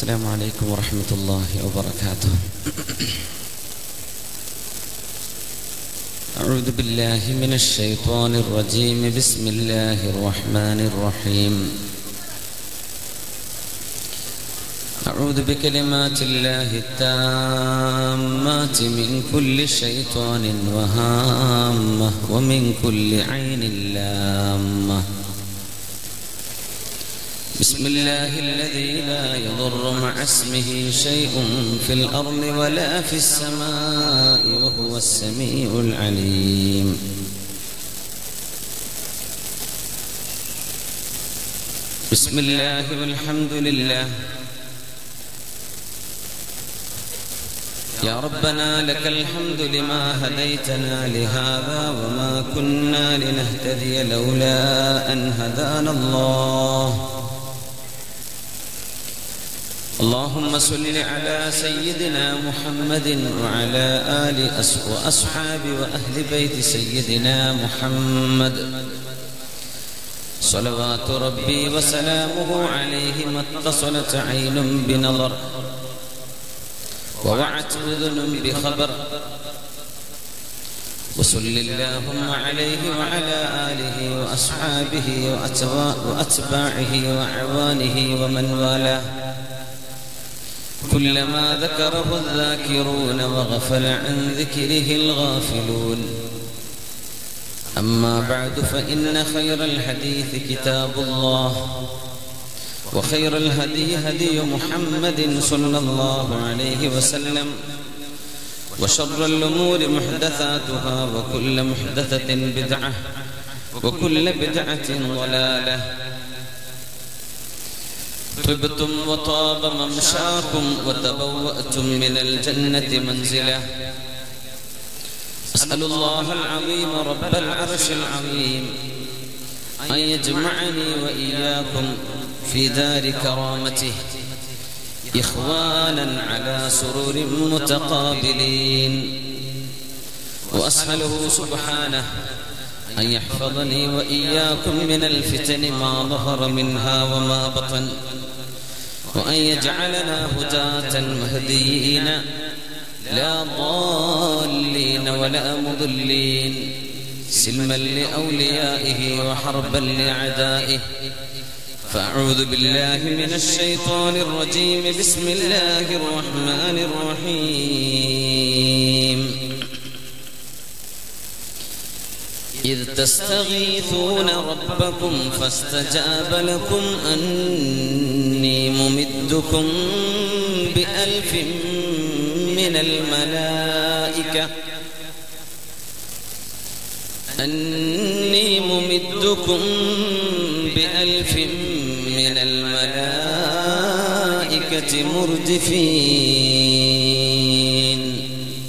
السلام عليكم ورحمة الله وبركاته أعوذ بالله من الشيطان الرجيم بسم الله الرحمن الرحيم أعوذ بكلمات الله التامات من كل شيطان وهامة ومن كل عين لامة بسم الله الذي لا يضر مع اسمه شيء في الأرض ولا في السماء وهو السميع العليم بسم الله والحمد لله يا ربنا لك الحمد لما هديتنا لهذا وما كنا لنهتدي لولا أن هدانا الله اللهم صل على سيدنا محمد وعلى آل أس وأصحاب وأهل بيت سيدنا محمد صلوات ربي وسلامه عليه ما اتصلت عين بنظر ووعت أذن بخبر وصل اللهم عليه وعلى آله وأصحابه وأتباعه وأعوانه ومن والاه كلما ذكره الذاكرون وغفل عن ذكره الغافلون أما بعد فإن خير الحديث كتاب الله وخير الهدي هدي محمد صلى الله عليه وسلم وشر الأمور محدثاتها وكل محدثة بدعة وكل بدعة ضلالة طبتم وطاب ممشاكم وتبوأتم من الجنة منزلة أسأل الله العظيم رب العرش العظيم أن يجمعني وإياكم في دار كرامته إخوانا على سرور متقابلين وأسأله سبحانه أن يحفظني وإياكم من الفتن ما ظهر منها وما بطن وأن يجعلنا هداة مهديين لا ضالين ولا مضلين سلما لأوليائه وحربا لأعدائه فأعوذ بالله من الشيطان الرجيم بسم الله الرحمن الرحيم إذ تستغيثون ربكم فاستجاب لكم أني ممدكم بألف من الملائكة أني ممدكم بألف من الملائكة مردفين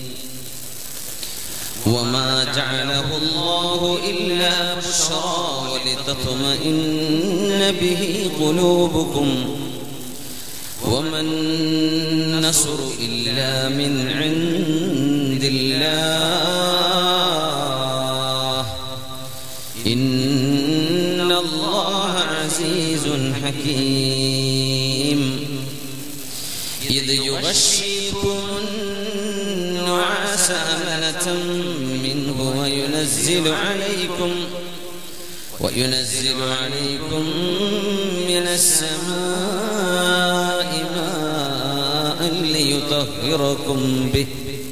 وما جعله الله إلا بشرى ولتطمئن به قلوبكم وما النصر إلا من عند الله إن الله عزيز حكيم إذ يغشيكم النعاس أمنة منه وينزل عليكم وينزل عليكم من السماء ماء ليطهركم به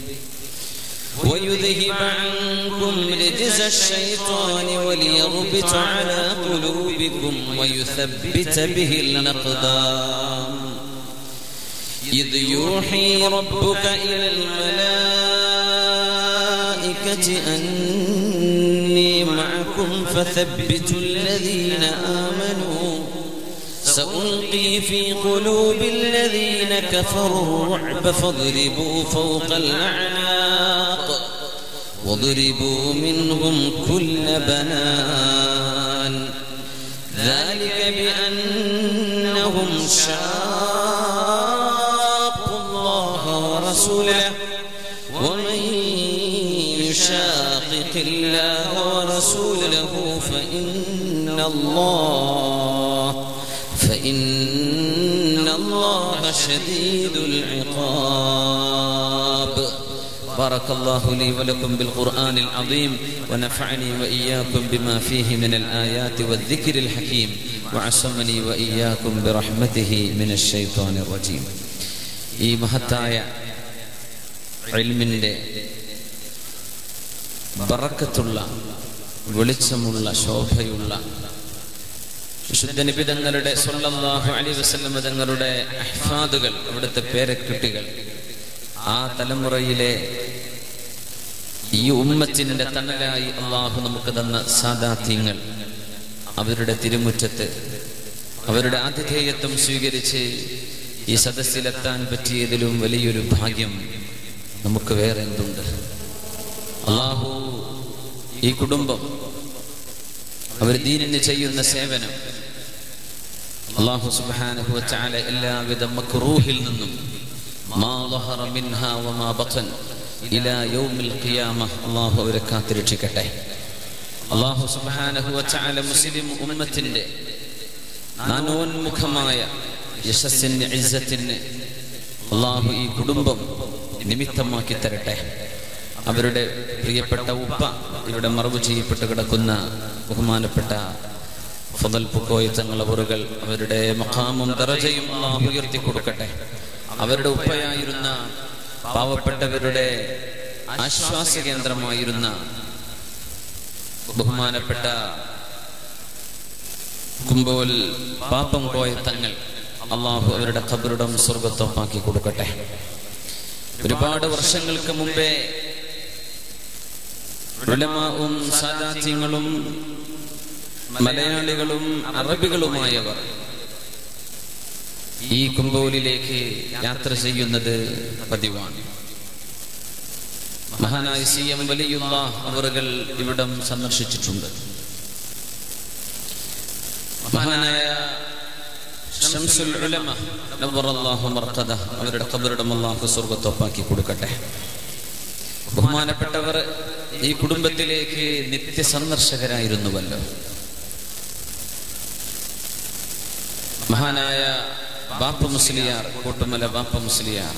ويذهب عنكم رجز الشيطان وليربط على قلوبكم ويثبت به الأقدام إذ يوحي ربك إلى الملائكة أني معكم فثبتوا الذين آمنوا سألقي في قلوب الذين كفروا الرعب فاضربوا فوق الأعناق واضربوا منهم كل بنان ذلك بأنهم شاقوا الله ورسوله ومن يشاقق الله ورسوله فإن الله فإن الله شديد العقاب بارك الله لي ولكم بالقرآن العظيم ونفعني وإياكم بما فيه من الآيات والذكر الحكيم وعصمني وإياكم برحمته من الشيطان الرجيم ഈ മഹത്തായ ഇൽമിൻ്റെ ബറക്കത്തുള്ള വെളിച്ചമുള്ള ശോഭയുള്ള വിശുദ്ധ നിബിതങ്ങളുടെ സ്വല്ലല്ലാഹു അലൈഹി വസല്ലം തങ്ങളുടെ അഹ്ഫാദുകൾ അവിടുത്തെ പേരക്കുട്ടികൾ ആ തലമുറയിലെ ഈ ഉമ്മത്തിന്റെ തണലായി അള്ളാഹു നമുക്ക് തന്ന സാദാത്യങ്ങൾ അവരുടെ തിരുമുറ്റത്ത് അവരുടെ ആതിഥേയത്വം സ്വീകരിച്ച് ഈ സദസ്സിലെത്താൻ പറ്റിയതിലും വലിയൊരു ഭാഗ്യം നമുക്ക് വേറെ എന്തുണ്ട് അള്ളാഹു ഈ കുടുംബം അവർ ദീനിന് ചെയ്യുന്ന സേവനം അള്ളാഹു സുബ്ഹാനഹു വതആല എല്ലാവിധ മക്റൂഹിൽ നിന്നും മാ ളഹറ മിൻഹാ വമാ ബഖൻ ഇലാ യൗമിൽ ഖിയാമ അള്ളാഹു അവരെ കാത്തിരക്ഷിക്കട്ടെ അള്ളാഹു സുബ്ഹാനഹു വതആല മുസ്ലിം ഉമ്മത്തിന്റെ നാനോന്മുഖമായ യശസ്സിന് ഇസ്സത്തിന് അള്ളാഹു ഈ കുടുംബം നിമിത്തമാക്കി തരട്ടെ അവരുടെ പ്രിയപ്പെട്ട ഉപ്പ ഇവിടെ മറവ് ചെയ്യപ്പെട്ട് കിടക്കുന്ന ബഹുമാനപ്പെട്ട ഫതൽ പുക്കോയ തങ്ങളവറുകൾ അവരുടെ മഖാമും ദറജയും അള്ളാഹു ഉയർത്തി കൊടുക്കട്ടെ അവരുടെ ഉപ്പയായിരുന്ന പാവപ്പെട്ടവരുടെ ആശ്വാസ കേന്ദ്രമായിരുന്ന ബഹുമാനപ്പെട്ട കുമ്പോൽ പാപ്പം കോയ തങ്ങൾ അള്ളാഹു അവരുടെ ഖബറിടം സ്വർഗത്തൊപ്പാക്കി കൊടുക്കട്ടെ ഒരുപാട് വർഷങ്ങൾക്ക് മുമ്പേ ഉലമാവും സാദാത്യങ്ങളും മലയാളികളും അറബികളുമായവർ ഈ കുമ്പോലിലേക്ക് യാത്ര ചെയ്യുന്നത് പതിവാണ് മഹാനായ സി എം വലിയുള്ള അവറുകൾ ഇവിടം സന്ദർശിച്ചിട്ടുണ്ട് മഹാനായ ഷംസുൽ ഉലമ നവ്വറല്ലാഹു മർഖദ അവരുടെ ഖബറിടം അല്ലാഹു സ്വർഗ്ഗത്തൊപ്പാക്കി കൊടുക്കട്ടെ ബഹുമാനപ്പെട്ടവർ ഈ കുടുംബത്തിലേക്ക് നിത്യ സന്ദർശകരായിരുന്നുവല്ലോ മഹാനായ ബാപ്പ മുസ്ലിയാർ കൂട്ടുമല ബാപ്പ മുസ്ലിയാർ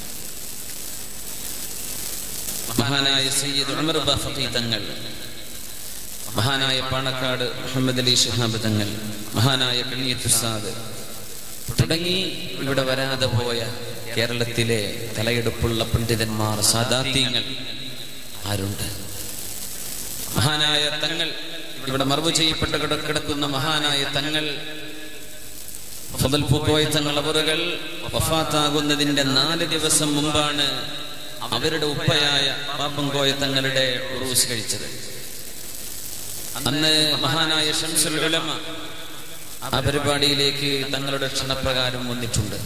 മഹാനായ സയ്യിദ് ഉമർ ബാഫഖി തങ്ങൾ മഹാനായ പാണക്കാട് മുഹമ്മദ് അലി ഷിഹാബ് തങ്ങൾ മഹാനായ കണ്ണിയത്തുസാദ് തുടങ്ങി ഇവിടെ വരാതെ പോയ കേരളത്തിലെ തലയെടുപ്പുള്ള പണ്ഡിതന്മാർ സാദാത്യങ്ങൾ ആരുണ്ട് മഹാനായ തങ്ങൾ ഇവിടെ മറവ് ചെയ്യപ്പെട്ട് കിട- കിടക്കുന്ന മഹാനായ തങ്ങൾ ഫദൽ പൂക്കോയ തങ്ങൾ അവറുകൾ വഫാത്താകുന്നതിന്റെ നാല് ദിവസം മുമ്പാണ് അവരുടെ ഉപ്പയായ പാപ്പംകോയ തങ്ങളുടെ ഉറൂസ് കഴിച്ചത് അന്ന് മഹാനായ ഷംസുൽ ഉലമ ആ പരിപാടിയിലേക്ക് തങ്ങളുടെ ക്ഷണപ്രകാരം വന്നിട്ടുണ്ട്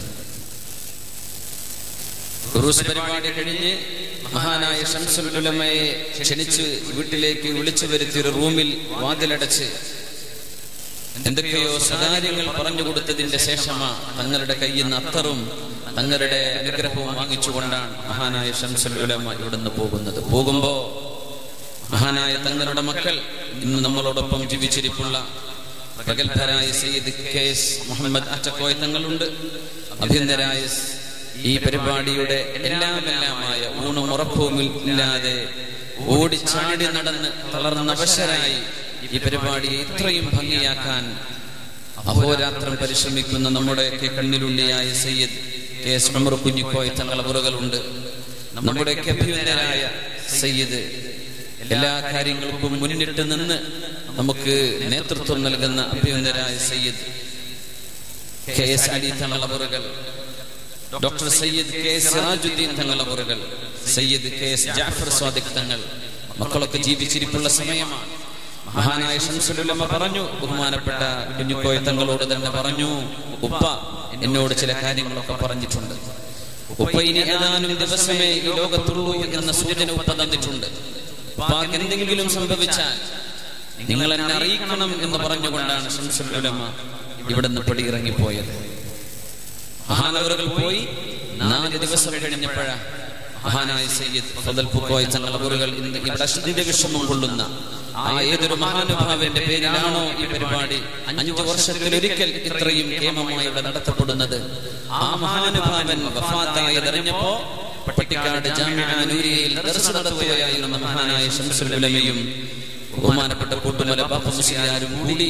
ഉറൂസ് പരിപാടി കഴിഞ്ഞ് മഹാനായ ഷംസുൽ ഉലമയെ ക്ഷണിച്ച് വീട്ടിലേക്ക് വിളിച്ചു വരുത്തി ഒരു റൂമിൽ വാതിലടച്ച് എന്തൊക്കെയോ സ്വകാര്യങ്ങൾ പറഞ്ഞു കൊടുത്തതിന്റെ ശേഷമാ തങ്ങളുടെ കയ്യിൽ നിന്ന് അത്തറും തങ്ങളുടെ അനുഗ്രഹവും വാങ്ങിച്ചുകൊണ്ടാണ് മഹാനായ ഷംസുൽ ഉലമ ഇവിടുന്ന് പോകുന്നത് പോകുമ്പോ മഹാനായ തങ്ങളുടെ മക്കൾ ഇന്ന് നമ്മളോടൊപ്പം ജീവിച്ചിരിപ്പുള്ള പ്രഗത്ഭരായ സയ്യിദ് കെ എസ് മുഹമ്മദ് അച്ചക്കോയ തങ്ങളുണ്ട് അഭ്യന്തരായ ഈ പരിപാടിയുടെ എല്ലാം എല്ലാമായ ഊണും ഉറപ്പവും ഇല്ലാതെ ഓടിച്ചാടി നടന്ന് തളർന്ന അവശരായി ഈ പരിപാടിയെ ഇത്രയും ഭംഗിയാക്കാൻ അഹോരാത്രം പരിശ്രമിക്കുന്ന നമ്മുടെയൊക്കെ കണ്ണിലുണ്ണിയായ സയ്യിദ് കെ എസ് ഉമർ കുഞ്ഞിക്കോയ തങ്ങളവറുകളുണ്ട് നമ്മുടെയൊക്കെ അഭ്യന്തരായ സയ്യിദ് എല്ലാ കാര്യങ്ങൾക്കും മുന്നിട്ട് നിന്ന് നമുക്ക് നേതൃത്വം നൽകുന്ന അഭ്യന്തരായ സയ്യിദ് കെ എസ് അലി തങ്ങളവറുകൾ doctor Sayyid K S Sirajuddin തങ്ങളവറുകൾ സയ്യിദ് കെ എസ് ജാഫർ സ്വാദിഖ് തങ്ങൾ മക്കളൊക്കെ ജീവിച്ചിരിപ്പുള്ള സമയമാണ് മഹാനായ ഷംസുലുല്ലമ്മ പറഞ്ഞു ബഹുമാനപ്പെട്ട കുഞ്ഞുക്കോയ തങ്ങളോട് തന്നെ പറഞ്ഞു ഉപ്പ എന്നോട് ചില കാര്യങ്ങളൊക്കെ പറഞ്ഞിട്ടുണ്ട് ഉപ്പ ഇനി ഏതാനും ദിവസമേ ഈ ലോകത്തുള്ളൂ എന്ന സൂചന ഉപ്പ തന്നിട്ടുണ്ട് ഉപ്പാക്ക് എന്തെങ്കിലും സംഭവിച്ചാൽ നിങ്ങൾ എന്നെ അറിയിക്കണം എന്ന് പറഞ്ഞുകൊണ്ടാണ് ഷംസുലുലമ ഇവിടുന്ന് പടിയിറങ്ങിപ്പോയത് മഹാനവറുകൾ പോയി നാല് ദിവസം കഴിഞ്ഞപ്പോഴാ മഹാനായ സയ്യിദ് ഫദൽ പുക്കോയ തങ്ങളവറുകൾ ഇന്ന് ഇവിടെ അശ്വതിന്റെ വിഷമം കൊള്ളുന്ന ആ ഏതൊരു മഹാനുഭാവന്റെ പേരിലാണോ ഈ പരിപാടി അഞ്ചു വർഷത്തിലൊരിക്കൽ ഇത്രയും കേമമായി ഇവിടെ നടത്തപ്പെടുന്നത് ആ മഹാനുഭാവൻ വഫാത്തായതറിഞ്ഞപ്പോ പട്ടിക്കാട് ജാമ്യ നൂരിയയിൽ ദർശനം നടത്തുകയായിരുന്ന മഹാനായ ഷംസുൽ ഉലമയും ബഹുമാനപ്പെട്ട കൂട്ടുമല ബാപ്പ മുസ്ലിയാരും കൂടി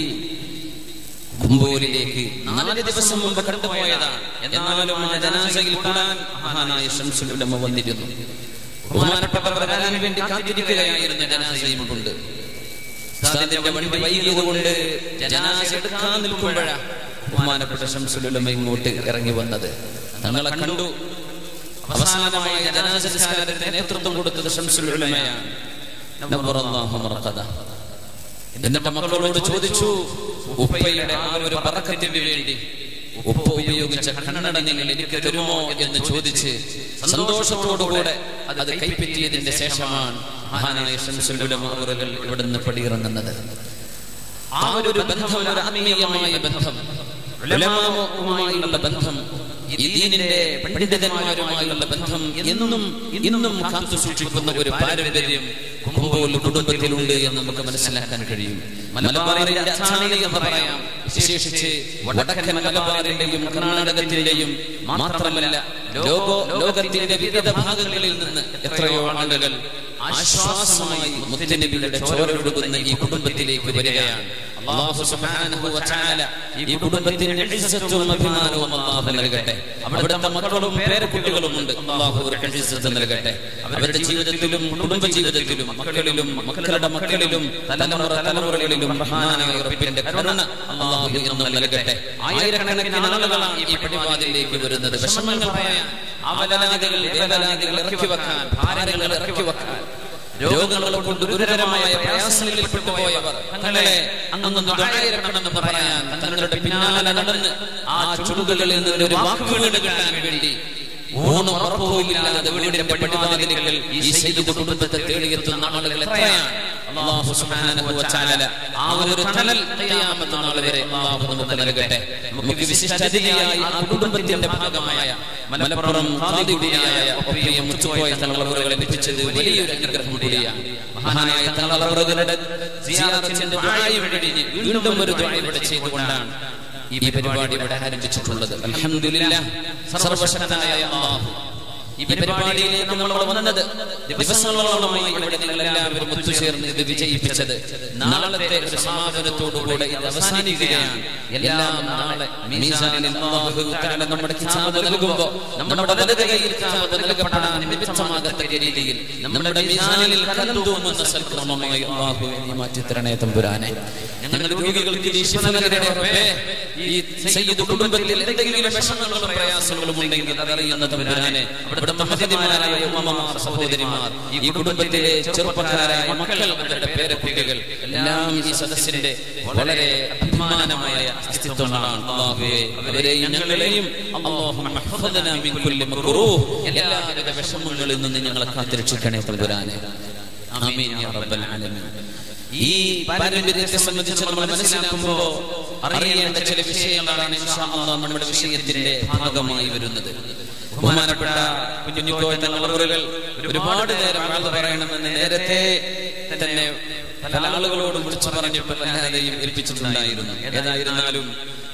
കുമ്പോലിലേക്ക് നാല് ദിവസം മുമ്പ് കണ്ടുപോയതാണ് എന്നാലും ആ ജനാസയിൽ കൂടാൻ മഹാനായ ഷംസുൽ ഉലമ വന്നിരുന്നു ബഹുമാനപ്പെട്ടവർ വരാൻ വേണ്ടി കാത്തിരിക്കുകയായിരുന്നു ജനാസയും കൊണ്ട് ഉസ്താദിന്റെ വണ്ടി വൈകിയത് കൊണ്ട് ജനാസ എടുക്കാൻ നിൽക്കുമ്പോഴാ ബഹുമാനപ്പെട്ട ഷംസുൽ ഉലമ ഇങ്ങോട്ട് ഇറങ്ങി വന്നത് തങ്ങളെ കണ്ടു അവസാനമായ ജനാസ നിസ്കാരത്തിന് നേതൃത്വം കൊടുത്തത് ഷംസുൽ ഉലമയാണ് നബ്ബറല്ലാഹു മർഖദ എന്നിട്ട് മക്കളോട് ചോദിച്ചു ഉപ്പയുടെ ആ ഒരു പറക്കത്തിന് വേണ്ടി ഉപ്പ ഉപയോഗിച്ച കണ്ണട നിങ്ങൾ എനിക്ക് തരുമോ എന്ന് ചോദിച്ച് സന്തോഷത്തോടുകൂടെ അത് കൈപ്പറ്റിയതിന്റെ ശേഷമാണ് മഹാനായ ഷംസുലുലമാറുകൾ ഇവിടുന്ന് പടിയിറങ്ങുന്നത് ആ ഒരു ബന്ധം ഒരു ആത്മീയമായ ബന്ധം ഉലമാവുമായുള്ള ബന്ധം ഈ ദീനിന്റെ പണ്ഡിതന്മാരുമായുള്ള ബന്ധം എന്നും ഇന്നും കാത്തു സൂക്ഷിക്കുന്ന ഒരു പാരമ്പര്യം കുമ്പോൽ കുടുംബത്തിലുണ്ട് എന്ന് നമുക്ക് മനസ്സിലാക്കാൻ കഴിയും മലബാറിന്റെ അച്ചാണി എന്ന് പറയാം വിശേഷിച്ച് വടക്കൻ മലബാറിന്റെയും കർണാടകത്തിന്റെയും മാത്രമല്ല ലോക ലോകത്തിന്റെ വിവിധ ഭാഗങ്ങളിൽ നിന്ന് എത്രയോ ആളുകൾ ആശ്വാസമായി മുത്തനബിയുടെ ചോരൊഴുകുന്ന ഈ കുടുംബത്തിലേക്ക് വരികയാണ് അല്ലാഹു സുബ്ഹാനഹു വ തആല ഈ കുടുംബത്തിന് ഇസ്സത്തും അഭിമാനവും അല്ലാഹു നൽകട്ടെ അവിടുത്തെ മക്കളും പേരക്കുട്ടികളും ഉണ്ട് അല്ലാഹു അവർക്ക് ഇസ്സത്ത് നൽകട്ടെ അവരുടെ ജീവിതത്തിലും കുടുംബ ജീവിതത്തിലും മക്കളിലും മക്കളുടെ മക്കളിലും തലമുറ തലമുറകളിലും റഹ്മാനായ റബ്ബിന്റെ കരുണ അല്ലാഹു എന്നും നൽകട്ടെ ആയിരക്കണക്കിന് ആളുകളാണ് ഈ പടിവാതിലേക്ക് വരുന്നത് വിഷമങ്ങൾ പറയാൻ അവലാദികൾ വേവലാദികൾ ഇറക്കി വെക്കാൻ ഭാരങ്ങൾ ഇറക്കി വെക്കാൻ രോഗങ്ങളെ കൊണ്ട് ഗുരുതരമായ പ്രയാസങ്ങളിൽ പെട്ടുപോയവർ തങ്ങളെ അങ്ങൊന്ന് ദുആയിരക്കണമെന്ന് പറയാൻ തങ്ങളുടെ പിന്നാലെ നടന്ന് ആ ചുടുകളിൽ നിന്ന് ഒരു വാക്കുവീട് കിട്ടാൻ വേണ്ടി ഊണും ഉറപ്പുമില്ലാതെ വീടിന്റെ പടിവാതിലുകളിൽ ഈ സയ്യിദ് കുടുംബത്തെ തേടിയെത്തുന്ന ആളുകൾ എത്രയാണ് അല്ലാഹു സുബ്ഹാനഹു വ തആല ആ ഒരു തണൽ ഖിയാമത്ത് നാൾ വരെ അല്ലാഹു നമുക്ക് നൽകട്ടെ നമുക്ക് വിശിഷ്ട അതിഥിയായി ആ കുടുംബത്തിന്റെ ഭാഗമായ മലപ്പുറം ഖാദിബിയായ ഒപ്പിയ മുച്ചുപോയ തങ്ങളവറുകളെ ലഭിച്ചത് വലിയൊരു അനുഗ്രഹം കൂടിയാണ് മഹാനായ തങ്ങളവറുകളുടെ സിയാറത്തിന്റെ ദുആയും കഴിഞ്ഞ് വീണ്ടും ഒരു ദുആ ഇവിടെ ചെയ്തുകൊണ്ടാണ് ഈ പരിപാടി ഇവിടെ ആരംഭിച്ചിട്ടുള്ളത് അൽഹംദുലില്ലാഹ് സർവശക്തനായ അല്ലാഹു ഈ പരിപാടിയിലേക്ക് നമ്മൾ വന്നത് ദിവസങ്ങളോളമായി ഇവിടെ നിങ്ങൾ എല്ലാവരും ഒത്തുചേർന്ന് ഇത് വിജയിപ്പിച്ചത് നാളത്തെ ഒരു സമാപനത്തോടുകൂടെ ഇത് അവസാനിക്കുകയാണ് എല്ലാം നാളെ മീസാനിൽ അല്ലാഹു തആല നമ്മുടെ കിതാബ് നൽകുമ്പോൾ നമ്മുടെ വലത് കൈയിൽ കിതാബ് നൽകപ്പെടാൻ നിമിത്തമാകത്തക്ക രീതിയിൽ നമ്മുടെ മീസാനിൽ കലം തൂങ്ങുന്ന സൽക്രമമായി അല്ലാഹു നീ മാറ്റി തരണേ തമ്പുരാനെ ഞങ്ങളുടെ രോഗികൾക്ക് നീ ശിഫ നൽകണേ റബ്ബേ ഈ സയ്യിദ് കുടുംബത്തിൽ എന്തെങ്കിലും വിഷമങ്ങളും പ്രയാസങ്ങളും ഉണ്ടെങ്കിൽ അതറിയുന്ന തമ്പുരാനെ അവിടെ മഹതിമാരായ ഉമ്മമാർ സഹോദരിമാർ ഈ കുടുംബത്തിലെ ചെറുപ്പക്കാരായ മക്കൾ അവരുടെ പേരക്കുട്ടികൾ എല്ലാം ഈ സദസ്സിന്റെ വളരെ അഭിമാനമായ അസ്തിത്വങ്ങളാണ് അള്ളാഹുവേ അവരെയും ഞങ്ങളെയും അല്ലാഹുമ്മ മിൻ കുല്ലി മക്റൂഹ് എല്ലാവിധ വിഷമങ്ങളിൽ നിന്ന് ഞങ്ങളെ കാത്തിരക്ഷിക്കണേ തമ്പുരാനെ ആമീൻ യാ റബ്ബൽ ആലമീൻ ഈ പാരമ്പര്യത്തെ സംബന്ധിച്ച് നമ്മൾ മനസ്സിലാക്കുമ്പോൾ അറിയേണ്ട ചില വിഷയങ്ങളാണ് ഇൻഷാ അല്ലാഹ് നമ്മുടെ വിഷയത്തിന്റെ ഭാഗമായി വരുന്നത് ബഹുമാനപ്പെട്ട കുഞ്ഞുക്കോയ തങ്ങളുകൾ ഒരുപാട് നേരം ആൾ പറയണമെന്ന് നേരത്തെ തന്നെ പല ആളുകളോട് വിളിച്ചു പറഞ്ഞിട്ട് എല്ലാവരെയും ഏൽപ്പിച്ചിട്ടുണ്ടായിരുന്നു ഏതായിരുന്നാലും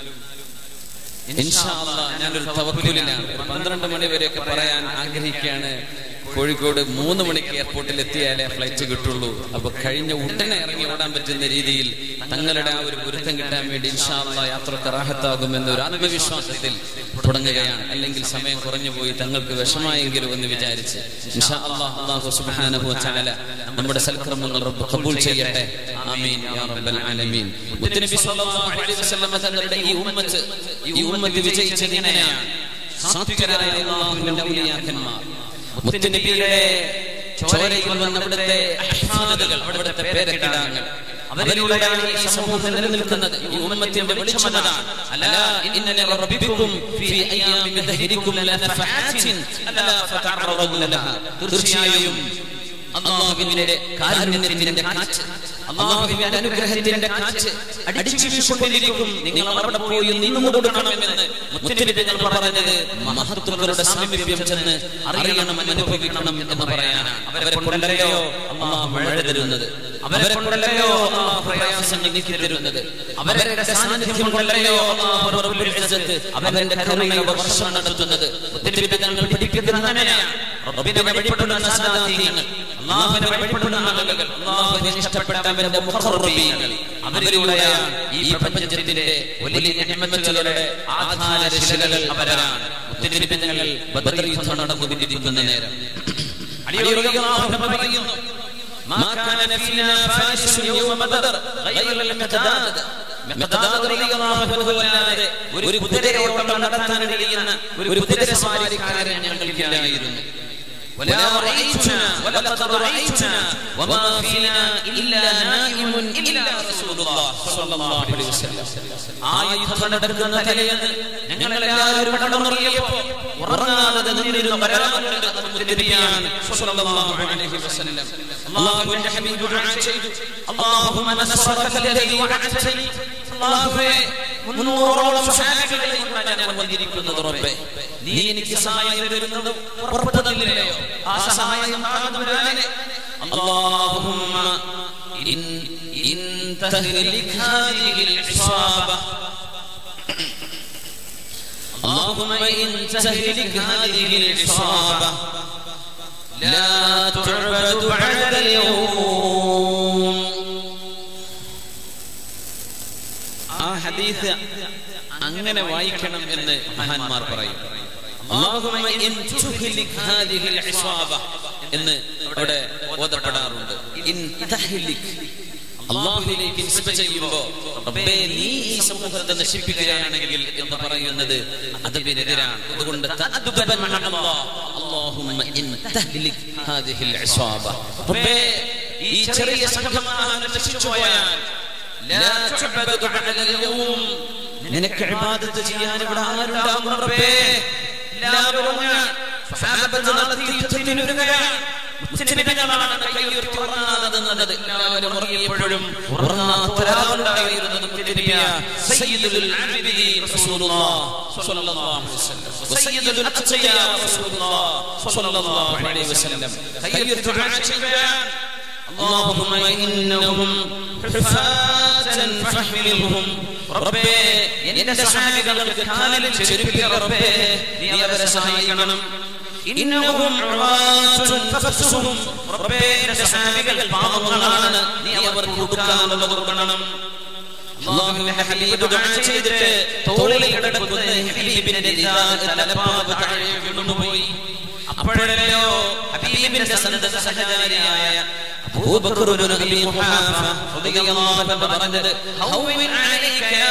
ഇൻഷാ അല്ലാഹ് ഞാനൊരു തവക്കുലിലാണ് ഒരു പന്ത്രണ്ട് മണി വരെയൊക്കെ പറയാൻ ആഗ്രഹിക്കുകയാണ് കോഴിക്കോട് മൂന്ന് മണിക്ക് എയർപോർട്ടിൽ എത്തിയാലേ ഫ്ലൈറ്റ് കിട്ടുള്ളൂ അപ്പൊ കഴിഞ്ഞ ഉടനെ ഇറങ്ങി ഓടാൻ പറ്റുന്ന രീതിയിൽ തങ്ങളുടെ ആ ഒരു പൊരുത്തം കിട്ടാൻ വേണ്ടി ഇൻഷാല്ല യാത്രക്ക് റാഹത്താകുമെന്ന ഒരു ആത്മവിശ്വാസത്തിൽ തുടങ്ങുകയാണ് അല്ലെങ്കിൽ സമയം കുറഞ്ഞു പോയി തങ്ങൾക്ക് വിഷമായെങ്കിലും എന്ന് വിചാരിച്ച് ഇൻഷാ അല്ലാഹ് അല്ലാഹു സുബ്ഹാനഹു വ തആല നമ്മുടെ സൽക്കർമ്മങ്ങൾ റബ്ബ് കബൂൽ ചെയ്യട്ടെ ആമീൻ യാ റബ്ബൽ ആലമീൻ മുത്തനബി സല്ലല്ലാഹു അലൈഹി വസല്ലം തങ്ങളുടെ ഈ ഉമ്മത്ത് ഈ ഉമ്മത്ത് വിജയിച്ചത് ഇങ്ങനെയാണ് സാത്വികരായ അല്ലാഹുവിന്റെ ഔലിയാക്കന്മാർ മുത്തുനബിയുടെ ചോരയിൽ വന്ന അവിടുത്തെ അഹ്ഫാദുകൾ അവിടുത്തെ പേരക്കിടാങ്ങൾ അവരിലൂടെയാണ് ഈ സമൂഹം നിലനിൽക്കുന്നത് ഈ ഉമ്മത്തിന്റെ വെളിച്ചമതാണ് അലാ ഇന്ന റബ്ബിക്കും ഫീ അയ്യാമി ദഹരിക്കും ലനഫഹാത്തിൻ അലാ ഫതഅറദു ലഹാ തീർച്ചയായും അള്ളാഹുവിന്റെ കാരുണ്യത്തിന്റെ കാറ്റ് അള്ളാഹുവിന്റെ അനുഗ്രഹത്തിന്റെ കാറ്റ് അടിച്ചു വീശിക്കൊണ്ടിരിക്കും നിങ്ങൾ അവിടെ പോയി നിന്നു കൊടുക്കണമെന്ന് മുത്തലിബികൾ പറഞ്ഞത് മഹത്വങ്ങളുടെ സാമീപ്യം ചെന്ന് അറിയണം അനുഭവിക്കണം എന്ന് പറയാനാണ് അവരെ കൊണ്ടല്ലയോ അള്ളാഹ് മഴ തരുന്നത് അവരെ കൊണ്ടല്ലയോ അള്ളാഹ് പ്രയാസങ്ങൾ നീക്കി തരുന്നത് അവരുടെ സാന്നിധ്യം കൊണ്ടല്ലയോ അള്ളാഹു റബ്ബുൽ ഇസ്സത്ത് അവന്റെ കരുണയുടെ വർഷം നടത്തുന്നത് മുത്തലിബികൾ പഠിപ്പിക്കുന്നത് അങ്ങനെയാണ് റബ്ബിനെ വഴിപ്പെടുന്ന സാദാതീങ്ങൾ അള്ളാഹുവിനെ വഴിപ്പെടുന്ന ആളുകൾ അള്ളാഹുവിനെ ഇഷ്ടപ്പെട്ടവന്റെ മുഖറബീങ്ങൾ അവരിലൂടെയാണ് ഈ പ്രപഞ്ചത്തിന്റെ വലിയ നിഅമത്തുകളുടെ ആധാരശിലകൾ അവരാണ് മുത്തലിബികൾ ബദർ യുദ്ധം നടന്നുകൊണ്ടിരിക്കുന്ന നേരം അലിയുള്ളാഹു പറയുന്നു ما كان فينا فارس يوم بدر غير المقداد മിഖ്ദാദ് റളിയല്ലാഹു അൻഹു അല്ലാതെ ഒരു കുതിരയോട്ടം നടത്താൻ കഴിയുന്ന ഒരു കുതിരസവാരിക്കാരൻ ഞങ്ങൾക്കില്ലായിരുന്നു ولا رأيتنا ولقد رأيتنا وما فينا إلا نائم إلا رسول الله صلى الله عليه وسلم ആയുധം നടക്കുന്ന തലേന്ന് ഞങ്ങൾ എല്ലാവരും കടന്നുറങ്ങിയപ്പോ ഉറങ്ങാതെ നിന്നിരുന്ന ഒരാളുണ്ട് അത് മുത്തനബിയാണ് സ്വല്ലല്ലാഹു അലൈഹി വസല്ലം അല്ലാഹുവിന്റെ ഹബീബ് ദുആ ചെയ്തു അല്ലാഹുമ്മ നസ്റക അല്ലദീ വഅദതനി അല്ലാഹുവേ മുന്നൂറോളം സഹാബികളെ കൊണ്ടാണ് ഞാൻ വന്നിരിക്കുന്നത് റബ്ബേ നീ എനിക്ക് സഹായം തരുന്നത് ഉറപ്പ് തന്നില്ലയോ ആ സഹായം താങ്ങുവാനെ اللهم إن إن تهلك هذه العصابة اللهم إن تهلك هذه العصابة لا تعبد بعد اليوم ആ ഹദീസ് അങ്ങനെ വായിക്കണം എന്ന് മഹാന്മാർ പറയും اللهم إن تهلك هذه العصابة എന്ന് അവിടെ ഓതപ്പെടാറുണ്ട് ഇൻ തഹ്ലിക് അള്ളാഹുവിലേക്ക് നിസ്ബ ചെയ്യുമ്പോ റബ്ബേ നീ ഈ സമൂഹത്തെ നശിപ്പിക്കുകയാണെങ്കിൽ എന്ന് പറയുന്നത് അതിനെതിരാണ് അതുകൊണ്ട് തഅദ്ദുബൻ മഅല്ലാഹ് അല്ലാഹുമ്മ ഇൻ തഹ്ലിക് ഹാദിഹിൽ ഇസ്വാബ റബ്ബേ ഈ ചെറിയ സംഘമാണ് നശിച്ചു പോയാൽ ലാ തുഅബദു ബഅദ യൗം നിനക്ക് ഇബാദത്ത് ചെയ്യാൻ ഇവിടെ ആരുണ്ടാകും റബ്ബേ എല്ലാവരും ഉറങ്ങാൻ സഹാബത്ത് നാളെ യുദ്ധത്തിന് ഒരുങ്ങുകയാണ് മുസ്ലിമികളാണ് കൈയുയർത്തി ഉറങ്ങാതെ നിന്നത് എല്ലാവരും ഉറങ്ങിയപ്പോഴും ഉറങ്ങാത്ത ഒരാളുണ്ടായിരുന്നത് മുത്തനബിയ സയ്യിദുൽ ആബിദീൻ റസൂലുള്ളാഹ് സ്വല്ലല്ലാഹു അലൈഹി വസല്ലം സയ്യിദുൽ അത്ഖിയ റസൂലുള്ളാഹ് സ്വല്ലല്ലാഹു അലൈഹി വസല്ലം കൈയുയർത്തി ദുആ ചെയ്യുകയാണ് اللهم إنهم حفاة فاحملهم റബ്ബേ എന്റെ സഹാബികൾക്ക് കാലിൽ ചെരുപ്പില്ല റബ്ബേ നീ അവരെ സഹായിക്കണം ഇന്നഹും ഉറാത്തുൻ ഫഫസുഹും റബ്ബേ എന്റെ സഹാബികൾ പാവങ്ങളാണ് നീ അവർക്ക് കൊടുക്കാനുള്ളത് കൊടുക്കണം അല്ലാഹുവിന്റെ ഹബീബ് ദുആ ചെയ്തിട്ട് തോളിൽ കിടക്കുന്ന ഹബീബിന്റെ തലപ്പാവ് താഴെ വീണുപോയി അപ്പോഴല്ലോ ഹബീബിന്റെ സന്തത സഹചാരിയായ അബൂബക്കർ ബിൻ അബീ ഖുഹാഫ റളിയല്ലാഹു അൻഹു പറഞ്ഞത് ഹൗവിൻ അലൈക യാ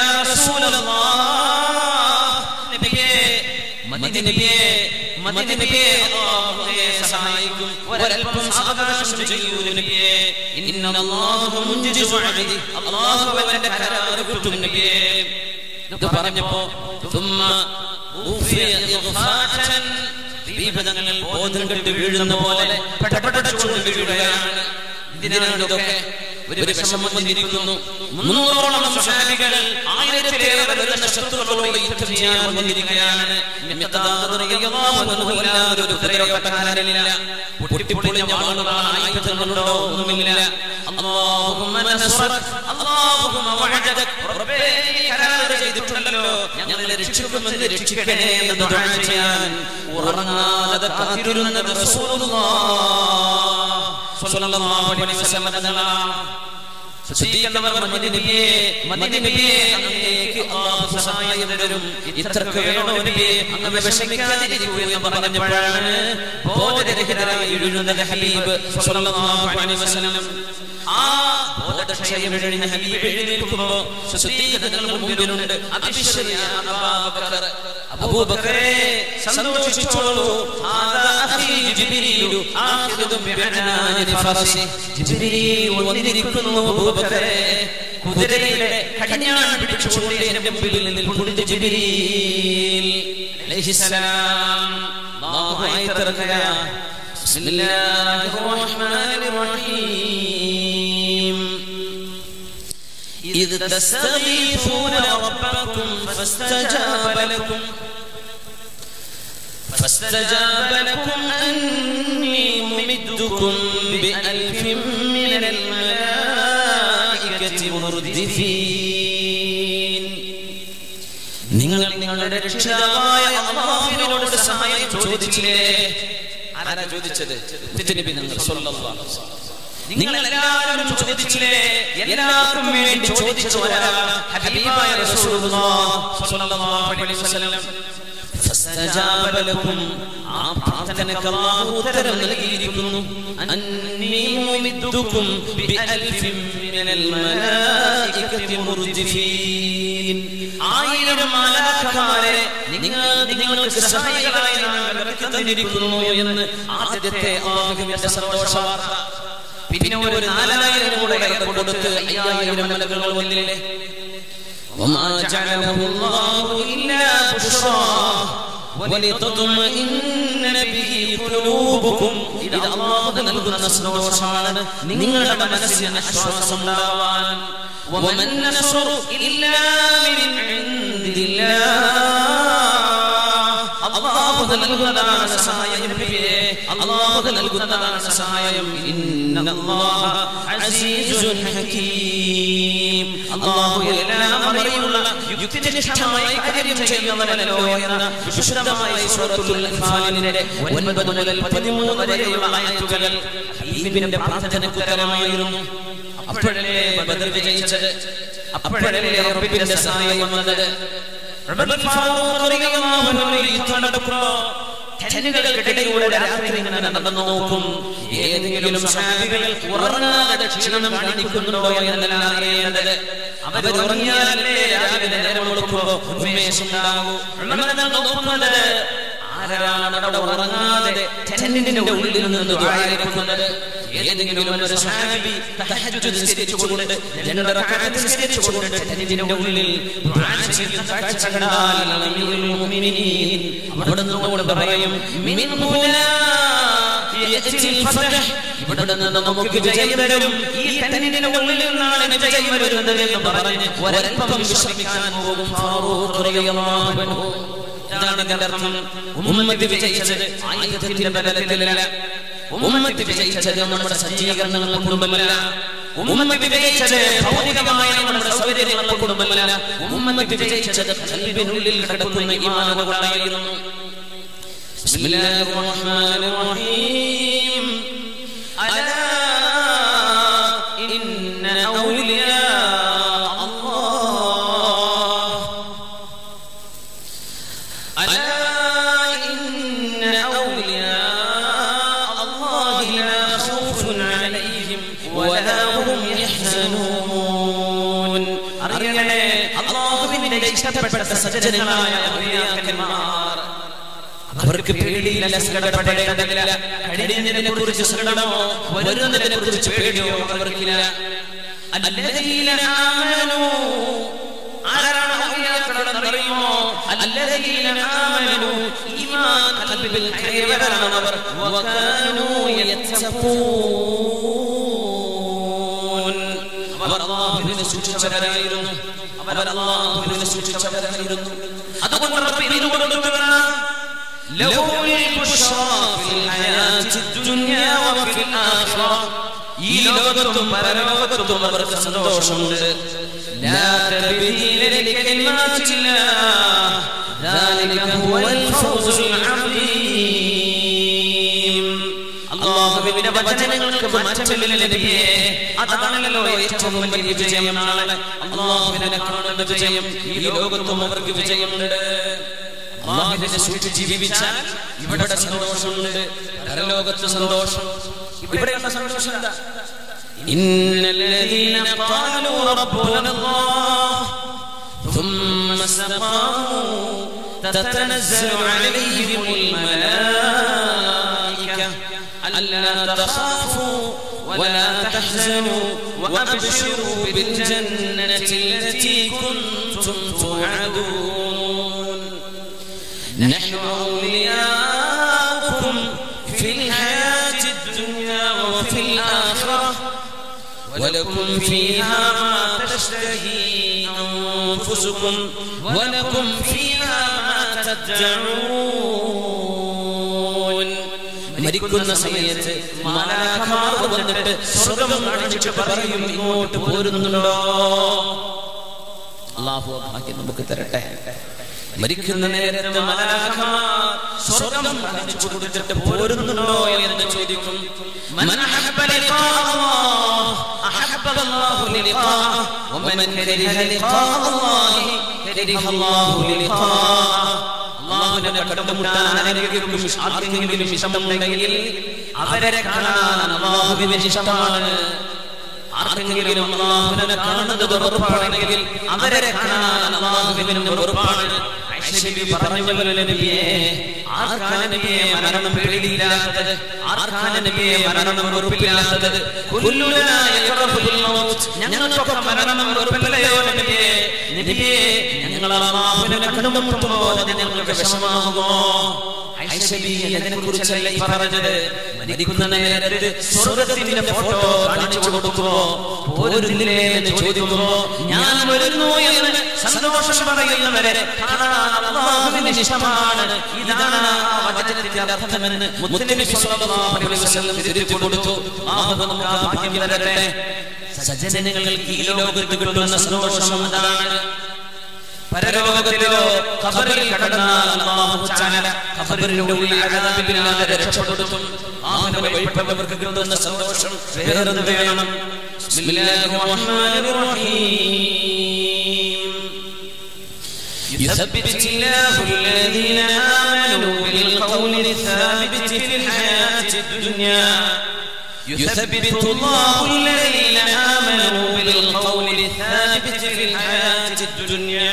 റസൂലല്ലാഹ് നബിയേ മദീന നബിയേ മദീന നബിയേ അല്ലാഹുവേ സഹായിക്കും ഒരൽപ്പം സാവകാശം ചെയ്യൂ നബിയേ ഇന്നല്ലാഹു മുൻജിസു അലൈഹി അല്ലാഹു അവന്റെ കരാർ കിട്ടും നബിയേ ഇത് പറഞ്ഞപ്പോ ثم ഊഫിയ ഇഗ്ഫാഅൻ ദീപതങ്ങൾ ബോധം കെട്ട് വീഴുന്ന പോലെ പെട്ടപ്പെട്ടുകൊണ്ട് വീഴുകയാണ് ഇതിനാണ് ഇതൊക്കെ ഒരു വിഷമം വന്നിരിക്കുന്നു മുന്നൂറോളം സഹാബികൾ ആയിരത്തിലേറെ വരുന്ന ശത്രുക്കളോട് യുദ്ധം ചെയ്യാൻ വന്നിരിക്കുകയാണ് ഒരു കുതിരയോട്ടക്കാരനില്ല പൊട്ടിപ്പൊളിഞ്ഞ വാളുകളാണ് ആയുധങ്ങളുണ്ടോ ഒന്നുമില്ല അല്ലാഹുമ്മ നസ്റക് അല്ലാഹുമ്മ വഅദക് റബ്ബേ കരാർ ചെയ്തിട്ടുണ്ടല്ലോ ഞങ്ങളെ രക്ഷിക്കുമെന്ന് രക്ഷിക്കണേ എന്ന് ദുആ ചെയ്യാൻ ഉറങ്ങാതെ കാത്തിരുന്നത് റസൂലുള്ളാഹ് സ്വല്ലല്ലാഹു അലൈഹി വസല്ലം തങ്ങളാണ് ശ്രദ്ധിക്കുന്നവർ മദിനബിയെ മദിനബിയെ അങ്ങേക്ക് അല്ലാഹു സഹായം തരും ഇത്രക്ക് വേണോ നബിയെ അങ്ങ് വിഷമിക്കാതിരിക്കൂ എന്ന് പറഞ്ഞപ്പോഴാണ് ബോധരഹിതരായി എഴുതുന്നത് ഹബീബ് സ്വല്ലല്ലാഹു അലൈഹി വസല്ലം ആ ബോധക്ഷയം എഴുതിന ഹബീബ് എഴുന്നേൽക്കുമ്പോ ശ്രദ്ധിക്കുന്നവർ മുമ്പിലുണ്ട് അബിശ്വരിയാണ് അബൂബക്കർ അബൂബക്കറെ സന്തോഷിച്ചോളൂ ഹാദാ അഖീ ജിബ്രീലു ആഖിദും ബിഅനാനി ഫറസി ജിബ്രീൽ വന്നിരിക്കുന്നു അബൂബക്കറെ കുതിരയുടെ കടിഞ്ഞാൺ പിടിച്ചുകൊണ്ട് എന്റെ മുമ്പിൽ നിൽപ്പുണ്ട് ജിബ്രീൽ അലൈഹിസ്സലാം അല്ലാഹു ആയത്തിറക്കുക بسم الله الرحمن الرحيم إذ تستغيثون ربكم فاستجاب لكم فاستجاب لكم أني ممدكم بألف من الملائكة مردفين നിങ്ങൾ നിങ്ങളുടെ രക്ഷിതാവായ അള്ളാഹുവിനോട് സഹായം ചോദിച്ചില്ലേ ആരാ ചോദിച്ചത് നബി നിങ്ങൾ സ്വല്ലല്ലാഹു അലൈഹി വസല്ലം. നിങ്ങൾ എല്ലാവരും ചോദിച്ചില്ലേ എല്ലാവർക്കും വേണ്ടി ചോദിച്ചു ആരാ? ഹബീബായ റസൂലുള്ളാഹ് സ്വല്ലല്ലാഹു അലൈഹി വസല്ലം فاستجاب لكم ആ പ്രാർത്ഥനയ്ക്ക് അല്ലാഹു ഉത്തരം നൽകിയിരിക്കുന്നു അന്നീ മുമിദ്ദുക്കും ബിഅൽഫിൻ മിനൽ മലായികതി മുർദിഫീൻ ആയിരം മാലാഖമാരെ നിങ്ങൾ നിങ്ങൾക്ക് സഹായികളായി നാം ഇറക്കി തന്നിരിക്കുന്നു എന്ന് ആദ്യത്തെ ആഹ്ലാദത്തിന്റെ സന്തോഷ വാർത്ത പിന്നെ ഒരു നാലായിരം കൂടെ കൊടുത്ത് അയ്യായിരം മലകൾ വന്നില്ലേ وما جعله الله إلا بشرى ولتطمئن به قلوبكم ഇത് അള്ളാഹു നൽകുന്ന സന്തോഷമാണ് നിങ്ങളുടെ മനസ്സിന് ആശ്വാസം ഉണ്ടാവാൻ وما النصر إلا من عند الله അള്ളാഹു നൽകുന്നതാണ് സഹായം നബിയേ അള്ളാഹു നൽകുന്നതാണ് സഹായം ഇന്നല്ലാഹ അസീസുൻ ഹകീം അള്ളാഹു എല്ലാം അറിയുള്ള യുക്തിനിഷ്ഠമായ കാര്യം ചെയ്യുന്നവനല്ലോ എന്ന വിശുദ്ധമായ സൂറത്തുൽ അൻഫാലിന്റെ ഒൻപത് മുതൽ പതിമൂന്ന് വരെയുള്ള ആയത്തുകൾ ഹബീബിന്റെ പ്രാർത്ഥനയ്ക്ക് ഉത്തരമായിരുന്നു അപ്പോഴല്ലേ ബദർ വിജയിച്ചത് അപ്പോഴല്ലേ റബ്ബിന്റെ സഹായം വന്നത് ഉമർ ഫാറൂഖ് റളിയല്ലാഹു അൻഹു യുദ്ധം നടക്കുമ്പോൾ ജനങ്ങൾക്കിടയിലൂടെ രാത്രി ഇങ്ങനെ നടന്നു നോക്കും ഏതെങ്കിലും സഹാബികൾ ഉറങ്ങാതെ ക്ഷീണം കാണിക്കുന്നുണ്ടോ എന്നല്ല അറിയേണ്ടത് അവർ ഉറങ്ങിയാലല്ലേ രാവിലെ നേരം കൊടുക്കുമ്പോ ഉന്മേഷമുണ്ടാകൂ ഉമർ നോക്കുന്നത് ആരാണ് അവിടെ ഉറങ്ങാതെ ടെന്റിന്റെ ഉള്ളിൽ നിന്ന് ദ്വാരക്കുന്നത് ഏതെങ്കിലും ഒരു സഹാബി തഹജ്ജുദ് നിസ്കരിച്ചുകൊണ്ട് രണ്ട് റക്അത്ത് നിസ്കരിച്ചുകൊണ്ട് ടെന്റിന്റെ ഉള്ളിൽ ദുആ ചെയ്യുന്ന കാഴ്ച കണ്ടാൽ അമീറുൽ മുഅ്മിനീൻ അവിടെ നിന്നുകൊണ്ട് പറയും മിൻ ഹുനാ യഅതിൽ ഫതഹ് ഇവിടെ നിന്ന് നമുക്ക് വിജയം വരും ഈ ടെന്റിന്റെ ഉള്ളിൽ നിന്നാണ് വിജയം വരുന്നത് എന്ന് പറഞ്ഞ് ഒരൽപ്പം വിശ്രമിക്കാൻ പോകും ഫാറൂഖ് റളിയല്ലാഹു അൻഹു ഇതാണ് ഇതിന്റെ അർത്ഥം ഉമ്മത്ത് വിജയിച്ചത് ആയുധത്തിന്റെ ബലത്തിലല്ല ഉമ്മത്ത് വിജയിച്ചത് നമ്മുടെ സജ്ജീകരണങ്ങൾ കൊണ്ടുമല്ല ഉമ്മത്ത് വിജയിച്ചത് ഭൗതികമായ നമ്മുടെ സൗകര്യങ്ങൾ കൊണ്ടുമല്ല ഉമ്മത്ത് വിജയിച്ചത് കൽബിനുള്ളിൽ കിടക്കുന്ന ഈമാൻ കൊണ്ടായിരുന്നു بسم الله الرحمن الرحيم ألا إن أولياء الله ألا إن أولياء الله لا خوف عليهم ولا هم يحزنون അറിയണേ അള്ളാഹുവിന്റെ ഇഷ്ടപ്പെട്ട സജ്ജനങ്ങളായ ഔലിയാക്കന്മാർ അവർക്ക് പേടിയില്ല സങ്കടപ്പെടേണ്ടതില്ല കഴിഞ്ഞതിനെ കുറിച്ച് സങ്കടമോ വരുന്നതിനെ കുറിച്ച് പേടിയോ അവർക്കില്ല അല്ലദീന ആമനൂ ആരാണ് ഔലിയാക്കളെന്ന് അറിയുമോ അല്ലദീന ആമനൂ ഈമാൻ ഖൽബിൽ കയറിയവരാണ് അവർ വകാനൂ യത്തഖൂൻ അവർ അല്ലാഹുവിനെ സൂക്ഷിച്ചവരായിരുന്നു അവർ അല്ലാഹുവിനെ സൂക്ഷിച്ചവരായിരുന്നു അതുകൊണ്ട് റബ്ബ് ഇതിനോട് കൊടുക്കുകയാണ് لهم البشرى في الحياة الدنيا وفي الآخرة ഈ ലോകത്തും പരലോകത്തും അവർക്ക് സന്തോഷമുണ്ട് لا تبديل لكلمات الله ذلك هو الفوز العظيم അള്ളാഹുവിന്റെ വചനങ്ങൾക്ക് മാറ്റമില്ല നബിയേ അതാണല്ലോ ഏറ്റവും വലിയ വിജയം നാളെ അള്ളാഹുവിനെ കാണുന്ന വിജയം ഈ ലോകത്തും അവർക്ക് വിജയമുണ്ട് അള്ളാഹുവിനെ സൂക്ഷിച്ച് ജീവിച്ചാൽ ഇവിടെ സന്തോഷമുണ്ട് പരലോകത്ത് സന്തോഷം ഇവിടെയുള്ള സന്തോഷം എന്താ إن الذين قالوا ربنا الله ثم استقاموا تتنزل عليهم الملائكة ألا تخافوا ولا تحزنوا وأبشروا بالجنة التي كنتم توعدون نحن أولياؤكم في الحياة ولكم فيها ما تشتهي أنفسكم ولكم فيها ما تدعون മരിക്കുന്ന സമയത്ത് മാലാഖമാർ വന്നിട്ട് സ്വർഗം കാണിച്ചിട്ട് പറയും ഇങ്ങോട്ട് പോരുന്നുണ്ടോ അള്ളാഹു ആ ഭാഗ്യം നമുക്ക് തരട്ടെ മരിക്കുന്ന നേരത്ത് മാലാഖമാർ സ്വർഗം കാണിച്ചു കൊടുത്തിട്ട് പോരുന്നുണ്ടോ എന്ന് ചോദിക്കും من أحب لقاء الله أحب الله لقاءه ومن كره لقاء الله كره الله لقاءه അള്ളാഹുവിനെ കണ്ടുമുട്ടാൻ ആരെങ്കിലും ആർക്കെങ്കിലും ഇഷ്ടമുണ്ടെങ്കിൽ അവരെ കാണാൻ അള്ളാഹുവിന് ഇഷ്ടമാണ് ആർക്കെങ്കിലും അള്ളാഹുവിനെ കാണുന്നത് വെറുപ്പാണെങ്കിൽ അവരെ കാണാൻ അള്ളാഹുവിന് വെറുപ്പാണ് ഐശ്വര്യ പറഞ്ഞല്ലോ നബിയെ ആർക്കാണ് നബിയെ മരണം പേടിയില്ലാത്തത് ആർക്കാണ് നബിയെ മരണം വെറുപ്പില്ലാത്തത് കുല്ലുനാ യഖറഫുൽ മൗത്ത് ഞങ്ങൾക്കൊക്കെ മരണം വെറുപ്പല്ലയോ നബിയെ നബിയെ ഞങ്ങൾ അള്ളാഹുവിനെ കണ്ടുമുട്ടുമ്പോൾ അത് ഞങ്ങൾക്ക് വിഷമമാകുമോ അതിനെ കുറിച്ചല്ല ഈ പറഞ്ഞത് മരിക്കുന്ന നേരത്ത് സ്വർഗത്തിന്റെ ഫോട്ടോ കാണിച്ചു കൊടുക്കുമ്പോ പോരുന്നില്ലേ എന്ന് ചോദിക്കുമ്പോ ഞാൻ വരുന്നു എന്ന് സന്തോഷം പറയുന്നവരെ കാണാൻ അള്ളാഹുവിന് ഇഷ്ടമാണ് ഇതാണ് ആ വചനത്തിന്റെ അർത്ഥമെന്ന് മുത്തനബി സ്വല്ലല്ലാഹു അലൈഹി വസല്ലം തിരിച്ചു കൊടുത്തു ആഹ് നമുക്ക് ആ ഭാഗ്യം തരട്ടെ സജ്ജനങ്ങൾക്ക് ഈ ലോകത്ത് കിട്ടുന്ന സന്തോഷം അതാണ് പരലോകത്തിലോ ഖബറിൽ കടന്നാൽ അല്ലാഹു തആല ഖബറിന്റെ ഉള്ളിൽ അദാബില്ലാതെ രക്ഷപ്പെടുത്തും ആഹ്റ വഴിപ്പെട്ടവർക്ക് കിട്ടുന്ന സന്തോഷം വേറെന്ത് വേണം ബിസ്മില്ലാഹിർ റഹ്മാനിർ റഹീം يثبت الله الذين آمنوا بالقول الثابت في الحياة الدنيا يثبت الله الذين آمنوا بالقول الثابت في الحياة الدنيا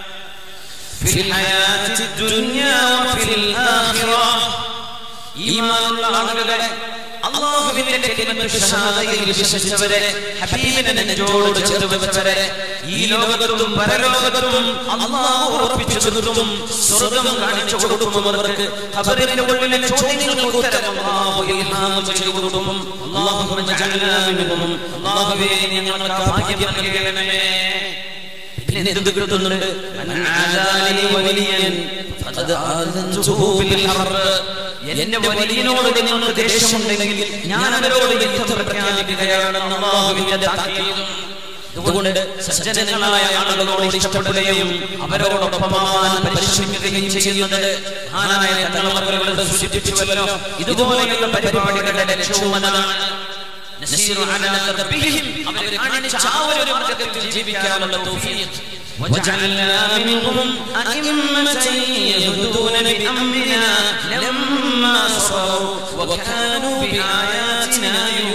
في الحياة الدنيا وفي الآخرة إيمان الله അള്ളാഹുവിന്റെ കലിമത്ത് ഷഹാദയിൽ വിശ്വസിച്ചവരെ ഹബീബിനെ നെഞ്ചോട് ചേർത്ത് വെച്ചവരെ ഈ ലോകത്തും പരലോകത്തും അള്ളാഹു ഉറപ്പിച്ചു നിർത്തും സ്വർഗം കാണിച്ചു കൊടുക്കും അവർക്ക് ഖബറിന്റെ ഉള്ളിലെ ചോദ്യങ്ങൾക്ക് ഉത്തരം അള്ളാഹു ഇൽഹാം ചെയ്തു കൊടുക്കും അള്ളാഹു ജഅൽനാ മിൻഹും അള്ളാഹുവേ ഞങ്ങൾക്ക് ആ ഭാഗ്യം നൽകണമേ പിന്നെ എന്ത് കിട്ടുന്നുണ്ട് അനാദാലി വലിയൻ ഫഖദ് ആദൻതുഹു ബിൽ ഹർബ് എന്റെ വലിയനോട് നിങ്ങൾക്ക് ദേഷ്യമുണ്ടെങ്കിൽ ഞാൻ അവരോട് യുദ്ധം പ്രഖ്യാപിക്കുകയാണെന്ന് അള്ളാഹുവിന്റെ താക്കീതും അതുകൊണ്ട് സജ്ജനങ്ങളായ ആളുകളോട് ഇഷ്ടപ്പെടുകയും അവരോടൊപ്പമാവാൻ പരിശ്രമിക്കുകയും ചെയ്യുന്നത് ആനായ തങ്ങളവരുടെ സൂചിപ്പിച്ചുവല്ലോ ഇതുപോലെയുള്ള പരിപാടികളുടെ ലക്ഷ്യവും അതാണ് നസീറു അലാ ദർബിഹിം അവരെ കാണിച്ച ആ ഒരു മാർഗ്ഗത്തിൽ ജീവിക്കാനുള്ള തൗഫീഖ് وجعلنا منهم أئمة يهدون بأمرنا لما صبروا وكانوا بآياتنا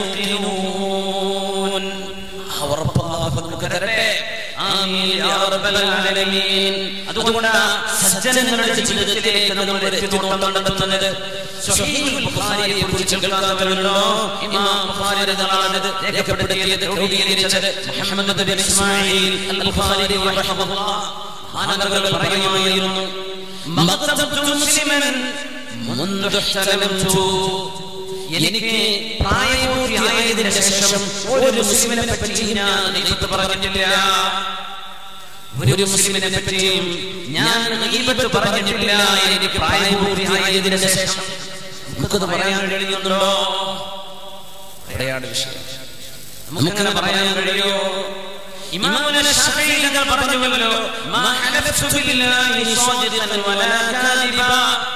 يوقنون ഉറപ്പ് അല്ലാഹു നമുക്ക് തരട്ടെ ആമീൻ യാ റബ്ബൽ ആലമീൻ അതുകൊണ്ട് സജ്ജനങ്ങളുടെ ജീവിതത്തിലേക്ക് നമ്മൾ എത്തിക്കൊണ്ടുവന്നത് സ്വഹീഹുൽ ബുഖാരിയെ കുറിച്ച് കേൾക്കാത്തവരുണ്ടോ ഇമാം ബുഖാരി റളിയല്ലാഹു രേഖപ്പെടുത്തിയത് ക്രോഡീകരിച്ചത് Muhammad bin Ismail al Bukhari റഹിമഹുല്ലാഹ് മാനവകൾ പറയുമായിരുന്നു മഖതബ്തു മുസ്ലിമൻ മുൻദു ഇഹ്തലംതു എനിക്ക് പ്രായപൂർത്തിയായതിനു ശേഷം ഒരു മുസ്ലിമിനെ പറ്റി ഞാൻ ഗീബത്ത് പറഞ്ഞിട്ടില്ല ഒരു മുസ്ലിമിനെ പറ്റിയും ഞാൻ ഗീബത്ത് പറഞ്ഞിട്ടില്ല എനിക്ക് പ്രായപൂർത്തിയായതിനു ശേഷം നമുക്കത് പറയാൻ കഴിയുന്നുണ്ടോ അവിടെയാണ് വിഷയം നമുക്കങ്ങനെ പറയാൻ കഴിയോ ഇമാമുന ശഫീഈ തങ്ങൾ പറഞ്ഞുവല്ലോ മാ ഹലഫ്തു ബില്ലാഹി സാദിഖൻ വലാ കാദിബാ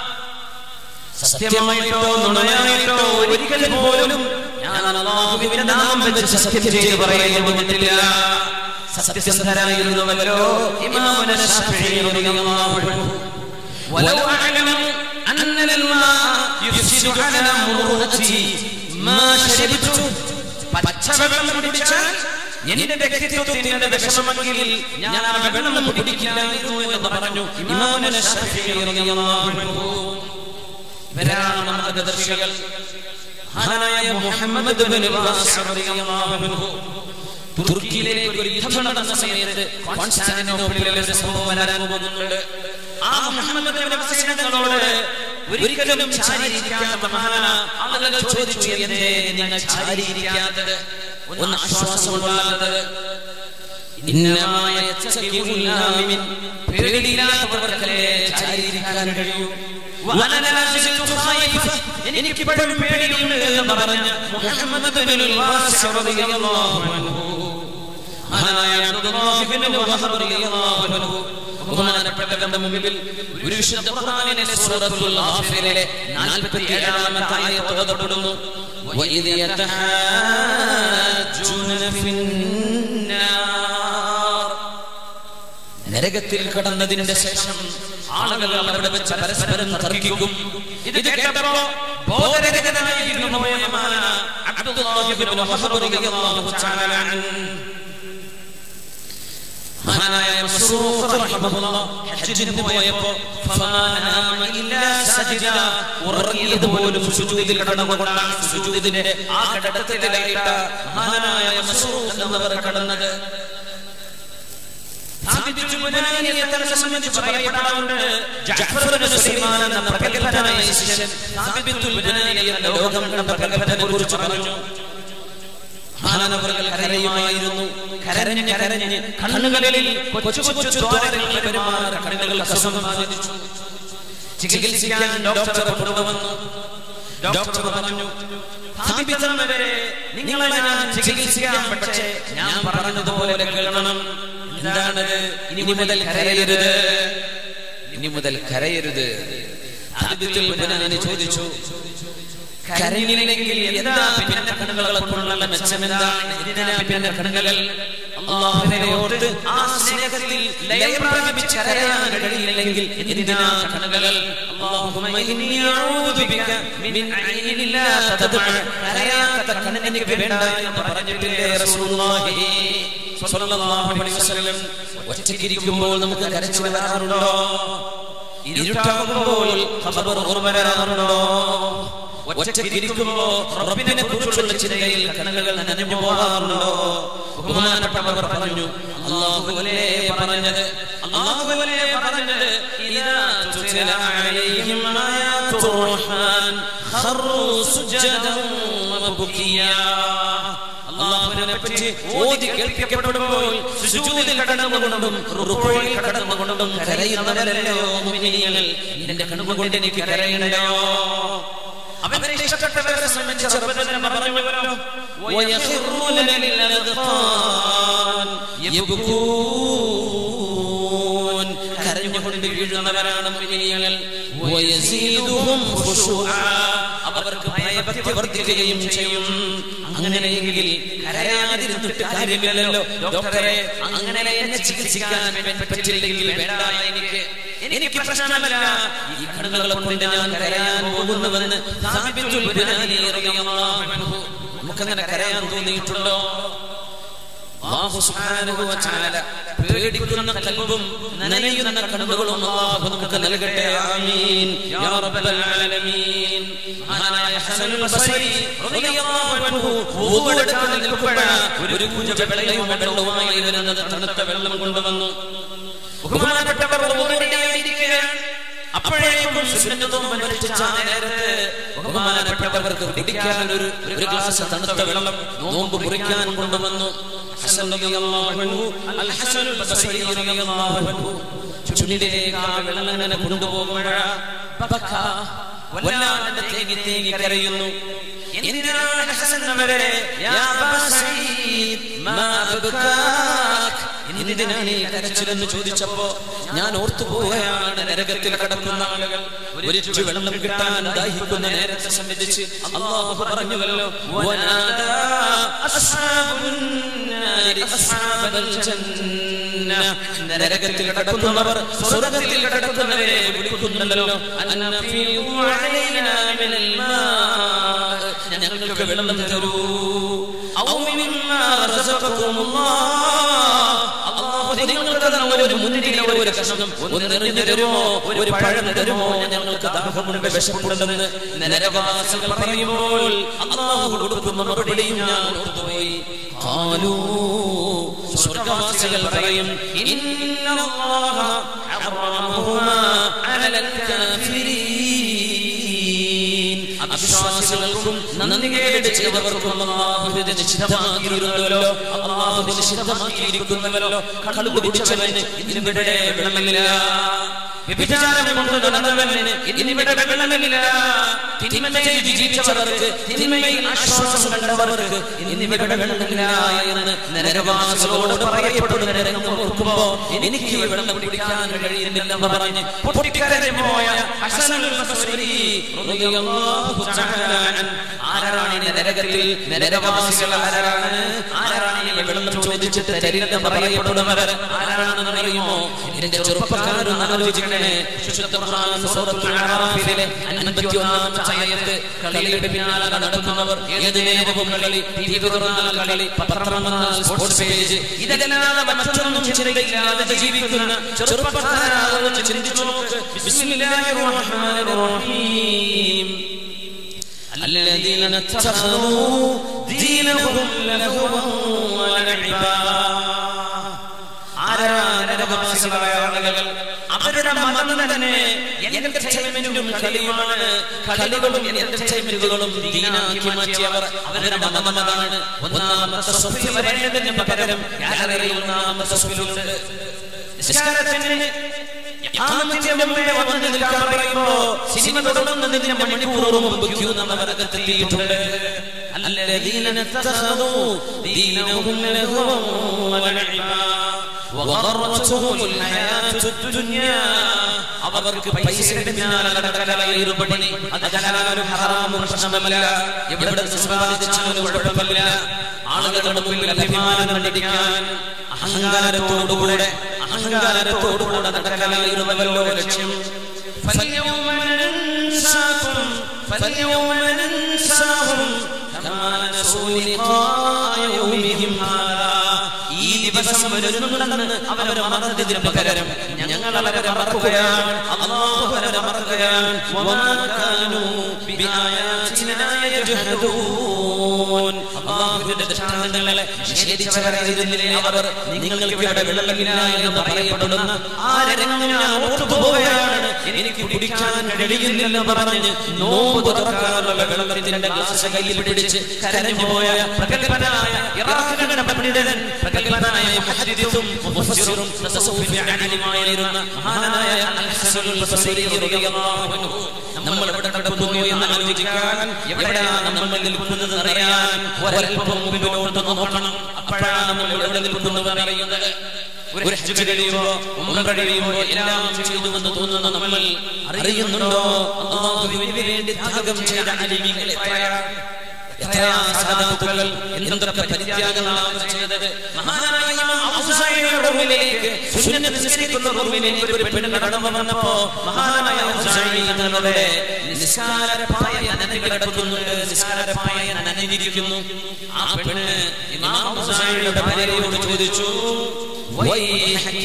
സത്യമായിട്ടോ നുണയായിട്ടോ ഒരിക്കൽ പോലും ഞാൻ അള്ളാഹുവിന്റെ നാമം വെച്ച് സത്യം ചെയ്ത് പറയുന്നില്ല സത്യസന്ധരായിരുന്നുവല്ലോ ഇമാമുന ശഫീഈ റളിയല്ലാഹു അൻഹു ولو أعلم أن الماء يفسد على مرغتي ما شربت പച്ചവെള്ളം കുടിച്ചാൽ എന്റെ വ്യക്തിത്വത്തിന്റെ വിഷമമെങ്കിൽ ഞാൻ ആ വെള്ളം കുടിക്കില്ലായിരുന്നു എന്ന് പറഞ്ഞു ഇമാമുന ശഫീഈ റളിയല്ലാഹു അൻഹു ഇവരാണ് മാർഗദർശികൾ മഹാനായ മുഹമ്മദ് ബിൻ വാസിഅ റളിയല്ലാഹു അൻഹു തുർക്കിയിലേക്ക് ഒരു യുദ്ധം നടന്ന സമയത്ത് കോൺസ്റ്റാന്റിനോപ്പിളിൽ ഒരു സംഭവം വരാൻ പോകുന്നുണ്ട് ആ മുഹമ്മദ് ബിൻ വാസിഅ തങ്ങളോട് ഒരിക്കലും ചാരിയിരിക്കാത്ത മഹാന ആളുകൾ ചോദിച്ചു എന്തേ നിങ്ങൾ ചാരിയിരിക്കാത്തത് ഒന്ന് ആശ്വാസം കൊള്ളാത്തത് ഇന്നമായ യത്തഖിഉല്ലാമിൻ പേടിയില്ലാത്തവർക്കല്ലേ ചാരിയിരിക്കാൻ കഴിയൂ വനനാസിൽതു ഖൈഫ എനിക്കിപ്പോഴും പേടിയുണ്ട് എന്ന് പറഞ്ഞ മുഹമ്മദ് ബിനുൽ വാസിഅ റളിയല്ലാഹു അൻഹു മഹാനായ അബ്ദുല്ലാഹി ബിൻ വഹബ് റളിയല്ലാഹു അൻഹു ബഹുമാനപ്പെട്ടവരുടെ മുമ്പിൽ ഒരു വിശുദ്ധ ഖുർആനിലെ സൂറത്തുൽ ഗാഫിറിലെ 47ാമത്തെ ആയത്ത് ഓതപ്പെടുന്നു وإذ يتحاجون في النار നരകത്തിൽ കടന്നതിന്റെ ശേഷം ആളുകൾ അവിടെ വെച്ച് പരസ്പരം തർക്കിക്കും ഇത് കേട്ടപ്പോ ബോധരഹിതനായിരുന്നു മൗനമായ അബ്ദുല്ലാഹി ഇബ്നു വഹബ് റളിയല്ലാഹു തആല അൻഹു മഹാനായ മസ്റൂഖ് റഹിമഹുല്ലാഹ് ഹജ്ജിന് പോയപ്പോ ഫമാനാമ ഇല്ലാ സജ്ദ ഉറങ്ങിയത് പോലും സുജൂദിൽ കടന്നുകൊണ്ടാണ് സുജൂദിന്റെ ആ ഘട്ടത്തിലായിട്ട് മഹാനായ മസ്റൂഖ് എന്നവർ കടന്നത് സാബിത്തുൽ ബുനാനിയെ തന്നെ സംബന്ധിച്ച് പറയപ്പെടാറുണ്ട് ജഅഫർ ഇബ്നു സുലൈമാൻ എന്ന പ്രഗത്ഭനായ ശിഷ്യൻ സാബിത്തുൽ ബുനാനി എന്ന ലോകം കണ്ട പ്രഗത്ഭനെ കുറിച്ച് പറഞ്ഞു മഹാനവറുകൾ കരയുമായിരുന്നു കരഞ്ഞ് കരഞ്ഞ് കണ്ണുകളിൽ കൊച്ചു കൊച്ചു ദ്വാരങ്ങൾ പെരുമാറ കണ്ണുകൾ അസുഖം ബാധിച്ചു ചികിത്സിക്കാൻ ഡോക്ടറെ കൊണ്ടുവന്നു ഡോക്ടർ പറഞ്ഞു സ്ഥാപിതവരെ നിങ്ങളെ ഞാൻ ചികിത്സിക്കാം പക്ഷേ ഞാൻ പറഞ്ഞതുപോലെ കേൾക്കണം എന്താണത് ഇനി മുതൽ കരയരുത് ഇനി മുതൽ കരയരുത് ആദ്യത്തിൽ ബുനാനി ചോദിച്ചു കരഞ്ഞില്ലെങ്കിൽ എന്താ പിന്നെ കണ്ണുകളെ കൊണ്ടുള്ള മെച്ചം എന്താണ് എന്തിനാ പിന്നെ കണ്ണുകൾ അള്ളാഹുവിനെ ഓർത്ത് ആ സ്നേഹത്തിൽ ലയം പ്രാപിച്ച് കരയാൻ കഴിയില്ലെങ്കിൽ എന്തിനാ കണ്ണുകൾ അല്ലാഹുമ്മ ഇന്നി അഊദു ബിക മിൻ ഐനിൻ ലാ തദ്മഅ കരയാത്ത കണ്ണെനിക്ക് വേണ്ട എന്ന് പറഞ്ഞിട്ടില്ലേ റസൂലുള്ളാഹി സ്വല്ലല്ലാഹു അലൈഹി വസല്ലം ഒറ്റയ്ക്കിരിക്കുമ്പോൾ നമുക്ക് കരച്ചിൽ വരാറുണ്ടോ ഇരുട്ടാകുമ്പോൾ ഖബർ ഓർമ്മ വരാറുണ്ടോ ഒറ്റയ്ക്കിരിക്കുമ്പോ റബ്ബിനെ കുറിച്ചുള്ള ചിന്തയിൽ കണ്ണുകൾ നനഞ്ഞു പോകാറുണ്ടോ ബഹുമാനപ്പെട്ടവർ പറഞ്ഞു അല്ലാഹുവല്ലേ പറഞ്ഞത് അല്ലാഹുവല്ലേ പറഞ്ഞത് ഇദാ തുതില അലൈഹിം ആയാതുർ റഹ്മാൻ ഖറു സുജദൻ വബുകിയാ അള്ളാഹുവിനെ പറ്റി ഓതി കേൾപ്പിക്കപ്പെടുമ്പോൾ സുജൂദിൽ കടന്നുകൊണ്ടും റുക്കോയിൽ കടന്നുകൊണ്ടും കരയുന്നവരല്ലോ മുഅ്മിനീങ്ങൾ നിന്റെ കണ്ണുകൊണ്ട് എനിക്ക് കരയണയോ അവരെ ഇഷ്ടപ്പെട്ടവരെ സംബന്ധിച്ച് റബ്ബ് തന്നെ പറഞ്ഞുവല്ലോ ويخرون للأذقان يبكون കരഞ്ഞുകൊണ്ട് വീഴുന്നവരാണ് മുഅ്മിനീങ്ങൾ ويزيدهم خشوعا അവർക്ക് ഭയഭക്തി വർദ്ധിക്കുകയും ചെയ്യും അങ്ങനെയെങ്കിൽ കരയാതിരുന്നിട്ട് കാര്യമില്ലല്ലോ ഡോക്ടറെ അങ്ങനെ എന്നെ ചികിത്സിക്കാൻ പറ്റില്ലെങ്കിൽ വേണ്ട എനിക്ക് എനിക്ക് പ്രശ്നമല്ല ഈ കണ്ണുകളെ കൊണ്ട് ഞാൻ കരയാൻ പോകുന്നുവെന്ന് സാബിത്തുൽ ബുനാനി റളിയല്ലാഹു അൻഹു നമുക്കങ്ങനെ കരയാൻ തോന്നിയിട്ടുണ്ടോ അല്ലാഹു സുബ്ഹാനഹു വ തആല പേടിക്കുന്ന കൽബും നനയുന്ന കണ്ണുകളും അല്ലാഹു നമുക്ക് നൽകട്ടെ ആമീൻ യാ റബ്ബൽ ആലമീൻ മഹാനായ ഹസനുൽ ബസരി റളിയല്ലാഹു അൻഹു വുദു എടുക്കാൻ നിൽക്കുമ്പോഴാണ് ഒരു കുഞ്ഞു വെള്ളയും വെള്ളവുമായി വരുന്നത് തണുത്ത വെള്ളം കൊണ്ടുവന്നു ബഹുമാനപ്പെട്ടവർ വുദുവിനായിരിക്കുകയാണ് അപ്പോഴേക്കും സുന്നത്തും അനുഷ്ഠിച്ച നേരത്ത് ബഹുമാനപ്പെട്ടവർക്ക് കുടിക്കാൻ ഒരു ഒരു ഗ്ലാസ് തണുത്ത വെള്ളം നോമ്പ് മുറിക്കാൻ കൊണ്ടുവന്നു ഹസൻ റളിയല്ലാഹു അൻഹു അൽ ഹസനുൽ ബസരി റളിയല്ലാഹു അൻഹു ചുണ്ടിലേക്ക് ആ വെള്ളം അങ്ങനെ കൊണ്ടുപോകുമ്പോഴാ ബക്ക വല്ലാതെ തേങ്ങി തേങ്ങി കരയുന്നു എന്തിനാണ് ഹസൻ അവരെ യാ അബാ സഈദ് മാ അബ്കാക് എന്തിനാണ് ഈ കരച്ചിലെന്ന് ചോദിച്ചപ്പോ ഞാൻ ഓർത്തു പോവുകയാണ് നരകത്തിൽ കിടക്കുന്ന ആളുകൾ ഒരു വെള്ളം കിട്ടാൻ ദാഹിക്കുന്ന നേരത്തെ സംബന്ധിച്ച് അള്ളാഹു പറഞ്ഞുവല്ലോ വനാദാ അസ്ഹാബുൻ നാരി അസ്ഹാബൽ ജന്ന നരകത്തിൽ കിടക്കുന്നവർ സ്വർഗ്ഗത്തിൽ കിടക്കുന്നവരെ വിളിക്കുന്നുണ്ടല്ലോ അന്നഫീഉ അലൈനാ മിനൽ മാ ഞങ്ങൾക്ക് വെള്ളം തരൂ ഔ മിമ്മാ റസഖകുമുല്ലാഹ് നിങ്ങൾക്ക് തന്ന ഒരു മുന്തിരിയുടെ ഒരു കഷ്ണം ഒന്ന് എറിഞ്ഞു തരുമോ ഒരു പഴം തരുമോ ഞങ്ങൾക്ക് ദാഹമുണ്ട് വിശപ്പുണ്ടെന്ന് നരകവാസികൾ പറയുമ്പോൾ അള്ളാഹു കൊടുക്കുന്ന മറുപടിയും ഞാൻ ഓർത്തുപോയി ഖാലൂ സ്വർഗവാസികൾ പറയും ഇന്നല്ലാഹ ഹറമഹുമാ അലൽ കാഫിരീൻ അവിശ്വാസികൾക്കും നന്ദികേട് ചെയ്തവർക്കും അള്ളാഹു ഇത് നിഷിദ്ധമാക്കിയിരുന്നല്ലോ അള്ളാഹു ഇത് നിഷിദ്ധമാക്കിയിരിക്കുന്നവല്ലോ കള്ളു കുടിച്ചവന് ഇതിനിവിടെ വെള്ളമില്ല വ്യഭിചാരം കൊണ്ട് നടന്നവന് ഇതിനിവിടെ വെള്ളമില്ല തിന്മ ചെയ്ത് ജീവിച്ചവർക്ക് തിന്മയിൽ ആശ്വാസം കണ്ടവർക്ക് ഇന്നിവിടെ വെള്ളമില്ല എന്ന് നരകവാസികളോട് പറയപ്പെടുന്ന രംഗം ഓർക്കുമ്പോ എനിക്ക് ഈ വെള്ളം കുടിക്കാൻ കഴിയുന്നില്ലെന്ന് പറഞ്ഞ് പൊട്ടിക്കരഞ്ഞു പോയ ഹസനുൽ ബസ്രി റളിയല്ലാഹു തആല അൻഹു ആരാണ് ഈ നരകത്തിൽ നരകവാസികൾ ആരാണ് ആരാണ് ഈ വെള്ളം ചോദിച്ചിട്ട് തരില്ലെന്ന് പറയപ്പെടുന്നവർ ആരാണെന്ന് അറിയുമോ എന്റെ ചെറുപ്പക്കാരൊന്ന് ആലോചിക്കണേ ശുദ്ധ ഖുർആൻ സൂറത്തുൽ അറാഫിലെ 51 ആയത്ത് കളിയുടെ പിന്നാലെ നടക്കുന്നവർ ഏത് നേരവും കളി ടിവി തുറന്നാൽ കളി പത്രം വന്നാൽ സ്പോർട്സ് പേജ് ഇതല്ലാതെ മറ്റൊന്നും ചിന്തയില്ലാതെ ജീവിക്കുന്ന ചെറുപ്പക്കാരാണെന്ന് ചിന്തിച്ചു നോക്ക് ബിസ്മില്ലാഹിർ റഹ്മാനിർ റഹീം الذين اتخذوا دينهم لهوا ولعبا ആരാധനവാസികളായ ആളുകൾ അവരുടെ മതം തന്നെ എന്റർടൈൻമെന്റും കളിയുമാണ് കളികളും എന്റർടൈൻമെന്റുകളും ദീനാക്കി മാറ്റിയവർ അവരുടെ മതം അതാണ് ഒന്നാമത്തെ സ്വപ്പിൽ വരേണ്ടതിന് പകരം ഗാലറിയിൽ ഒന്നാമത്തെ സ്വപ്പിലുണ്ട് നിസ്കാരത്തിന് യാമത്തിന്റെ മുമ്പേ വന്ന് നിൽക്കാൻ പറയുമ്പോ സിനിമ തുടങ്ങുന്നതിന് മണിക്കൂർ മുമ്പ് ക്യൂ നമ്മ വർഗത്തെത്തിയിട്ടുണ്ട് الذين اتخذوا دينهم لهوا ولعبا وغرتهم الحياة الدنيا അവർക്ക് പൈസയുടെ പിന്നാലെ നടക്കലായിരുന്നു പണി അത് ഹലാലും ഹറാമും പ്രശ്നമല്ല എവിടെ നിന്ന് സമ്പാദിച്ചാലും കുഴപ്പമില്ല ആളുകളുടെ മുമ്പിൽ അഭിമാനം നടിക്കാൻ അഹങ്കാരത്തോടുകൂടെ അഹങ്കാരത്തോടുകൂടെ നടക്കലായിരുന്നവല്ലോ ലക്ഷ്യം فاليوم ننساكم فاليوم ننساهم كما نسوا لقاء يومهم هذا ഈ ദിവസം വരുന്നുണ്ടെന്ന് അവരെ മറന്നതിന് പകരം ഞങ്ങൾ അവരെ മറക്കുകയാണ് അള്ളാഹു അവരെ മറക്കുകയാണ് വമാ കാനൂ ബിആയാതിനാ യജ്ഹദൂൻ അള്ളാഹുവിന്റെ ദൃഷ്ടാന്തങ്ങളെ നിഷേധിച്ചവരായിരുന്നില്ലേ അവർ നിങ്ങൾക്ക് ഇവിടെ വെള്ളമില്ല എന്ന് പറയപ്പെടുന്ന ആ രംഗം ഞാൻ ഓർത്തുപോവുകയാണ് എനിക്ക് കുടിക്കാൻ കഴിയുന്നില്ലെന്ന് പറഞ്ഞ് നോമ്പ് തുറക്കാനുള്ള വെള്ളത്തിന്റെ ഗ്ലാസ് കയ്യിൽ പിടിച്ച് കരഞ്ഞു പോയ പ്രഗത്ഭനായ ഇറാഖിന്റെ പണ്ഡിതൻ പ്രഗത്ഭനായ മുഹദ്ദിസും മുഫസ്സിറും തസവ്വുഫ് അലിമായിരുന്ന മഹാനായ അൽ-ഹസനുൽ ബസ്രി റളിയല്ലാഹു അൻഹു നമ്മൾ എവിടെ കിടക്കുന്നു എന്ന് ആലോചിക്കാൻ എവിടെയാണ് നമ്മൾ നിൽക്കുന്നത് അറിയാൻ ഒരൽപ്പം മുമ്പിലോട്ട് നോക്കണം അപ്പോഴാണ് നമ്മൾ എവിടെ നിൽക്കുന്നത് അറിയുന്നത് ഒരു ഹജ്ജ് കഴിയുമ്പോ ഉംറ കഴിയുമ്പോ എല്ലാം ചെയ്തു എന്ന് തോന്നുന്ന നമ്മൾ അറിയുന്നുണ്ടോ അള്ളാഹുവിന് വേണ്ടി ത്യാഗം ചെയ്ത അലിമികൾ എത്രയാണ് എത്രയാ സാധാത്തുക്കൾ എന്തൊക്കെ പരിത്യാഗങ്ങളാണ് അവർ ചെയ്തത് മഹാനായ ഇമാം ഔസായിയുടെ റൂമിലേക്ക് സുന്നത്ത് നിസ്കരിക്കുന്ന റൂമിലേക്ക് ഒരു പെണ്ണ് കടന്നു വന്നപ്പോ മഹാനായ ഔസായി തങ്ങളുടെ നിസ്കാരപ്പായ നനഞ്ഞു കിടക്കുന്നുണ്ട് നിസ്കാരപ്പായ നനഞ്ഞിരിക്കുന്നു ആ പെണ്ണ് ഇമാം ഔസായിയുടെ ഭാര്യയോട് ചോദിച്ചു വൈഹയ്യ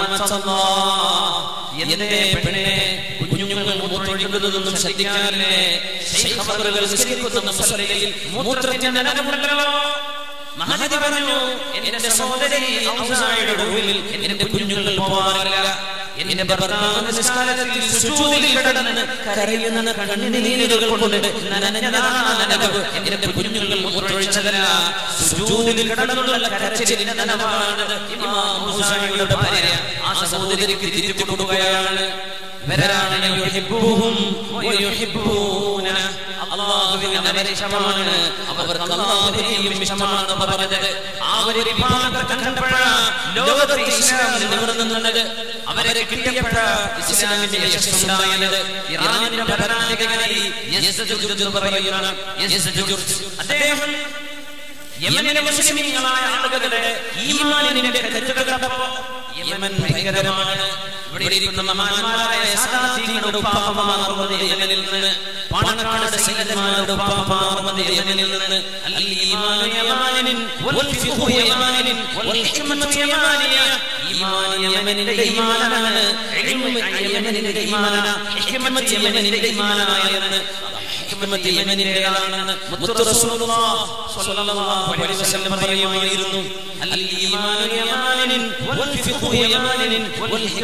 അമത്തല്ലാഹ് എന്റെ പെണ്ണെ കുഞ്ഞുങ്ങൾ മൂത്രൊഴിക്കുന്നതൊന്നും ശ്രദ്ധിക്കാറില്ലേ ശൈഖവറുകൾ നിസ്കരിക്കുന്ന മുസല്ലയിൽ മൂത്രത്തിന് നനവുണ്ടല്ലോ മഹദി പറഞ്ഞു എന്റെ സഹോദരി ഔസായുടെ റൂമിൽ എന്റെ കുഞ്ഞുങ്ങൾ പോവാറില്ല എന്റെ ഭർത്താവ് നിസ്കാരത്തിൽ സുജൂദിൽ കിടന്ന് കരയുന്ന കണ്ണുനീരുകൾ കൊണ്ട് നനഞ്ഞതാണ് നനവ് എന്റെ കുഞ്ഞുങ്ങൾ മൂത്രൊഴിച്ചതല്ല സുജൂദിൽ കിടന്നുള്ള കരച്ചിലിന്റെ നനവാണ് ഇമാം ഔസായുടെ ഭാര്യ ആ സഹോദരിക്ക് തിരിച്ചു കൊടുക്കുകയാണ് ഇവരാണ് യുഹിബ്ബുഹും വയുഹിബ്ബൂന അല്ലാഹുവിന് അവരെ ഇഷ്ടമാണ് അവർക്ക് അല്ലാഹുവിനെയും ഇഷ്ടമാണ് പറഞ്ഞത് ആ ഒരു വിഭാഗത്തെ കണ്ടപ്പോഴാണ് ലോകത്ത് ഇസ്ലാം നിവർന്നു നിന്നത് അവരെ കിട്ടിയപ്പോഴാണ് ഇസ്ലാമിന്റെ യശസ്സുണ്ടായത് ഇറാനിന്റെ ഭരണാധികാരി യസ്ജുജ് എന്ന് പറയുന്ന യസ്ജുജ് അദ്ദേഹം യമനിലെ മുസ്ലിമീങ്ങളായ ആളുകളുടെ ഈമാനിന്റെ കരുത്തുകൾ കണ്ടപ്പോ യമൻ ഭയങ്കരമാണ് ഇവിടെ ഇരിക്കുന്ന മഹാന്മാരായ സാദാത്യങ്ങളുടെ ഉപ്പാപ്പമാർ വന്നത് യമനിൽ നിന്ന് പാണക്കാട് സൈനികന്മാരുടെ ഉപ്പാപ്പമാർ വന്നത് യമനിൽ നിന്ന് അൽ ഈമാനു യമാനിൻ വൽ ഫിഖ്ഹു യമാനിൻ വൽ ഹിക്മത്തു യമാനിയ ഈമാൻ യമനിന്റെ ഈമാനാണ് ഇൽമു യമനിന്റെ ഈമാനാണ് ഹിക്മത്ത് യമനിന്റെ ഈമാനാണ് ഹിക്മത്ത് യമനിന്റേതാണെന്ന് മുത്തു റസൂലുള്ളാഹ് സ്വല്ലല്ലാഹു അലൈഹി വസല്ലം പറയുമായിരുന്നു അൽ ഈമാനു യമാനിൻ വൽ ഫിഖ്ഹു യമാനിൻ വൽ ഹിക്മത്തു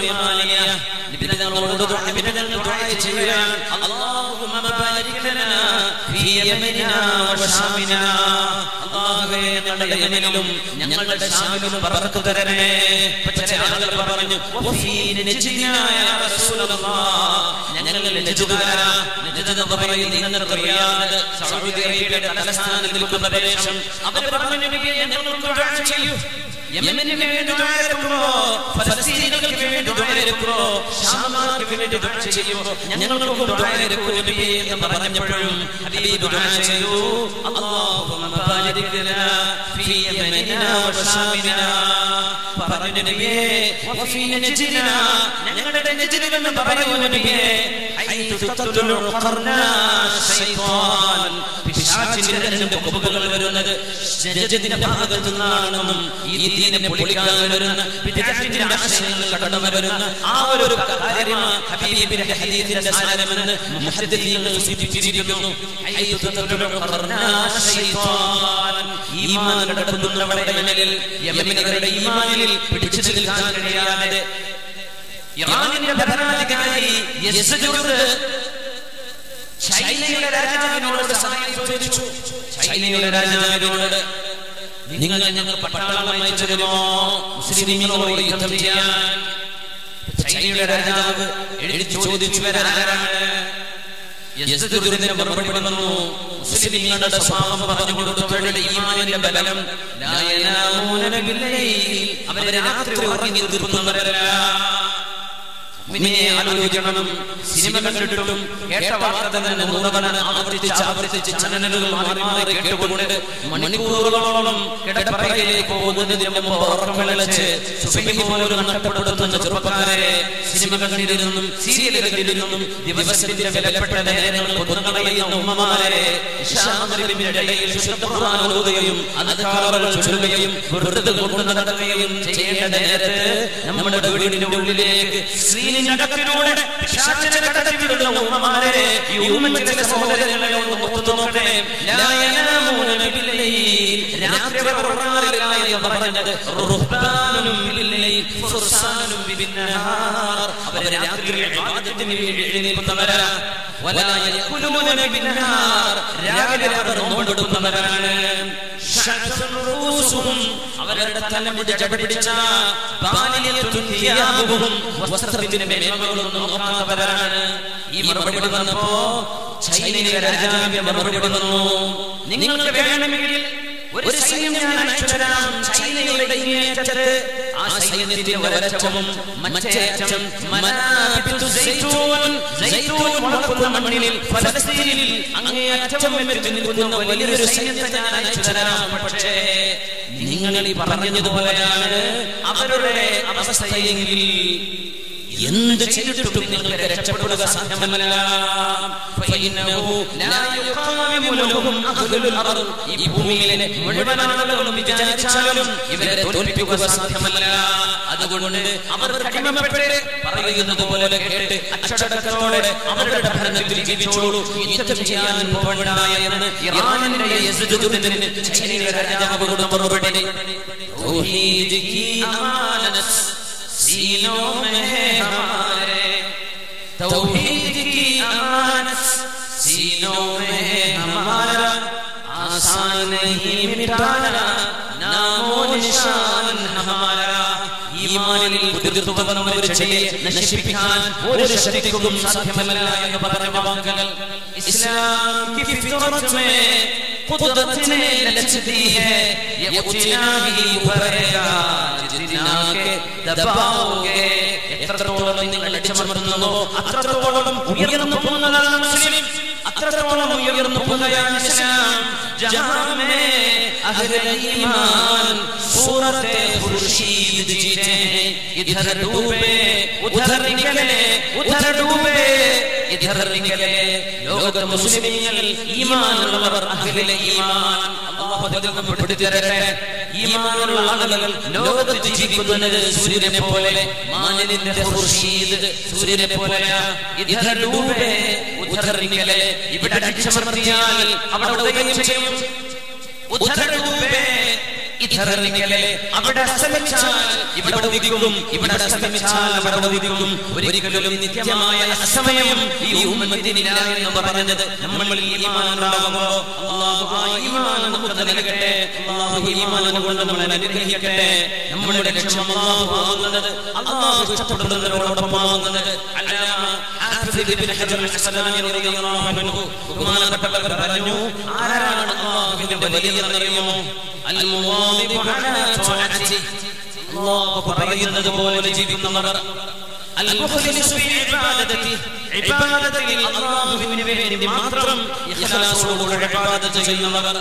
യമാനിയ നബി തങ്ങളോട് ദുആ നബി തങ്ങൾ ദുആ ചെയ്യുകയാണ് അല്ലാഹുമ്മ ബാരിക് ലനാ ഫീ യമനിനാ വശാമിനാ അല്ലാഹുവേ ഞങ്ങളുടെ യമനിലും ഞങ്ങളുടെ ശാമിലും ബർക്കത്ത് തരണേ പക്ഷേ ആളുകൾ പറഞ്ഞു വഫീ നജ്ദിനാ യാ റസൂലല്ലാഹ് ഞങ്ങൾ നജ്ദുകാരാ നജ്ദ് എന്ന് പറയുന്നത് ഇന്നത്തെ റിയാദ് സൗദി അറേബ്യയുടെ തലസ്ഥാനത്തിൽ നിൽക്കുന്ന പ്രദേശം അവർ പറഞ്ഞു നബിയെ ഞങ്ങൾക്ക് ദുആ ചെയ്യൂ യമനിന് വേണ്ടി ദുആ എടുക്കുമോ ഫലസ്തീനുകൾക്ക് വേണ്ടി ദുആ എടുക്കുമോ ഷാമാർക്ക് വേണ്ടി ദുആ ചെയ്യുമോ ഞങ്ങൾക്കും ദുആ എടുക്കൂ നബിയെ എന്ന് പറഞ്ഞപ്പോഴും ഹബീബ് ദുആ ചെയ്തു അല്ലാഹുമ്മ ബാരിക് ലനാ ഫീ യമനിനാ വശാമിനാ പറഞ്ഞു നബിയെ വഫീ നജ്ദിനാ ഞങ്ങളുടെ നജ്ദിൽ എന്ന് പറയൂ നബിയെ ഹൈതു തത്ലുൽ ഖർനാ ശൈത്താൻ പിശാചിന്റെ രണ്ട് കൊമ്പുകൾ വരുന്നത് നജ്ദിന്റെ ഭാഗത്തു നിന്നാണെന്നും ഈ ദീനിനെ പൊളിക്കാൻ വരുന്ന പിശാചിന്റെ ആശയങ്ങൾ കടന്നു വരുന്ന ആ ഒരു കാര്യമാണ് ഹബീബിന്റെ ഹദീസിന്റെ സാരമെന്ന് മുഹദ്ദിസീങ്ങൾ സൂചിപ്പിച്ചിരിക്കുന്നു ഹൈതു തത്ലുൽ ഖർനാ ശൈത്താൻ ഈമാൻ നടത്തുന്നവരുടെ യമനിൽ യമനികളുടെ ഈമാനിൽ പിടിച്ചു നിൽക്കാൻ കഴിയാതെ ഇറാനിന്റെ ഭരണാധികാരി യസ്ജുദ് ചൈനയുടെ രാജാവിനോട് സഹായം ചോദിച്ചു ചൈനയുടെ രാജാവിനോട് നിങ്ങൾ ഞങ്ങൾ പട്ടാളം അയച്ചു തരുമോ മുസ്ലിങ്ങളോട് യുദ്ധം ചെയ്യാൻ ചൈനയുടെ രാജാവ് എഴുതി ചോദിച്ചു വരാനാണ് യസ്ജുദിന് മറുപടി വന്നു മുസ്ലിങ്ങളുടെ സ്വഭാവം പറഞ്ഞു കൊടുത്തവരുടെ ഈമാനിന്റെ ബലം ലാ യനാമൂന ബില്ലൈൽ അവരെ രാത്രി ഉറങ്ങി തീർക്കുന്നവരല്ല മിനിയെ ആലോചിക്കണം സിനിമ കണ്ടിട്ടും കേട്ട വാർത്ത തന്നെ നൂറുകണ ആവർത്തിച്ച് ആവർത്തിച്ച് ചാനലുകൾ മാറി മാറി കേട്ടുകൊണ്ട് മണിക്കൂറുകളോളം കിടപ്പറയിലേക്ക് പോകുന്നതിന് മുമ്പ് ഉറക്കം വിളച്ച് സുബഹി പോലും നഷ്ടപ്പെടുത്തുന്ന ചെറുപ്പക്കാരെ സിനിമ കണ്ടിരുന്നും സീരിയൽ കണ്ടിരുന്നും ദിവസത്തിന്റെ വിലപ്പെട്ട നേരങ്ങൾ കൊന്നുകളയുന്ന ഉമ്മമാരെ ഇശാമരിന്റെ ഇടയിൽ ശുദ്ധ ഖുർആൻ ഓതുകയും അദ്കാറുകൾ ചൊല്ലുകയും വെറുതെ കൊണ്ടു നടക്കുകയും ചെയ്യേണ്ട നേരത്ത് നമ്മുടെ വീടിന്റെ ഉള്ളിലേക്ക് സ്ത്രീലിനകത്തിലൂടെ പിശാചിനെ കടത്തിവിടുന്ന ഉമ്മമാരെ ഈ ഉമ്മച്ചിലെ സഹോദരങ്ങളെ ഒന്ന് ഓർത്തു നോക്കണേ ലാ യനാമൂന ബില്ലൈൽ രാത്രി അവർ ഉറങ്ങാറില്ല എന്ന് പറഞ്ഞത് റുഹ്ബാനും ബില്ലൈൽ ഫുർസാനും ബിന്നഹാർ അവർ രാത്രി ഇബാദത്തിന് വേണ്ടി എഴുന്നേൽക്കുന്നവരാ വലാ യഖുലൂന ബിന്നഹാർ രാവിലെ അവർ നോമ്പെടുക്കുന്നവരാണ് ശഅസുൻ റൂസുഹും അവരുടെ തലമുടി ജടപിടിച്ച ബാലിയത്തുൻ തിയാബുഹും വസ്ത്രത്തിന്റെ മേന്മകളൊന്നും നോക്കാത്തവരാണ് ഈ മറുപടി വന്നപ്പോ ചൈനയിലെ രാജാവിന്റെ മറുപടി വന്നു നിങ്ങൾക്ക് വേണമെങ്കിൽ ഒരു സൈന്യം ഞാൻ അയച്ചു തരാം ചൈനയുടെ ഇങ്ങേയറ്റത്ത് ആ സൈന്യത്തിന്റെ ഒരറ്റവും മറ്റേ അറ്റം മനാബിത്തു സൈത്തൂൻ സൈത്തൂൻ മുളക്കുന്ന മണ്ണിൽ ഫലസ്തീനിൽ അങ്ങേയറ്റം എത്തി നിൽക്കുന്ന വലിയൊരു സൈന്യത്തെ ഞാൻ അയച്ചു തരാം പക്ഷേ നിങ്ങൾ ഈ പറഞ്ഞതുപോലെയാണ് അവരുടെ അവസ്ഥയെങ്കിൽ എന്ത് ചെയ്തിട്ടും നിങ്ങൾക്ക് രക്ഷപ്പെടുക സാധ്യമല്ല ഫഇന്നഹു ലാ യുഖാവിമു ലഹും അഹ്ലുൽ അർദ് ഈ ഭൂമിയിലെ മുഴുവൻ ആളുകളും വിചാരിച്ചാലും ഇവരെ തോൽപ്പിക്കുക സാധ്യമല്ല അതുകൊണ്ട് അവർ കടിമപ്പെട്ട് പറയുന്നത് പോലെ കേട്ട് അച്ചടക്കത്തോടെ അവരുടെ ഭരണത്തിൽ ജീവിച്ചോളൂ യുദ്ധം ചെയ്യാൻ പോകണ്ട എന്ന് ഇറാനിന്റെ യസ്ജുദിന് ചൈനയുടെ രാജാവ് കൊടുത്ത മറുപടി തൗഹീദ് കി അമാനത്ത് सीनों में है हमारे तौहीद की अमानत सीनों में है हमारा आसान नहीं मिटाना नामो निशान हमारा ഈമാനിൽ കുതിർത്തുവന്ന ഒരു ചെടിയെ നശിപ്പിക്കാൻ ഒരു ശക്തിക്കും സാധ്യമല്ല എന്ന് പറഞ്ഞ വാക്കുകൾ ഇസ്ലാം की फितरत में कुदरत ने लच दी है ये उतना ही उभरेगा जितना के दबाओगे എത്രത്തോളം നിങ്ങൾ അടിച്ചമർത്തുന്നതോ അത്രത്തോളം ഉയർന്നു പോകുന്നതാണ് മുസ്ലിം അത്രത്തോളം ഉയർന്നു പോകുകയാണ് ഇസ്ലാം ജഹാൻ മേ അഹ്ലെ ഈമാൻ സൂറത്തെ ഖുർശീദ് ജീते हैं इधर डूबे उधर निकले उधर डूबे ഇധർ നിക്കലെ ലോക മുസ്ലിമീങ്ങൾ ഈമാനുള്ളവർ അഹ്ലെ ഈമാൻ അല്ലാഹു അധികം പെടുത്തി തരട്ടെ ഈമാനുള്ള ആളുകൾ ലോകത്ത് ജീവിക്കുന്നത് സൂര്യനെ പോലെ മാനിന്റെ ഖുർശീദ് സൂര്യനെ പോലെ ഇധർ ഡൂബേ ഉധർ നിക്കലെ ഇവിടെ അടിച്ചമർത്തിയാൽ അവിടെ ഉദയം ചെയ്യും ഉധർ ഡൂബേ ഇധർനിക്കലെ അവിടെ അസ്തമിച്ചാൽ ഇവിടെ ഉദിക്കും ഇവിടെ അസ്തമിച്ചാൽ അവിടെ ഉദിക്കും ഒരിക്കലും നിത്യമായ അസമയം ഈ ഉമ്മത്തിനില്ല എന്ന് പറഞ്ഞത് നമ്മളിൽ ഈമാൻ ഉണ്ടാകുമ്പോൾ അള്ളാഹു ആ ഈമാൻ നമുക്ക് നൽകട്ടെ അള്ളാഹു ഈമാൻ കൊണ്ട് നമ്മളെ അനുഗ്രഹിക്കട്ടെ നമ്മുടെ ലക്ഷ്യം അള്ളാഹു ആകുന്നത് അള്ളാഹു ഇഷ്ടപ്പെടുന്നവരോടൊപ്പം ആകുന്നത് അല്ലാമ ഹാഫിദ് ഇബ്നു ഹജർ അൽ-അസ്ഖലാനി റളിയല്ലാഹു അൻഹു ബഹുമാനപ്പെട്ടവർ പറഞ്ഞു ആരാണ് അള്ളാഹുവിന്റെ വലിയതെന്നറിയുമോ അൽ മുവാദിബു അലാ ത്വാഅതി അള്ളാഹു പറയുന്നത് പോലെ ജീവിക്കുന്നവർ അൽ മുഖ്ലിസു ഫീ ഇബാദതി ഇബാദത്തിൽ അള്ളാഹുവിന് വേണ്ടി മാത്രം ഇഖ്ലാസോടുകൂടി ഇബാദത്ത് ചെയ്യുന്നവർ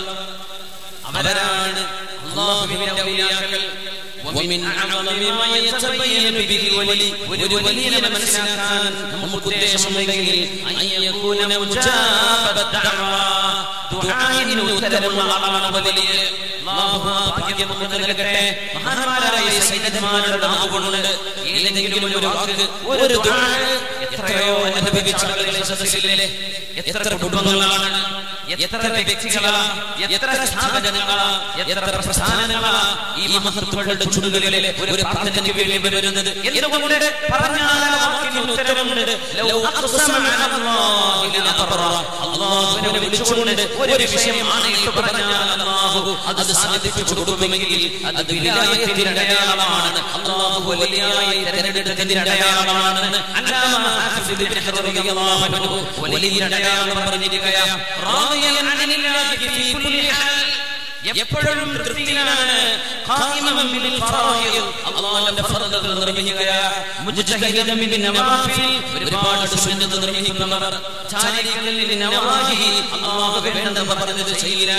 അവരാണ് അള്ളാഹുവിന്റെ ഔലിയാക്കൾ ومن أعظم ما يتبين به الولي ഒരു വലിയ മനസ്സിലാക്കാൻ നമുക്ക് ഉദ്ദേശമുണ്ടെങ്കിൽ أن يكون مجاب الدعوة ദുആഇന് ഉത്തരമുള്ള ആളാണ് വലിയ അല്ലാഹു ആ ഭാഗ്യം നമുക്ക് നൽകട്ടെ മഹാന്മാരായ സയ്യിദന്മാരുടെ നാവ് കൊണ്ട് ഏതെങ്കിലും ഒരു വാക്ക് ഒരു ദുആ എത്രയോ അനുഭവിച്ച ആളുകളെ സദസ്സിലെ എത്ര കുടുംബങ്ങളാണ് എത്ര വ്യക്തികളാ എത്ര സ്ഥാപനങ്ങളാ എത്ര പ്രസ്ഥാനങ്ങളാ ഈ മഹത്തുക്കളുടെ ചുടുകളിലെ ഒരു പ്രാർത്ഥനയ്ക്ക് വേണ്ടി വരുന്നത് എന്തുകൊണ്ട് പറഞ്ഞാൽ ആ വാക്കിന് ഉത്തരമുണ്ട് ലൗ അഖ്സമ അലല്ലാഹി ലഅബറ അല്ലാഹുവിനെ വിളിച്ചുകൊണ്ട് ഒരു വിഷയം ആണയിട്ട് പറഞ്ഞാൽ അല്ലാഹു അത് സാധിപ്പിച്ചു കൊടുക്കുമെങ്കിൽ അത് വിലായത്തിന്റെ അടയാളമാണ് അല്ലാഹു വലിയായി തെരഞ്ഞെടുത്തതിന്റെ അടയാളമാണെന്ന് അല്ലാമ ഹാഫിദ് ഇബ്നു ഹജർ റളിയല്ലാഹു അൻഹു വലിയ അടയാളം പറഞ്ഞിരിക്കുകയാ റാദിയൻ അനില്ലാഹി ഫീ കുല്ലി ഹാൽ എപ്പോഴും തൃപ്തിയിലാണ് ഖായിമൻ ബിൽ ഫറായിദ് അല്ലാഹുവിന്റെ ഫർദുകൾ നിർവഹിക്കുക മുജ്തഹിദൻ ബിൻ നവാഫിൽ ഒരുപാട് സുന്നത്ത് നിർവഹിക്കുന്നവർ ചാരികളിൽ ബിൻ നവാഹി അല്ലാഹു വേണ്ടെന്ന് പറഞ്ഞത് ചെയ്യില്ല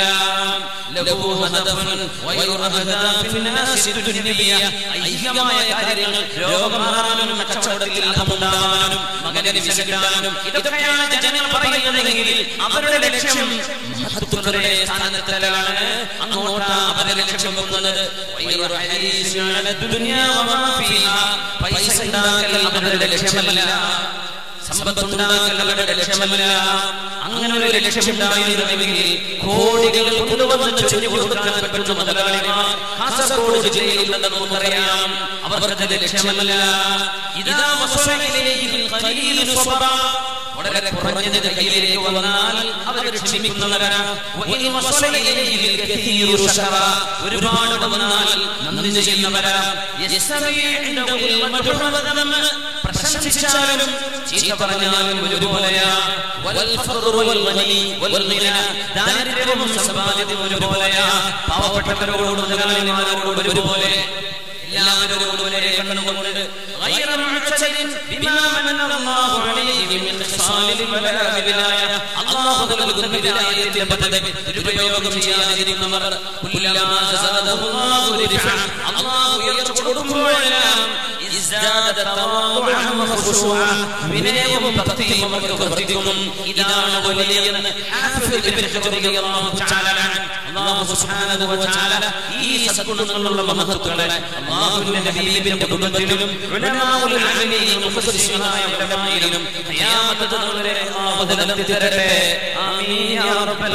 ലഹു ഹദഫൻ വയറ ഹദാഫിൻ നാസി ദുനിയ ഐഹികമായ കാര്യങ്ങൾ രോഗം മാറാനും കച്ചവടത്തിൽ ലാഭമുണ്ടാവാനും മകനെ വിശകിടാനും ഇതൊക്കെയാണ് ജനങ്ങൾ പറയുന്നതെങ്കിൽ അവരുടെ ലക്ഷ്യം മഹത്തുക്കളുടെ സ്ഥാനത്തിലാണ് അങ്ങോട്ട് അവരെ ലക്ഷ്യം വെക്കുന്നത് വൈറ ഹരീസിൻ അല ദുനിയ വമാ ഫീഹാ പൈസ ഉണ്ടാക്കൽ അവരുടെ ലക്ഷ്യമല്ല സമ്പത്തുണ്ടാക്കൽ അവരുടെ ലക്ഷ്യമല്ല അങ്ങനെ ഒരു ലക്ഷ്യമുണ്ടായിരുന്നുവെങ്കിൽ കോടികൾ കൊണ്ടുവന്ന് ചൊല്ലി കൊടുക്കാൻ പറ്റുന്ന മുതലാളിമാർ കാസർഗോഡ് ജില്ലയിലുണ്ടെന്ന് നമുക്കറിയാം അവരുടെ ലക്ഷ്യമല്ല ഇതാ വസലയിലേക്ക് ഖലീലു സ്വഭാ വളരെ കുറഞ്ഞത് കയ്യിലേക്ക് വന്നാൽ അവർ ക്ഷമിക്കുന്നവരാ വഇൻ വസല ഇലൈഹിൽ കസീറു ശറ ഒരുപാട് വന്നാൽ നന്ദി ചെയ്യുന്നവരാ യസ്തമി ഇൻദഹുൽ മദ്ഹു വദമ്മ പ്രശംസിച്ചാലും ചീത്ത പറഞ്ഞാലും ഒരുപോലെയാ വൽ ഫഖ്റു വൽ ഗനി വൽ ഗിന ദാരിദ്ര്യവും സമ്പാദ്യവും ഒരുപോലെയാ പാവപ്പെട്ടവരോടും മുതലാളിമാരോടും ഒരുപോലെ എല്ലാവരോടും ഒരേ കണ്ണുകൊണ്ട് غير معتد بما من الله عليه من خصال الولاء ولاية الله നൽകുന്ന വിലായത്തിന്റെ പദവി ദുരുപയോഗം ചെയ്യാതിരുന്നവർ കുല്ലമാ സദഹു അല്ലാഹു റിഫഅ അല്ലാഹു ഉയർച്ച കൊടുക്കുമ്പോഴെല്ലാം ഇസ്ദാദ തവാദുഅൻ വഖുശൂഅ വിനയവും ഭക്തിയും അവർക്ക് വർദ്ധിക്കും ഇതാണ് വലിയെന്ന് ഹാഫിദ് ഇബ്നു ഹജർ റളിയല്ലാഹു തആല അല്ലാഹു സുബ്ഹാനഹു വ തആല ഈ സദ്ഗുണങ്ങളുള്ള മഹത്തുക്കളെ അല്ലാഹുവിന്റെ ഹബീബിന്റെ കുടുംബത്തിലും ഉലമാഉൽ ആലിമീൻ മുഖദ്ദിസുമായ ഉലമായിലും ഖിയാമത്ത് വരെ അല്ലാഹു നിലനിർത്തി തരട്ടെ ആമീൻ യാ റബ്ബൽ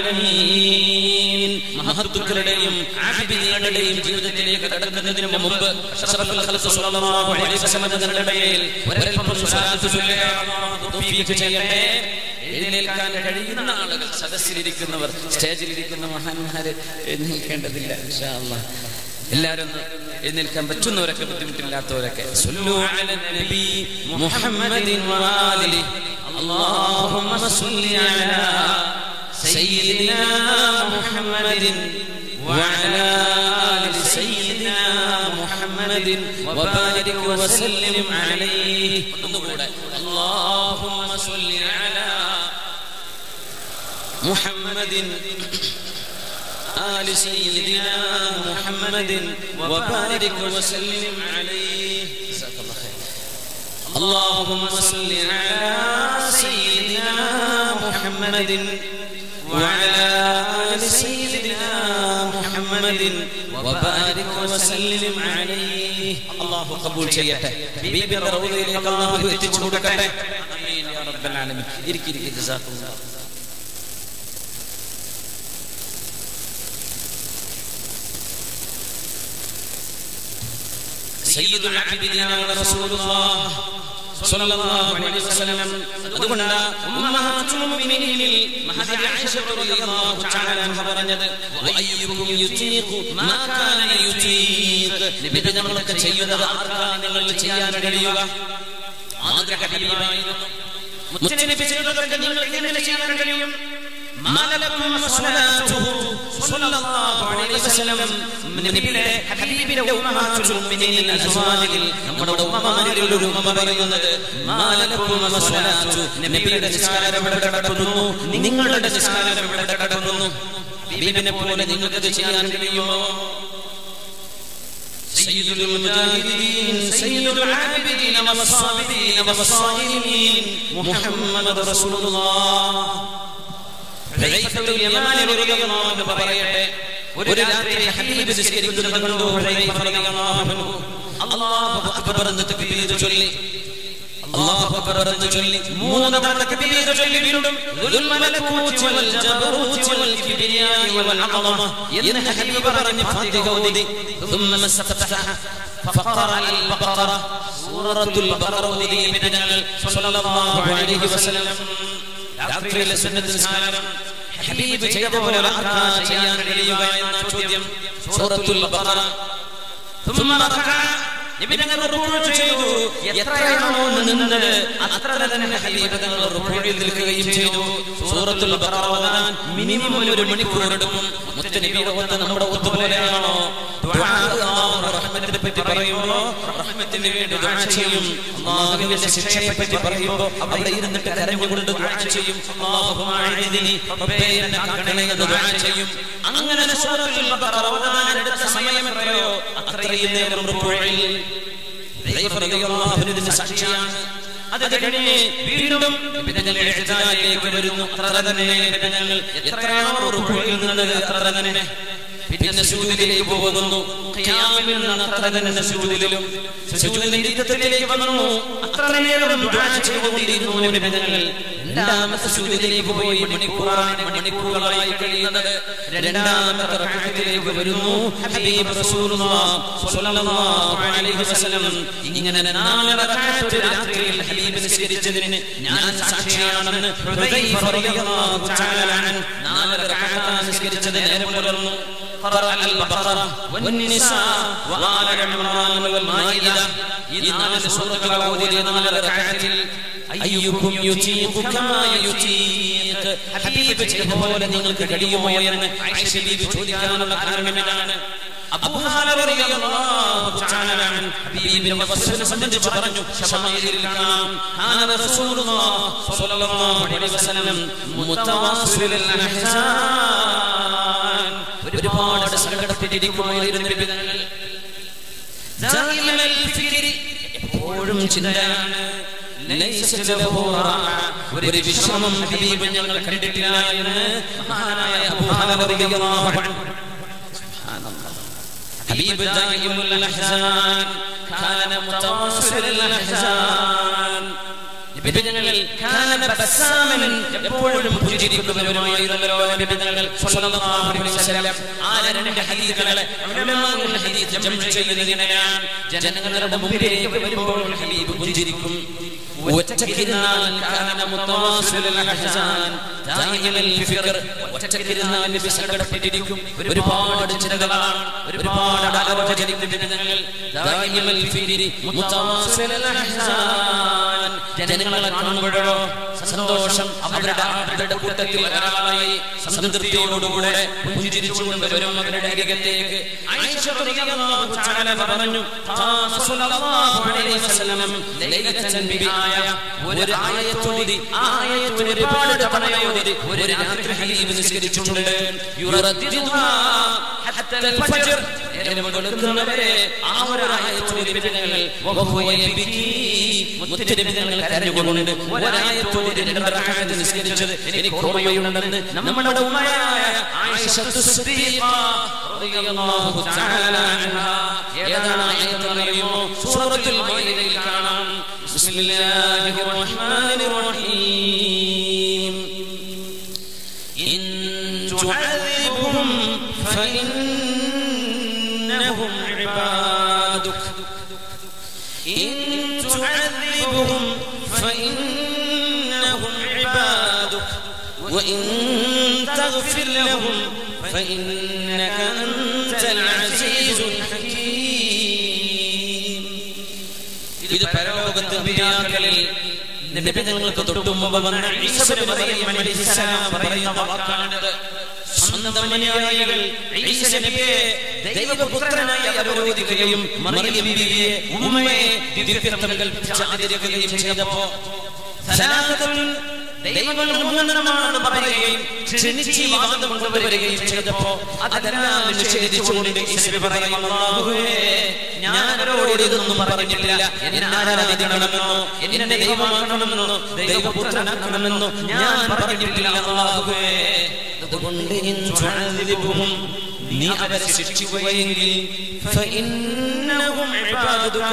ആലമീൻ മഹത്തുക്കളുടെയും ആബിദീങ്ങളുടെയും ജീവിതത്തിലേക്ക് കടക്കുന്നതിന് മുമ്പ് അഷ്റഫുൽ ഖൽഖ് സ്വല്ലല്ലാഹു അലൈഹി വസല്ലം തങ്ങളുടെ ഇടയിൽ ഒരൽപ്പം സ്വലാത്ത് ചൊല്ലുക അല്ലാഹു തൗഫീഖ് ചെയ്യട്ടെ എഴുന്നേൽക്കാൻ കഴിയുന്ന ആളുകൾ സദസ്സിലിരിക്കുന്നവർ സ്റ്റേജിലിരിക്കുന്ന മഹാന്മാര് എഴുന്നേൽക്കേണ്ടതില്ല ഇൻഷാ അല്ലാഹ് എല്ലാവരും ഒന്ന് എഴുന്നേൽക്കാൻ പറ്റുന്നവരൊക്കെ ബുദ്ധിമുട്ടില്ലാത്തവരൊക്കെ സ്വല്ലു അലൻ നബി മുഹമ്മദിൻ വആലിഹി اللهم صل على سيدنا محمد وعلى آل سيدنا محمد وبارك وسلم عليه اللهم صل على محمد آل سيدنا محمد وبارك وسلم عليه جزاك الله خير اللهم صل على سيدنا محمد وعلى آل سيدنا محمد وبارك وسلم عليه الله قبول ചെയ്യട്ടെ ബീബിയുടെ റൗദയിലേക്ക് അല്ലാഹു എത്തിച്ചു കൊടുക്കട്ടെ ആമീൻ യാ റബ്ബൽ ആലമീൻ ഇരിക്കി ഇരിക്കി ജസാക്കുല്ലാഹ് സയ്യിദുൽ ആബിദീനാണ് റസൂലുള്ളാഹ് സ്വല്ലല്ലാഹു അലൈഹി വസല്ലം അതുകൊണ്ട് ഉമ്മഹാത്തുൽ മുഅ്മിനീനിൽ മഹദി ആയിഷ റളിയല്ലാഹു തആല അൻഹ പറഞ്ഞത് വഅയ്യുക്കും യുതീഖു മാ കാന യുതീഖ് നബി നമ്മളൊക്കെ ചെയ്യുന്നത് ആർക്കാണ് നിങ്ങൾ ചെയ്യാൻ കഴിയുക ആഗ്രഹ ഹബീബായിരുന്നു മുത്തനബി ചെയ്തതൊക്കെ നിങ്ങൾക്ക് എങ്ങനെ ചെയ്യാൻ കഴിയും മാലലക്കും സ്വലാത്തുഹു സ്വല്ലല്ലാഹു അലൈഹി വസല്ലം നബിയുടെ ഹബീബിന്റെ ഉമ്മഹാത്തുൽ മുഅ്മിനീൻ അസ്വാജിൽ നമ്മുടെ ഉമ്മമാരിൽ ഒരു ഉമ്മ പറയുന്നത് മാലലക്കും സ്വലാത്തു നബിയുടെ നിസ്കാരം ഇവിടെ കിടക്കുന്നു നിങ്ങളുടെ നിസ്കാരം ഇവിടെ കിടക്കുന്നു ഹബീബിനെ പോലെ നിങ്ങൾക്ക് ചെയ്യാൻ കഴിയുമോ سيد المجاهدين سيد العابدين والصابرين والصائمين محمد رسول الله ഹുദൈഫത്തുൽ യമാനി റളിയല്ലാഹു അൻഹു പറയട്ടെ ഒരു രാത്രി ഹബീബ് നിസ്കരിക്കുന്നത് കണ്ടു ഹുദൈഫ റളിയല്ലാഹു അൻഹു അല്ലാഹു അക്ബർ എന്ന് തക്ബീർ ചൊല്ലി അല്ലാഹു അക്ബർ എന്ന് ചൊല്ലി മൂന്ന് തവണ തക്ബീർ ചൊല്ലി വീണ്ടും ദുൽ മലകൂതി വൽ ജബറൂതി വൽ കിബ്രിയായി വൽ അളമ എന്ന് ഹബീബ് പറഞ്ഞു ഫാത്തിഹ ഓതി ثم استفتح فقرأ البقرة سورة البقرة ഓതി നബി സല്ലല്ലാഹു അലൈഹി വസല്ലം രാത്രിയിലെ സുന്നത്ത് നിസ്കാരം ഹബീബ് ചെയ്ത പോലെ ആർക്കാ ചെയ്യാൻ കഴിയുക എന്ന ചോദ്യം സൂറത്തുൽ ബഖറ ثم ركع നബി തങ്ങൾ റുക്കൂ ചെയ്തു എത്രയാണോ നിന്നത് അത്ര തന്നെ ഹബീബ് തങ്ങൾ റുക്കൂയിൽ നിൽക്കുകയും ചെയ്തു സൂറത്തുൽ ബഖറ ഓതാൻ മിനിമം ഒരു മണിക്കൂർ എടുക്കും മുത്തനബിയുടെ ഓത്ത് നമ്മുടെ ഓത്ത് പോലെയാണോ ദുആ അല്ലാഹു റഹ്മത്തിനെ പറ്റി പറയുമ്പോൾ റഹ്മത്തിന് വേണ്ടി ദുആ ചെയ്യും അല്ലാഹുവിന്റെ ശിക്ഷയെ പറ്റി പറയുമ്പോൾ അവിടെ ഇരുന്നിട്ട് കരഞ്ഞുകൊണ്ട് ദുആ ചെയ്യും അല്ലാഹുമ്മ അഇദിനി റബ്ബേ എന്നെ കാക്കണേ എന്ന് ദുആ ചെയ്യും അങ്ങനെ സൂറത്തുൽ ബഖറ ഓതാൻ എടുത്ത സമയം എത്രയോ അത്രയും നേരം റുക്കൂയിൽ ഇതിന്റെ സാക്ഷിയാണ് അത് കഴിഞ്ഞ് വീണ്ടും ഞങ്ങൾ എഴുതാനിലേക്ക് വരുന്നു അത്ര തന്നെ ഞങ്ങൾ എത്രയാണോ റുക്കൂയിൽ നിന്നത് അത്ര തന്നെ പിന്നെ സുജൂദിലേക്ക് പോകുന്നു ഖിയാമിൽ നിന്ന് അത്ര തന്നെ സുജൂദിലും സുജൂദിന്റെ ഇരുത്തത്തിലേക്ക് വന്നു അത്ര നേരം ദുആ ചെയ്തുകൊണ്ടിരുന്നു നബി ഞങ്ങൾ രണ്ടാമത്തെ സുജൂദിലേക്ക് പോയി മണിക്കൂറാണ് മണിക്കൂറുകളായി കഴിയുന്നത് രണ്ടാമത്തെ റക്അത്തിലേക്ക് വരുന്നു ഹബീബ് റസൂലുള്ളാഹ് സ്വല്ലല്ലാഹു അലൈഹി വസല്ലം ഇങ്ങനെ നാല് റക്അത്ത് രാത്രിയിൽ ഹബീബ് നിസ്കരിച്ചതിന് ഞാൻ സാക്ഷിയാണെന്ന് ഹുദൈഫ റളിയല്ലാഹു തആല അൻഹു നാല് റക്അത്ത് നിസ്കരിച്ചത് നേരം പുലർന്നു قرأ البقرة والنساء وآل عمران والمائدة إذن سورة الأولى نال ركعة أيكم يطيق كما يطيق حبيب ചെയ്ത പോലെ നിങ്ങൾക്ക് കഴിയുമോ എന്ന് ആയിഷ ബീബി ചോദിക്കാനുള്ള കാരണം എന്താണ് അബൂഹാല റളിയല്ലാഹു തആല അൻഹു ഹബീബിന്റെ വസ്ഫിനെ സംബന്ധിച്ച് പറഞ്ഞു ശമായിലിൽ കാണാം ആന റസൂലുള്ളാഹി സ്വല്ലല്ലാഹു അലൈഹി വസല്ലം മുതവാസിലുൽ അഹ്സാൻ ഒരുപാട് സങ്കടപ്പെട്ടിരിക്കുമായിരുന്നു നബിതങ്ങൾ ദായിമൽ ഫിക്രി എപ്പോഴും ചിന്തയാണ് ലൈസ ലഹു റാഹ. ഒരു വിശ്രമം ഹബീബ് ഞങ്ങൾ കണ്ടിട്ടില്ല എന്ന് മഹാനായ അബൂഹാല റളിയല്ലാഹു അൻഹു حبيب دائم الأحزان كان متواصل الأحزان നിബിധനങ്ങളിൽ കാന ബസാമൻ എപ്പോഴും പുഞ്ചിരിക്കുന്നവരുമായിരുന്നല്ലോ നിബിധനങ്ങൾ സ്വല്ലല്ലാഹു അലൈഹി വസല്ലം ആ രണ്ട് ഹദീസുകളെ ഉലമാഉൽ ഹദീസ് ജംഅ ചെയ്യുന്നതിനാണ് ജനങ്ങളുടെ മുമ്പിലേക്ക് വരുമ്പോൾ ഹബീബ് പുഞ്ചിരിക്കും ഒറ്റക്കിരുന്നാൽ കാന മുത്തവാസിലുൽ അഹ്സാൻ ദായിമൽ ഫിക്ർ ഒറ്റക്കിരുന്നാൽ നബി സങ്കടപ്പെട്ടിരിക്കും ഒരുപാട് ചിന്തകളാണ് ഒരുപാട് ആലോചനകൾ ജനങ്ങൾ ദായിമൽ ഫിക്രി മുത്തവാസിലുൽ അഹ്സാൻ ജനങ്ങളെ കാണുമ്പോഴോ സന്തോഷം അവരുടെ അവരുടെ കൂട്ടത്തിൽ ഒരാളായി സംതൃപ്തിയോടുകൂടെ പുഞ്ചിരിച്ചുകൊണ്ട് വരും അവരുടെ അരികത്തേക്ക് ആയിഷ റളിയല്ലാഹു തആല പറഞ്ഞു സ്വല്ലല്ലാഹു അലൈഹി വസല്ലം ലൈലത്തൻ ബിആയ ഒരു ആയത്തോതി ആയത്ത് ഒരുപാട് തവണയോതി ഒരു രാത്രി ഹബീബ് നിസ്കരിച്ചിട്ടുണ്ട് യുറദ്ദിദുഹാ ഹത്തൽ ഫജ്ർ നേരം വെളുക്കുന്നവരെ ആ ഒരു ആയത്തോതി ബിദങ്ങൾ വഹുവ യബ്കി മുത്തനബിതങ്ങൾ കരഞ്ഞുകൊണ്ട് ഒരായത്തോടെ രണ്ട് റക്അത്ത് നിസ്കരിച്ചത് എനിക്ക് ഓർമ്മയുണ്ടെന്ന് നമ്മുടെ ഉമ്മയായ ആയിഷത്തു സിദ്ദീഖ റളിയല്ലാഹു തആല അൻഹാ ഏതാണ് ആയത്ത് അറിയുമോ സൂറത്തുൽ മാഇദയിൽ കാണാം ബിസ്മില്ലാഹിർ റഹ്മാനിർ റഹീം ഇൻ തുഅദിബുഹും ഫഇന്നഹും ഇബാദുക وإن تغفر لهم فإنك أنت العزيز الحكيم ഇത് പരലോകത്ത് അമ്പിയാക്കളിൽ നബി ഞങ്ങൾക്ക് തൊട്ടു മുമ്പ് വന്ന ഈസ ഇബ്നു മറിയം അലൈഹിസ്സലാം പറയുന്ന വാക്കാണിത് സ്വന്തം അനുയായികൾ ഈസ നബിയെ ദൈവപുത്രനായി അവരോധിക്കുകയും മറിയം ബിവിയെ ഉമ്മയെ ദിവ്യത്വം കൽപ്പിച്ച് ആദരിക്കുകയും ചെയ്തപ്പോ സലാത്തുൽ ദൈവങ്ങൾ മൂന്നെണ്ണമാണെന്ന് പറയുകയും ക്ഷണിച്ച് ഈ വാദം കൊണ്ടുവരികയും ചെയ്തപ്പോ അതെല്ലാം നിഷേധിച്ചുകൊണ്ട് ഈശ്വരി പറയും അല്ലാഹുവേ ഞാൻ അവരോട് ഇതൊന്നും പറഞ്ഞിട്ടില്ല എന്നെ ആരാധിക്കണമെന്നോ എന്നെ ദൈവമാക്കണമെന്നോ ദൈവപുത്രനാക്കണമെന്നോ ഞാൻ പറഞ്ഞിട്ടില്ല അല്ലാഹുവേ അതുകൊണ്ട് ഇൻ തുഅദിബുഹും നീ അവരെ ശിക്ഷിക്കുകയെങ്കിൽ ഫഇന്നഹും ഇബാദുക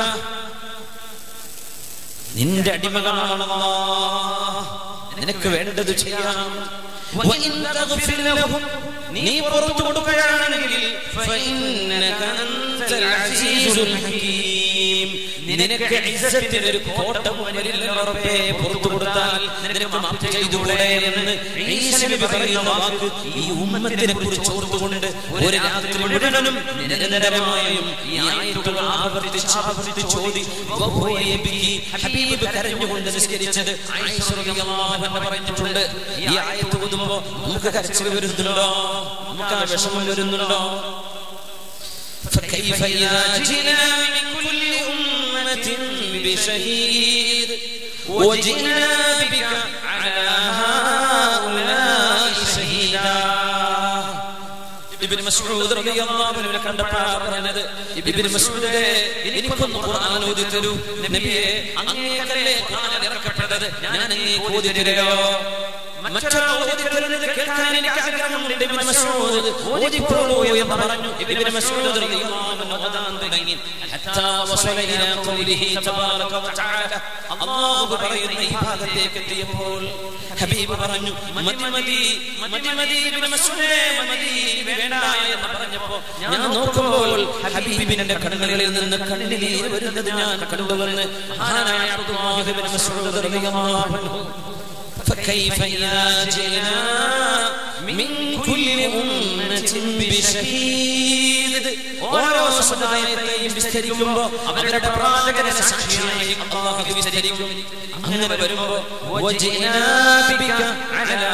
നിന്റെ അടിമകളാണല്ലോ നിനക്ക് വേണ്ടത് ചെയ്യാം വഇൻ തഗ്ഫിർ ലഹും നീ പുറത്തു കൊടുക്കുകയാണെങ്കിൽ ഫഇന്നക അൻതൽ അസീസുൽ ഹകീം നിനക്ക് ഇസ്സത്തിന് ഒരു കോട്ടം വരില്ല റബ്ബേ പുറത്തു കൊടുത്താൽ നിനക്ക് മാപ്പ് ചെയ്തുകൂടെ എന്ന് ഈശ നബി പറയുന്ന വാക്ക് ഈ ഉമ്മത്തിനെ കുറിച്ച് ഓർത്തുകൊണ്ട് ഒരു രാത്രി മുഴുവനും നിരന്തരമായും ഈ ആയത്തുകൾ ആവർത്തിച്ച് ആവർത്തിച്ച് ഓതി വഹുവ യബ്കി ഹബീബ് കരഞ്ഞുകൊണ്ട് നിസ്കരിച്ചത് ആയിഷ റളിയല്ലാഹു അൻഹ പറഞ്ഞിട്ടുണ്ട് ഈ ആയത്ത് ഓതുമ്പോൾ നമുക്ക് കരച്ചിൽ വരുന്നുണ്ടോ നമുക്ക് ആ വിഷമം വരുന്നുണ്ടോ فكيف إذا جئنا من كل أمة بشهيد وجئنا بك على هؤلاء شهيدا ഇബ്നു മസ്ഊദ് റളിയല്ലാഹു അൻഹു കണ്ടപ്പോഴാണ് പറഞ്ഞത് ഇബ്നു മസ്ഊദേ എനിക്കൊന്ന് ഖുർആൻ ഓതി തരൂ നബിയെ അങ്ങേക്കല്ലേ ഖുർആൻ ഇറക്കപ്പെട്ടത് ഞാൻ അങ്ങേ ഓതി തരുകയോ മറ്റൊരാൾ ഓതി തരുന്നത് കേൾക്കാൻ എനിക്ക് ആഗ്രഹമുണ്ട് ഇബ്നു മസ്ഊദ് ഓതിക്കോളൂ എന്ന് പറഞ്ഞു ഇബ്നു മസ്ഊദ് റളിയല്ലാഹു അൻഹു ഓതാൻ തുടങ്ങി ഹത്താ വസല ഇലാ ഖൗലിഹി തബാറക വതആല അല്ലാഹു പറയുന്ന ഈ ഭാഗത്തേക്ക് എത്തിയപ്പോൾ ഹബീബ് പറഞ്ഞു മതി മതി മതി മതി ഇബ്നു മസ്ഊദേ മതി വേണ്ട എന്ന് പറഞ്ഞപ്പോ ഞാൻ നോക്കുമ്പോൾ ഹബീബിന്റെ കണ്ണുകളിൽ നിന്ന് കണ്ണുനീർ വരുന്നത് ഞാൻ കണ്ടുവന്ന് മഹാനായ അബ്ദുല്ലാഹി ഇബ്നു മസ്ഊദ് റളിയല്ലാഹു അൻഹു فكيف إذا جئنا من كل أمة بشهيد ഓരോ സമുദായത്തെയും വിസ്തരിക്കുമ്പോ അവരുടെ പ്രവാചകനെ സാക്ഷിയായി അള്ളാഹു വിസ്തരിക്കും അങ്ങനെ വരുമ്പോ وجئنا بك على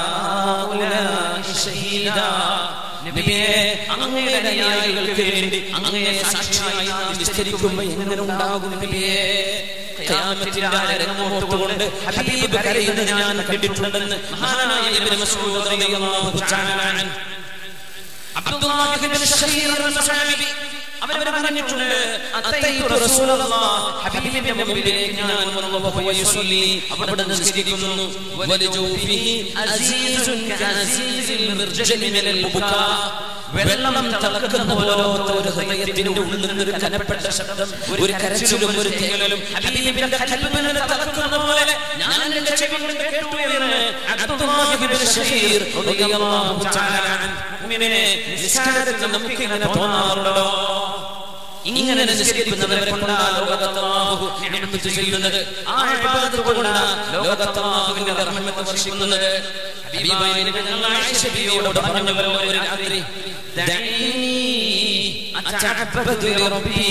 هؤلاء شهيدا നബിയെ അങ്ങയുടെ അനുയായികൾക്ക് വേണ്ടി അങ്ങയെ സാക്ഷിയായി നാം വിസ്തരിക്കുമ്പോ എങ്ങനെ ഉണ്ടാകും നബിയെ ഖിയാമത്തിന്റെ അരങ്ങോട്ട് കൊണ്ട് ഹബീബ് കരയുന്നത് ഞാൻ കണ്ടിട്ടുണ്ടെന്ന് മഹാനായ ഇബ്നു മസ്ഊദ് റളിയല്ലാഹു തആല അൻഹു അബ്ദുല്ലാഹി ഇബ്നു ഷഹീർ അൽ-സഹാബി അവർ പറഞ്ഞിട്ടുണ്ട് അത്തൈതു റസൂലല്ലാഹ് ഹബീബിന്റെ മുമ്പിലേക്ക് ഞാൻ വന്നു വഹുവ യുസല്ലി അവിടെ നിസ്കരിക്കുന്നു വലിജൂഫിഹി അസീസുൻ കഅസീസിൽ മിർജലി മിനൽ ബുകാ വെള്ളം തിളക്കുന്ന പോലത്തെ ഒരു ഹൃദയത്തിന്റെ ഉള്ളിൽ നിന്നൊരു കനപ്പെട്ട ശബ്ദം ഒരു കരച്ചിലും ഒരു തേങ്ങലും ഹബീബിന്റെ കൽബിനെ തിളക്കുന്ന പോലെ ഞാൻ എന്റെ ചെവി കൊണ്ട് കേട്ടു എന്ന് അബ്ദുല്ലാഹി ഇബ്നു ഷഹീർ റളിയല്ലാഹു തആല അൻഹു മുഅ്മിനെ നിസ്കാരത്തിൽ നമുക്ക് ഇങ്ങനെ തോന്നാറുണ്ടോ ഇങ്ങനെ നിസ്കരിക്കുന്നവരെ കൊണ്ടാണ് ലോകത്തല്ലാഹു നിഅമത്ത് ചെയ്യുന്നത് ആ ഇബാദത്ത് കൊണ്ടാണ് ലോകത്തല്ലാഹുവിന്റെ റഹ്മത്ത് വർഷിക്കുന്നത് ഹബീബായ നബി ഞങ്ങൾ ആയിഷ ബിവിയോട് പറഞ്ഞവരോ ഒരു രാത്രി ദഈനി അതഅബ്ബദു ലിറബ്ബി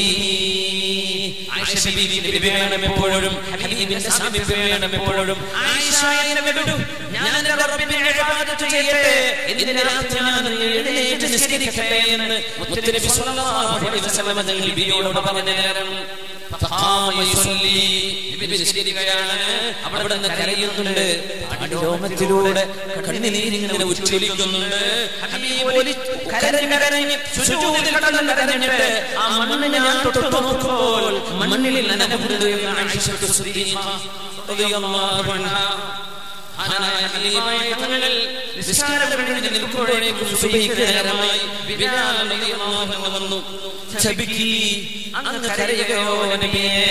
ആയിഷ ബിവി നബി വേണം എപ്പോഴും ഹബീബിന്റെ സാമീപ്യം വേണം എപ്പോഴും ആയിഷ എന്നെ വിടൂ ഞാൻ എൻ്റെ റബ്ബിനെ ഇബാദത്ത് ചെയ്യട്ടെ ഇന്ന് രാത്രി ഞാൻ എഴുന്നേറ്റ് നിസ്കരിക്കട്ടെ എന്ന് മുത്തുനബി സ്വല്ലല്ലാഹു അലൈഹി വസല്ലം തങ്ങൾ ബിവിയോട് പറഞ്ഞ നേരം ഫഖാമ യുസല്ലി നബി നിസ്കരിക്കുകയാണ് അവിടെ നിന്ന് കരയുന്നുണ്ട് രോമത്തിലൂടെ കണ്ണുനീരിങ്ങനെ ഉച്ചരിക്കുന്നുണ്ട് ഹബീബ് ഒലി കരഞ്ഞ് കരഞ്ഞ് സുജൂദിൽ കടന്ന് കരഞ്ഞിട്ട് ആ മണ്ണിനെ ഞാൻ തൊട്ട് നോക്കുമ്പോൾ മണ്ണിൽ നനവുണ്ട് എന്ന് ആയിഷത്തു സിദ്ദീഖ റളിയല്ലാഹു അൻഹാ മഹാനായ ഹലീമായ തങ്ങൾ നിസ്കാരം കഴിഞ്ഞ് നിൽക്കുമ്പോഴേക്കും സുബഹിക്ക് നേരമായി ബിലാൽ റളിയല്ലാഹു അൻഹു വന്നു ചബിക്കി അങ്ങ് കരയുകയോ നബിയേ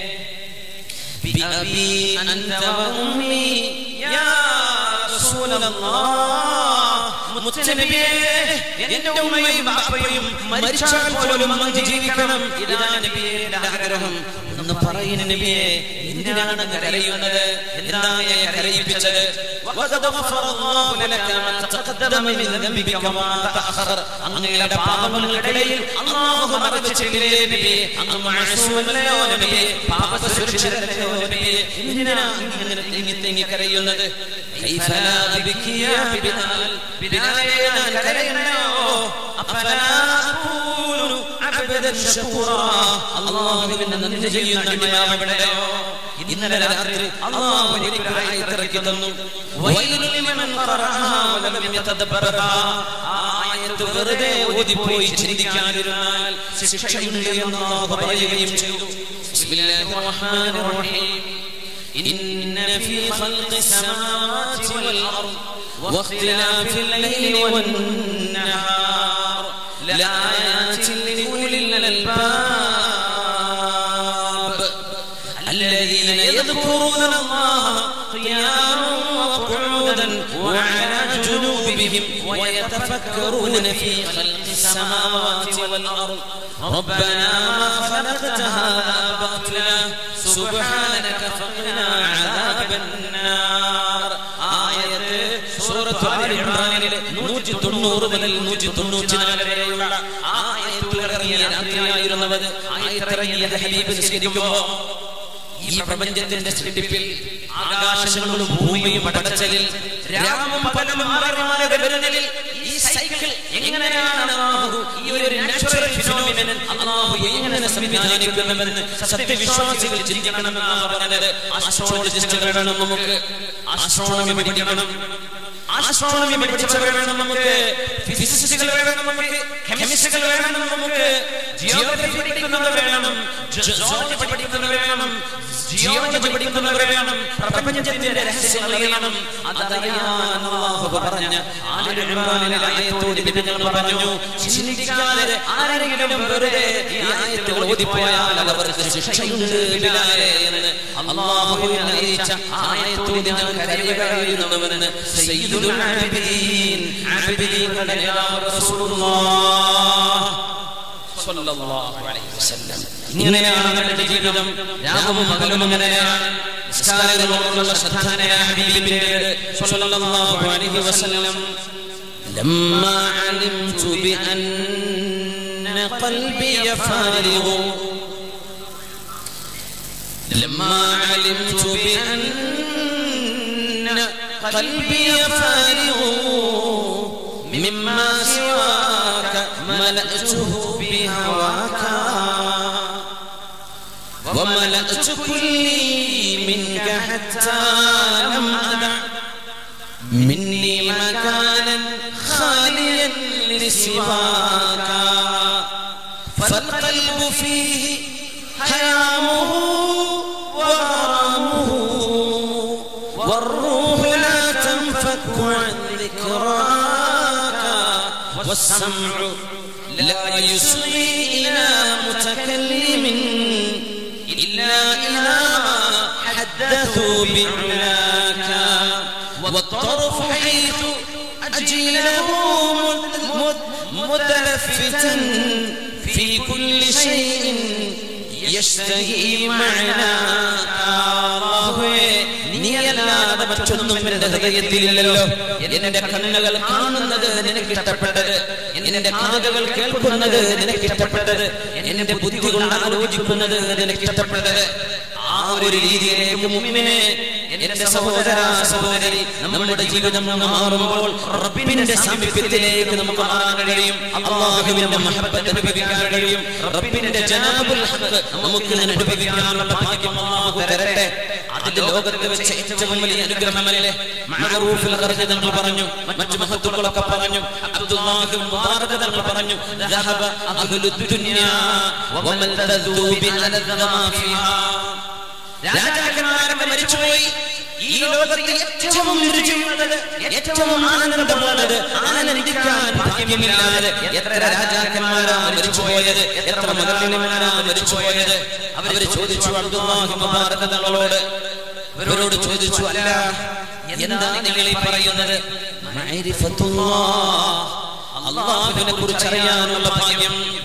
ബിഅബി അൻത വഉമ്മി യാ റസൂലല്ലാഹ് മുത്തനബിയേ എന്റെ ഉമ്മയും ബാപ്പയും മരിച്ചാൽ പോലും അങ്ങ് ജീവിക്കണം ഇതാ നബിയുടെ ആഗ്രഹം എന്ന് പറയുന്ന നബിയെ എന്തിനാണ് കരയുന്നത് എന്താണ് കരയിപ്പിച്ചത് വഖദ് ഗഫറല്ലാഹു ലക മാ തഖദ്ദമ മിൻ ദംബിക വമാ തഅഖർ അങ്ങയുടെ പാപങ്ങൾക്കിടയിൽ അല്ലാഹു മറച്ചിട്ടില്ലേ നബിയെ അങ്ങ് മഅസൂമല്ലയോ നബിയെ പാപ സുരക്ഷിതരല്ലയോ നബിയെ എന്തിനാണ് ഇങ്ങനെ തേങ്ങി തേങ്ങി കരയുന്നത് കൈഫ ലാ അബ്കി യാ ബിലാൽ ബിലാലേ ഞാൻ കരയണോ അഫലാ അകൂനു അബ്ദൻ ശകൂറാ അല്ലാഹുവിനെ നന്ദി ചെയ്യുന്ന അടിമയാവട്ടെയോ ഇന്നലെ രാത്രി അല്ലാഹു എനിക്ക് ആയത്ത് ഇറക്കി തന്നു വൈലുൽ ലിമൻ ഖറഅഹാ വലം യതദബ്ബറഹാ ആ ആയത്ത് വെറുതെ ഓതിപ്പോയി ചിന്തിക്കാതിരുന്നാൽ ശിക്ഷയുണ്ട് എന്ന് അല്ലാഹു പറയുകയും ചെയ്തു ബിസ്മില്ലാഹിർ റഹ്മാനിർ റഹീം إن في خلق السماوات والأرض واختلاف الليل والنهار لآيات لأولي الألباب الذين يذكرون الله قياما وقعودا وعلى جنوبهم ويتفكرون في خلق السماوات والأرض ربنا ما خلقت هذا باطلا سبحانك فقنا عذاب النار آية سورة آل ഇമ്രാനിലെ നൂറ്റി തൊണ്ണൂറ് മുതൽ നൂറ്റി തൊണ്ണൂറ്റി നാല് വരെയുള്ള ആയത്തുകൾ ഇറങ്ങിയ രാത്രിയായിരുന്നവത് ആയത്തിറങ്ങിയ ഹബീബ് നിസ്കരിക്കുമ്പോ ഈ പ്രപഞ്ചത്തിന്റെ സൃഷ്ടിപ്പിൽ ആകാശങ്ങളും ഭൂമിയും പടച്ചലിൽ രാമം പലതും മാറി മാറി വരുന്നതിൽ ഈ സൈക്കിൾ എങ്ങനെയാണ് അല്ലാഹു ഈ ഒരു നാച്ചുറൽ ഫിനോമിനൻ അല്ലാഹു എങ്ങനെ സംവിധാനിക്കുന്നുവെന്ന് സത്യവിശ്വാസികൾ ചിന്തിക്കണമെന്നാണ് പറഞ്ഞത് ആസ്ട്രോളജിസ്റ്റുകൾ വേണം നമുക്ക് ആസ്ട്രോണമി പഠിക്കണം ആസ്ട്രോണമി പഠിച്ചവർ വേണം നമുക്ക് ഫിസിക്സുകൾ വേണം നമുക്ക് കെമിസ്ട്രികൾ വേണം നമുക്ക് ജിയോഗ്രഫി പഠിക്കുന്നവർ വേണം ജോളജി പഠിക്കുന്നവർ വേണം ജിയോളജി പഠിക്കുന്നവർ വേണം പ്രപഞ്ചത്തിന്റെ രഹസ്യങ്ങൾ അറിയണം അതറിയാൻ അല്ലാഹു പറഞ്ഞ ആലുൽ ഇമ്രാനിലെ ആയത്തോട് ഞങ്ങൾ പറഞ്ഞു ചിന്തിക്കാതെ ആരെങ്കിലും വെറുതെ ഈ ആയത്തുകൾ ഓതിപ്പോയാൽ അവർക്ക് ശിക്ഷയുണ്ട് ബിലാലെ എന്ന് അല്ലാഹുവിനെ അറിയിച്ച ആയത്തോട് ഞാൻ കരയുകയായിരുന്നുവെന്ന് സയ്യിദുൽ ആബിദീൻ ആബിദീങ്ങളുടെ നേതാവ് റസൂലുള്ളാഹ് സ്വല്ലല്ലാഹു അലൈഹി വസല്ലം ഇങ്ങനെയാണ് അവരുടെ ജീവിതം രാവും പകലും അങ്ങനെയാണ് നിസ്കാരങ്ങളോടുള്ള ശ്രദ്ധ ഹബീബിന്റേത് സ്വല്ലല്ലാഹു അലൈഹി വസല്ലം لما علمت بأن قلبي فارغ لما علمت بأن قلبي فارغ مما سواك ملأته بهواك وملأت كلي منك حتى لم أدع مني مكانا خاليا لسواك فالقلب فيه حيامه وغرامه والروح لا تنفك عن ذكراك والسمع لا يصغي إلى متكلم إلا إذا ما حدثوا بعلاك والطرف حيث أجله متلفتا في كل شيء يشتهي معناك നീയല്ലാതെ മറ്റൊന്നും എന്റെ ഹൃദയത്തിലില്ലല്ലോ എന്റെ കണ്ണുകൾ കാണുന്നത് നിനക്ക് ഇഷ്ടപ്പെട്ടത് എന്റെ കാതുകൾ കേൾക്കുന്നത് നിനക്ക് ഇഷ്ടപ്പെട്ടത് എന്റെ ബുദ്ധി കൊണ്ട് ആലോചിക്കുന്നത് നിനക്ക് ഇഷ്ടപ്പെട്ടത് ആ ഒരു രീതിയിലേക്ക് മുമ്പിനെ എന്റെ സഹോദര സഹോദരി നമ്മുടെ ജീവിതം മാറുമ്പോൾ റബ്ബിന്റെ സാമീപ്യത്തിലേക്ക് നമുക്ക് മാറാൻ കഴിയും അള്ളാഹുവിന്റെ മഹബത്ത് അനുഭവിക്കാൻ കഴിയും റബ്ബിന്റെ ജനാബുൽ ഹഖ് നമുക്ക് അനുഭവിക്കാനുള്ള ഭാഗ്യം അള്ളാഹു തരട്ടെ അതിന്റെ ലോകത്ത് വെച്ച് ഏറ്റവും വലിയ അനുഗ്രഹമല്ലേ മഅറൂഫിൽ ഖർജ തങ്ങൾ പറഞ്ഞു മറ്റു മഹത്തുക്കളൊക്കെ പറഞ്ഞു അബ്ദുല്ലാഹി മുബാറക തങ്ങൾ പറഞ്ഞു ذهب أهل الدنيا ومن لذوا بألذ ما فيها രാജാക്കന്മാരൊക്കെ മരിച്ചുപോയി ഈ ലോകത്തിൽ ഏറ്റവും രുചിയുള്ളത് ഏറ്റവും ആനന്ദമുള്ളത് ആനന്ദിക്കാൻ ഭാഗ്യമില്ലാതെ എത്ര രാജാക്കന്മാരാ മരിച്ചുപോയത് എത്ര മുതലിമാരാ മരിച്ചുപോയത് അവര് ചോദിച്ചു അബ്ദുല്ലാഹി മുബാറക തങ്ങളോട് അവരോട് ചോദിച്ചു അല്ല എന്താ നിങ്ങൾ ഈ പറയുന്നത് അള്ളാഹുവിനെ കുറിച്ച് അറിയാനുള്ള ഭാഗ്യം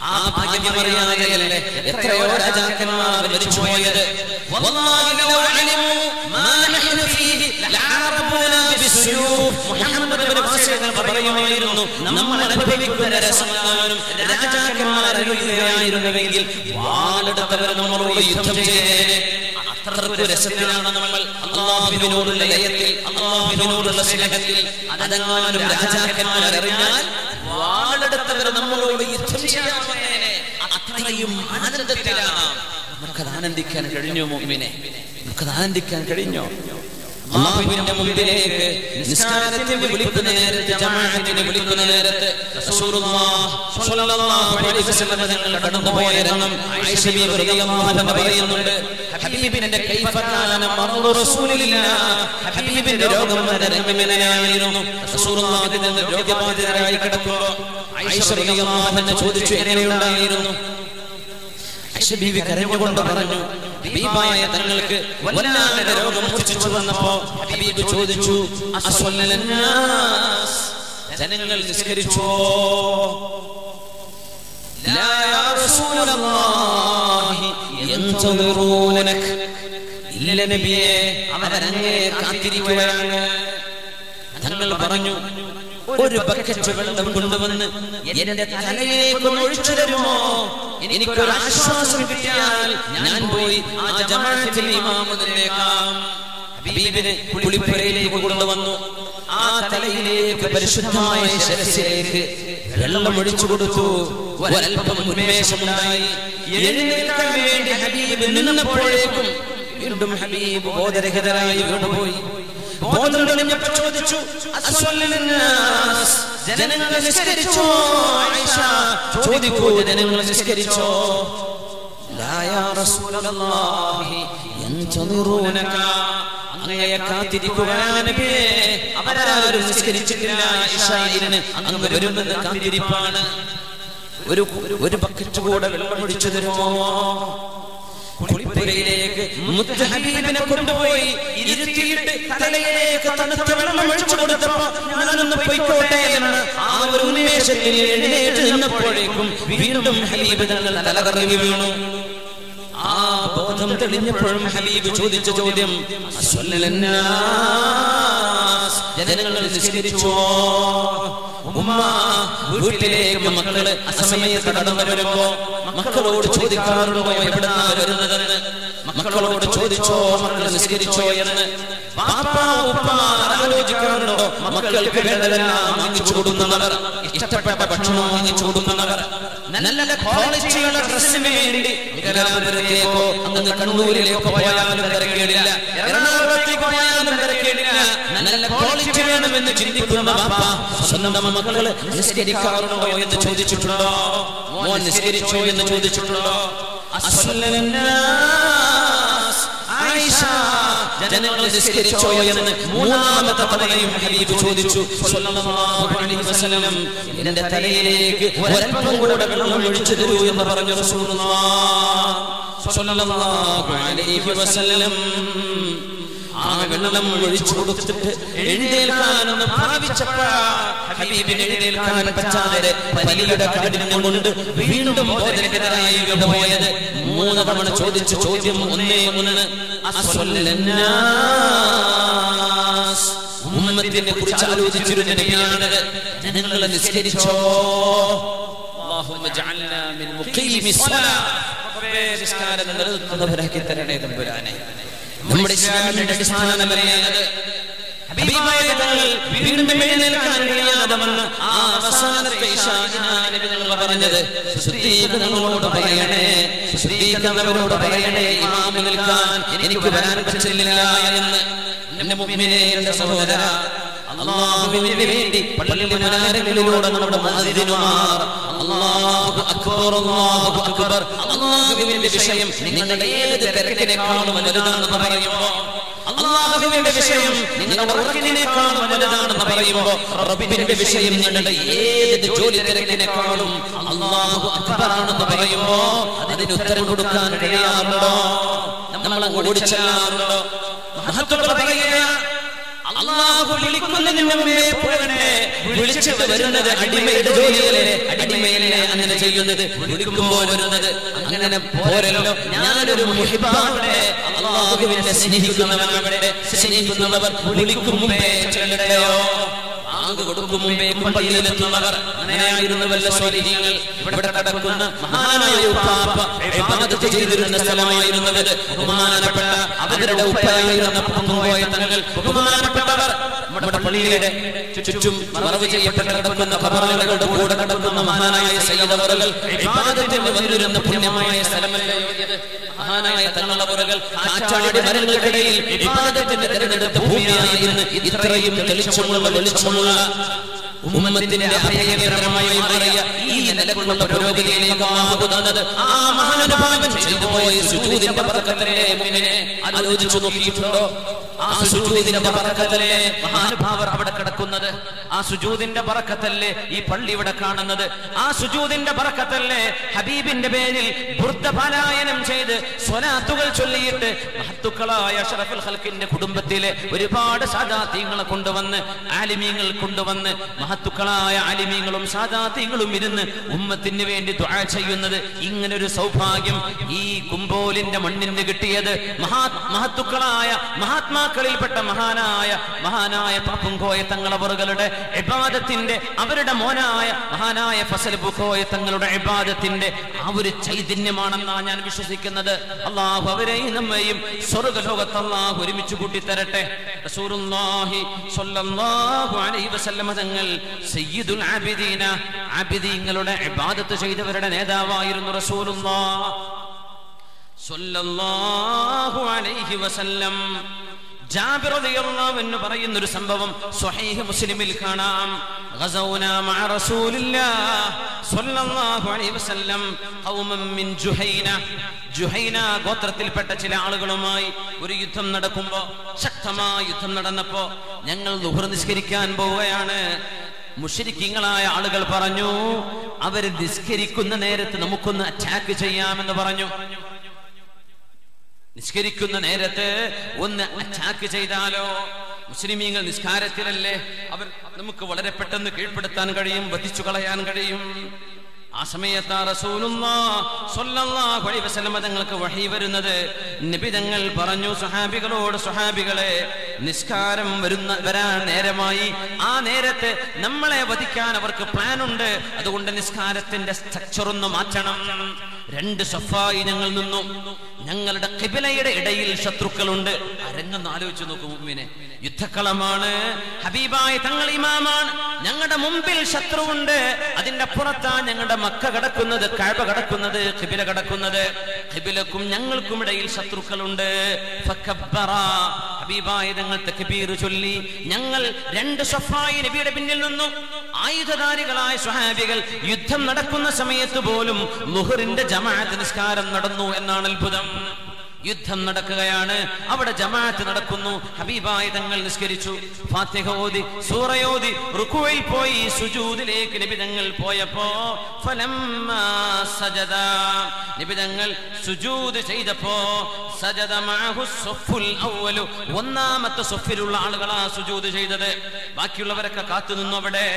ആ ഭാഗ്യമറിയാതെയല്ലേ എത്രയോ രാജാക്കന്മാർ മരിച്ചുപോയത് വല്ലാഹി ലൗ അലിമു മാ നഹ്നു ഫീഹി ലഅറബൂനാ ബിസ്സുയൂഫ് മുഹമ്മദ് ഇബ്നു ഫാസിൽ പറയുമായിരുന്നു നമ്മൾ അനുഭവിക്കുന്ന രസമാനും രാജാക്കന്മാർ അനുഭവിക്കുകയായിരുന്നുവെങ്കിൽ വാളെടുത്തവർ നമ്മളോട് യുദ്ധം ചെയ്തേനെ അത്രക്ക് രസത്തിലാണ് നമ്മൾ അള്ളാഹുവിനോടുള്ള ലയത്തിൽ അള്ളാഹുവിനോടുള്ള സ്നേഹത്തിൽ അതെങ്ങാനും രാജാക്കന്മാർ അറിഞ്ഞാൽ വാളെടുത്തവർ നമ്മളോട് യുദ്ധം ചെയ്യാമെന്നേനെ അത്രയും ആനന്ദത്തിലാണ് നമുക്കത് ആനന്ദിക്കാൻ കഴിഞ്ഞു മുമ്പിനെ നമുക്കത് ആനന്ദിക്കാൻ കഴിഞ്ഞോ അള്ളാഹുവിന്റെ മുമ്പിലേക്ക് നിസ്കാരത്തിന് വിളിക്കുന്ന നേരത്ത് ജമാഅത്തിന് വിളിക്കുന്ന നേരത്ത് റസൂലുള്ളാഹ് സ്വല്ലല്ലാഹു അലൈഹി വസല്ലം തങ്ങൾ കടന്നുപോയ രംഗം ആയിഷ ബീവി റളിയല്ലാഹു അൻഹ പറയുന്നുണ്ട് ഹബീബിന്റെ കൈഫ കാന മർറു റസൂലില്ലാഹ് ഹബീബിന്റെ രോഗം വന്ന രംഗം എങ്ങനെയായിരുന്നു റസൂലുള്ളാഹി തങ്ങൾ രോഗബാധിതരായി കിടക്കുമ്പോൾ ആയിഷ റളിയല്ലാഹു അൻഹ ചോദിച്ചു എങ്ങനെയുണ്ടായിരുന്നു ആയിഷ ബീവി കരഞ്ഞുകൊണ്ട് പറഞ്ഞു ഹബീബായ തങ്ങൾക്ക് വല്ലാതെ രോഗം മൂർച്ഛിച്ചു വന്നപ്പോ ഹബീബ് ചോദിച്ചു അസ്വല്ലന്നാസ് ജനങ്ങൾ നിസ്കരിച്ചോ ലാ യാ റസൂലല്ലാഹി യൻതദിറൂനക ഇല്ല നബിയേ അവരങ്ങേ കാത്തിരിക്കുകയാണ് തങ്ങൾ പറഞ്ഞു ഒരു ബക്കറ്റ് വെള്ളം കൊണ്ടുവന്ന് എന്റെ തലയിലേക്കൊന്ന് ഒഴിച്ചു തരുമോ എനിക്കൊരു ആശ്വാസം കിട്ടിയാൽ ഞാൻ പോയി ആ ജമാഅത്തിൽ ഇമാമ് നിന്നേക്കാം ഹബീബിനെ കുളിപ്പുരയിലേക്ക് കൊണ്ടുവന്നു ആ തലയിലേക്ക് പരിശുദ്ധമായ ശിരസിലേക്ക് വെള്ളം ഒഴിച്ചു കൊടുത്തു ഒരൽപ്പം ഉന്മേഷമുണ്ടായി എഴുന്നേൽക്കാൻ വേണ്ടി ഹബീബ് നിന്നപ്പോഴേക്കും വീണ്ടും ഹബീബ് ബോധരഹിതരായി വീണുപോയി ബോധം തെളിഞ്ഞപ്പോൾ ചോദിച്ചു അസ്വല്ലന്നാസ് ജനങ്ങൾ നിസ്കരിച്ചോ ആയിഷ ചോദിക്കൂ ജനങ്ങൾ നിസ്കരിച്ചോ ലാ യാ റസൂലല്ലാഹി യൻതദിറൂനക അങ്ങയെ കാത്തിരിക്കുകയാണ് നബിയേ അവരാരും നിസ്കരിച്ചിട്ടില്ല ഇശായിന് അങ്ങ് വരുമെന്ന് കാത്തിരിപ്പാണ് ഒരു ഒരു ബക്കറ്റ് കൂടെ വെള്ളം ഒഴിച്ചു തരുമോ കുളിപ്പുരയിലേക്ക് മുത്ത് ഹബീബിനെ കൊണ്ടുപോയി ഇരുത്തിയിട്ട് തലയിലേക്ക് തണുത്ത വെള്ളം ഒഴിച്ചു കൊടുത്തപ്പോ ഞാനൊന്ന് പൊയ്ക്കോട്ടെ എന്ന് ആ ഒരു ഉന്മേഷത്തിൽ എഴുന്നേറ്റ് നിന്നപ്പോഴേക്കും വീണ്ടും ഹബീബ് തങ്ങൾ തലകറങ്ങി വീണു ആ ബോധം തെളിഞ്ഞപ്പോഴും ഹബീബ് ചോദിച്ച ചോദ്യം അസ്വല്ലന്നാസ് ജനങ്ങൾ നിസ്കരിച്ചോ ഉമ്മ വീട്ടിലേക്ക് മക്കള് അസമയത്ത് കടന്നു വരുമ്പോ മക്കളോട് ചോദിക്കാറുണ്ടോ എവിടുന്നാ വരുന്നതെന്ന് മക്കളോട് ചോദിച്ചോ മക്കൾ നിസ്കരിച്ചോ എന്ന് പാപ്പ ഉപ്പ ആലോചിക്കാറുണ്ടോ മക്കൾക്ക് വേണ്ടതെല്ലാം വാങ്ങിച്ചു കൊടുക്കുന്നവർ ഇഷ്ടപ്പെട്ട ഭക്ഷണം വാങ്ങിച്ചു കൊടുക്കുന്നവർ നല്ല ക്വാളിറ്റിയുള്ള ഡ്രസ്സിന് വേണ്ടി ഗലാപുരത്തേക്കോ അങ്ങ് കണ്ണൂരിലേക്കോ പോയാലും തിരക്കേടില്ല എറണാകുളത്തേക്ക് പോയാലും തിരക്കേടില്ല നല്ല ക്വാളിറ്റി വേണമെന്ന് ചിന്തിക്കുന്ന ബാപ്പ സ്വന്തം മക്കള് നിസ്കരിക്കാറുണ്ടോ എന്ന് ചോദിച്ചിട്ടുണ്ടോ മോൻ നിസ്കരിച്ചോ എന്ന് ചോദിച്ചിട്ടുണ്ടോ അസ്വല്ലന്നാസ് ആയിഷ ജനങ്ങൾ നിസ്കരിച്ചോ എന്ന് മൂന്നാമത്തെ തവണയും ഹബീബ് ചോദിച്ചു സ്വല്ലല്ലാഹു അലൈഹി വസല്ലം എന്റെ തലയിലേക്ക് ഒരൽപ്പം കൂടെ വെള്ളം ഒഴിച്ചു തരൂ എന്ന് പറഞ്ഞു റസൂലുള്ളാഹ് സ്വല്ലല്ലാഹു അലൈഹി വസല്ലം ആ വെള്ളം ഒഴിച്ചു കൊടുത്തിട്ട് എഴുന്നേൽക്കാനൊന്ന് ഭാവിച്ചപ്പോഴാ ഹബീബിന് എഴുന്നേൽക്കാൻ പറ്റാതെ പലിയുടെ കാഠിന്യം കൊണ്ട് വീണ്ടും ബോധനകരായി പോയത് മൂന്ന് തവണ ചോദിച്ച ചോദ്യം ഒന്നേ ഒന്ന് അസ്വല്ലന്നാസ് ഉമ്മത്തിനെ കുറിച്ച് ആലോചിച്ചിരുന്ന നബിയാണത് ജനങ്ങൾ നിസ്കരിച്ചോ اللهم اجعلنا من مقيم الصلاة റബ്ബേ നിസ്കാരം നിലനിർത്തുന്നവരാക്കി തരണേ തമ്പുരാനെ നമ്മുടെ ഇസ്ലാമിന്റെ അടിസ്ഥാനമറിയാനത് ഹബീബായ തങ്ങൾ വീണ്ടും എഴുന്നേൽക്കാൻ കഴിയാതെ വന്ന ആ അവസാനത്തെ ഇശാഇനാണ് നബി തങ്ങൾ പറഞ്ഞത് സിദ്ദീഖ് തങ്ങളോട് പറയണേ സിദ്ദീഖ് തങ്ങളോട് പറയണേ ഇമാമ് നിൽക്കാൻ എനിക്ക് വരാൻ പറ്റില്ല എന്ന് എന്റെ മുമ്പിനെ എന്റെ സഹോദര അള്ളാഹുവിന് വേണ്ടി പള്ളി മുനാരങ്ങളിലൂടെ നമ്മുടെ മുഅദ്ദിനുമാർ അല്ലാഹു അക്ബർ അല്ലാഹു അക്ബർ അല്ലാഹുവിന്റെ വിഷയം നിങ്ങളുടെ ഏത് തിരക്കിനേക്കാളും വലുതാണെന്ന് പറയുമ്പോൾ അള്ളാഹുവിന്റെ വിഷയം നിങ്ങളുടെ ഉറക്കിനേക്കാളും വലുതാണെന്ന് പറയുമ്പോൾ റബ്ബിന്റെ വിഷയം നിങ്ങളുടെ ഏത് ജോലി തിരക്കിനേക്കാളും അള്ളാഹു അക്ബറാണെന്ന് പറയുമ്പോ അതിന് ഉത്തരം കൊടുക്കാൻ കഴിയാറുണ്ടോ നമ്മൾ ഓടിച്ചെല്ലാറുണ്ടോ മഹത്വങ്ങൾ പറയുക അള്ളാഹു വിളിക്കുന്നതിന് മുമ്പേ പോകണേ വിളിച്ചിട്ട് വരുന്നത് അടിമയുടെ ജോലിയല്ലേ അടിമയല്ലേ അങ്ങനെ ചെയ്യുന്നത് വിളിക്കുമ്പോൾ വരുന്നത് അങ്ങനെ പോരല്ലോ ഞാനൊരു മുഹിബാവിടെ അള്ളാഹുവിനെ സ്നേഹിക്കുന്നവനാവിടെ സ്നേഹിക്കുന്നവർ വിളിക്കും മുമ്പേ ചൊല്ലട്ടെയോ ആങ്ക് കൊടുക്കും മുമ്പേ പള്ളിയിലെത്തുന്നവർ അങ്ങനെയായിരുന്നു വല്ല സ്വാധീനങ്ങൾ ഇവിടെ കടക്കുന്ന മഹാനായ ഉപ്പാപ്പ ഇബാദത്ത് ചെയ്തിരുന്ന സ്ഥലമായിരുന്നത് ബഹുമാനപ്പെട്ട അവരുടെ ഉപ്പയായിരുന്ന പങ്കുപോയ തങ്ങൾ ബഹുമാനപ്പെട്ടവർ നമ്മുടെ പള്ളിയുടെ ചുറ്റും മറവ് ചെയ്യപ്പെട്ട് കിടക്കുന്ന ഖബറുകളുടെ കൂടെ കിടക്കുന്ന മഹാനായ സയ്യിദവറുകൾ ഇബാദത്തിന് വന്നിരുന്ന പുണ്യമായ സ്ഥലമല്ലേ ഇത് മഹാനായ തങ്ങളവറുകൾ കാറ്റാടി മരങ്ങൾക്കിടയിൽ ഇബാദത്തിന് തിരഞ്ഞെടുത്ത ഭൂമിയായിരുന്നു ഇത്രയും തെളിച്ചമുള്ള വെളിച്ചമുള്ള ഉമ്മത്തിന്റെ അഭയകരമായി മാറിയ ഈ നിലകൊള്ള പുരോഗതിയിലേക്ക് ആകുന്നത് ആ മഹാനുഭാവൻ ചെയ്തു പോയ സുജൂദിന്റെ പറക്കത്തിലെ മുന്നിനെ ആലോചിച്ചു നോക്കിയിട്ടുണ്ടോ ആ സുജൂദിന്റെ പറക്കത്തല്ലേ മഹാനുഭാവർ അവിടെ കിടക്കുന്നത് ആ സുജൂദിന്റെ പറക്കത്തല്ലേ ഈ പള്ളി ഇവിടെ കാണുന്നത് ആ സുജൂദിന്റെ പറക്കത്തല്ലേ ഹബീബിന്റെ പേരിൽ വൃദ്ധപാലായനം ചെയ്ത് സ്വലാത്തുകൾ ചൊല്ലിയിട്ട് മഹത്തുക്കളായ അഷറഫുൽ ഹൽക്കിന്റെ കുടുംബത്തിലെ ഒരുപാട് സാദാത്യങ്ങളെ കൊണ്ടുവന്ന് ആലിമീങ്ങൾ കൊണ്ടുവന്ന് മഹത്തുക്കളായ ആലിമീങ്ങളും സാദാത്യങ്ങളും ഇരുന്ന് ഉമ്മത്തിന് വേണ്ടി ദുആ ചെയ്യുന്നത് ഇങ്ങനൊരു സൗഭാഗ്യം ഈ കുമ്പോലിന്റെ മണ്ണിന് കിട്ടിയത് മഹാ മഹത്തുക്കളായ മഹാത്മാക്കളിൽപ്പെട്ട മഹാനായ മഹാനായ പാപ്പുങ്കോയ തങ്ങളവറുകളുടെ ഇബാദത്തിന്റെ അവരുടെ മോനായ മഹാനായ ഫസൽ ബുക്കോയ തങ്ങളുടെ ഇബാദത്തിന്റെ ആ ഒരു ചൈതന്യമാണെന്നാണ് ഞാൻ വിശ്വസിക്കുന്നത് അള്ളാഹു അവരെയും നമ്മയും സ്വർഗലോകത്ത് അള്ളാഹു ഒരുമിച്ച് കൂട്ടിത്തരട്ടെ റസൂലുള്ളാഹി സ്വല്ലല്ലാഹു അലൈഹി വസല്ലമ തങ്ങൾ സയ്യിദുൽ ആബിദീന ആബിദീങ്ങളുടെ ഇബാദത്ത് ചെയ്തവരുടെ നേതാവായിരുന്നു റസൂലുള്ളാഹ് സ്വല്ലല്ലാഹു അലൈഹി വസല്ലം ജാബിർ റളിയല്ലാഹു അൻഹു പറയുന്ന ഒരു സംഭവം സ്വഹീഹ് മുസ്ലിമിൽ കാണാം ഗസൗനാ മഅ റസൂലില്ലാഹ് സ്വല്ലല്ലാഹു അലൈഹി വസല്ലം ഖൗമൻ മിൻ ജുഹൈന ജുഹൈന ഗോത്രത്തിൽപ്പെട്ട ചില ആളുകളുമായി ഒരു യുദ്ധം നടക്കുമ്പോൾ ശക്തമായ യുദ്ധം നടന്നപ്പോ ഞങ്ങൾ ദുഹർ നിസ്കരിക്കാൻ പോവുകയാണ് മുഷരിക്കിങ്ങളായ ആളുകൾ പറഞ്ഞു അവര് നിസ്കരിക്കുന്ന നേരത്ത് നമുക്കൊന്ന് അറ്റാക്ക് ചെയ്യാമെന്ന് പറഞ്ഞു നിസ്കരിക്കുന്ന നേരത്ത് ഒന്ന് അറ്റാക്ക് ചെയ്താലോ മുസ്ലിമീങ്ങൾ നിസ്കാരത്തിലല്ലേ അവർ നമുക്ക് വളരെ പെട്ടെന്ന് കീഴ്പ്പെടുത്താൻ കഴിയും വധിച്ചു കളയാൻ കഴിയും ആ സമയത്ത് ആ റസൂലുള്ളാഹ് സ്വല്ലല്ലാഹു അലൈഹി വസല്ലമ തങ്ങൾക്ക് വഹി വരുന്നത് നബി തങ്ങൾ പറഞ്ഞു സ്വഹാബികളോട് സ്വഹാബികളെ നിസ്കാരം വരുന്ന വരാൻ നേരമായി ആ നേരത്ത് നമ്മളെ വധിക്കാൻ അവർക്ക് പ്ലാൻ ഉണ്ട് അതുകൊണ്ട് നിസ്കാരത്തിന്റെ സ്ട്രക്ചർ ഒന്ന് മാറ്റണം രണ്ട് സഫായി ഞങ്ങൾ നിന്നു ഞങ്ങളുടെ കിബിലയുടെ ഇടയിൽ ശത്രുക്കളുണ്ട് അരങ്ങൊന്ന് ആലോചിച്ച് നോക്കും മുമ്പിനെ യുദ്ധക്കളമാണ് ഹബീബായ തങ്ങൾ ഇമാമാണ് ഞങ്ങളുടെ മുമ്പിൽ ശത്രുവുണ്ട് അതിന്റെ അപ്പുറത്താ ഞങ്ങളുടെ മക്ക കിടക്കുന്നത് കഴവ കിടക്കുന്നത് കിബില കിടക്കുന്നത് കിബിലക്കും ഞങ്ങൾക്കും ഇടയിൽ ശത്രുക്കളുണ്ട് ഫക്കബ്ബറ. ഹബീബായ തങ്ങൾ തക്ബീർ ചൊല്ലി ഞങ്ങൾ രണ്ട് സഫായി നബിയുടെ പിന്നിൽ നിന്നു ആയുധധാരികളായ സ്വഹാബികൾ യുദ്ധം നടക്കുന്ന സമയത്ത് പോലും മുഹറിന്റെ ജമാഅത്ത് നിസ്കാരം നടന്നു എന്നാണ് അത്ഭുതം യുദ്ധം നടക്കുകയാണ് അവിടെ ജമാഅത്ത് നടക്കുന്നു ഹബീബായ തങ്ങൾ നിസ്കരിച്ചു ഫാത്തിഹ ഓതി സൂറയോതി റുക്കുവയിൽ പോയി സുജൂദിലേക്ക് നിബിതങ്ങൾ പോയപ്പോ ഫലമ്മാ സജദ നിബിതങ്ങൾ സുജൂദ് ചെയ്തപ്പോ സജദ മഅഹു സ്വഫുൽ അവ്വലു ഒന്നാമത്തെ സ്വഫിലുള്ള ആളുകളാ സുജൂദ് ചെയ്തത് ബാക്കിയുള്ളവരൊക്കെ കാത്തു നിന്നു അവിടെ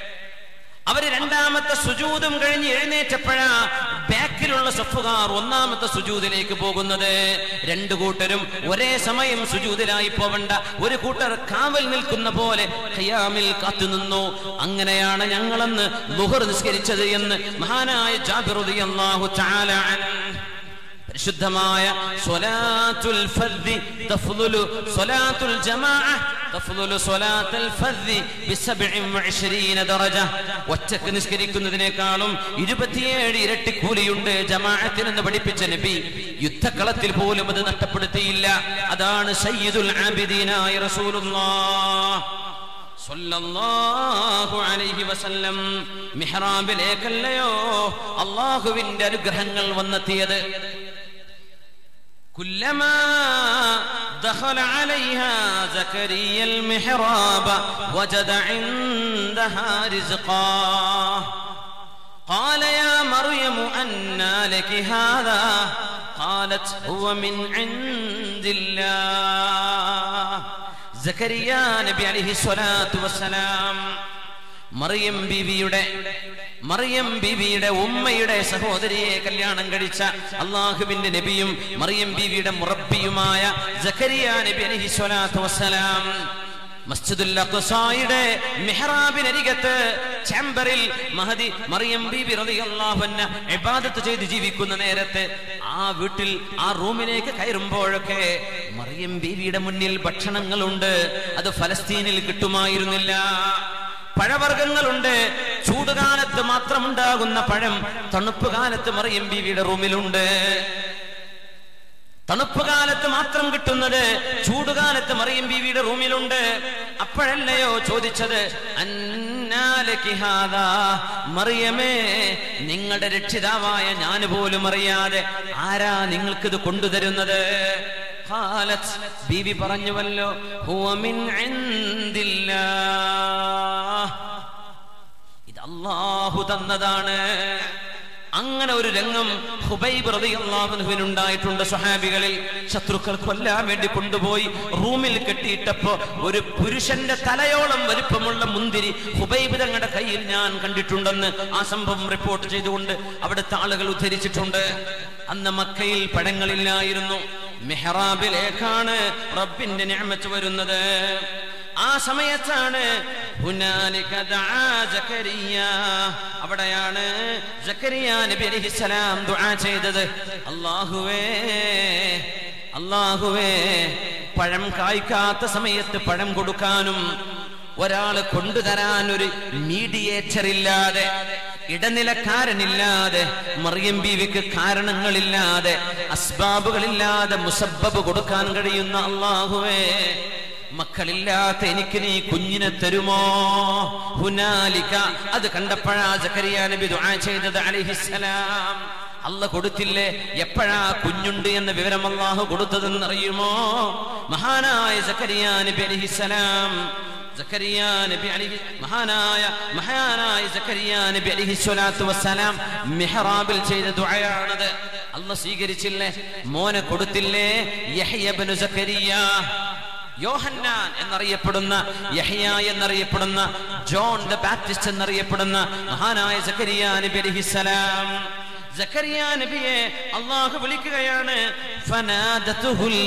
അവര് രണ്ടാമത്തെ സുജൂതും കഴിഞ്ഞ് എഴുന്നേറ്റപ്പോഴാ ബാക്കിലുള്ള സഫുകാർ ഒന്നാമത്തെ സുജൂതിലേക്ക് പോകുന്നത് രണ്ടു കൂട്ടരും ഒരേ സമയം സുജൂതിലായി പോവണ്ട ഒരു കൂട്ടർ കാവൽ നിൽക്കുന്ന പോലെ ഖിയാമിൽ കാത്തുനിന്നു അങ്ങനെയാണ് ഞങ്ങളന്ന് ലുഹർ നിസ്കരിച്ചത് എന്ന് മഹാനായ ജാബിർ റളിയല്ലാഹു തആല അൻഹു പരിശുദ്ധമായ സ്വലാത്തുൽ ഫദ്ദി തഫ്ളുലു സ്വലാത്തുൽ ജമാഅ തഫ്ളുലു സ്വലാത്തുൽ ഫദ്ദി ബിസബ്ഇൻ വഇശ്രീന ദറജ ഒറ്റക്ക് നിസ്കരിക്കുന്നതിനേക്കാളും 27 ഇരട്ടി കൂലിയുണ്ട് ജമാഅത്തിന് എന്ന് പഠിപ്പിച്ച നബി യുദ്ധക്കളത്തിൽ പോലും അത് നഷ്ടപ്പെടുത്തിയില്ല അതാണ് സയ്യിദുൽ ആബിദീനായ റസൂലുള്ളാഹ് സ്വല്ലല്ലാഹു അലൈഹി വസല്ലം മിഹ്റാബിലേക്കല്ലയോ അള്ളാഹുവിന്റെ അനുഗ്രഹങ്ങൾ വന്നെത്തിയത് كلما دخل عليها زكريا المحراب وجد عندها رزقا قال يا مريم أنى لك هذا قالت هو من عند الله സക്കരിയ നബി അലൈഹി സ്വലാത്തു വസ്സലാം മറിയം ബീവിയുടെ മറിയം ബീവിയുടെ ഉമ്മയുടെ സഹോദരിയെ കല്യാണം കഴിച്ച അള്ളാഹുവിന്റെ നബിയും മറിയം ബീവിയുടെ മുറബിയുമായ സക്കരിയ നബി അലൈഹി സ്വലാത്തു വസ്സലാം മസ്ജിദുൽ അഖ്സായുടെ മിഹ്റാബിനരികത്ത് ചേംബറിൽ മഹദി മറിയം ബീബി റളിയല്ലാഹു അൻഹ ഇബാദത്ത് ചെയ്ത് ജീവിക്കുന്ന നേരത്ത് ആ വീട്ടിൽ ആ റൂമിലേക്ക് കയറുമ്പോഴൊക്കെ മറിയം ബീവിയുടെ മുന്നിൽ ഭക്ഷണങ്ങളുണ്ട് അത് ഫലസ്തീനിൽ കിട്ടുമായിരുന്നില്ല പഴവർഗ്ഗങ്ങളുണ്ട് ചൂടുകാലത്ത് മാത്രം ഉണ്ടാകുന്ന പഴം തണുപ്പ് കാലത്ത് മറിയം ബീവിയുടെ റൂമിലുണ്ട് തണുപ്പ് കാലത്ത് മാത്രം കിട്ടുന്നത് ചൂടുകാലത്ത് മറിയം ബീവിയുടെ റൂമിലുണ്ട് അപ്പോഴല്ലയോ ചോദിച്ചത് അന്നാലക്കി ഹാദാ. മറിയമേ നിങ്ങളുടെ രക്ഷിതാവായ ഞാൻ പോലും അറിയാതെ ആരാ നിങ്ങൾക്കിത് കൊണ്ടുതരുന്നത് ഖാലത്ത് ബീവി പറഞ്ഞുവല്ലോ ഹുവ മിൻ ഇൻദില്ലാഹ്. ഇത് അള്ളാഹു തന്നതാണ് അങ്ങനെ ഒരു രംഗം ഹുബൈബ് റളിയല്ലാഹുവിനുണ്ടായിട്ടുണ്ട് സ്വഹാബികളിൽ ശത്രുക്കൾ കൊല്ലാൻ വേണ്ടി കൊണ്ടുപോയി റൂമിൽ കെട്ടിയിട്ടപ്പോ ഒരു പുരുഷന്റെ തലയോളം വലിപ്പമുള്ള മുന്തിരി ഹുബൈബ് തങ്ങളുടെ കയ്യിൽ ഞാൻ കണ്ടിട്ടുണ്ടെന്ന് ആ സംഭവം റിപ്പോർട്ട് ചെയ്തുകൊണ്ട് അവിടുത്തെ ആളുകൾ ഉദ്ധരിച്ചിട്ടുണ്ട് അന്ന് മക്കയിൽ പഴങ്ങളില്ലായിരുന്നു മെഹ്റാബിലേക്കാണ് റബ്ബിന്റെ ഞാമത്ത് വരുന്നത് ആ സമയത്താണ് ഹുനാലിക ദആ സക്കരിയ. അവിടെയാണ് സക്കരിയ നബി അലൈഹിസ്സലാം ദുആ ചെയ്തത് അല്ലാഹുവേ അല്ലാഹുവേ പഴം കായ്ക്കാത്ത സമയത്ത് പഴം കൊടുക്കാനും ഒരാള് കൊണ്ടുതരാൻ ഒരു മീഡിയേറ്റർ ഇല്ലാതെ ഇടനിലക്കാരനില്ലാതെ മറിയം ബീവിക്ക് കാരണങ്ങളില്ലാതെ അസ്ബാബുകളില്ലാതെ മുസബ്ബബ് കൊടുക്കാൻ കഴിയുന്ന അള്ളാഹുവേ മക്കളില്ലാത്ത എനിക്ക് നീ കുഞ്ഞിനെ തരുമോ ഹുനാലിക അത് കണ്ടപ്പോഴാ സക്കരിയ നബി ദുആ ചെയ്തത് അലൈഹിസ്സലാം അല്ല കൊടുത്തില്ലേ എപ്പോഴാ കുഞ്ഞുണ്ട് എന്ന വിവരം അള്ളാഹു കൊടുത്തതെന്ന് അറിയുമോ മഹാനായ സക്കരിയ നബി അലൈഹിസ്സലാം സക്കരിയ നബി അലിഹി മഹാനായ മഹാനായ സക്കരിയ നബി അലിഹി സ്വലാത്തു വസ്സലാം മിഹ്റാബിൽ ചെയ്ത ദുആയാണത് അല്ല സ്വീകരിച്ചില്ലേ മോനെ കൊടുത്തില്ലേ യഹ്യ ഇബ്നു സക്കരിയ യോഹന്നാൻ എന്നറിയപ്പെടുന്ന യഹ്യ എന്നറിയപ്പെടുന്ന ജോൺ ദ ബാപ്റ്റിസ്റ്റ് എന്നറിയപ്പെടുന്ന മഹാനായ സക്കരിയ നബി അലിഹിസ്സലാം സക്കരിയ നബിയെ അള്ളാഹു വിളിക്കുകയാണ് ഫനാദത്തുഹുൽ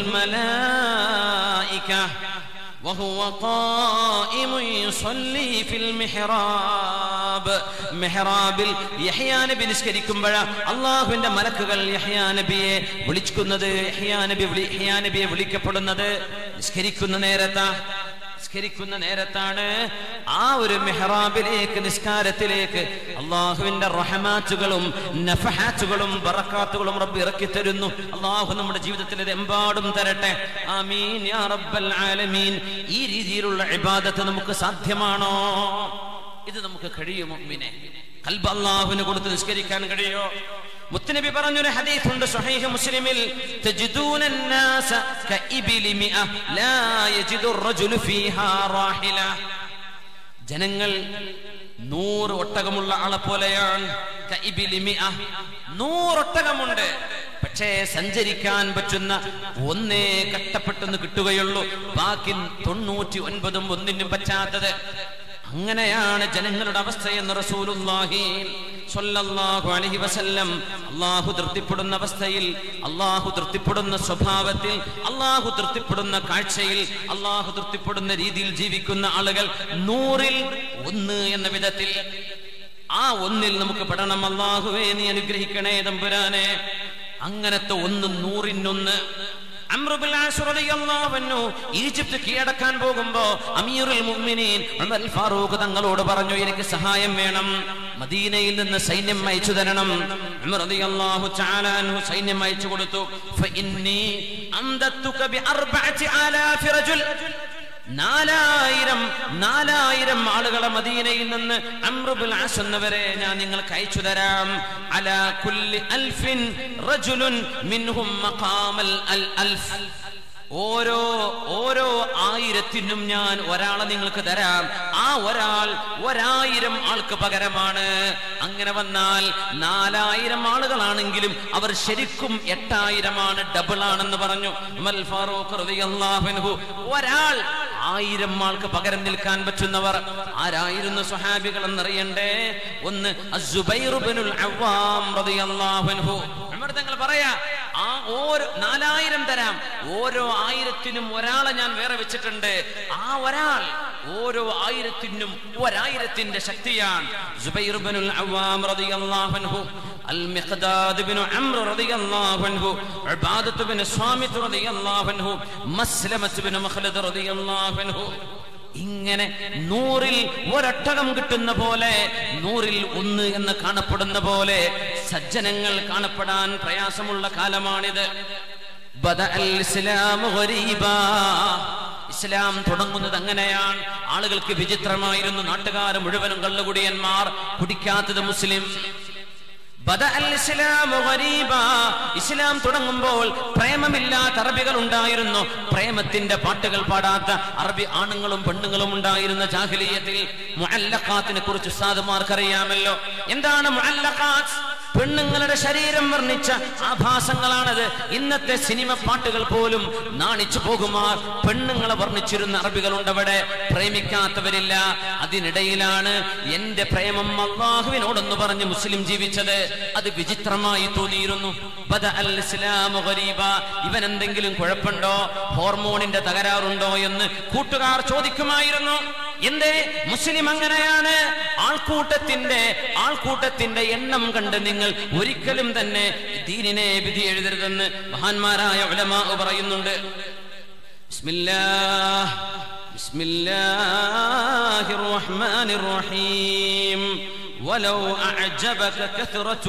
മലായിക وهو قائم يصلي في المحراب മെഹ്റാബിൽ യഹ്യാ നബി നിസ്കരിക്കുമ്പോഴ അള്ളാഹുവിന്റെ മലക്കുകൾ യഹ്യാ നബിയെ വിളിക്കുന്നത് യഹ്യാ നബി വിളി യഹ്യാ നബിയെ വിളിക്കപ്പെടുന്നത് നിസ്കരിക്കുന്ന നേരത്താ നിസ്കരിക്കുന്ന നേരത്താണ് ആ ഒരു മെഹ്റാബിലേക്ക് നിസ്കാരത്തിലേക്ക് അള്ളാഹുവിന്റെ റഹമാറ്റുകളും നഫഹാറ്റുകളും ബറക്കാത്തുകളും റബ്ബ് ഇറക്കി തരുന്നു അള്ളാഹു നമ്മുടെ ജീവിതത്തിൽ ഇത് എമ്പാടും തരട്ടെ ആമീൻ യാ റബ്ബൽ ആലമീൻ ഈ രീതിയിലുള്ള ഇബാദത്ത് നമുക്ക് സാധ്യമാണോ ഇത് നമുക്ക് കഴിയുമോ മിനെ കൽബ് അള്ളാഹുവിന് കൊടുത്ത് നിസ്കരിക്കാൻ കഴിയോ മുത്തനബി പറഞ്ഞൊരു ഹദീസ് ഉണ്ട് സ്വഹീഹ് മുസ്ലിമിൽ തജിദൂന الناس كإبل مئة لا يجد الرجل فيها راحلة ജനങ്ങൾ നൂറ് ഒട്ടകമുള്ള ആളെ പോലെയാണ് കഇബിലി മിഅ. നൂറൊട്ടകമുണ്ട് പക്ഷേ സഞ്ചരിക്കാൻ പറ്റുന്ന ഒന്നേ കട്ടപ്പെട്ടെന്ന് കിട്ടുകയുള്ളൂ ബാക്കി തൊണ്ണൂറ്റി ഒൻപതും ഒന്നിനും പറ്റാത്തത് അങ്ങനെയാണ് ജനങ്ങളുടെ അവസ്ഥയെന്ന് റസൂലുള്ളാഹി സ്വല്ലല്ലാഹു അലൈഹി വസല്ലം അള്ളാഹു തൃപ്തിപ്പെടുന്ന അവസ്ഥയിൽ അള്ളാഹു തൃപ്തിപ്പെടുന്ന സ്വഭാവത്തിൽ അള്ളാഹു തൃപ്തിപ്പെടുന്ന കാഴ്ചയിൽ അള്ളാഹു തൃപ്തിപ്പെടുന്ന രീതിയിൽ ജീവിക്കുന്ന ആളുകൾ നൂറിൽ ഒന്ന് എന്ന വിധത്തിൽ ആ ഒന്നിൽ നമുക്ക് പെടണം അള്ളാഹുവേ നീ അനുഗ്രഹിക്കണേ തമ്പുരാനെ അങ്ങനത്തെ ഒന്ന് നൂറിനൊന്ന് അമ്രുബിൽ ആസ് റളിയല്ലാഹു അൻഹു ഈജിപ്ത് കീഴടക്കാൻ പോകുമ്പോ അമീറുൽ മുഅ്മിനീൻ ഉമർ ഫാറൂഖ് തങ്ങളോട് പറഞ്ഞു എനിക്ക് സഹായം വേണം മദീനയിൽ നിന്ന് സൈന്യം അയച്ചു തരണം ഉമർ റളിയല്ലാഹു തആല അൻഹു സൈന്യം അയച്ചു കൊടുത്തു ഫഇന്നി അംദത്തുക ബി അർബഅതി ആലാഫി റജുൽ നാലായിരം നാലായിരം ആളുകളെ മദീനയിൽ നിന്ന് അമ്രുബുൽ ആസ് എന്നവരെ ഞാൻ നിങ്ങൾക്ക് അയച്ചു തരാം അലാ കുല്ലി അൽഫിൻ റജുലുൻ മിൻഹും മഖാമൽ അൽ അൽഫ് ഓരോ ഓരോ ആയിരത്തിനും ഞാൻ ഒരാളെ നിങ്ങൾക്ക് തരാം ആ ഒരാൾ ഒരായിരം ആൾക്ക് പകരമാണ് അങ്ങനെ വന്നാൽ നാലായിരം ആളുകളാണെങ്കിലും അവർ ശരിക്കും എട്ടായിരമാണ് ഡബിൾ ആണെന്ന് പറഞ്ഞു ഉമർ ഫാറൂഖ് റളിയല്ലാഹു അൻഹു ഒരാൾ ആയിരം ആൾക്ക് പകരം നിൽക്കാൻ പറ്റുന്നവർ ആരായിരുന്നു സ്വഹാബികൾ എന്നറിയണ്ടേ ഒന്ന് അസ്സുബൈർ ഇബ്നുൽ അവ്വാം റളിയല്ലാഹു അൻഹു ഉമർ തങ്ങൾ പറയാ ആ ഓരോ നാലായിരം തരാം ഓരോ ആയിരത്തിനും ഒരാളെ ഞാൻ വേറെ വെച്ചിട്ടുണ്ട് ആ ഒരാൾ ഓരോ ആയിരത്തിനും ഒരായിരത്തിന്റെ ശക്തിയാണ് സുബൈർ ഇബ്നുൽ അവ്വാം റളിയല്ലാഹു അൻഹു അൽ മിഖ്ദാദ് ഇബ്നു അംർ റളിയല്ലാഹു അൻഹു ഉബാദത്ത് ഇബ്നു സ്വാമിത്ത് റളിയല്ലാഹു അൻഹു മസ്ലമത്ത് ഇബ്നു മഖ്ലദ് റളിയല്ലാഹു അൻഹു ഇങ്ങനെ നൂറിൽ ഒരൊട്ടകം കിട്ടുന്ന പോലെ നൂറിൽ ഒന്ന് എന്ന് കാണപ്പെടുന്ന പോലെ സജ്ജനങ്ങൾ കാണപ്പെടാൻ പ്രയാസമുള്ള കാലമാണിത് ബദഅൽ ഇസ്ലാമു ഗരീബാ. ഇസ്ലാം തുടങ്ങുന്നത് അങ്ങനെയാണ് ആളുകൾക്ക് വിചിത്രമായിരുന്നു നാട്ടുകാർ മുഴുവനും കള്ളുകുടിയന്മാർ കുടിക്കാത്തത് മുസ്ലിം ബദഅൽ ഇസ്ലാമു ഗരീബാ. ഇസ്ലാം തുടങ്ങുമ്പോൾ പ്രേമമില്ലാത്ത അറബികൾ ഉണ്ടായിരുന്നു പ്രേമത്തിന്റെ പാട്ടുകൾ പാടാത്ത അറബി ആണുങ്ങളും പെണ്ണുങ്ങളും ഉണ്ടായിരുന്ന ജാഹിലിയത്തിൽ മുഅല്ലഖാത്തിനെ കുറിച്ച് ഉസ്താദുമാർക്കറിയാമല്ലോ എന്താണ് മുഅല്ലഖാത്ത് പെണ്ണുങ്ങളുടെ ശരീരം വർണ്ണിച്ച ആഭാസങ്ങളാണത് ഇന്നത്തെ സിനിമ പാട്ടുകൾ പോലും നാണിച്ചു പോകുമാർ പെണ്ണുങ്ങളെ വർണ്ണിച്ചിരുന്ന അറബികളുണ്ട് അവിടെ പ്രേമിക്കാത്തവരില്ല അതിനിടയിലാണ് എന്റെ പ്രേമം അള്ളാഹുവിനോടെന്ന് പറഞ്ഞ് മുസ്ലിം ജീവിച്ചത് അത് വിചിത്രമായി തോന്നിയിരുന്നു ബദ അൽ ഇസ്ലാമു ഗരീബ. ഇവൻ എന്തെങ്കിലും കുഴപ്പമുണ്ടോ ഹോർമോണിന്റെ തകരാറുണ്ടോ എന്ന് കൂട്ടുകാർ ചോദിക്കുമായിരുന്നു എന്തേ മുസ്ലിം അങ്ങനെയാണ് ആൾക്കൂട്ടത്തിന്റെ ആൾക്കൂട്ടത്തിന്റെ എണ്ണം കണ്ട് നിങ്ങൾ ഒരിക്കലും തന്നെ ദീനിനെ വിധി എഴുതരുതെന്ന് മഹാന്മാരായ ഉലമാ പറയുന്നുണ്ട് ബിസ്മില്ലാഹ് ബിസ്മില്ലാഹിർ റഹ്മാനിർ റഹീം ولو أعجبك كثرة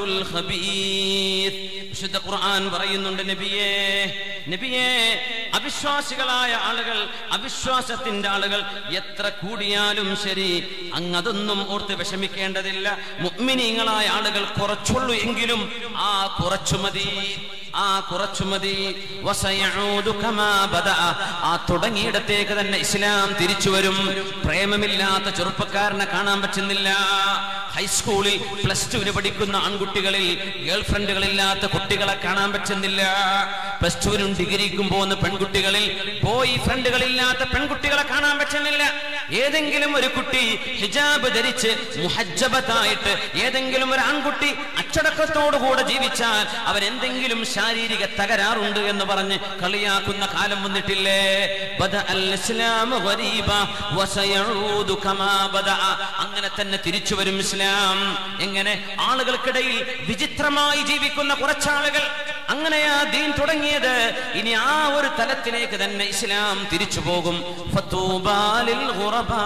الخبيث വിശുദ്ധ ഖുർആൻ പറയുന്നുണ്ട് നബിയേ നബിയേ അവിശ്വാസികളായ ആളുകൾ അവിശ്വാസത്തിന്റെ ആളുകൾ എത്ര കൂടിയാലും ശരി അങ്ങ് അതൊന്നും ഓർത്ത് വിഷമിക്കേണ്ടതില്ല മുഅ്മിനീങ്ങളായ ആളുകൾ കുറച്ചുള്ളൂ എങ്കിലും ആ കുറച്ചു മതി ആ കുറച്ചു മതി വസയഊദു കമാ ബദഅ. ആ തുടങ്ങിയിടത്തേക്ക് തന്നെ ഇസ്ലാം തിരിച്ചു വരും പ്രേമമില്ലാത്ത ചെറുപ്പക്കാരനെ കാണാൻ പറ്റുന്നില്ല ഹൈസ്കൂളിൽ പ്ലസ് ടുവിന് പഠിക്കുന്ന ആൺകുട്ടികളിൽ ഗേൾ ഫ്രണ്ടുകളില്ലാത്ത കുട്ടികളെ കാണാൻ പറ്റുന്നില്ല പ്ലസ് ടുവിനും ഡിഗ്രിക്കും പോകുന്ന പെൺകുട്ടികളിൽ ബോയ് ഫ്രണ്ടുകളില്ലാത്ത പെൺകുട്ടികളെ കാണാൻ പറ്റുന്നില്ല ഏതെങ്കിലും ഒരു കുട്ടി ഹിജാബ് ധരിച്ച് മുഹജ്ജബത്തായിട്ട് ഏതെങ്കിലും ഒരു ആൺകുട്ടി അച്ചടക്കത്തോടുകൂടെ ജീവിച്ചാൽ അവൻ എന്തെങ്കിലും ശാരീരിക തകരാറുണ്ട് എന്ന് പറഞ്ഞ് കളിയാക്കുന്ന കാലം വന്നിട്ടില്ലേ ബദ അൽ ഇസ്ലാമു ഗരീബ വസയഊദു കമാ ബദഅ. അങ്ങനെ തന്നെ തിരിച്ചു വരും ഇസ്ലാം എങ്ങനെ ആളുകൾക്കിടയിൽ വിചിത്രമായി ജീവിക്കുന്ന കുറച്ചാളുകൾ അങ്ങനെയാ ദീൻ തുടങ്ങിയത് ഇനി ആ ഒരു തലത്തിലേക്ക് തന്നെ ഇസ്ലാം തിരിച്ചു പോകും ഫത്തൂബാലിൽ ഖുറബാ.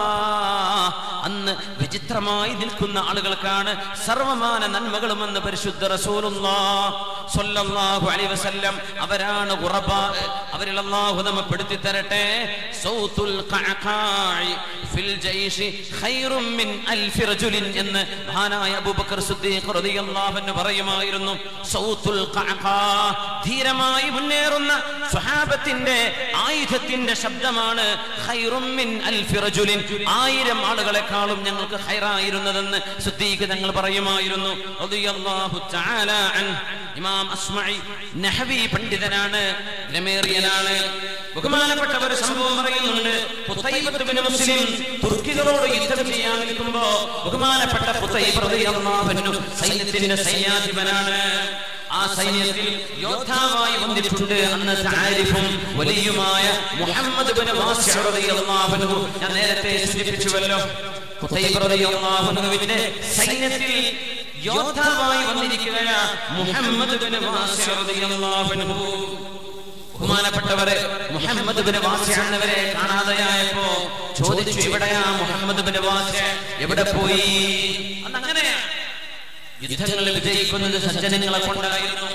അന്ന് വിചിത്രമായി നിൽക്കുന്ന ആളുകൾക്കാണ് സർവമാന നന്മകളുമെന്ന് പരിശുദ്ധ റസൂലുള്ളാഹ് സ്വല്ലല്ലാഹു അലൈഹി വസല്ലം അവരാണ് ഖുറബാ അവരിൽ അല്ലാഹു നമ്മെ പെടുത്തി തരട്ടെ സൗത്തുൽ ഖഅഖാഇ ഫിൽ ജൈഷി ഖൈറും മിൻ അൽഫി റജുലിൻ എന്ന് മഹാനായ അബൂബക്കർ സിദ്ദീഖ് റളിയല്ലാഹു അൻഹു പറയുമായിരുന്നു സൗത്തുൽ ഖഅഖാ ധീരമായി മുന്നേറുന്ന സ്വഹാബത്തിന്റെ ആയുധത്തിന്റെ ശബ്ദമാണ് ഖൈറും മിൻ അൽഫി റജുലിൻ ആയിരം ആളുകളെക്കാളും ഞങ്ങൾക്ക് ഖൈറായിരുന്നതെന്ന് സിദ്ദീഖ് തങ്ങൾ പറയുമായിരുന്നു റളിയല്ലാഹു തആല അൻ ഇമാം അസ്മഇ നഹവി പണ്ഡിതനാണ് ഗ്രമേറിയനാണ് ബഹുമാനപ്പെട്ട ഒരു സംഭവം പറയുന്നുണ്ട് ഖുതൈബത്ത് ബിൻ മുസ്ലിം തുർക്കികളോട് യുദ്ധം ചെയ്യാൻ നിൽക്കുമ്പോ ബഹുമാനപ്പെട്ട ഖുതൈബ റളിയല്ലാഹു അൻഹു സൈന്യത്തിന്റെ സൈന്യാധിപനാണ് ആ സൈന്യത്തിൽ യോദ്ധാവായി വന്നിട്ടുണ്ട് അന്നത്തെ ആരിഫും വലിയുമായ മുഹമ്മദ് ബിൻ വാസിഅ റളിയല്ലാഹു അൻഹു ഞാൻ നേരത്തെ സൂചിപ്പിച്ചുവല്ലോ ഖുതൈബ റളിയല്ലാഹു അൻഹുവിന്റെ സൈന്യത്തിൽ യോദ്ധാവായി വന്നിരിക്കുകയാ മുഹമ്മദ് ബിൻ വാസിഅ റളിയല്ലാഹു അൻഹു ബഹുമാനപ്പെട്ടവരെ മുഹമ്മദ് ബിൻ വാസിഅ എന്നവരെ കാണാതെയായപ്പോ ചോദിച്ചു എവിടെയാ മുഹമ്മദ് ബിൻ വാസിഅ എവിടെ പോയി അന്നങ്ങനെയാ യുദ്ധങ്ങളിൽ വിജയിക്കുന്നത് സജ്ജനങ്ങളെ കൊണ്ടായിരുന്നു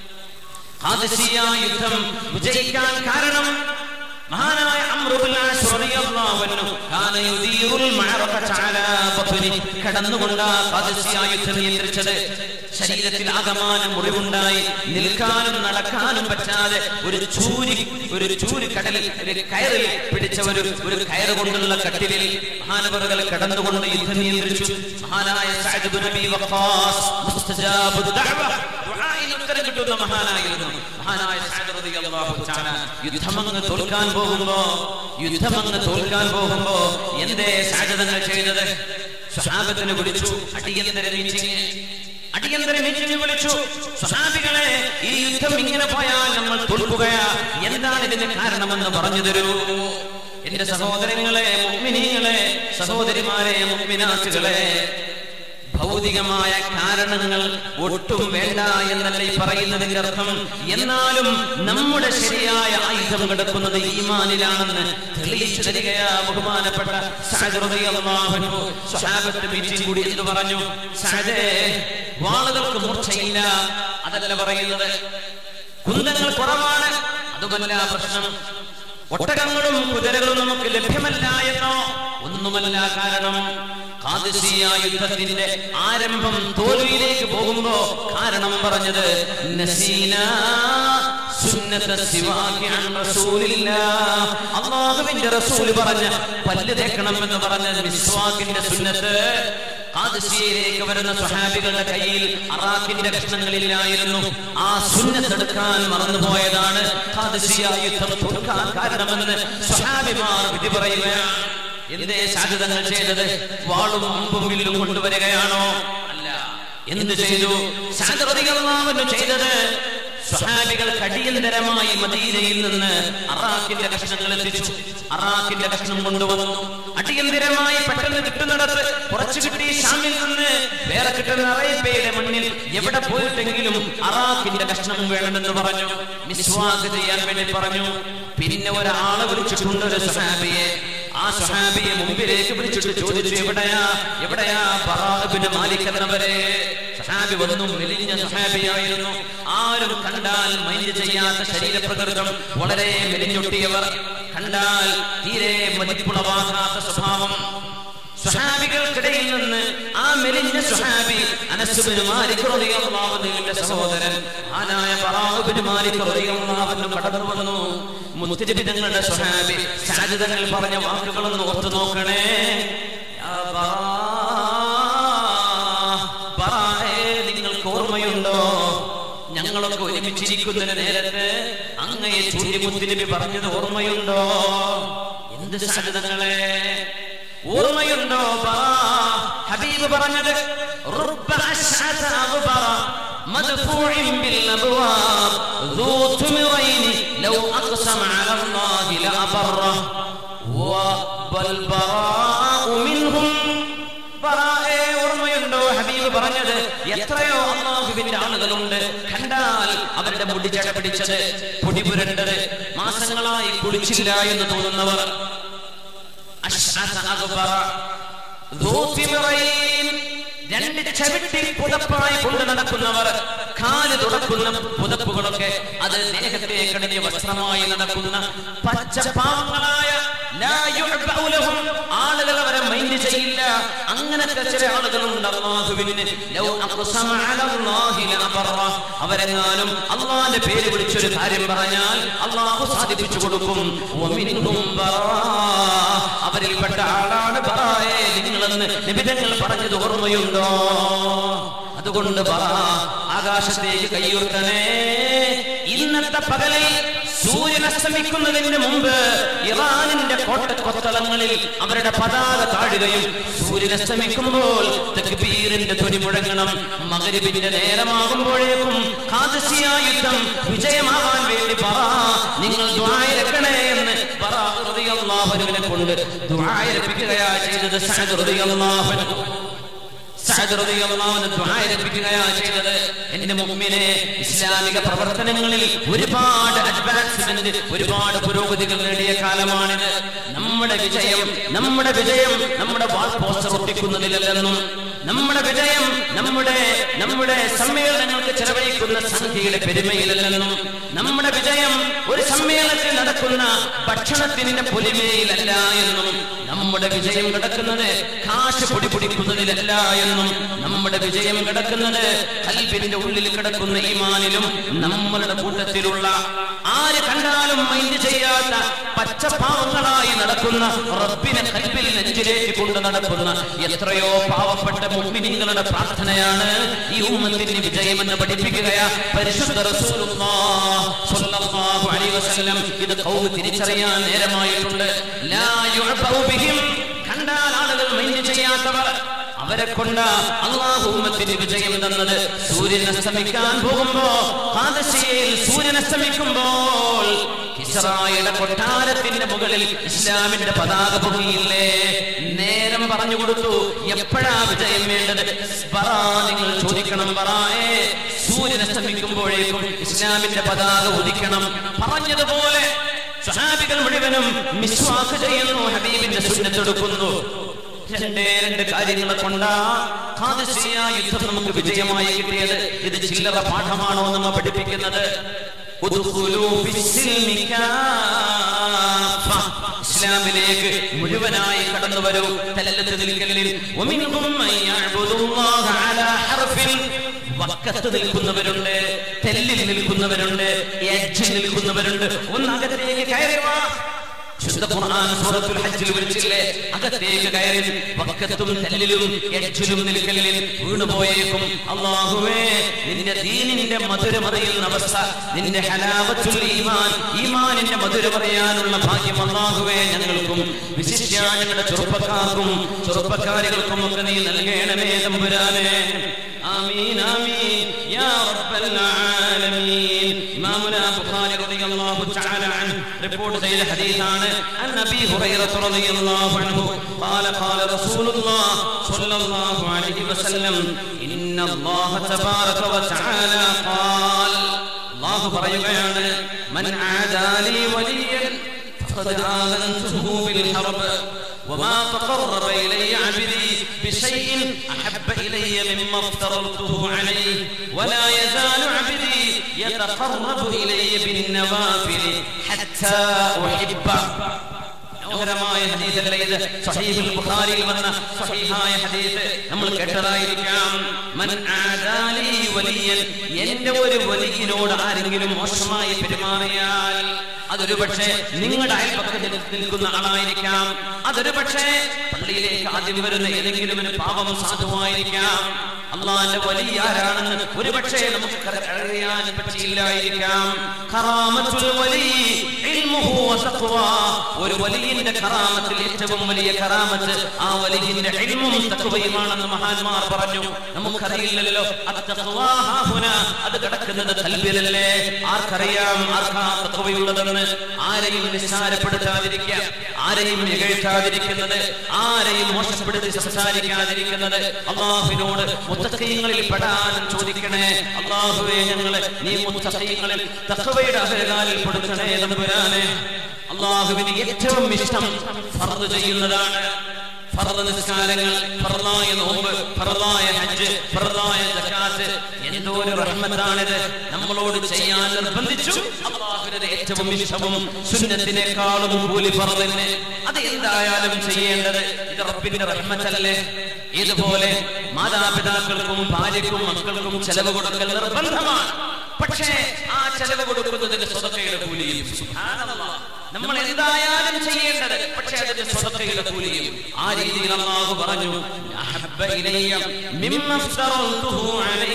ഖാദിസിയ യുദ്ധം വിജയിക്കാൻ കാരണം മഹാനായ അംറു ബിൻ ആസ് റളിയല്ലാഹു അൻഹു കാന യുദീറുൽ മഅറഖത അലാ ബത്നി കടന്നുകൊണ്ട് ആ ഖാദിസിയ യുദ്ധം നിയന്ത്രിച്ചത് ശരീരത്തിൽ ആകമാനം മുറിവുണ്ടായി നിൽക്കാനും നടക്കാനും പറ്റാതെ ഒരു ചൂരി ഒരു ചൂരി കടലിൽ ഒരു കയറിൽ പിടിച്ച ഒരു ഒരു കയറ് കൊണ്ടുള്ള കട്ടിലിൽ മഹാനവറുകൾ കടന്നുകൊണ്ട് യുദ്ധം നിയന്ത്രിച്ചു മഹാനായ സഅദ് ബിൻ അബി വഖാസ് മുസ്തജാബു ദഅവ ദുആഇന് ഉത്തരം കിട്ടുന്ന മഹാനായിരുന്നു മഹാനായ സഅദ് റളിയല്ലാഹു തആല യുദ്ധമങ്ങ് തോൽക്കാൻ പോകുമ്പോ യുദ്ധമങ്ങ് തോൽക്കാൻ പോകുമ്പോ എന്തേ സാജതങ്ങൾ ചെയ്തത് സ്വഹാബത്തിനെ വിളിച്ചു അടിയന്തര മീറ്റിംഗ് അടിയന്തര മീറ്റിംഗ് വിളിച്ചു സ്വഹാബികളെ ഈ യുദ്ധം ഇങ്ങനെ പോയാൽ നമ്മൾ തോൽക്കുകയാ എന്താണ് ഇതിന് കാരണമെന്ന് പറഞ്ഞു തരൂ എന്റെ സഹോദരങ്ങളെ മുഗ്മിനീങ്ങളെ സഹോദരിമാരെ മുഗ്മിനാസുകളെ ഭൗതികമായ കാരണങ്ങൾ ഒട്ടും വേണ്ട എന്നല്ല ഈ പറയുന്നതിന്റെ അർത്ഥം എന്നാലും നമ്മുടെ ശരിയായ ആയുധം കിടക്കുന്നത് ഈമാനിലാണെന്ന് തെളിയിച്ചു തരികയാ ബഹുമാനപ്പെട്ട സഅദ് റളിയല്ലാഹു അൻഹു സ്വഹാബത്ത് മീറ്റിംഗ് കൂടി എന്ന് പറഞ്ഞു സഅദേ വാളുകൾക്ക് മൂർച്ചയില്ല അതല്ല പറയുന്നത് കുന്തങ്ങൾ കുറവാണ് അതുമല്ല പ്രശ്നം ഒട്ടകങ്ങളും കുതിരകളും നമുക്ക് ലഭ്യമല്ല എന്നോ ഒന്നുമല്ല കാരണം ഖാദിസിയ യുദ്ധത്തിന്റെ ആരംഭം തോൽവിയിലേക്ക് പോകുമ്പോ കാരണം പറഞ്ഞത് നസീന സുന്നത സിവാക്കി അൻ റസൂലില്ലാഹ്. അല്ലാഹുവിന്റെ റസൂൽ പറഞ്ഞ പല്ല് തേക്കണം എന്ന് പറഞ്ഞ മിസ്വാക്കിന്റെ സുന്നത്ത് ഖാദിസിയയിലേക്ക് വരുന്ന സ്വഹാബികളുടെ കയ്യിൽ അറാഖിന്റെ കഷ്ണങ്ങളില്ലായിരുന്നു ആ സുന്നത്തെടുക്കാൻ മറന്നുപോയതാണ് ഖാദിസിയ യുദ്ധം തോൽക്കാൻ കാരണമെന്ന് സ്വഹാബിമാർ വിധി പറയുകയാണ് എന്തേ സാധ്യതങ്ങൾ ചെയ്തത് വാളും അമ്പും വില്ലും കൊണ്ടുവരികയാണോ അല്ല എന്ത് ചെയ്തു സാധ്യതകളാവുന്നു ചെയ്തത് സ്വഹാബികൾ അടിയന്തരമായി മദീനയിൽ നിന്ന് അറാഖിന്റെ കഷ്ണങ്ങൾ എത്തിച്ചു അറാഖിന്റെ കഷ്ണം കൊണ്ടുവന്നു അടിയന്തരമായി പെട്ടെന്ന് കിട്ടുന്നിടത്ത് കുറച്ച് കിട്ടി ഷാമിൽ നിന്ന് വേറെ കിട്ടുന്ന അറേബ്യയുടെ മണ്ണിൽ എവിടെ പോയിട്ടെങ്കിലും അറാഖിന്റെ കഷ്ണം വേണമെന്ന് പറഞ്ഞു മിസ്വാക്ക് ചെയ്യാൻ വേണ്ടി പറഞ്ഞു പിന്നെ ഒരാളെ വിളിച്ചിട്ടുണ്ട് ഒരു സ്വഹാബിയെ ആ സ്വഹാബിയെ മുമ്പിലേക്ക് വിളിച്ചിട്ട് ചോദിച്ചു എവിടെയാ എവിടെയാ ബറാബിന് മാലിക് എന്നവരെ സഹാബി വന്നു മെലിഞ്ഞ സഹാബിയായിരുന്നു ആരും കണ്ടാൽ മൈൻഡ് ചെയ്യാത്ത ശരീരപ്രകൃതം വളരെ മെലിഞ്ഞൊട്ടിയവർ കണ്ടാൽ തീരെ മതിപ്പുളവാകാത്ത സ്വഭാവം സ്വഹാബികൾക്കിടയിൽ നിന്ന് ആ മെലിഞ്ഞ സ്വഹാബി അനസുബിന് മാലിക് റളിയല്ലാഹു അൻഹുവിന്റെ സഹോദരൻ ആനായ ബറാബിന് മാലിക് റളിയല്ലാഹു അൻഹു കടന്നു വന്നു മുത്തനബി തങ്ങളുടെ സ്വഹാബി സഅദ് തങ്ങൾ പറഞ്ഞ വാക്കുകളൊന്ന് ഓർത്തു നോക്കണേ യാ ബറാ, ബറായെ നിങ്ങൾക്ക് ഓർമ്മയുണ്ടോ ഞങ്ങളൊക്കെ ഒരുമിച്ചിരിക്കുന്ന നേരത്ത് അങ്ങയെ ചൂര്യമുത്തിനബി പറഞ്ഞത് ഓർമ്മയുണ്ടോ എന്ത് സഹിതങ്ങളെ ഓർമ്മയുണ്ടോ ബാ ഹബീബ് പറഞ്ഞത് റുബ്ബ അശ്അത അഗ്ബറ مدفوع بالابواب ذو تمرين لو اقسم على الله لابره والبراء منهم ബറായെ ഓർമ്മയുണ്ടോ ഹബീബ് പറഞ്ഞത് എത്രയോ അള്ളാഹുവിന്റെ ആളുകളുണ്ട് കണ്ടാൽ അവരുടെ മുടി ചട പിടിച്ചത് പൊടി പുരണ്ടത് മാസങ്ങളായി കുളിച്ചില്ല എന്ന് തോന്നുന്നവർ അശ്അസ അഗ്ബറ ذو ثمرين രണ്ട് ചവിട്ടി പുതപ്പായി കൊണ്ട് നടക്കുന്നവർ കാല് തുടക്കുന്ന പുതപ്പുകളൊക്കെ അത് ദേഹത്തെ കടഞ്ഞ വസ്ത്രമായി നടക്കുന്ന പച്ചപ്പാവങ്ങളായ ലാ യുഅ്ബഉ ലഹും. ആളുകൾ അവരെ മൈൻഡ് ചെയ്യില്ല അങ്ങനത്തെ ചില ആളുകളുണ്ട് അള്ളാഹുവിന് ലൗ അഖ്സമ അലല്ലാഹി ലഅബറ. അവരെങ്ങാനും അള്ളാന്റെ പേര് വിളിച്ചൊരു കാര്യം പറഞ്ഞാൽ അള്ളാഹു സാധിപ്പിച്ചു കൊടുക്കും വമിൻഹും ബറാ. അവരിൽപ്പെട്ട ആളാണ് ബറായെ നിങ്ങളെന്ന് നിബിധങ്ങൾ പറഞ്ഞത് ഓർമ്മയുണ്ടോ അതുകൊണ്ട് പറ ആകാശത്തേക്ക് കൈയുർത്തണേ ഇന്നത്തെ പകലിൽ സൂര്യൻ അസ്തമിക്കുന്നതിന് മുമ്പ് ഇറാനിന്റെ കോട്ടക്കൊത്തളങ്ങളിൽ അവരുടെ പതാക താഴുകയും സൂര്യൻ അസ്തമിക്കുമ്പോൾ തക്ബീറിന്റെ ധ്വനി മുഴങ്ങണം മകരിബിന്റെ നേരമാകുമ്പോഴേക്കും ഖാദിസിയ യുദ്ധം വിജയമാവാൻ വേണ്ടി പറ നിങ്ങൾ ദ്വായരക്കണേ എന്ന് പറ റളിയല്ലാഹുവിനെ കൊണ്ട് ദ്വായരപ്പിക്കുകയാ ചെയ്തത് സഅദ് റളിയല്ലാഹു അൻഹു സഅദ് റളിയല്ലാഹു അൻഹു ദുആയിരപ്പിക്കുകയാ ചെയ്തത് എന്റെ മുഅ്മിനെ ഇസ്ലാമിക പ്രവർത്തനങ്ങളിൽ ഒരുപാട് അഡ്വാൻസ്മെന്റ് ഒരുപാട് പുരോഗതികൾ നേടിയ കാലമാണിത് നമ്മുടെ വിജയം നമ്മുടെ വിജയം നമ്മുടെ വാൾ പോസ്റ്റർ ഒട്ടിക്കുന്നതിലല്ലെന്നും നമ്മുടെ വിജയം നമ്മുടെ നമ്മുടെ സമ്മേളനങ്ങൾക്ക് ചെലവഴിക്കുന്ന സംഖ്യയുടെ പെരുമയിലല്ലെന്നും നമ്മുടെ വിജയം ഒരു സമ്മേളനത്തിൽ നടക്കുന്ന ഭക്ഷണത്തിന്റെ പൊലിമയിലല്ല എന്നും നമ്മുടെ വിജയം കിടക്കുന്നത് കാശ് പൊടി പൊടിക്കുന്നതിലല്ല എന്നും നമ്മുടെ വിജയം കിടക്കുന്നത് കൽബിന്റെ ഉള്ളിൽ കിടക്കുന്ന ഈമാനിലും നമ്മളുടെ കൂട്ടത്തിലുള്ള ആര് കണ്ടാലും മൈൻഡ് ചെയ്യാത്ത പച്ചപ്പാവങ്ങളായി നടക്കുന്ന റബ്ബിനെ കൽബിൽ നെഞ്ചിലേക്ക് കൊണ്ട് നടക്കുന്ന എത്രയോ പാവപ്പെട്ട മുഅ്മിനീങ്ങളുടെ പ്രാർത്ഥനയാണ് ഈ ഉമ്മത്തിന് വിജയമെന്ന് പഠിപ്പിക്കുകയാ പരിശുദ്ധ റസൂലുള്ളാഹ് സ്വല്ലല്ലാഹു അലൈഹി വസല്ലം ഇത് ഖൗമ് തിരിച്ചറിയാൻ നേരമായിട്ടുണ്ട് ലാ യുഅബഉ ബിഹിം കണ്ടാൽ ആളുകൾ മൈൻഡ് ചെയ്യാത്തവർ അവരെ കൊണ്ട് അള്ളാഹു ഉമ്മത്തിന് വിജയം തന്നത് സൂര്യൻ അസ്തമിക്കാൻ പോകുമ്പോ ഹാദശയിൽ സൂര്യൻ അസ്തമിക്കുമ്പോൾ കിസറായുടെ കൊട്ടാരത്തിന്റെ മുകളിൽ ഇസ്ലാമിന്റെ പതാക പൊങ്ങിയില്ലേ നേരം പറഞ്ഞു കൊടുത്തു എപ്പോഴാ വിജയം വേണ്ടത് ബറാ നിങ്ങൾ ചോദിക്കണം ബറായേ സൂര്യൻ അസ്തമിക്കുമ്പോഴേക്കും ഇസ്ലാമിന്റെ പതാക ഉദിക്കണം പറഞ്ഞതുപോലെ സഹാബികൾ മുഴുവനും മിസ്വാക്ക് ചെയ്യുന്നു ഹബീബിന്റെ സുന്നത്തെടുക്കുന്നു രണ്ടേ രണ്ട് കാര്യങ്ങളെ കൊണ്ടാ ഖാദിസിയ യുദ്ധം നമുക്ക് വിജയമായി കിട്ടിയത് ഇത് ചില്ലറ പാഠമാണോ നമ്മ പഠിപ്പിക്കുന്നത് ഉദ്ഖുലൂ ഫിസ്സിൽമി കാഫ. ഇസ്ലാമിലേക്ക് മുഴുവനായി കടന്നു വരൂ തല്ലത്ത് നിൽക്കലിൽ വമിൻഹും മൻ യഅ്ബുദുല്ലാഹ അലാ ഹർഫിൻ വക്കത്ത് നിൽക്കുന്നവരുണ്ട് തെല്ലിൽ നിൽക്കുന്നവരുണ്ട് എഡ്ജിൽ നിൽക്കുന്നവരുണ്ട് ഒന്ന് അകത്തേക്ക് കയറി വാ ശുദ്ധ ഖുർആൻ സൂറത്തുൽ ഹജ്ജിൽ വിളിച്ചില്ലേ അകത്തേക്ക് കയറി വക്കത്തും തെല്ലിലും എഡ്ജിലും നിൽക്കലിൽ വീണുപോയേക്കും അള്ളാഹുവേ നിന്റെ ദീനിന്റെ മധുരമറിയുന്ന അവസ്ഥ നിന്റെ ഹലാവത്തുൽ ഈമാൻ ഈമാനിന്റെ മധുരമറിയാനുള്ള ഭാഗ്യം അള്ളാഹുവേ ഞങ്ങൾക്കും വിശിഷ്യ ഞങ്ങളുടെ ചെറുപ്പക്കാർക്കും ചെറുപ്പക്കാരികൾക്കും ഒക്കെ നീ നൽകണമേ തമ്പുരാനെ آمين آمين يا رب العالمين إمامنا بخاري رضي الله تعالى عنه ريبورت زي الحديث عن عن أبي هريرة رضي الله عنه قال قال رسول الله صلى الله عليه وسلم إن الله تبارك وتعالى قال الله പറയുകയാണ് من عادى لي وليا فقد آذنته بالحرب وما تقرب إلي عبدي بشيء أحب إلي مما افترضته عليه ولا يزال عبدي يتقرب إلي بالنوافل حتى أحبه മനോഹരമായ ഹദീസല്ലേ ഇത് സഹീഹുൽ ബുഖാരിയിൽ വന്ന സഹീഹായ ഹദീസ് നമ്മൾ കേട്ടതായിരിക്കാം മൻ ആദാലി വലിയൻ എന്റെ ഒരു വലിയനോട് ആരെങ്കിലും മോശമായി പെരുമാറിയാൽ അതൊരു പക്ഷേ നിങ്ങളുടെ അയൽപക്കത്തിൽ നിൽക്കുന്ന ആളായിരിക്കാം അതൊരു പക്ഷേ പള്ളിയിലേക്ക് ആദ്യം വരുന്ന ഏതെങ്കിലും ഒരു പാപം സാധുവായിരിക്കാം അള്ളാന്റെ വലിയ ആരാണെന്ന് ഒരു പക്ഷേ നമുക്ക് അറിയാൻ പറ്റിയില്ലായിരിക്കാം ഖറാമത്തുൽ വലി ഇൽമുഹു വതഖ്വ ഒരു വലിയന്റെ കറാമത്തിൽ ഏറ്റവും വലിയ കറാമത്ത് ആ വലിയന്റെ ഇൽമും തഖ്വയുമാണെന്ന് മഹാന്മാർ പറഞ്ഞു നമുക്കറിയില്ലല്ലോ അത്തഖ്വാ ഹാഹുന അത് കിടക്കുന്നത് കൽബിലല്ലേ ആർക്കറിയാം ആർക്കാ തഖ്വയുള്ളതെന്ന് ആരെയും നിസ്സാരപ്പെടുത്താതിരിക്കുക ആരെയും ഇകഴ്ത്താതിരിക്കുന്നത് ആരെയും മോശപ്പെടുത്തി സംസാരിക്കാതിരിക്കുന്നത് അള്ളാഹുവിനോട് മുത്തക്കയങ്ങളിൽ പെടാൻ ചോദിക്കണേ അള്ളാഹുവെ ഞങ്ങളെ നീ മുത്തക്കയങ്ങളിൽ തഖ്വയുടെ അഹരകാലിൽ പെടുത്തണേ തമ്പുരാനെ അള്ളാഹുവിന് ഏറ്റവും ഇഷ്ടം ഫർദ് ചെയ്യുന്നതാണ് ഫർദ് നിസ്കാരങ്ങൾ ഫർദായ നോമ്പ് ഫർദായ ഹജ്ജ് ഫർദായ സക്കാത്ത് എന്തോ ഒരു റഹ്മത്താണിത് നമ്മളോട് ചെയ്യാൻ നിർബന്ധിച്ചു അള്ളാഹുവിന് ഏറ്റവും ഇഷ്ടവും സുന്നത്തിനേക്കാളും കൂലി ഫർദിന് അത് എന്തായാലും ചെയ്യേണ്ടത് ഇത് റബ്ബിന്റെ റഹ്മത്തല്ലേ ഇതുപോലെ മാതാപിതാക്കൾക്കും ഭാര്യക്കും മക്കൾക്കും ചെലവ് കൊടുക്കൽ നിർബന്ധമാണ് പക്ഷേ ആ ചെലവ് കൊടുക്കുന്നതിന് സ്വതക്കയുടെ കൂലിയും സുബ്ഹാനല്ലാഹ്. നമ്മൾ എന്തായാലും ചെയ്യേണ്ടത് പക്ഷേ അതിന്റെ സ്വതക്കയുടെ കൂലിയും ആ രീതിയിൽ അള്ളാഹു പറഞ്ഞു "അഹബ്ബ ഇലയ്യ മിമ്മ ഇഫ്തറൽതുഹു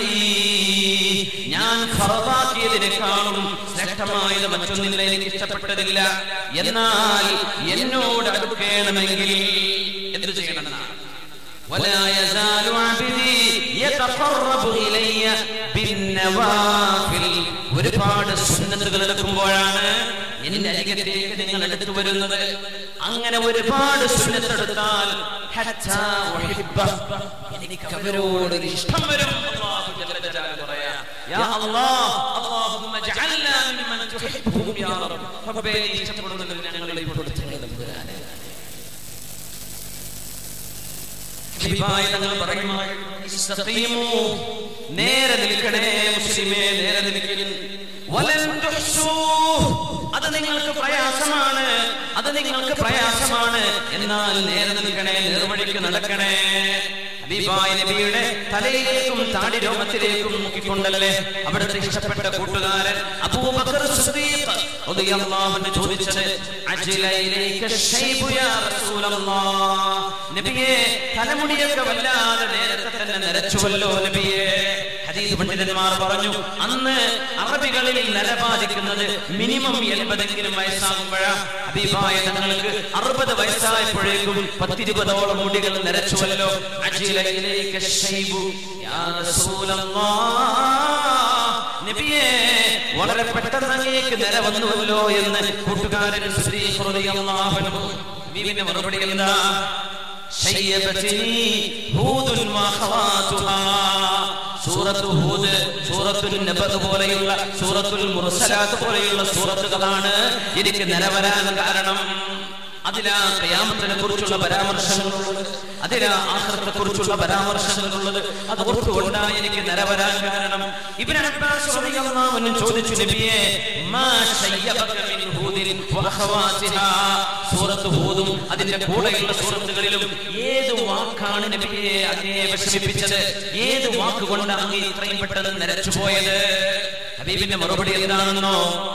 അലൈഹി." ഞാൻ ഫറദാക്കിയതിനേക്കാളും ശ്രേഷ്ഠമായത് മറ്റൊന്നില്ല എനിക്ക് ഇഷ്ടപ്പെട്ടതില്ല എന്നാൽ എന്നോട് അടുക്കേണമെങ്കിൽ എന്ത് ചെയ്യണമെന്നാണ് ولا يزال عبدي يتقرب إلي بالنوافل ഒരുപാട് സുന്നത്തുകൾ എടുക്കുമ്പോഴാണ് എന്റെ അരികത്തേക്ക് നിങ്ങൾ എടുത്തു വരുന്നത് അങ്ങനെ ഒരുപാട് സുന്നത്തെടുത്താൽ ഹത്താ ഉഹിബ്ബ. എനിക്ക് അവരോട് ഒരു ഇഷ്ടം വരും അല്ലാഹു ജല്ല ജലാലുഹു പറയാ യാ അല്ലാഹ് അല്ലാഹുമ്മ ജഅൽനാ മിമ്മൻ തുഹിബ്ബുഹും യാ റബ്ബ് റബ്ബേ നീ ഇഷ്ടപ്പെടുന്നതിൽ ഞങ്ങളെ ഉൾപ്പെടുത്തണേ തമ്പുരാനെ ഹബീബായ തങ്ങൾ പറയുമായിരുന്നു, "ഇസ്തഖീമൂ." നേരെ നിൽക്കണേ മുസ്ലിമേ നേരെ നിൽക്കൽ വലൻ തുഹ്സൂ. അത് നിങ്ങൾക്ക് പ്രയാസമാണ് അത് നിങ്ങൾക്ക് പ്രയാസമാണ് എന്നാൽ നേരെ നിൽക്കണേ നേർവഴിക്ക് നടക്കണേ ഹബീബായ നബിയുടെ തലയിലേക്കും താടി രോമത്തിലേക്കും നോക്കിക്കൊണ്ടല്ലേ അവിടുത്തെ ഇഷ്ടപ്പെട്ട കൂട്ടുകാരൻ അബൂബക്കർ സിദ്ദീഖ് റളിയല്ലാഹു അൻഹു ചോദിച്ചത് അജ്ല ഇലൈക ശൈബു യാ റസൂലല്ലാഹ് നബിയേ തലമുടിയൊക്കെ വല്ലാതെ നേരത്തെ തന്നെ നരച്ചുവല്ലോ നബിയേ ഹദീസ് പണ്ഡിതന്മാർ പറഞ്ഞു അന്ന് അറബികളിൽ നരബാധിക്കുന്നത് മിനിമം എൺപതെങ്കിലും വയസ്സാകുമ്പോഴാ ഹബീബായ തങ്ങൾക്ക് അറുപത് വയസ്സായപ്പോഴേക്കും പത്തിരുപതോളം മുടികൾ നരച്ചുവല്ലോ അജിലയിലേക്ക് ശൈബു യാ റസൂലല്ലാഹ് നബിയേ വളരെ പെട്ടെന്ന് അങ്ങേക്ക് നില വന്നുവല്ലോ എന്ന് കൂട്ടുകാരൻ ശ്രീ റളിയല്ലാഹു അൻഹു ബീവിന്റെ മറുപടി എന്താ ശയ്യബത്തിനി ഹൂദുൻ വഖവാതുഹാ സൂറത്തു ഹൂദ് സൂറത്തുൽ നബദ് പോലെയുള്ള സൂറത്തുൽ മുർസലാത്ത് പോലെയുള്ള സൂറത്തുകളാണ് എനിക്ക് നിലവരാൻ കാരണം അതിലാ ഖിയാമത്തിനെ കുറിച്ചുള്ള പരാമർശങ്ങളുള്ളത് അതിലാ ആഖിറത്തെ കുറിച്ചുള്ള പരാമർശങ്ങളുള്ളത് അത് ഓർത്തുകൊണ്ടാണ് എനിക്ക് നിലവരാൻ കാരണം ഇബ്നു അബ്ബാസ് റളിയല്ലാഹു അൻഹു ചോദിച്ചു നബിയെ മാ ശയ്യബക മിൻ ഹൂദിൻ വഅഖവാതിഹാ സൂറത്ത് ഹൂദും അതിന്റെ കൂടെയുള്ള സൂറത്തുകളിലും ഏത് വാക്കാണ് നബിയെ അങ്ങേ വിഷമിപ്പിച്ചത് ഏത് വാക്കുകൊണ്ട് അങ്ങ് ഇത്രയും പെട്ടെന്ന് നിരച്ചു പോയത് ഹബീബിന്റെ മറുപടി എന്താണെന്നോ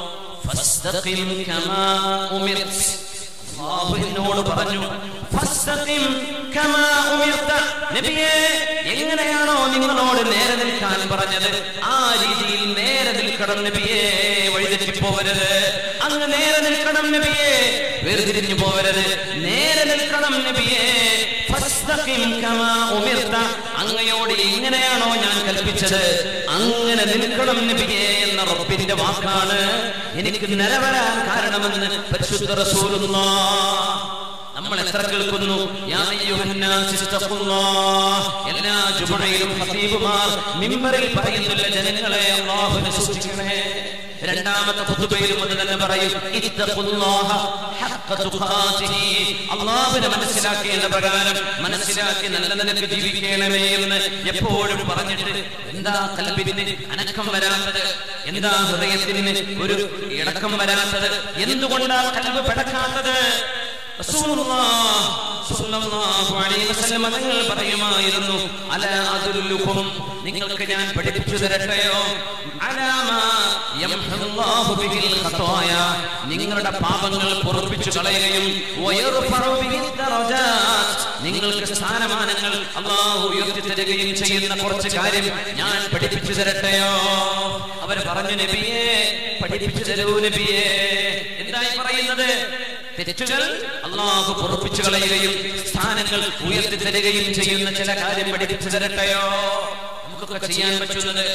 ഫസ്തഖിം കമാ ഉമിർത് അല്ലാഹു എന്നോട് പറഞ്ഞു ഫസ്തഖിം കമാ ഉമിർത നബിയേ എങ്ങനെയാണോ നിങ്ങളോട് നേരെ നിൽക്കാൻ പറഞ്ഞത് ആ രീതിയിൽ നേരെ നിൽക്കണം നബിയേ വഴിതെറ്റി പോവരുത് അങ്ങ് നേരെ നിൽക്കണം നബിയേ വേർതിരിഞ്ഞു പോവരുത് നേരെ നിൽക്കണം നബിയേ ഫസ്തഖിം കമാ ഉമിർത അങ്ങയോട് എങ്ങനെയാണോ ഞാൻ കൽപ്പിച്ചത് അങ്ങനെ നിൽക്കണം നബിയേ എന്ന റബ്ബിന്റെ വാക്കാണ് എനിക്ക് നിലവരാൻ കാരണമെന്ന് പരിശുദ്ധ റസൂലുള്ളാഹ് നമ്മൾ എത്ര കേൾക്കുന്നു യാ അയ്യുഹന്നാസ് ഇസ്തഖുല്ലാഹ് എല്ലാ ജുമുഅയിലും ഖതീബുമാർ മിമ്പറിൽ പറയുന്നില്ല ജനങ്ങളെ അല്ലാഹുവിനെ സൂക്ഷിക്കണേ രണ്ടാമത്തെ ഖുതുബയിലും അത് തന്നെ പറയും ഇത്തഖുല്ലാഹ ഹഖ്ക തുഖാതിഹി അല്ലാഹുവിനെ മനസ്സിലാക്കേണ്ട പ്രകാരം മനസ്സിലാക്കി നല്ല നിലക്ക് ജീവിക്കണമേ എന്ന് എപ്പോഴും പറഞ്ഞിട്ട് എന്താ കൽബിന് അനക്കം വരാത്തത് എന്താ ഹൃദയത്തിന് ഒരു ഇടക്കം വരാത്തത് എന്തുകൊണ്ടാ കൽബ് പിടക്കാത്തത് റസൂലുള്ളാഹ് സ്വല്ലല്ലാഹു അലൈഹി വസല്ലം തങ്ങൾ പറയുമായിരുന്നു അല അദുല്ലുകും നിങ്ങൾക്ക് ഞാൻ പഠിപ്പിച്ചു തരട്ടെയോ അലാമ യംഹുല്ലാഹു ബിഹിൽ ഖതായ നിങ്ങളുടെ പാപങ്ങൾ പൊറുപ്പിച്ചു കളയുകയും വയർഫഉ ബിഹിൽ ദറജാത്ത് നിങ്ങൾക്ക് സ്ഥാനമാനങ്ങൾ അല്ലാഹു ഉയർത്തി തരികയും ചെയ്യുന്ന കുറച്ച് കാര്യം ഞാൻ പഠിപ്പിച്ചു തരട്ടെയോ അവർ പറഞ്ഞു നബിയേ പഠിപ്പിച്ചു തരൂ നബിയേ എന്തായി പറയുന്നത് തെറ്റുകൾ അള്ളാഹു പൊറപ്പിച്ചു കളയുകയും സ്ഥാനങ്ങൾ ഉയർത്തി തരികയും ചെയ്യുന്ന ചില കാര്യം പഠിപ്പിച്ചു തരട്ടെയോ നമുക്കൊക്കെ ചെയ്യാൻ പറ്റുന്നത്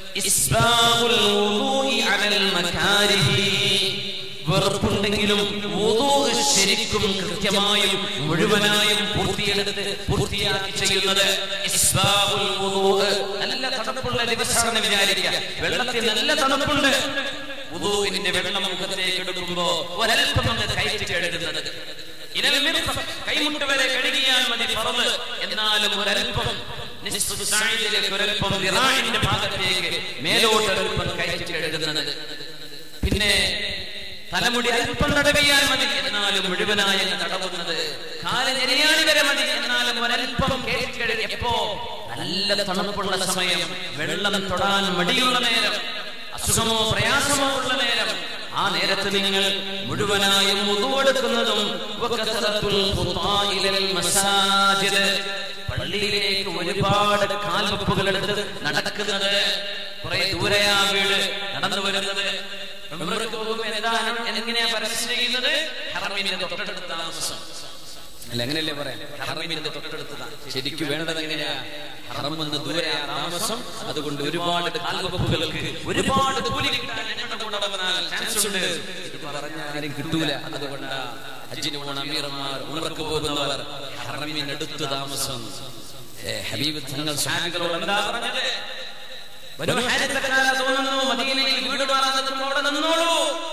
ഇസ്ബാഉൽ വുളൂഇ അലൽ മകാരിഹി വെറുപ്പുണ്ടെങ്കിലും വുളൂ ശരിക്കും കൃത്യമായും മുഴുവനായും പൂർത്തിയെടുത്ത് പൂർത്തിയാക്കി ചെയ്യുന്നത് ഇസ്ബാഉൽ വുളൂ നല്ല തണുപ്പുള്ള ദിവസമാണെന്ന് വിചാരിക്കുക വെള്ളത്തിൽ നല്ല തണുപ്പുണ്ട് വുദൂഇന്റെ വെള്ളം മുഖത്തേക്ക് എടുക്കുമ്പോ ഒരൽപ്പം അങ്ങ് കയറ്റി കഴുകുന്നത് ഇനൽ മിർഫ, കൈമുട്ട് വരെ കഴുകിയാൽ മതി ഫറള് എന്നാലും ഒരൽപ്പം നിസ്ഫു സാഇദിലേക്ക് ഒരൽപ്പം ദിറാഇന്റെ ഭാഗത്തേക്ക് മേലോട്ട് ഒരൽപ്പം കയറ്റി കഴുകുന്നത് പിന്നെ തലമുടി അല്പം തടവിയാൽ മതി എന്നാലും മുഴുവനായി അങ്ങ് തടവുന്നത് കാലനെരിയാണി വരെ മതി എന്നാലും ഒരൽപ്പം കയറ്റി കഴുകി എപ്പോ നല്ല തണുപ്പുള്ള സമയം വെള്ളം തൊടാൻ മടിയുള്ള നേരം അസുഖമോ പ്രയാസമോ ഉള്ള നേരം ആ നേരത്ത് നിങ്ങൾ മുഴുവനായും മുതുവെടുക്കുന്നതും പള്ളിയിലേക്ക് ഒരുപാട് കാൽവെപ്പുകൾ എടുത്ത് നടക്കുന്നത് കുറെ ദൂരെയാ വീട് നടന്നു വരുന്നത് ഉംറയ്ക്ക് പോകുമ്പോൾ ഏതാനും എങ്ങനെയാ പരസ്യം ചെയ്യുന്നത് ഹറമിന്റെ തൊട്ടടുത്ത താമസം അല്ല അങ്ങനെയല്ലേ പറയാം ഹറമിന്റെ തൊട്ടടുത്തതാണ് ശരിക്കും വേണ്ടത് എങ്ങനെയാ ഹറം എന്ന് ദൂരെ താമസം അതുകൊണ്ട് ഒരുപാട് കാൽവെപ്പുകൾക്ക് ഒരുപാട് കൂലി കിട്ടാൻ ഞങ്ങളുടെ കൂടെ വന്നാൽ ചാൻസ് ഉണ്ട് ഇത് പറഞ്ഞാൽ ആരും കിട്ടൂല അതുകൊണ്ട് ഹജ്ജിന് പോണ അമീറന്മാർ ഉമർക്ക് പോകുന്നവർ ഹറമിനടുത്ത് താമസം ഏ, ഹബീബ് തങ്ങൾ സാഹികളോട് എന്താ പറഞ്ഞത് വനു ഹാരിത്തക്കാരാ തോന്നുന്നു മദീനയിൽ വീട് മാറാൻ നിൽക്കുമ്പോൾ അവിടെ നിന്നോളൂ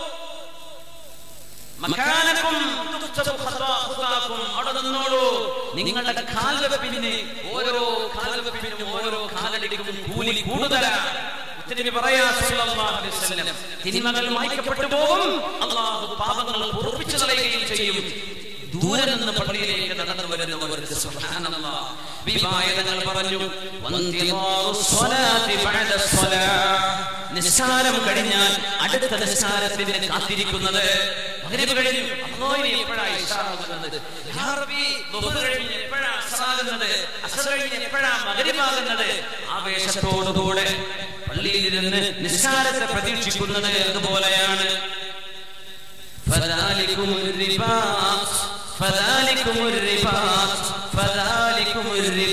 മക്കാനക്കും തുക്തബു ഖതാ- ഖുതാക്കും. അവിടെ നിന്നോളൂ നിങ്ങളുടെ കാൽവെപ്പിന് ഓരോ കാൽവെപ്പിനും ഓരോ കാലടിക്കും കൂലി കൂടുതലാണ് മുത്തനബി പറയാ സല്ലല്ലാഹു അലൈഹി വസല്ലം തിന്മകൾ മായ്ക്കപ്പെട്ടു പോകും അള്ളാഹു പാപങ്ങൾ പൊറുപ്പിച്ചു കളയുകയും ചെയ്യും ദൂരെ നിന്ന് പള്ളിയിലേക്ക് നടന്നു വരുന്നവർക്ക് സുബ്ഹാനല്ലാഹ് വിവായതങ്ങൾ പറഞ്ഞു വന്തിദാറു സ്വലാത്തി ബഅദ സ്വലാഹ് നിസ്കാരം കഴിഞ്ഞാൽ അടുത്ത നിസ്കാരത്തിന് കാത്തിരിക്കുന്നത് മഗ്രിബ് കഴിഞ്ഞു അല്ലാഹുവിനെ എപ്പോഴാണ് ഇശാറാകുന്നത് യാ റബ്ബി ദുഹർ കഴിഞ്ഞ് എപ്പോഴാണ് അസറാകുന്നത് അസർ കഴിഞ്ഞ് എപ്പോഴാണ് മഗ്രിബാകുന്നത് ആവേശത്തോടുകൂടെ പള്ളിയിൽ ഇരുന്ന് നിസ്കാരത്തെ പ്രതീക്ഷിക്കുന്നത് അതുപോലെയാണ് فذلكم الرباط فذلكم الرباط فذلكم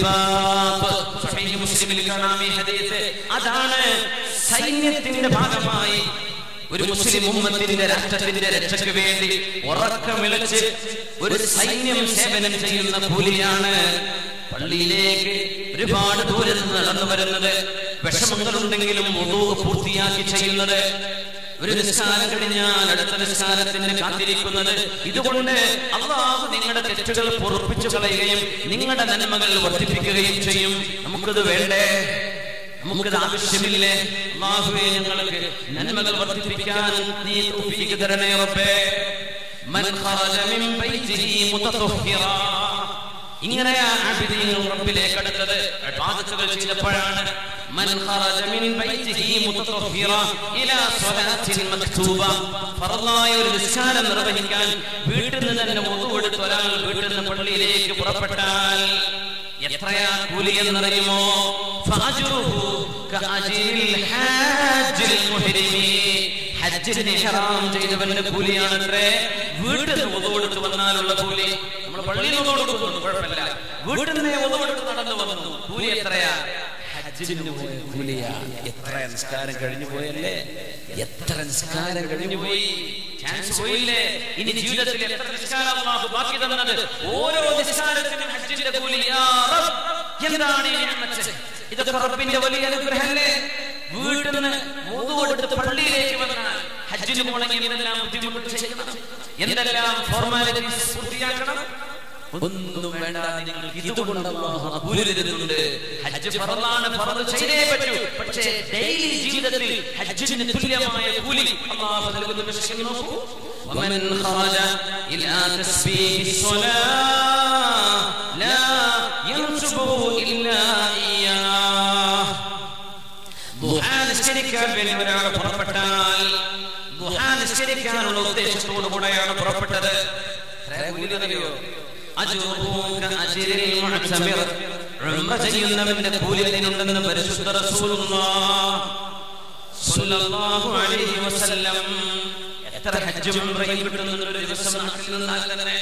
الرباط صحيح മുസ്ലിമിൽ കാണാം ഈ ഹദീസ് അതാണ് സൈന്യത്തിന്റെ ഭാഗമായി ഒരു മുസ്ലിം ഉമ്മത്തിന്റെ രാഷ്ട്രത്തിന്റെ രക്ഷയ്ക്ക് വേണ്ടി ഉറക്കമിളച്ച് ഒരു സൈന്യം സേവനം ചെയ്യുന്ന കൂലിയാണ് പള്ളിയിലേക്ക് ഒരുപാട് ദൂരെ നിന്ന് നടന്നു വരുന്നത് വിഷമങ്ങളുണ്ടെങ്കിലും ഉളൂ പൂർത്തിയാക്കി ചെയ്യുന്നത് ഒരു നിസ്കാരം കഴിഞ്ഞാൽ അടുത്ത നിസ്കാരത്തിന് കാത്തിരിക്കുന്നത് ഇതുകൊണ്ട് അള്ളാഹു നിങ്ങളുടെ തെറ്റുകൾ പൊറുപ്പിച്ചു കളയുകയും നിങ്ങളുടെ നന്മകൾ വർദ്ധിപ്പിക്കുകയും ചെയ്യും നമുക്കത് വേണ്ടേ നമുക്കത് ആവശ്യമില്ലേ അള്ളാഹുവെ ഞങ്ങൾക്ക് നന്മകൾ വർദ്ധിപ്പിക്കാൻ നീ തൗഫീഖ് തരണേ റബ്ബേ മൻ ഖറജ മിൻ ബൈതിഹി മുതതഹിറാ ഇങ്ങനെയാണ് ആബിദീങ്ങൾ റബ്ബിലേക്ക് അടുത്തത് ഇബാദത്തുകൾ ചെയ്തപ്പോഴാണ് മൻ ഖറജ മിൻ ബൈതിഹി മുതതഹിറ ഇലാ സ്വലാത്തിൻ മക്തൂബ ഫർളായ ഒരു നിസ്കാരം നിർവഹിക്കാൻ വീട്ടിൽ നിന്ന് തന്നെ ഒതു എടുത്ത് ഒരാൾ വീട്ടിൽ നിന്ന് പള്ളിയിലേക്ക് പുറപ്പെട്ടാൽ എത്രയാ കൂലി എന്നറിയുമോ ഫഅജ്റുഹു കഅജ്രിൽ ഹാജിൽ മുഹ്രിമി ഹജ്ജിന് ഇഹ്റാം ചെയ്തവന്റെ കൂലിയാണത്രേ വീട്ടിൽ നിന്ന് ഒതു എടുത്ത് വന്നാലുള്ള കൂലി നമ്മൾ പള്ളിയിൽ ഒതു കൊടുക്കുന്നു കുഴപ്പമില്ല വീട്ടിൽ നിന്ന് ഒതു എടുത്ത് നടന്നു വന്നു കൂലി എത്രയാ ഹജ്ജിന് പോയ കൂലിയാണ് എത്ര നിസ്കാരം കഴിഞ്ഞു പോയല്ലേ എത്ര നിസ്കാരം കഴിഞ്ഞു പോയി ചാൻസ് പോയില്ലേ ഇനി ജീവിതത്തിൽ എത്ര നിസ്കാരം അല്ലാഹു ബാക്കി തന്നത് ഓരോ നിസ്കാരത്തിനും ഹജ്ജിന്റെ കൂലി യാ റബ്ബ് എന്താണ് ഈ നിഅമത്ത് ഇതൊക്കെ റബ്ബിന്റെ വലിയ അനുഗ്രഹമല്ലേ വീട്ടിൽ നിന്ന് മുതുകൊടുത്ത് പള്ളിയിലേക്ക് വന്നാൽ ഹജ്ജിന് പോകണമെങ്കിൽ എന്തെല്ലാം ബുദ്ധിമുട്ട് ചെയ്യണം എന്തെല്ലാം ഫോർമാലിറ്റീസ് പൂർത്തിയാക്കണം ഒന്നും വേണ്ട നിങ്ങൾ ഇതുകൊണ്ട് അല്ലാഹു കൂലി തരുന്നുണ്ട് ഹജ്ജ് ഫറലാണ് ഫറദ് ചെയ്തേ പറ്റൂ പക്ഷേ ഡെയിലി ജീവിതത്തിൽ ഹജ്ജിന് തുല്യമായ കൂലി അല്ലാഹു നൽകുന്ന വിഷയം നോക്കൂ ومن خرج إلى تسبيح الصلاة لا ينسبه إلا إياه ദുഹാ നിസ്കരിക്കാൻ വേണ്ടി ഒരാൾ പുറപ്പെട്ടാൽ ദുഹാ നിസ്കരിക്കാനുള്ള ഉദ്ദേശത്തോടു കൂടെയാണ് പുറപ്പെട്ടത് എത്രയാ കൂലി അറിയോ അജ്റുക അജ്രിൽ മുഅ്തമിർ ഉംറ ചെയ്യുന്നവന്റെ കൂലി അതിനുണ്ടെന്ന് പരിശുദ്ധ റസൂലുള്ളാഹ് സ്വല്ലല്ലാഹു അലൈഹി വസല്ലം എത്ര ഹജ്ജും ഉംറയും കിട്ടുന്ന ഒരു ദിവസം നാട്ടിൽ നിന്നാൽ തന്നെ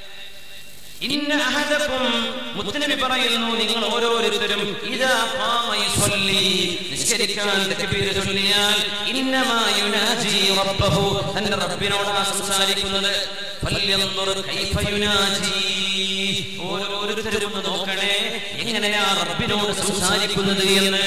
ഇന്ന അഹദക്കും മുത്തനബി പറയുന്നു നിങ്ങൾ ഓരോരുത്തരും ഇദാ ഖാമ യുസല്ലി നിസ്കരിക്കാൻ തക്ബീർ ചൊല്ലിയാൽ ഇന്നമാ യുനാജി റബ്ബഹു തന്റെ റബ്ബിനോടാണ് സംസാരിക്കുന്നത് ഫല്യൻദുർ കൈഫ യുനാജി ഓരോരുത്തരും ഒന്ന് നോക്കണേ എങ്ങനെയാ റബ്ബിനോട് സംസാരിക്കുന്നത് എന്ന്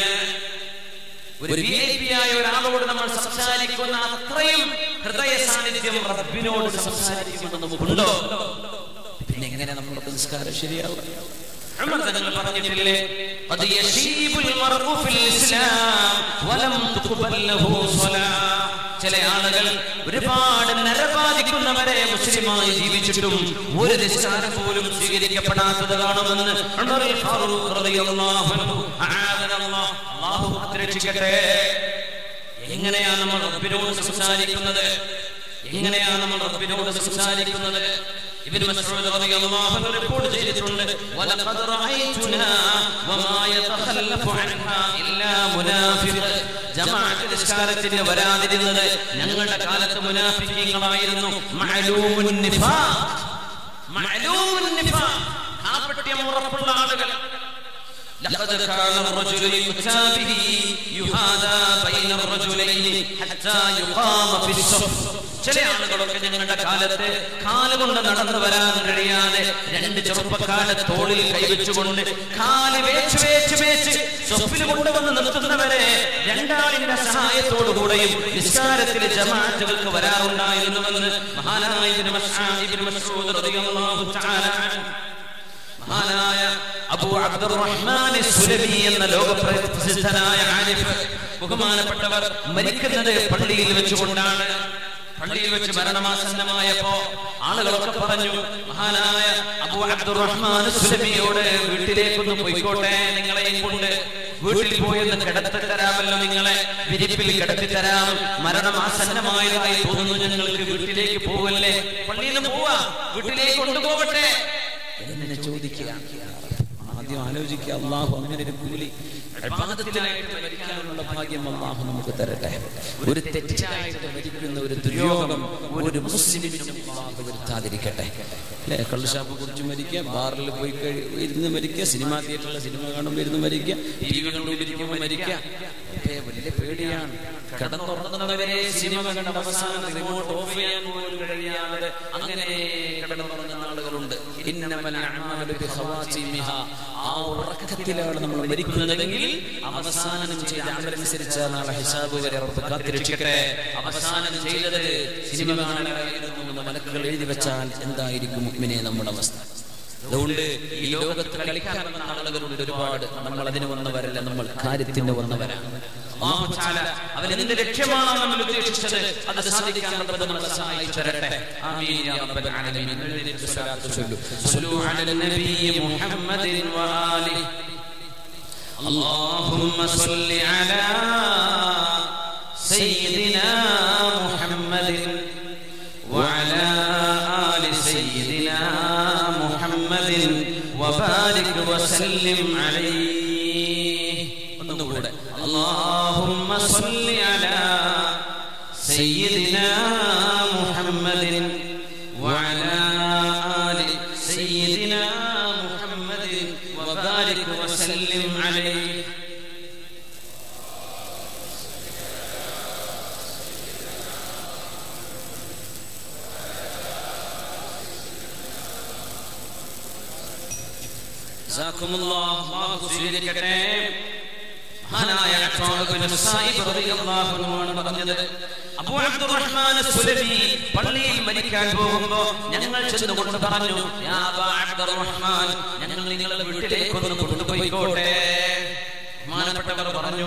ഒരു വി ഐ പി ആയ ഒരാളോട് നമ്മൾ സംസാരിക്കുന്ന അത്രയും ഹൃദയ സാന്നിധ്യം റബ്ബിനോട് സംസാരിക്കുമെന്ന് നമുക്കുണ്ടോ പിന്നെ എങ്ങനെ നമ്മുടെ സംസ്കാരം ശരിയാവും ഉമർ തങ്ങൾ പറഞ്ഞിട്ടില്ലേ അത് യശീബുൽ മർഉ ഫിൽ ഇസ്ലാം വലം തുഖബൽ ലഹു സ്വലാ ചില ആളുകൾ ഒരുപാട് നരബാധിക്കുന്നവരെ മുസ്ലിമായി ജീവിച്ചിട്ടും ഒരു നിസ്കാരം പോലും സ്വീകരിക്കപ്പെടാത്തത് കാണുമെന്ന് ഉമറുൽ ഫാറൂഖ് റളിയല്ലാഹു അൻഹു അആദനല്ലാഹ് അല്ലാഹു കാത്തുരക്ഷിക്കട്ടെ എങ്ങനെയാണ് നമ്മൾ റബ്ബിനോട് സംസാരിക്കുന്നത് എങ്ങനെയാണ് നമ്മൾ റബ്ബിനോട് സംസാരിക്കുന്നത് ഇബ്നു മസ്ഊദ് റളിയല്ലാഹു അൻഹു റിപ്പോർട്ട് ചെയ്തിട്ടുണ്ട് വലഖദ് റഅയ്തുനാ വമാ യതഖല്ലഫു അൻഹാ ഇല്ലാ മുനാഫിഖ് ജമാഅത്ത് നിസ്കാരത്തിന് വരാതിരുന്നത് ഞങ്ങളുടെ കാലത്ത് മുനാഫിഖീങ്ങളായിരുന്നു മഅലൂമുൻ നിഫാഖ് മഅലൂമുൻ നിഫാഖ് കാപട്യം ഉറപ്പുള്ള ആളുകൾ لقد كان الرجل يؤتى به يهادى بين الرجلين حتى يقام في الصف ചില ആളുകളൊക്കെ ഞങ്ങളുടെ കാലത്ത് കാലുകൊണ്ട് നടന്നു വരാൻ കഴിയാതെ രണ്ട് ചെറുപ്പക്കാരെ തോളിൽ കൈവച്ചുകൊണ്ട് കാല് വേച്ച് വേച്ച് വേച്ച് സ്വപ്പിൽ കൊണ്ടുവന്ന് നിർത്തുന്നവരെ രണ്ടാളിന്റെ സഹായത്തോടുകൂടെയും നിസ്കാരത്തിൽ ജമാഅത്തുകൾക്ക് വരാറുണ്ടായിരുന്നുവെന്ന് മഹാനായ ഇബ്നു മസ്ഊദ് ഇബ്നു മസ്ഊദ് റളിയല്ലാഹു തആല അൻഹു മഹാനായ അബൂ അബ്ദുറഹ്മാൻ സുലബി എന്ന ലോകപ്രസിദ്ധനായ ആരിഫ് ബഹുമാനപ്പെട്ടവർ മരിക്കുന്നത് പള്ളിയിൽ വെച്ചുകൊണ്ടാണ് പള്ളിയിൽ വെച്ച് മരണമാസന്നമായപ്പോ ആളുകളൊക്കെ പറഞ്ഞു മഹാനായ അബൂ അബ്ദുറഹ്മാൻ സുലമിയോട് വീട്ടിലേക്കൊന്ന് പോയിക്കോട്ടെ നിങ്ങളെയും കൊണ്ട് വീട്ടിൽ പോയെന്ന് കിടത്തി തരാമല്ലോ നിങ്ങളെ വിരിപ്പിൽ കിടത്തി തരാം മരണമാസന്നമായതായി തോന്നുന്നു ഞങ്ങൾക്ക് വീട്ടിലേക്ക് പോവല്ലേ പള്ളിയിൽ നിന്ന് പോവാ വീട്ടിലേക്ക് കൊണ്ടുപോകട്ടെ എന്നെ ചോദിക്കുക ആദ്യം ആലോചിക്കുക അള്ളാഹു അങ്ങനെ ഒരു കൂലി ഇബാദത്തിനായിട്ട് മരിക്കാനുള്ള ഭാഗ്യം അള്ളാഹു നമുക്ക് തരട്ടെ ഒരു തെറ്റായിട്ട് മരിക്കുന്ന ഒരു ദുര്യോഗം ഒരു മുസ്ലിമിനും അള്ളാഹു വരുത്താതിരിക്കട്ടെ അല്ലെ കള്ളുഷാപ്പ് കുറിച്ച് മരിക്കുക ബാറിൽ പോയി കഴി ഇരുന്ന് മരിക്കുക സിനിമാ തിയേറ്ററിലെ സിനിമ കാണുമ്പോൾ ഇരുന്ന് മരിക്കുക ടി വി കണ്ടുകൊണ്ടിരിക്കുമ്പോൾ മരിക്കുക ഒക്കെ വലിയ പേടിയാണ് കിടന്നുറങ്ങുന്നവരെ സിനിമ കണ്ട അവസാനം റിമോട്ട് ഓഫ് ചെയ്യാൻ പോലും കഴിയാതെ അങ്ങനെ കിടന്നുറങ്ങുന്ന ആളുകളുണ്ട് ഇന്നമൽ അഅ്മാലു ബിഖവാതിമിഹാ. ആ ഉറക്കത്തിലാണ് നമ്മൾ മരിക്കുന്നതെങ്കിൽ അവസാനം ചെയ്ത അമലനുസരിച്ച് നാളെ ഹിസാബ് വരെ റബ്ബ് കാത്തിരക്ഷിക്കട്ടെ അവസാനം ചെയ്തത് സിനിമ കാണാനായിരുന്നു എന്ന് മലക്കുകൾ എഴുതി വെച്ചാൽ എന്തായിരിക്കും മുഅ്മിനെ നമ്മുടെ അവസ്ഥ അതുകൊണ്ട് ഈ ലോകത്ത് കളിക്കാൻ വന്ന ആളുകളുണ്ട് ഒരുപാട് നമ്മൾ അതിന് വന്നവരല്ല നമ്മൾ കാര്യത്തിന് വന്നവരാണ് അല്ലാഹു തആല അവൻ എന്ത് ലക്ഷ്യമാണോ നമ്മൾ ഉദ്ദേശിച്ചത് അത് സാധിക്കാൻ റബ്ബ് നമ്മളെ സഹായിച്ചു തരട്ടെ ആമീൻ യാ റബ്ബൽ ആലമീൻ എഴുന്നേറ്റ് സ്വലാത്ത് ചൊല്ലു സ്വല്ലു അലൽ നബി മുഹമ്മദിൻ വആലിഹി اللهم صل على سيدنا محمد وعلى آل سيدنا محمد وبارك وسلم عليه ഒന്നുകൂടെ اللهم صل على سيدنا محمد وعلى آل سيدنا محمد وبارك وسلم عليه ജസാക്കുമുല്ലാഹ് അല്ലാഹു സ്വീകരിക്കട്ടെ മഹാനായ അഖ്വാബ് ബിൻ മുസായിബ് റളിയല്ലാഹു അൻഹു ആണ് പറഞ്ഞത് അബൂ അബ്ദുറഹ്മാൻ സുലമി പള്ളിയിൽ മരിക്കാൻ പോകുമ്പോ ഞങ്ങൾ ചെന്നുകൊണ്ട് പറഞ്ഞു യാ അബാ അബ്ദുറഹ്മാൻ ഞങ്ങൾ നിങ്ങളുടെ വീട്ടിലേക്ക് ഒന്ന് കൊണ്ടുപോയിക്കോട്ടെ ബഹുമാനപ്പെട്ടവർ പറഞ്ഞു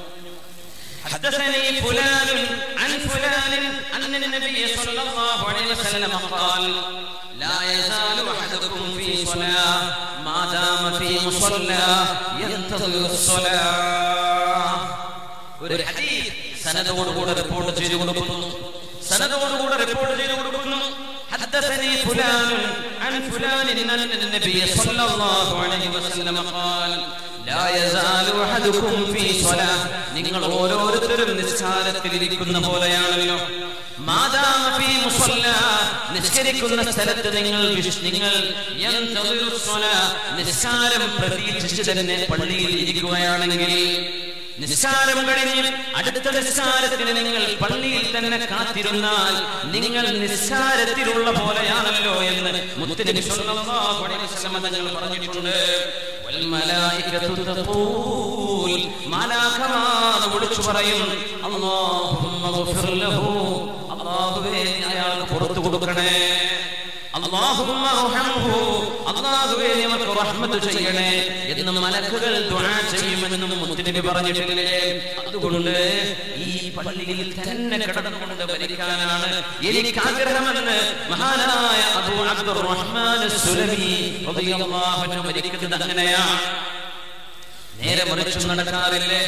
حدثني فلان عن فلان أن النبي صلى الله عليه وسلم قال لا يزال أحدكم في صلاة ما دام في مصلى ينتظر الصلاة ഒരു ഹദീസ് സനദോടുകൂടെ റിപ്പോർട്ട് ചെയ്തു കൊടുക്കുന്നു സനദോടുകൂടെ റിപ്പോർട്ട് ചെയ്തു കൊടുക്കുന്നു حدثني فلان عن فلان أن النبي صلى الله عليه وسلم قال لا يزال أحدكم في صلاة നിങ്ങൾ ഓരോരുത്തരും നിസ്കാരത്തിൽ ഇരിക്കുന്ന പോലെയാണല്ലോ മാതാമ ഫീ മുസല്ല നിസ്കരിക്കുന്ന സ്ഥലത്ത് നിങ്ങൾ വിശ്- നിങ്ങൾ യന്തദിറു സ്വലാ, നിസ്കാരം പ്രതീക്ഷിച്ച് തന്നെ പള്ളിയിൽ ഇരിക്കുകയാണെങ്കിൽ നിസ്കാരം കഴിഞ്ഞ് അടുത്ത നിസ്കാരത്തിന് നിങ്ങൾ പള്ളിയിൽ തന്നെ കാത്തിരുന്നാൽ നിങ്ങൾ നിസ്കാരത്തിലുള്ള പോലെയാണല്ലോ എന്ന് മുത്തുനബി സ്വല്ലല്ലാഹു അലൈഹി വസല്ലം തങ്ങൾ പറഞ്ഞിട്ടുണ്ട് വൽമലായികതു തഖൂൽ മലാഖമാർ വിളിച്ചു പറയും അല്ലാഹുമ്മ ഗഫിർ ലഹു അല്ലാഹുവേ നീ അയാൾക്ക് പുറത്തു കൊടുക്കണേ അല്ലാഹുമ്മ റഹംഹു അല്ലാഹുവേ നീ അവർക്ക് റഹ്മത്ത് ചെയ്യണേ എന്ന് മലക്കുകൾ ദുആ ചെയ്യുമെന്നും മുത്തുനബി പറഞ്ഞിട്ടില്ലേ അതുകൊണ്ട് ഈ പള്ളിയിൽ തന്നെ കിടന്നുകൊണ്ട് മരിക്കാനാണ് എനിക്ക് ആഗ്രഹമെന്ന് മഹാനായ അബൂ അബ്ദുറഹ്മാൻ സുലമി റളിയല്ലാഹു അൻഹു മരിക്കുന്നത് അങ്ങനെയാണ് നേരെ മറിച്ചു നടക്കാറില്ലേ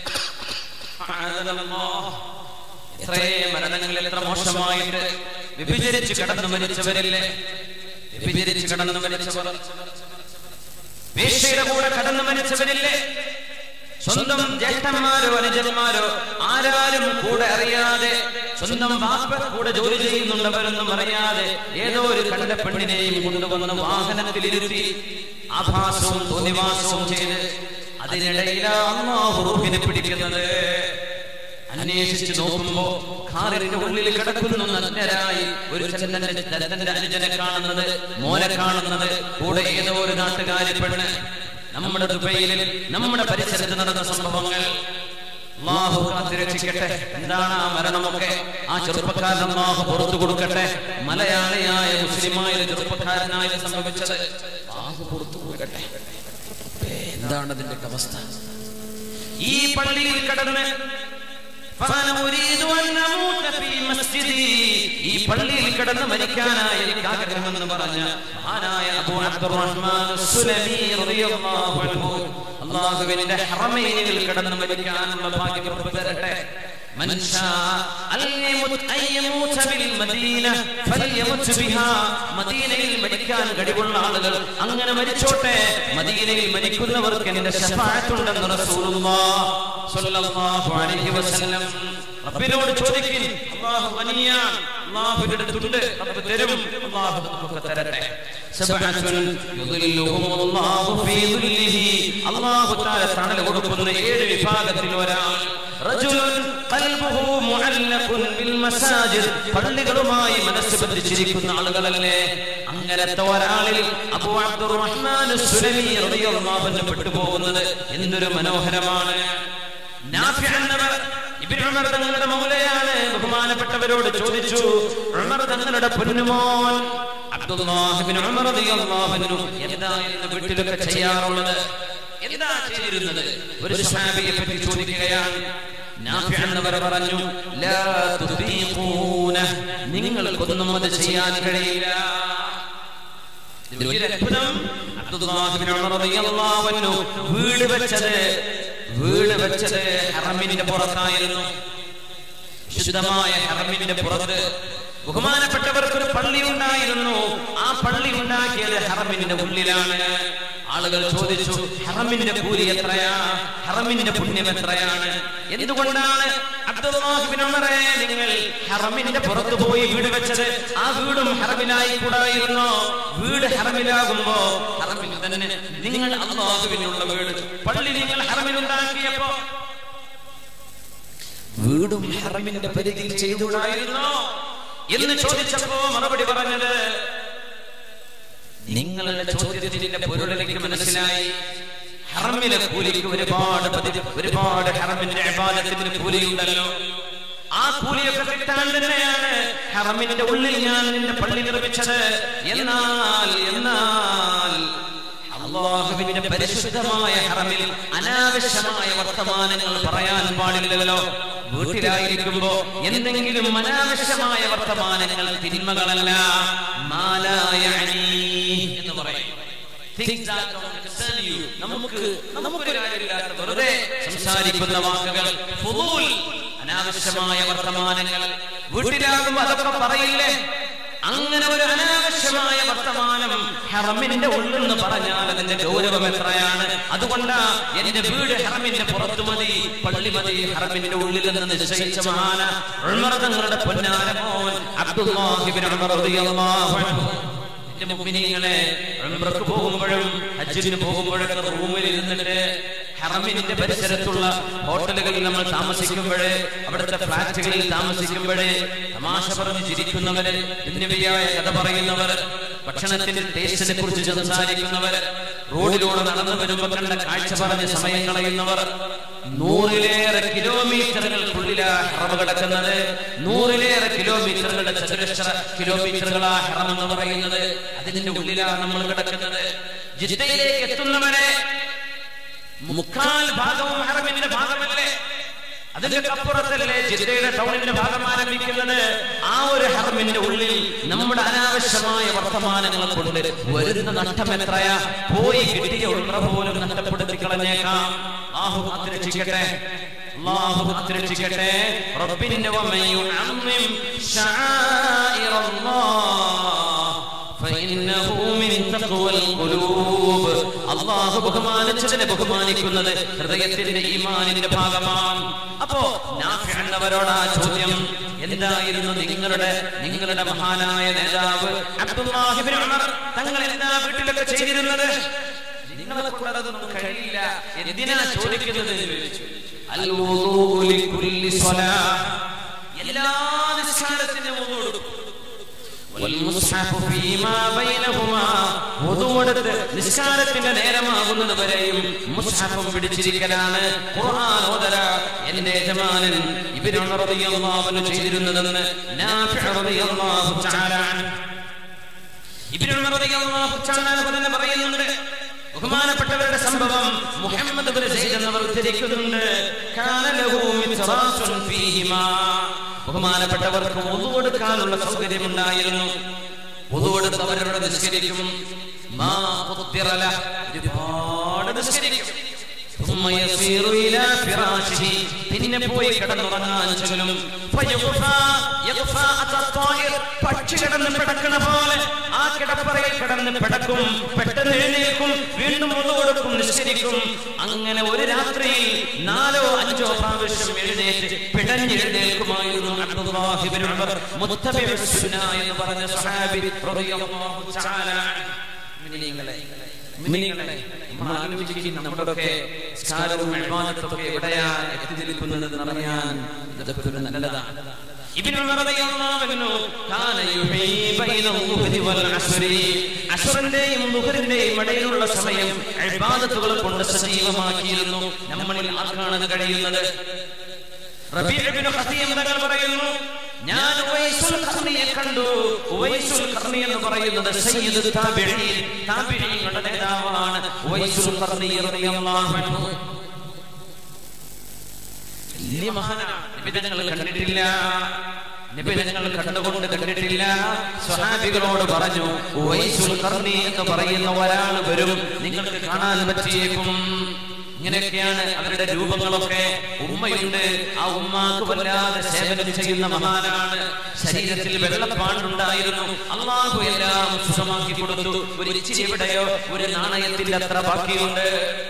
മഅദല്ലാഹ്. എത്രയേ മരണങ്ങളിൽ എത്ര മോശമായിട്ട് വിഭജിച്ച് കടന്നു മരിച്ചവരില്ലേ വിഭജിച്ച് കടന്നു മരിച്ചവർ വേശ്യയുടെ കൂടെ കടന്നു മരിച്ചവരില്ലേ സ്വന്തം ജ്യേഷ്ഠന്മാരോ അനുജന്മാരോ ആരാരും കൂടെ അറിയാതെ സ്വന്തം ബാപ്പ കൂടെ ജോലി ചെയ്യുന്നുണ്ടവരൊന്നും അറിയാതെ ഏതോ ഒരു കണ്ട പെണ്ണിനെയും കൊണ്ടുവന്ന് വാഹനത്തിൽ ഇരുത്തി ആഭാസവും തോന്നിവാസവും ചെയ്ത് അതിനിടയിലാണ് അല്ലാഹു റൂഹിനെ പിടിക്കുന്നത് അന്വേഷിച്ചു നോക്കുമ്പോ കാറിന്റെ ഉള്ളിൽ കിടക്കുന്നു നഗ്നരായി ഒരു ചന്ദ്രന്റെ തന്റെ അനുജനെ കാണുന്നത് മോനെ കാണുന്നത് കൂടെ ഏതോ ഒരു നാട്ടുകാരി പെണ്ണ് നമ്മുടെ ദുബൈയിൽ നമ്മുടെ പരിസരത്ത് നടന്ന സംഭവങ്ങൾ അല്ലാഹു കാത്തിരക്ഷിക്കട്ടെ എന്താണ് ആ മരണമൊക്കെ ആ ചെറുപ്പക്കാരൻ അല്ലാഹു പുറത്തു കൊടുക്കട്ടെ മലയാളിയായ മുസ്ലിമായ ഒരു ചെറുപ്പക്കാരനായി സംഭവിച്ചത് അല്ലാഹു പുറത്തു കൊടുക്കട്ടെ എന്താണ് അതിന്റെ അവസ്ഥ ഈ പള്ളിയിൽ കടന്ന് فأنا أريد أن أموت في مسجدي ഈ പള്ളിയിൽ കിടന്ന് മരിക്കാനായി എനിക്ക് ആഗ്രഹമെന്ന് പറഞ്ഞ മഹാനായ അബൂ അബ്ദുറഹ്മാൻ സുലമി റളിയല്ലാഹു അൻഹു അല്ലാഹുവിന്റെ ഹറമൈനിൽ കിടന്ന് മരിക്കാനുള്ള ഭാഗ്യം റബ്ബ് തരട്ടെ من شاء أن يموت أن يموت بالمدينة فليمت بها മദീനയിൽ മരിക്കാൻ കഴിവുള്ള ആളുകൾ അങ്ങനെ മരിച്ചോട്ടെ മദീനയിൽ മരിക്കുന്നവർക്ക് എന്റെ ശഫാഅത്തുണ്ടെന്ന് റസൂലുള്ളാഹ് സ്വല്ലല്ലാഹു അലൈഹി വസല്ലം റബ്ബിനോട് ചോദിക്കും അല്ലാഹു വലിയാണ് അല്ലാഹുവിന്റെ അടുത്തുണ്ട് റബ്ബ് തരും അല്ലാഹു നമുക്ക് തരട്ടെ സബഅത്തുൻ യുദില്ലുഹുമുല്ലാഹു ഫീ ദുല്ലിഹി അല്ലാഹു തആല തണൽ കൊടുക്കുന്ന ഏഴ് വിഭാഗത്തിൽ ഒരാൾ റജുലുൻ ഖൽബുഹു മുഅല്ലഖുൻ ബിൽ മസാജിദ് പള്ളികളുമായി മനസ്സ് ബന്ധിച്ചിരിക്കുന്ന ആളുകളല്ലേ അങ്ങനത്തെ ഒരാളിൽ അബൂ അബ്ദുറഹ്മാൻ സുലമി റളിയല്ലാഹു അൻഹു പെട്ടുപോകുന്നത് എന്തൊരു മനോഹരമാണ് നാഫി എന്നവർ ഇബ്നു ഉമർ തങ്ങളുടെ മൗലയാണ് ബഹുമാനപ്പെട്ടവരോട് ചോദിച്ചു ഉമർ തങ്ങളുടെ പൊന്നുമോൻ അബ്ദുല്ലാഹ് ഇബ്നു ഉമർ റളിയല്ലാഹു അൻഹു എന്താ ഇന്ന് വീട്ടിലൊക്കെ ചെയ്യാറുള്ളത് എന്താ ചെയ്തിരുന്നത് ഒരു സ്വഹാബിയെ പറ്റി ചോദിക്കുകയാണ് നാഫി എന്നവർ പറഞ്ഞു ലാ തുതീഖൂന നിങ്ങൾക്കൊന്നും അത് ചെയ്യാൻ കഴിയില്ല ഇതിൽ വലിയൊരു അത്ഭുതം അബ്ദുല്ലാഹ് ഇബ്നു ഉമർ റളിയല്ലാഹു അൻഹു വീട് വെച്ചത് വീട് വെച്ചത് ഹറമിന്റെ പുറത്തായിരുന്നു വിശുദ്ധമായ ഹറമിന്റെ പുറത്ത് ബഹുമാനപ്പെട്ടവർക്ക് ഒരു പള്ളി ഉണ്ടായിരുന്നു ആ പള്ളി ഉണ്ടാക്കിയത് ഹറമിന്റെ ഉള്ളിലാണ് ആളുകൾ ചോദിച്ചു ഹറമിന്റെ കൂലി എത്രയാ ഹറമിന്റെ പുണ്യം എത്രയാണ് എന്തുകൊണ്ടാണ് അബ്ദുല്ലാഹിബ്നു ഉമറേ നിങ്ങൾ ഹറമിന്റെ പുറത്ത് പോയി വീട് വെച്ചത് ആ വീടും ഹറമിലായി കൂടായിരുന്നോ വീട് ഹറമിലാകുമ്പോ ഹറമിൽ തന്നെ നിങ്ങൾ അള്ളാഹുവിനുള്ള വീട് പള്ളി നിങ്ങൾ ഹറമിൽ ഉണ്ടാക്കിയപ്പോ വീടും ഹറമിന്റെ പരിധിയിൽ ചെയ്തുകൂടായിരുന്നോ എന്ന് ചോദിച്ചപ്പോ മറുപടി പറഞ്ഞത് നിങ്ങളുടെ ചോദ്യത്തിന്റെ പൊരുളിലേക്ക് മനസ്സിലായി ഹറമിലെ കൂലിക്ക് ഒരുപാട് പതി- ഒരുപാട് ഹറമിന്റെ അബാദത്തിന് കൂലിയുണ്ടല്ലോ ആ കൂലിയൊക്കെ കിട്ടാൻ തന്നെയാണ് ഹറമിന്റെ ഉള്ളിൽ ഞാൻ നിന്റെ പള്ളി നിർമ്മിച്ചത് എന്നാൽ എന്നാൽ അള്ളാഹുവിന്റെ പരിശുദ്ധമായ ഹറമിൽ അനാവശ്യമായ വർത്തമാനങ്ങൾ പറയാൻ പാടില്ലല്ലോ വീട്ടിലായിരിക്കുമ്പോ എന്തെങ്കിലും അനാവശ്യമായ വർത്തമാനങ്ങൾ തിന്മകളല്ല മാലായ എന്ന് പറയും Things that don't concern you. നമുക്ക് നമുക്കൊരു കാര്യമില്ലാത്ത വെറുതെ സംസാരിക്കുന്ന വാക്കുകൾ ഫുദൂൽ, അനാവശ്യമായ വർത്തമാനങ്ങൾ വീട്ടിലാകുമ്പോ അതൊക്കെ പറയില്ലേ അങ്ങനെ ഒരു അനാവശ്യമായ വർത്തമാനം ഹറമിന്റെ ഉള്ളിൽ നിന്ന് പറഞ്ഞാൽ അതിന്റെ ഗൗരവം എത്രയാണ് അതുകൊണ്ടാ എന്റെ വീട് ഹറമിന്റെ പുറത്തു മതി പള്ളി മതി ഹറമിന്റെ ഉള്ളിൽ നിന്ന് നിശ്ചയിച്ച മഹാന ഉൾമർ തങ്ങളുടെ പൊന്നാര മോൻ അബ്ദുല്ലാഹിബിൻ ഉമർ റളിയല്ലാഹു അൻഹു എന്റെ മുഅ്മിനീങ്ങളെ ഉംറക്ക് പോകുമ്പോഴും ഹജ്ജിന് പോകുമ്പോഴൊക്കെ റൂമിൽ ഇരുന്നിട്ട് ഹറമിന്റെ പരിസരത്തുള്ള ഹോട്ടലുകളിൽ നമ്മൾ താമസിക്കുമ്പോഴേ അവിടുത്തെ ഫ്ലാറ്റുകളിൽ താമസിക്കുമ്പോഴേ തമാശ പറഞ്ഞ് ചിരിക്കുന്നവര് പുണ്യവിയായ കഥ പറയുന്നവർ ഭക്ഷണത്തിന്റെ ടേസ്റ്റിനെ കുറിച്ച് സംസാരിക്കുന്നവർ റോഡിലൂടെ നടന്നു വരുമ്പോ കണ്ട കാഴ്ച പറഞ്ഞ് സമയം കളയുന്നവർ നൂറിലേറെ കിലോമീറ്ററുകൾക്കുള്ളിലാ ഹറം കിടക്കുന്നത് നൂറിലേറെ കിലോമീറ്ററുകളുടെ ചതുരശ്ര കിലോമീറ്ററുകളാ ഹറം എന്ന് പറയുന്നത് അതിന്റെ ഉള്ളിലാണ് നമ്മൾ കിടക്കുന്നത് ജിദ്ദയിലേക്ക് എത്തുന്നവരെ മുക്കാൽ ഭാഗവും ഹറമിന്റെ ഭാഗമല്ലേ അതിന്റെ അപ്പുറത്തല്ലേ ജിദ്ദയുടെ ടൗണിന്റെ ഭാഗം ആരംഭിക്കുന്നത് ആ ഒരു ഹറമിന്റെ ഉള്ളിൽ നമ്മുടെ അനാവശ്യമായ വർത്തമാനങ്ങൾ കൊണ്ട് വരുന്ന നഷ്ടം എത്രയാ പോയി കിട്ടിയ ഉൾറ പോലും നഷ്ടപ്പെടുത്തി കളഞ്ഞേക്കാം ആഹു കാത്തിരക്ഷിക്കട്ടെ അല്ലാഹു കാത്തിരക്ഷിക്കട്ടെ റബ്ബിന്റെ വമയ്യു അമ്മിം فإنه من تقوى القلوب അള്ളാഹു ബഹുമാനിച്ചതിനെ ബഹുമാനിക്കുന്നത് ഹൃദയത്തിന്റെ ഈമാനിന്റെ ഭാഗമാണ് അപ്പോ നാഫി എന്നവരോട് ആ ചോദ്യം എന്തായിരുന്നു നിങ്ങളുടെ നിങ്ങളുടെ മഹാനായ നേതാവ് അബ്ദുല്ലാഹിബിൻ ഉമർ തങ്ങൾ എന്താ വീട്ടിലൊക്കെ ചെയ്തിരുന്നത് നിങ്ങളെ കൊണ്ട് അതൊന്നും കഴിയില്ല എന്തിനാ ചോദിക്കുന്നത് എന്ന് ചോദിച്ചു അൽ വുദൂഉ ലികുല്ലി സ്വലാഹ് എല്ലാ നിസ്കാരത്തിനും വുദൂ എടുക്കും والمصحف فيما بينهما വുദൂവെടുത്ത് നിസ്കാരത്തിന്റെ നേരമാകുന്നത് വരെയും മുസ്ഹഫും പിടിച്ചിരിക്കലാണ് ഖുർആൻ ഓതല എന്റെ യജമാനൻ ഇബ്നു ഉമർ റളിയല്ലാഹു അൻഹു ചെയ്തിരുന്നതെന്ന് നാഫിഅ റളിയല്ലാഹു തആല അൻഹു ഇബ്നു ഉമർ റളിയല്ലാഹു തആല അൻഹു തന്നെ പറയുന്നുണ്ട് ബഹുമാനപ്പെട്ടവരുടെ സംഭവം മുഹമ്മദ് ബിൻ സയ്യിദ് എന്നവർ ഉദ്ധരിക്കുന്നുണ്ട് കാന ലഹു മിത്റാസുൻ ഫീഹിമാ ബഹുമാനപ്പെട്ടവർക്ക് വുളു കൊടുക്കാനുള്ള സൗകര്യം ഉണ്ടായിരുന്നു വുളു കൊടുത്ത് അവരോട് നിസ്കരിക്കും മാ ഖുദ്ദിറ ലഹ്. ഒരുപാട് നിസ്കരിക്കും ثم يصير إلى فراشه പിന്നെ പോയി കിടന്നുറങ്ങാൻ ചൊല്ലും فيغفى يغفى أتى الطائر പക്ഷി കിടന്ന് പിടക്കണ പോലെ ആ കിടപ്പറയിൽ കിടന്ന് പിടക്കും പെട്ടെന്ന് എഴുന്നേൽക്കും വീണ്ടും ഒന്നു കൊടുക്കും നിശ്ചരിക്കും അങ്ങനെ ഒരു രാത്രി നാലോ അഞ്ചോ പ്രാവശ്യം എഴുന്നേറ്റ് പിടഞ്ഞെഴുന്നേൽക്കുമായിരുന്നു അബ്ദുല്ലാഹി ഇബ്നു ഉമർ മുത്തബിഉ സുന്ന എന്ന് പറഞ്ഞ സ്വഹാബി റളിയല്ലാഹു തആല മിനിങ്ങളെ മിനിങ്ങളെ നമ്മൾ ആലോചിക്കുന്ന നമ്മുടെയൊക്കെ സ്കാരവും അഭിമാനത്തൊക്കെ എവിടെയാണ് എത്തി നിൽക്കുന്നതെന്ന് അറിയാൻ ഇതൊക്കെ ഒരു നല്ലതാണ് ابن عمر رضي الله عنه كان يحيي بين الظهر والعصر അസുറിന്റെയും ദുഹറിന്റെയും ഇടയിലുള്ള സമയം ഇബാദത്തുകൾ കൊണ്ട് സജീവമാക്കിയിരുന്നു നമ്മളിൽ ആർക്കാണത് കഴിയുന്നത് റബീഉ ഇബ്നു ഖസീം തങ്ങൾ പറയുന്നു ഞാൻ ഉവൈസുൽ ഖർണിയെ കണ്ടു ഉവൈസുൽ ഖർണി എന്ന് പറയുന്നത് സയ്യിദ് താബിഈൻ താബിഈങ്ങളുടെ നേതാവാണ് ഉവൈസുൽ ഖർണി റളിയല്ലാഹു അൻഹു വലിയ മഹാനാണ് നിബിധങ്ങൾ കണ്ടിട്ടില്ല നിബിധങ്ങൾ കണ്ടുകൊണ്ട് കണ്ടിട്ടില്ല സ്വഹാബികളോട് പറഞ്ഞു ഉവൈസുൽ ഖർണി എന്ന് പറയുന്ന ഒരാൾ വരും നിങ്ങൾക്ക് കാണാൻ പറ്റിയേക്കും ഇങ്ങനെയൊക്കെയാണ് അവരുടെ രൂപങ്ങളൊക്കെ ഉമ്മയുണ്ട് ആ ഉമ്മാക്ക് വല്ലാതെ സേവനം ചെയ്യുന്ന മഹാനാണ് ശരീരത്തിൽ വെള്ളപ്പാണ്ടുണ്ടായിരുന്നു അള്ളാഹു എല്ലാം സുഖമാക്കി കൊടുത്തു ഒരു ഇച്ചിരി എവിടെയോ ഒരു നാണയത്തിന്റെ അത്ര ബാക്കിയുണ്ട്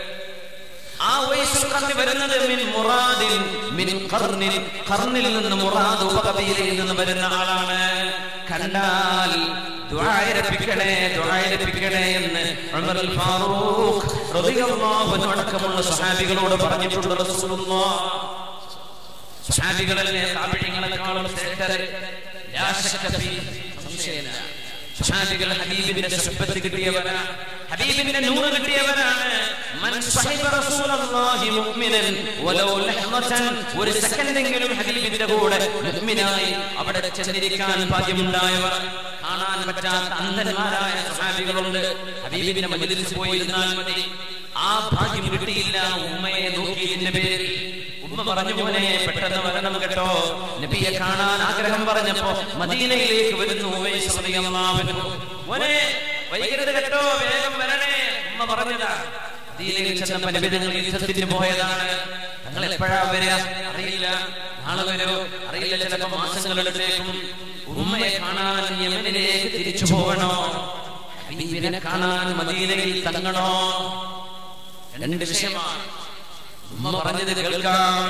ആ വയസ്സിൽ കത്തി വരുന്നത് മിൻ മുറാദിൻ മിൻ ഖർനിൻ ഖർനിൽ നിന്ന് മുറാദ് ഉപകബീലയിൽ നിന്ന് വരുന്ന ആളാണ് കണ്ടാൽ ദുആയിരപ്പിക്കണേ ദുആയിരപ്പിക്കണേ എന്ന് ഉമർ അൽ ഫാറൂഖ് റളിയല്ലാഹു അൻഹു അടക്കമുള്ള സ്വഹാബികളോട് പറഞ്ഞിട്ടുണ്ട് റസൂലുള്ളാഹ് സ്വഹാബികളല്ലേ താബിഈങ്ങളെക്കാളും ശ്രേഷ്ഠര് ലാ ശക്ക ഫീ സംശയമില്ല സ്വഹാബികൾ ഹബീബിന്റെ സുഹബത്ത് കിട്ടിയവരാണ് ഹബീബിന്റെ നൂറ് കിട്ടിയവരാണ് മൻ സഹിബ റസൂലല്ലാഹി മുഅ്മിനൻ വലൗ ലഹ്മതൻ ഒരു സെക്കൻഡെങ്കിലും ഹബീബിന്റെ കൂടെ മുഅ്മിനായി അവിടെ ചെന്നിരിക്കാൻ ഭാഗ്യമുണ്ടായവർ കാണാൻ പറ്റാത്ത അന്ധന്മാരായ സ്വഹാബികളുണ്ട് ഹബീബിന്റെ മജ്ലിസിൽ പോയിരുന്നാൽ മതി ആ ഭാഗ്യം കിട്ടിയില്ല ഉമ്മയെ നോക്കിയതിന്റെ പേരിൽ ഉമ്മ പറഞ്ഞു മോനെ പെട്ടെന്ന് വരണം കേട്ടോ നബിയെ കാണാൻ ആഗ്രഹം പറഞ്ഞപ്പോ മദീനയിലേക്ക് വരുന്നു ഉവൈസ് റളിയല്ലാഹു അൻഹു. മോനെ വൈകരുത് കേട്ടോ വേഗം വരണേ ഉമ്മ പറഞ്ഞതാ മദീനയിൽ ചെന്നപ്പോ നബി തങ്ങൾ യുദ്ധത്തിന് പോയതാണ് തങ്ങൾ എപ്പോഴാ വരിക അറിയില്ല നാളെ വരോ അറിയില്ല ചിലപ്പോ മാസങ്ങളെടുത്തേക്കും ഉമ്മയെ കാണാൻ യമനിലേക്ക് തിരിച്ചു പോകണോ ഹബീബിനെ കാണാൻ മദീനയിൽ തങ്ങണോ രണ്ട് വിഷയമാണ് ഉമ്മ പറഞ്ഞത് കേൾക്കാം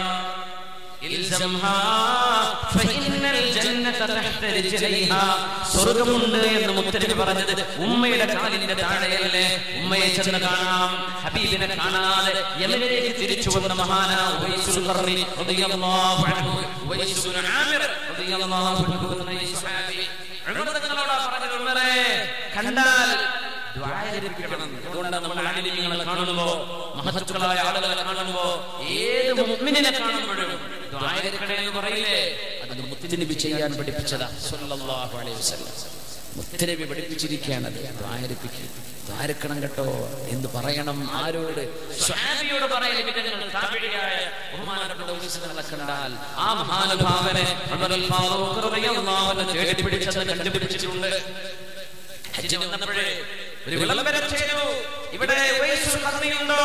ഇൽസംഹാ ഫഇന്നൽ ജന്നത തഹ്ത റിജ്ലൈഹാ സ്വർഗ്ഗമുണ്ട് എന്ന് മുത്തനബി പറഞ്ഞത് ഉമ്മയുടെ കാലിന്റെ താഴെയല്ലേ ഉമ്മയെ ചെന്ന് കാണാം ഹബീബിനെ കാണാതെ യമനിലേക്ക് തിരിച്ചു വന്ന മഹാനാ ഉവൈസുൽ ഖർനി റളിയല്ലാഹു അൻഹു ഉവൈസ് ഇബ്നു ആമിർ റളിയല്ലാഹു അൻഹു എന്ന ഈ സ്വഹാബി ഉമർ തങ്ങളോടാ പറഞ്ഞത് ഉമറേ കണ്ടാൽ ദ്വാരരിക്കണം. അതുകൊണ്ടാണ് നമ്മൾ ആലിമീങ്ങളെ കാണുമ്പോ മഹത്തുക്കളായ ആളുകളെ കാണുമ്പോ ഏത് മുഅ്മിനിനെ കാണുമ്പോഴും ദ്വാരരിക്കണേ എന്ന് പറയില്ലേ അത് മുത്തുനബി ചെയ്യാൻ പഠിപ്പിച്ചതാ സല്ലല്ലാഹു അലൈഹി വസല്ലം മുത്തുനബി പഠിപ്പിച്ചിരിക്കുകയാണത് ദ്വാരപ്പിക്കുക ദ്വാരക്കണം കേട്ടോ എന്ന് പറയണം ആരോട് സ്വഹാബിയോട് പറയൽ വിധങ്ങൾ താപിഴിയായ ബഹുമാനപ്പെട്ട ഉത്സവങ്ങളെ കണ്ടാൽ ആ മഹാനുഭാവനെ ഉമർ അൽ ഫാറൂഖ് റളിയല്ലാഹു അൻഹു തേടി പിടിച്ചത് കണ്ടുപിടിച്ചിട്ടുണ്ട് ഹജ്ജിന് വന്നപ്പോഴേ ഒരു വിളംബരം ചെയ്തു ഇവിടെ ഉവൈസുൽ ഖർണിയുണ്ടോ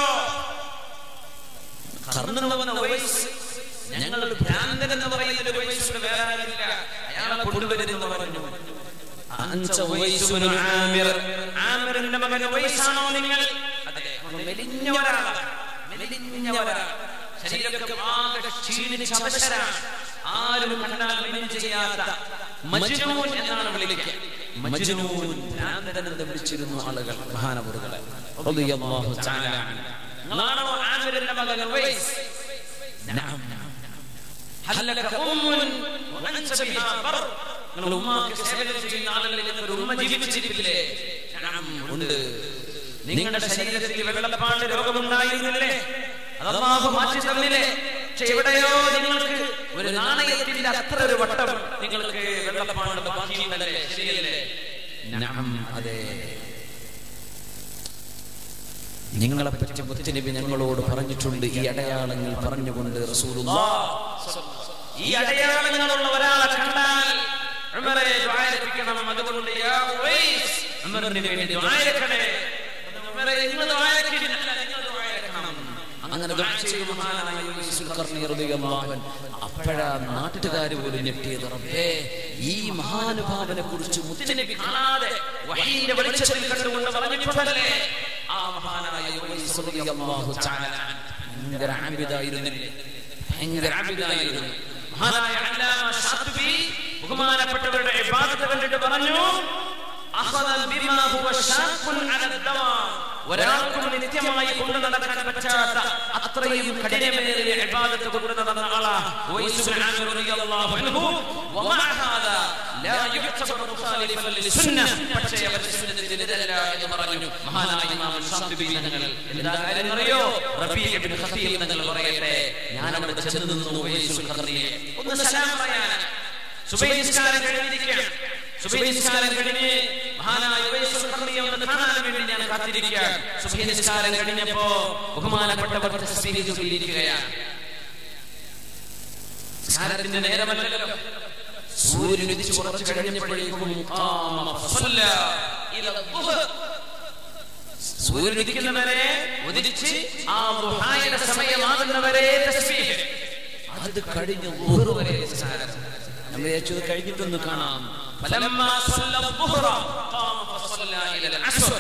ഖർണെന്ന് ഉവൈസ് ഞങ്ങൾ ഭ്രാന്തൻ എന്ന് പറയുന്ന ഒരു ഉവൈസിന്റെ വേറെ ആരുമില്ല അയാളെ കൊണ്ടുവരുന്നു പറഞ്ഞു അൻസ ഉവൈസ് ഇബ്നു ആമിർ ആമിറിന്റെ മകൻ ഉവൈസാണോ നിങ്ങൾ അതെ മെലിഞ്ഞ ഒരാളാണ് മെലിഞ്ഞ ഒരാൾ ശരീരമൊക്കെ ആകെ ക്ഷീണിച്ച് അവശരാണ് ആരും കണ്ടാൽ മെലിഞ്ഞ ചെയ്യാത്ത മജ്നൂൻ എന്നാണ് വിളിക്കുക മജ്നൂൻ ഭ്രാന്തൻ എന്ന് വിളിച്ചിരുന്നു ആളുകൾ മഹാനവറുകളെ റളിയല്ലാഹു തആല അൻഹു. നിങ്ങളാണോ ആമിറിന്റെ മകൻ ഉവൈസ് നഅം ഹൽ ലക ഉമ്മുൻ വഅൻത ബിഹാ ബർ നിങ്ങൾ ഉമ്മാക്ക് സേവനം ചെയ്യുന്ന ആളുകളിൽ നിങ്ങൾക്ക് ഒരു ഉമ്മ ജീവിച്ചിരിപ്പില്ലേ നഅം ഉണ്ട് നിങ്ങളുടെ ശരീരത്തിൽ വെള്ളപ്പാണ്ട് രോഗമുണ്ടായിരുന്നില്ലേ അത് അല്ലാഹു മാറ്റി തന്നില്ലേ പക്ഷെ എവിടെയോ നിങ്ങൾക്ക് ഒരു നാണയത്തിന്റെ അത്ര ഒരു വട്ടം നിങ്ങൾക്ക് വെള്ളപ്പാണ്ട് ബാക്കിയുണ്ടല്ലേ ശരിയല്ലേ നഅം അതെ നിങ്ങളെ പറ്റി മുത്തുനബി ഞങ്ങളോട് പറഞ്ഞിട്ടുണ്ട് ഈ അടയാളങ്ങൾ പറഞ്ഞുകൊണ്ട് റസൂലുള്ളാഹ് ഈ അടയാളങ്ങളുള്ള ഒരാളെ കണ്ടാൽ ഉമറെ ദ്വാരപ്പിക്കണം അതുകൊണ്ട് യാ ഉവൈസ് ഉമറിന് വേണ്ടി ദ്വാരക്കണേ ഉമറെ നിങ്ങൾ ദ്വാരക്കില്ല നിങ്ങൾ ദ്വാരക്കണം അങ്ങനെ ദുആ ചെയ്തു മഹാനായ യുവൈസുൽ ഖർനി റളിയല്ലാഹു അൻഹു. അപ്പോഴാ നാട്ടുകാർ പോലും ഞെട്ടിയത് റബ്ബേ ഈ മഹാനുഭാവനെ കുറിച്ച് മുത്തുനബി കാണാതെ വഹീന്റെ വെളിച്ചത്തിൽ കണ്ടുകൊണ്ട് പറഞ്ഞിട്ടുണ്ടല്ലേ ആ മഹാനായ ഉവൈസ് റളിയല്ലാഹു തആല ഭയങ്കര ആബിദായിരുന്നില്ലേ ഭയങ്കര ആബിദായിരുന്നു മഹാനായ അല്ലാമ ഷാത്തിബി ബഹുമാനപ്പെട്ടവരുടെ ഇബാദത്ത് കണ്ടിട്ട് പറഞ്ഞു അഖദൻ ബിമാ ഹുവ ഷാഖുൻ അല ദവാം ഒരാൾക്കും നിത്യമായി കൊണ്ടു നടക്കാൻ പറ്റാത്ത അത്രയും കഠിനമേറിയ ഇബാദത്ത് കൊണ്ടു നടന്ന ആളാ ഉവൈസ് ബിൻ ആമിർ റളിയല്ലാഹു അൻഹു വമാ ഹാദാ ലാ യുഹ്തബറു മുഖാലിഫൻ ലിസുന്ന പക്ഷേ അവർ സുന്നത്തിനെതിരല്ല എന്ന് പറഞ്ഞു മഹാനായ ഇമാം ഷാത്തിബി തങ്ങൾ എന്താ കാര്യം അറിയോ റബീ ഇബ്നു ഖതീബ് തങ്ങൾ പറയട്ടെ ഞാൻ അവിടെ ചെന്ന് നിന്നു ഉവൈസുൽ ഖർനിയെ ഒന്ന് സലാം പറയാനാണ് സുബൈ നിസ്കാരം കഴിഞ്ഞിരിക്കുകയാണ് സുബൈ നിസ്കാരം കഴിഞ്ഞ് മഹാനായ ഉവൈസുൽ ഖർനിയെ ഒന്ന് കാണാൻ വേണ്ടി ഞാൻ കാത്തിരിക്കുകയാണ് സുബൈ നിസ്കാരം കഴിഞ്ഞപ്പോ ബഹുമാനപ്പെട്ടവർ തസ്ബീഹ് ചൊല്ലിയിരിക്കുകയാണ് നിസ്കാരത്തിന്റെ നേരമല്ലല്ലോ സൂര്യൻ ഉദിച്ചു കുറച്ച് കഴിഞ്ഞപ്പോഴേക്കും ഖാമ ഫസല്ല ഇല ദുഹർ സൂര്യൻ ഉദിക്കുന്നവരെ ഉദിച്ച് ആ ദുഹായുടെ സമയമാകുന്നവരെ തസ്ബീഹ് അത് കഴിഞ്ഞ് ളുഹർ വരെ നിസ്കാരം നമ്മൾ വിചാരിച്ചു ഇത് കഴിഞ്ഞിട്ടൊന്ന് കാണാം فلما صلى الظهر قام فصلى الى العصر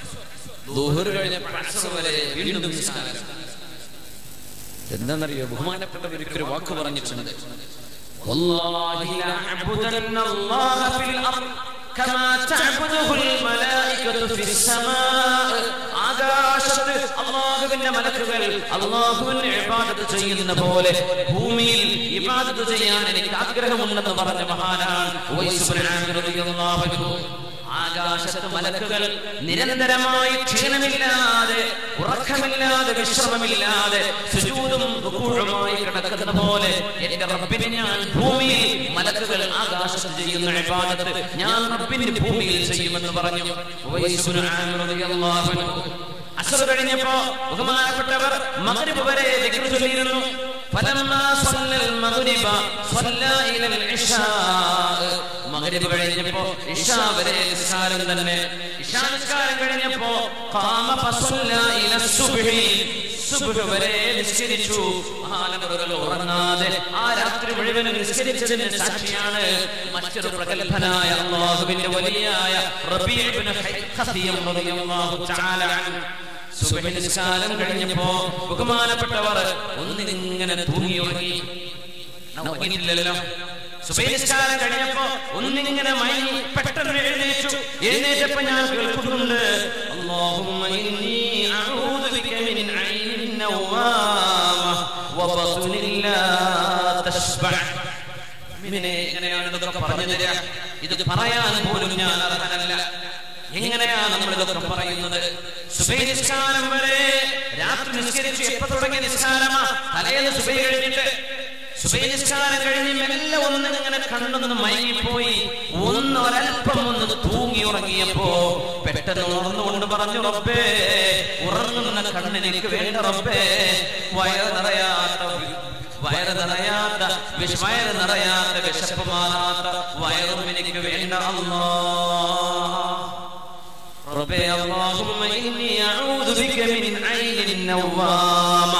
ളുഹർ കഴിഞ്ഞപ്പോൾ അസ്ർ വരെ വീണ്ടും നിസ്കാരം എന്താണെന്നറിയോ ബഹുമാനപ്പെട്ടവർക്ക് ഒരു വാക്ക് പറഞ്ഞിട്ടുണ്ട് والله لأعبدن الله في الأرض كما تعبده الملائكة في السماء ആകാശത്ത് അള്ളാഹുവിന്റെ മലക്കുകൾ അള്ളാഹുവിന്റെ ഇബാദത്ത് ചെയ്യുന്ന പോലെ ഭൂമിയിൽ ഇബാദത്ത് ചെയ്യാൻ എനിക്ക് ആഗ്രഹമുണ്ടെന്ന് പറഞ്ഞ മഹാനാണ് ഉവൈസ് ബിൻ ആമിർ റളിയല്ലാഹു അൻഹു. ആകാശത്ത് മലക്കുകൾ നിരന്തരമായി ക്ഷീണമില്ലാതെ ഉറക്കമില്ലാതെ വിശ്രമമില്ലാതെ സുജൂദും റുകൂഉമായി കിടക്കുന്ന പോലെ എന്റെ റബ്ബിനെ ഞാൻ ഭൂമിയിൽ മലക്കുകൾ ആകാശത്ത് ചെയ്യുന്ന ഇബാദത്ത് ഞാൻ റബ്ബിന് ഭൂമിയിൽ ചെയ്യുമെന്ന് പറഞ്ഞു ഉവൈസ് ബിൻ ആമിർ റളിയല്ലാഹു അൻഹു. അസ്ർ കഴിഞ്ഞപ്പോ ബഹുമാനപ്പെട്ടവർ മഗ്രിബ് വരെ ദിക്ർ ചൊല്ലിയിരുന്നു فلما صلى المغرب صلى الى العشاء മഗ്രിബ് കഴിഞ്ഞപ്പോ ഇശാ വരെ നിസ്കാരം തന്നെ ഇശാ നിസ്കാരം കഴിഞ്ഞപ്പോ ഖാമ ഫസല്ല ഇല സുബ്ഹി സുബ്ഹ് വരെ നിസ്കരിച്ചു മഹാനവറുകൾ ഉറങ്ങാതെ ആ രാത്രി മുഴുവൻ നിസ്കരിച്ചതിന് സാക്ഷിയാണ് മറ്റൊരു പ്രഗത്ഭനായ അള്ളാഹുവിന്റെ വലിയായ റബീഉ ഇബ്നു ഖസിയം റളിയല്ലാഹു തആല അൻഹു സുബഹി നിസ്കാരം കഴിഞ്ഞപ്പോ ബഹുമാനപ്പെട്ടവർ ഒന്നിനിങ്ങനെ തൂങ്ങി ഉറങ്ങി ഉറങ്ങിയില്ലല്ലോ സുബഹി നിസ്കാരം കഴിഞ്ഞപ്പോ ഒന്നിങ്ങനെ മയങ്ങി പെട്ടെന്ന് എഴുന്നേറ്റു എഴുന്നേറ്റപ്പോ ഞാൻ കേൾക്കുന്നുണ്ട് അല്ലാഹുമ്മ ഇന്നി അഊദു ബിക മിൻ ഐനിൻ നവാമ വബത്നിൻ ലാ തശ്ബഅ ഇങ്ങനെ എങ്ങനെയാണ് ഇതൊക്കെ പറഞ്ഞു തരിക ഇത് പറയാൻ പോലും ഞാൻ അർഹനല്ല എങ്ങനെയാ നമ്മൾ ഇതൊക്കെ പറയുന്നത് സുബൈ നിസ്കാരം വരെ രാത്രി നിസ്കരിച്ചു എപ്പോ തുടങ്ങിയ നിസ്കാരമാ തലേന്ന് സുബൈ കഴിഞ്ഞിട്ട് സുബൈ നിസ്കാരം കഴിഞ്ഞ് മെല്ലെ ഒന്ന് ഇങ്ങനെ കണ്ണൊന്ന് മയങ്ങിപ്പോയി ഒന്ന് ഒരൽപ്പം ഒന്ന് തൂങ്ങി ഉറങ്ങിയപ്പോ പെട്ടെന്ന് ഉണർന്നുകൊണ്ട് പറഞ്ഞു റബ്ബേ ഉറങ്ങുന്ന കണ്ണിനെനിക്ക് വേണ്ട റബ്ബേ വയറ് നിറയാത്ത വയറ് നിറയാത്ത വിഷ വയറ് നിറയാത്ത വിശപ്പ് മാറാത്ത വയറും എനിക്ക് വേണ്ട അല്ലാ റബ്ബേ അല്ലാഹുമ്മ ഇന്നി അഊദു ബിക മിൻ ഐനിൻ നവ്വാമ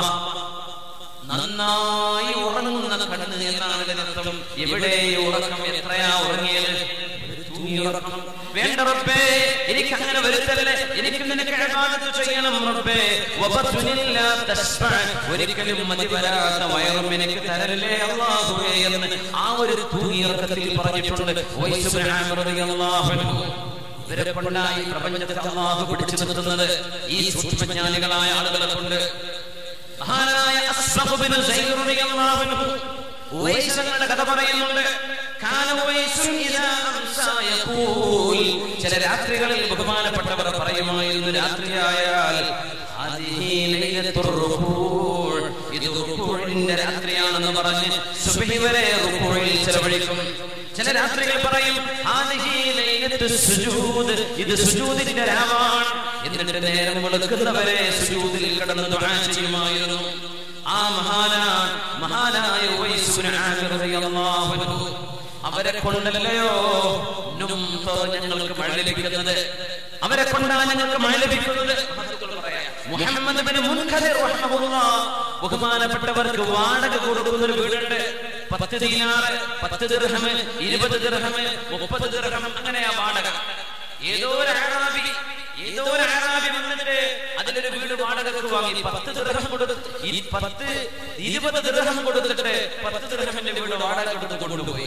നന്നായി ഉറങ്ങുന്ന കണ്ണ് എന്നാണ് ഇതിനർത്ഥം എവിടെ ഉറക്കം എത്രയാ ഉറങ്ങിയത് ഒരു തൂങ്ങി ഉറക്കം വേണ്ട റബ്ബേ എനിക്ക് അങ്ങനെ വരുത്തല്ലേ എനിക്ക് നിനക്ക് ഇബാദത്ത് ചെയ്യണം റബ്ബേ വബത്നില്ല തസ്ബ ഒരിക്കലും മതി വരാത്ത വയറും എനിക്ക് തരല്ലേ അല്ലാഹുവേ എന്ന് ആ ഒരു തൂങ്ങി ഉറക്കത്തിൽ പറഞ്ഞിട്ടുണ്ട് ഉവൈസ് ഇബ്നു ആമിർ റളിയല്ലാഹു അൻഹു ഇവരെ കൊണ്ടായി പ്രപഞ്ചത്തെ അള്ളാഹു പിടിച്ചു നിർത്തുന്നത് ഈ സൂക്ഷ്മജ്ഞാനികളായ ആളുകളെ കൊണ്ട് മഹാനായ അസ്റഫ് ബിൻ സൈദ് റളിയല്ലാഹു അൻഹു ഉവൈസ് തങ്ങളുടെ കഥ പറയുന്നുണ്ട് കാന ഉവൈസുൻ ഇദാ അംസാ യഖൂൽ ചില രാത്രികളിൽ ബഹുമാനപ്പെട്ടവർ പറയുമായിരുന്നു രാത്രിയായാൽ ഹാദിഹി ലൈലത്തുർ റുകൂൾ ഇത് റുകൂഴിന്റെ രാത്രിയാണെന്ന് പറഞ്ഞ് സുബ്ഹി വരെ റുകൂഴിൽ ചെലവഴിക്കും ചില ചില രാത്രികൾ പറയും "ഹാദിഹി ലൈലത്തു സുജൂദ്." ഇത് സുജൂദിന്റെ രാവാണ് എന്നിട്ട് നേരം വെളുക്കുന്നവരെ സുജൂദിൽ കിടന്ന് ദുആ ചെയ്യുമായിരുന്നു ആ മഹാനാൻ മഹാനായ ഉവൈസ് ഇബ്നു ആമിർ റളിയല്ലാഹു അൻഹു അവരെ കൊണ്ടല്ലയോ നുംതോ ഞങ്ങൾക്ക് മഴ ലഭിക്കുന്നത് അവരെ കൊണ്ടാണ് ഞങ്ങൾക്ക് മഴ ലഭിക്കുന്നത് മുഹമ്മദ് ബിൻ മുൻകദിർ റഹ്മഹുല്ലാഹ് ബഹുമാനപ്പെട്ടവർക്ക് വാടക കൊടുക്കുന്ന ഒരു വീടുണ്ട് പത്ത് ദീനാറ് പത്ത് ദിർഹം ഇരുപത് ദിർഹം മുപ്പത് ദിർഹം അങ്ങനെയാ വാടക ഏതോ ഒരു അറാബി ഏതോ ഒരു അറാബി വന്നിട്ട് അതിലൊരു വീട് വാടകക്ക് വാങ്ങി പത്ത് ദിർഹം കൊടുത്ത് ഈ പത്ത് ഇരുപത് ദിർഹം കൊടുത്തിട്ട് പത്ത് ദിർഹമിന്റെ വീട് വാടക കൊടുത്ത് കൊണ്ടുപോയി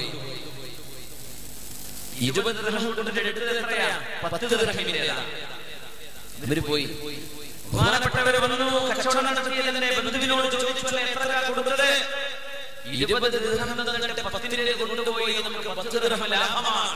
ഇരുപത് ദിർഹം കൊടുത്തിട്ട് എടുത്തത് എത്രയാ പത്ത് ദിർഹമിന്റേതാ ഇവര് പോയി ബഹുമാനപ്പെട്ടവര് വന്നു കച്ചവടം നടത്തിയതിന്റെ ബന്ധുവിനോട് ചോദിച്ചു "അല്ലേ, എത്രയാ കൊടുത്തത് ഇരുപത് ദിർഹം തന്നിട്ട് പത്തിന്റെ കൊണ്ടുപോയി നമുക്ക് പത്ത് ദിർഹം ലാഭമാണ്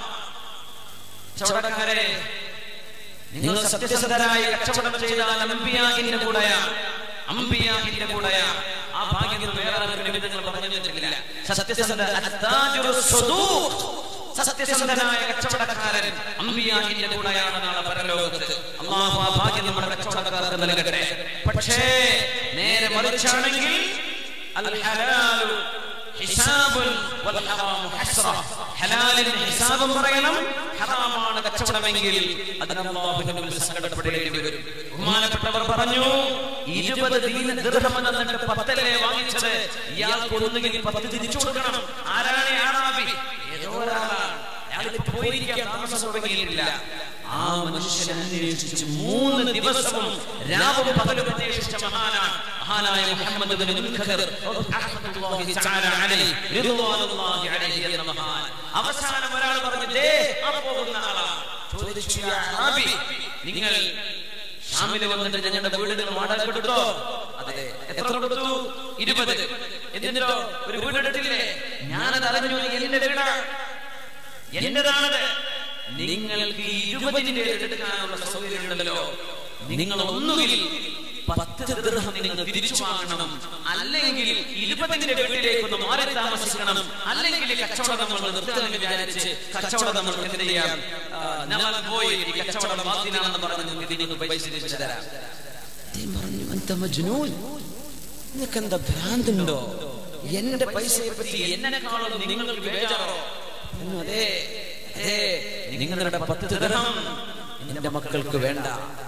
കച്ചവടക്കാരെ നിങ്ങൾ സത്യസന്ധരായി കച്ചവടം ചെയ്താൽ അമ്പിയാഹിന്റെ കൂടെയാണ് അമ്പിയാഹിന്റെ കൂടെയാണ് ആ ഭാഗ്യം വേറെ ആർക്കും നിങ്ങൾ പറഞ്ഞു തന്നിട്ടില്ല സത്യസന്ധ അത്താജുറു സ്വദൂഖ്. സത്യസന്ധനായ കച്ചവടക്കാരൻ അമ്പിയാഹിന്റെ കൂടെയാണ് നാളെ പരലോകത്ത് അള്ളാഹു ആ ഭാഗ്യം നമ്മുടെ കച്ചവടക്കാർക്ക് നൽകട്ടെ പക്ഷേ നേരെ മറിച്ചാണെങ്കിൽ അൽ ഹലാലു ഹിസാബുൻ വൽ ഹറാമു ഹസ്റ. ഹലാലിന് ഹിസാബും പറയണം ഹറാമാണ് കച്ചവടമെങ്കിൽ അതിന് അല്ലാഹുവിന്റെ മുമ്പിൽ സങ്കടപ്പെടേണ്ടി വരും ബഹുമാനപ്പെട്ടവർ പറഞ്ഞു ഇരുപത് ദീന ദിർഹം എന്നിട്ട് പത്തല്ലേ വാങ്ങിച്ചത് ഇയാൾക്ക് ഒന്നുകിൽ പത്ത് തിരിച്ചു കൊടുക്കണം ആരാണ് ഈ ആറാബി ഏതോ ഒരാളാണ് അയാളിപ്പോ പോയിരിക്കാൻ താമസം തുടങ്ങിയിട്ടില്ല ആ മനുഷ്യനെ അന്വേഷിച്ച് മൂന്ന് ദിവസവും രാവും പകലും അന്വേഷിച്ച മഹാനാണ് മഹാനായ മുഹമ്മദ് ബിൻ മുൻകദിർ റഹ്മത്തുള്ളാഹി തആല അലൈഹി റിദ്വാനുള്ളാഹി അലൈഹി എന്ന മഹാൻ അവസാനം ഒരാൾ പറഞ്ഞു ദേ ആ പോകുന്ന ആളാണ് ചോദിച്ചു "യാ അറാബി, നിങ്ങൾ ഷാമിൽ വന്നിട്ട് ഞങ്ങളുടെ വീടുകൾ വാടക കൊടുത്തോ അതെ എത്ര കൊടുത്തു ഇരുപത് എന്നിട്ടോ ഒരു വീട് എടുത്തില്ലേ ഞാനത് അറിഞ്ഞു എന്റെ വീടാണ് എന്റേതാണത് നിങ്ങൾക്ക് ഈ ഇരുപതിന്റെ എടുക്കാനുള്ള സൗകര്യമുണ്ടല്ലോ നിങ്ങൾ ഒന്നുകിൽ പത്ത് ദൃഹം നിങ്ങൾ തിരിച്ചു വാങ്ങണം അല്ലെങ്കിൽ ഇരുപതിന്റെ വീട്ടിലേക്ക് ഒന്ന് മാറി താമസിക്കണം അല്ലെങ്കിൽ കച്ചവടം നമ്മൾ നിർത്താൻ വിചാരിച്ച് കച്ചവടം നമ്മൾ എന്ത് ചെയ്യാം ആ, നമ്മൾ പോയി ഈ കച്ചവടം ബാത്തിനാണെന്ന് പറഞ്ഞ് നിങ്ങൾക്ക് നിങ്ങൾ പൈസ തിരിച്ചു തരാം അദ്ദേഹം പറഞ്ഞു "അന്ത മജ്നൂൻ നിനക്ക് എന്താ ഭ്രാന്തുണ്ടോ എന്റെ പൈസയെ പറ്റി എന്നെക്കാളും നിങ്ങൾക്ക് ബേജാറോ പറഞ്ഞു, അതെ അതെ നിങ്ങളുടെ പത്ത് ദിർഹം എന്റെ മക്കൾക്ക് വേണ്ട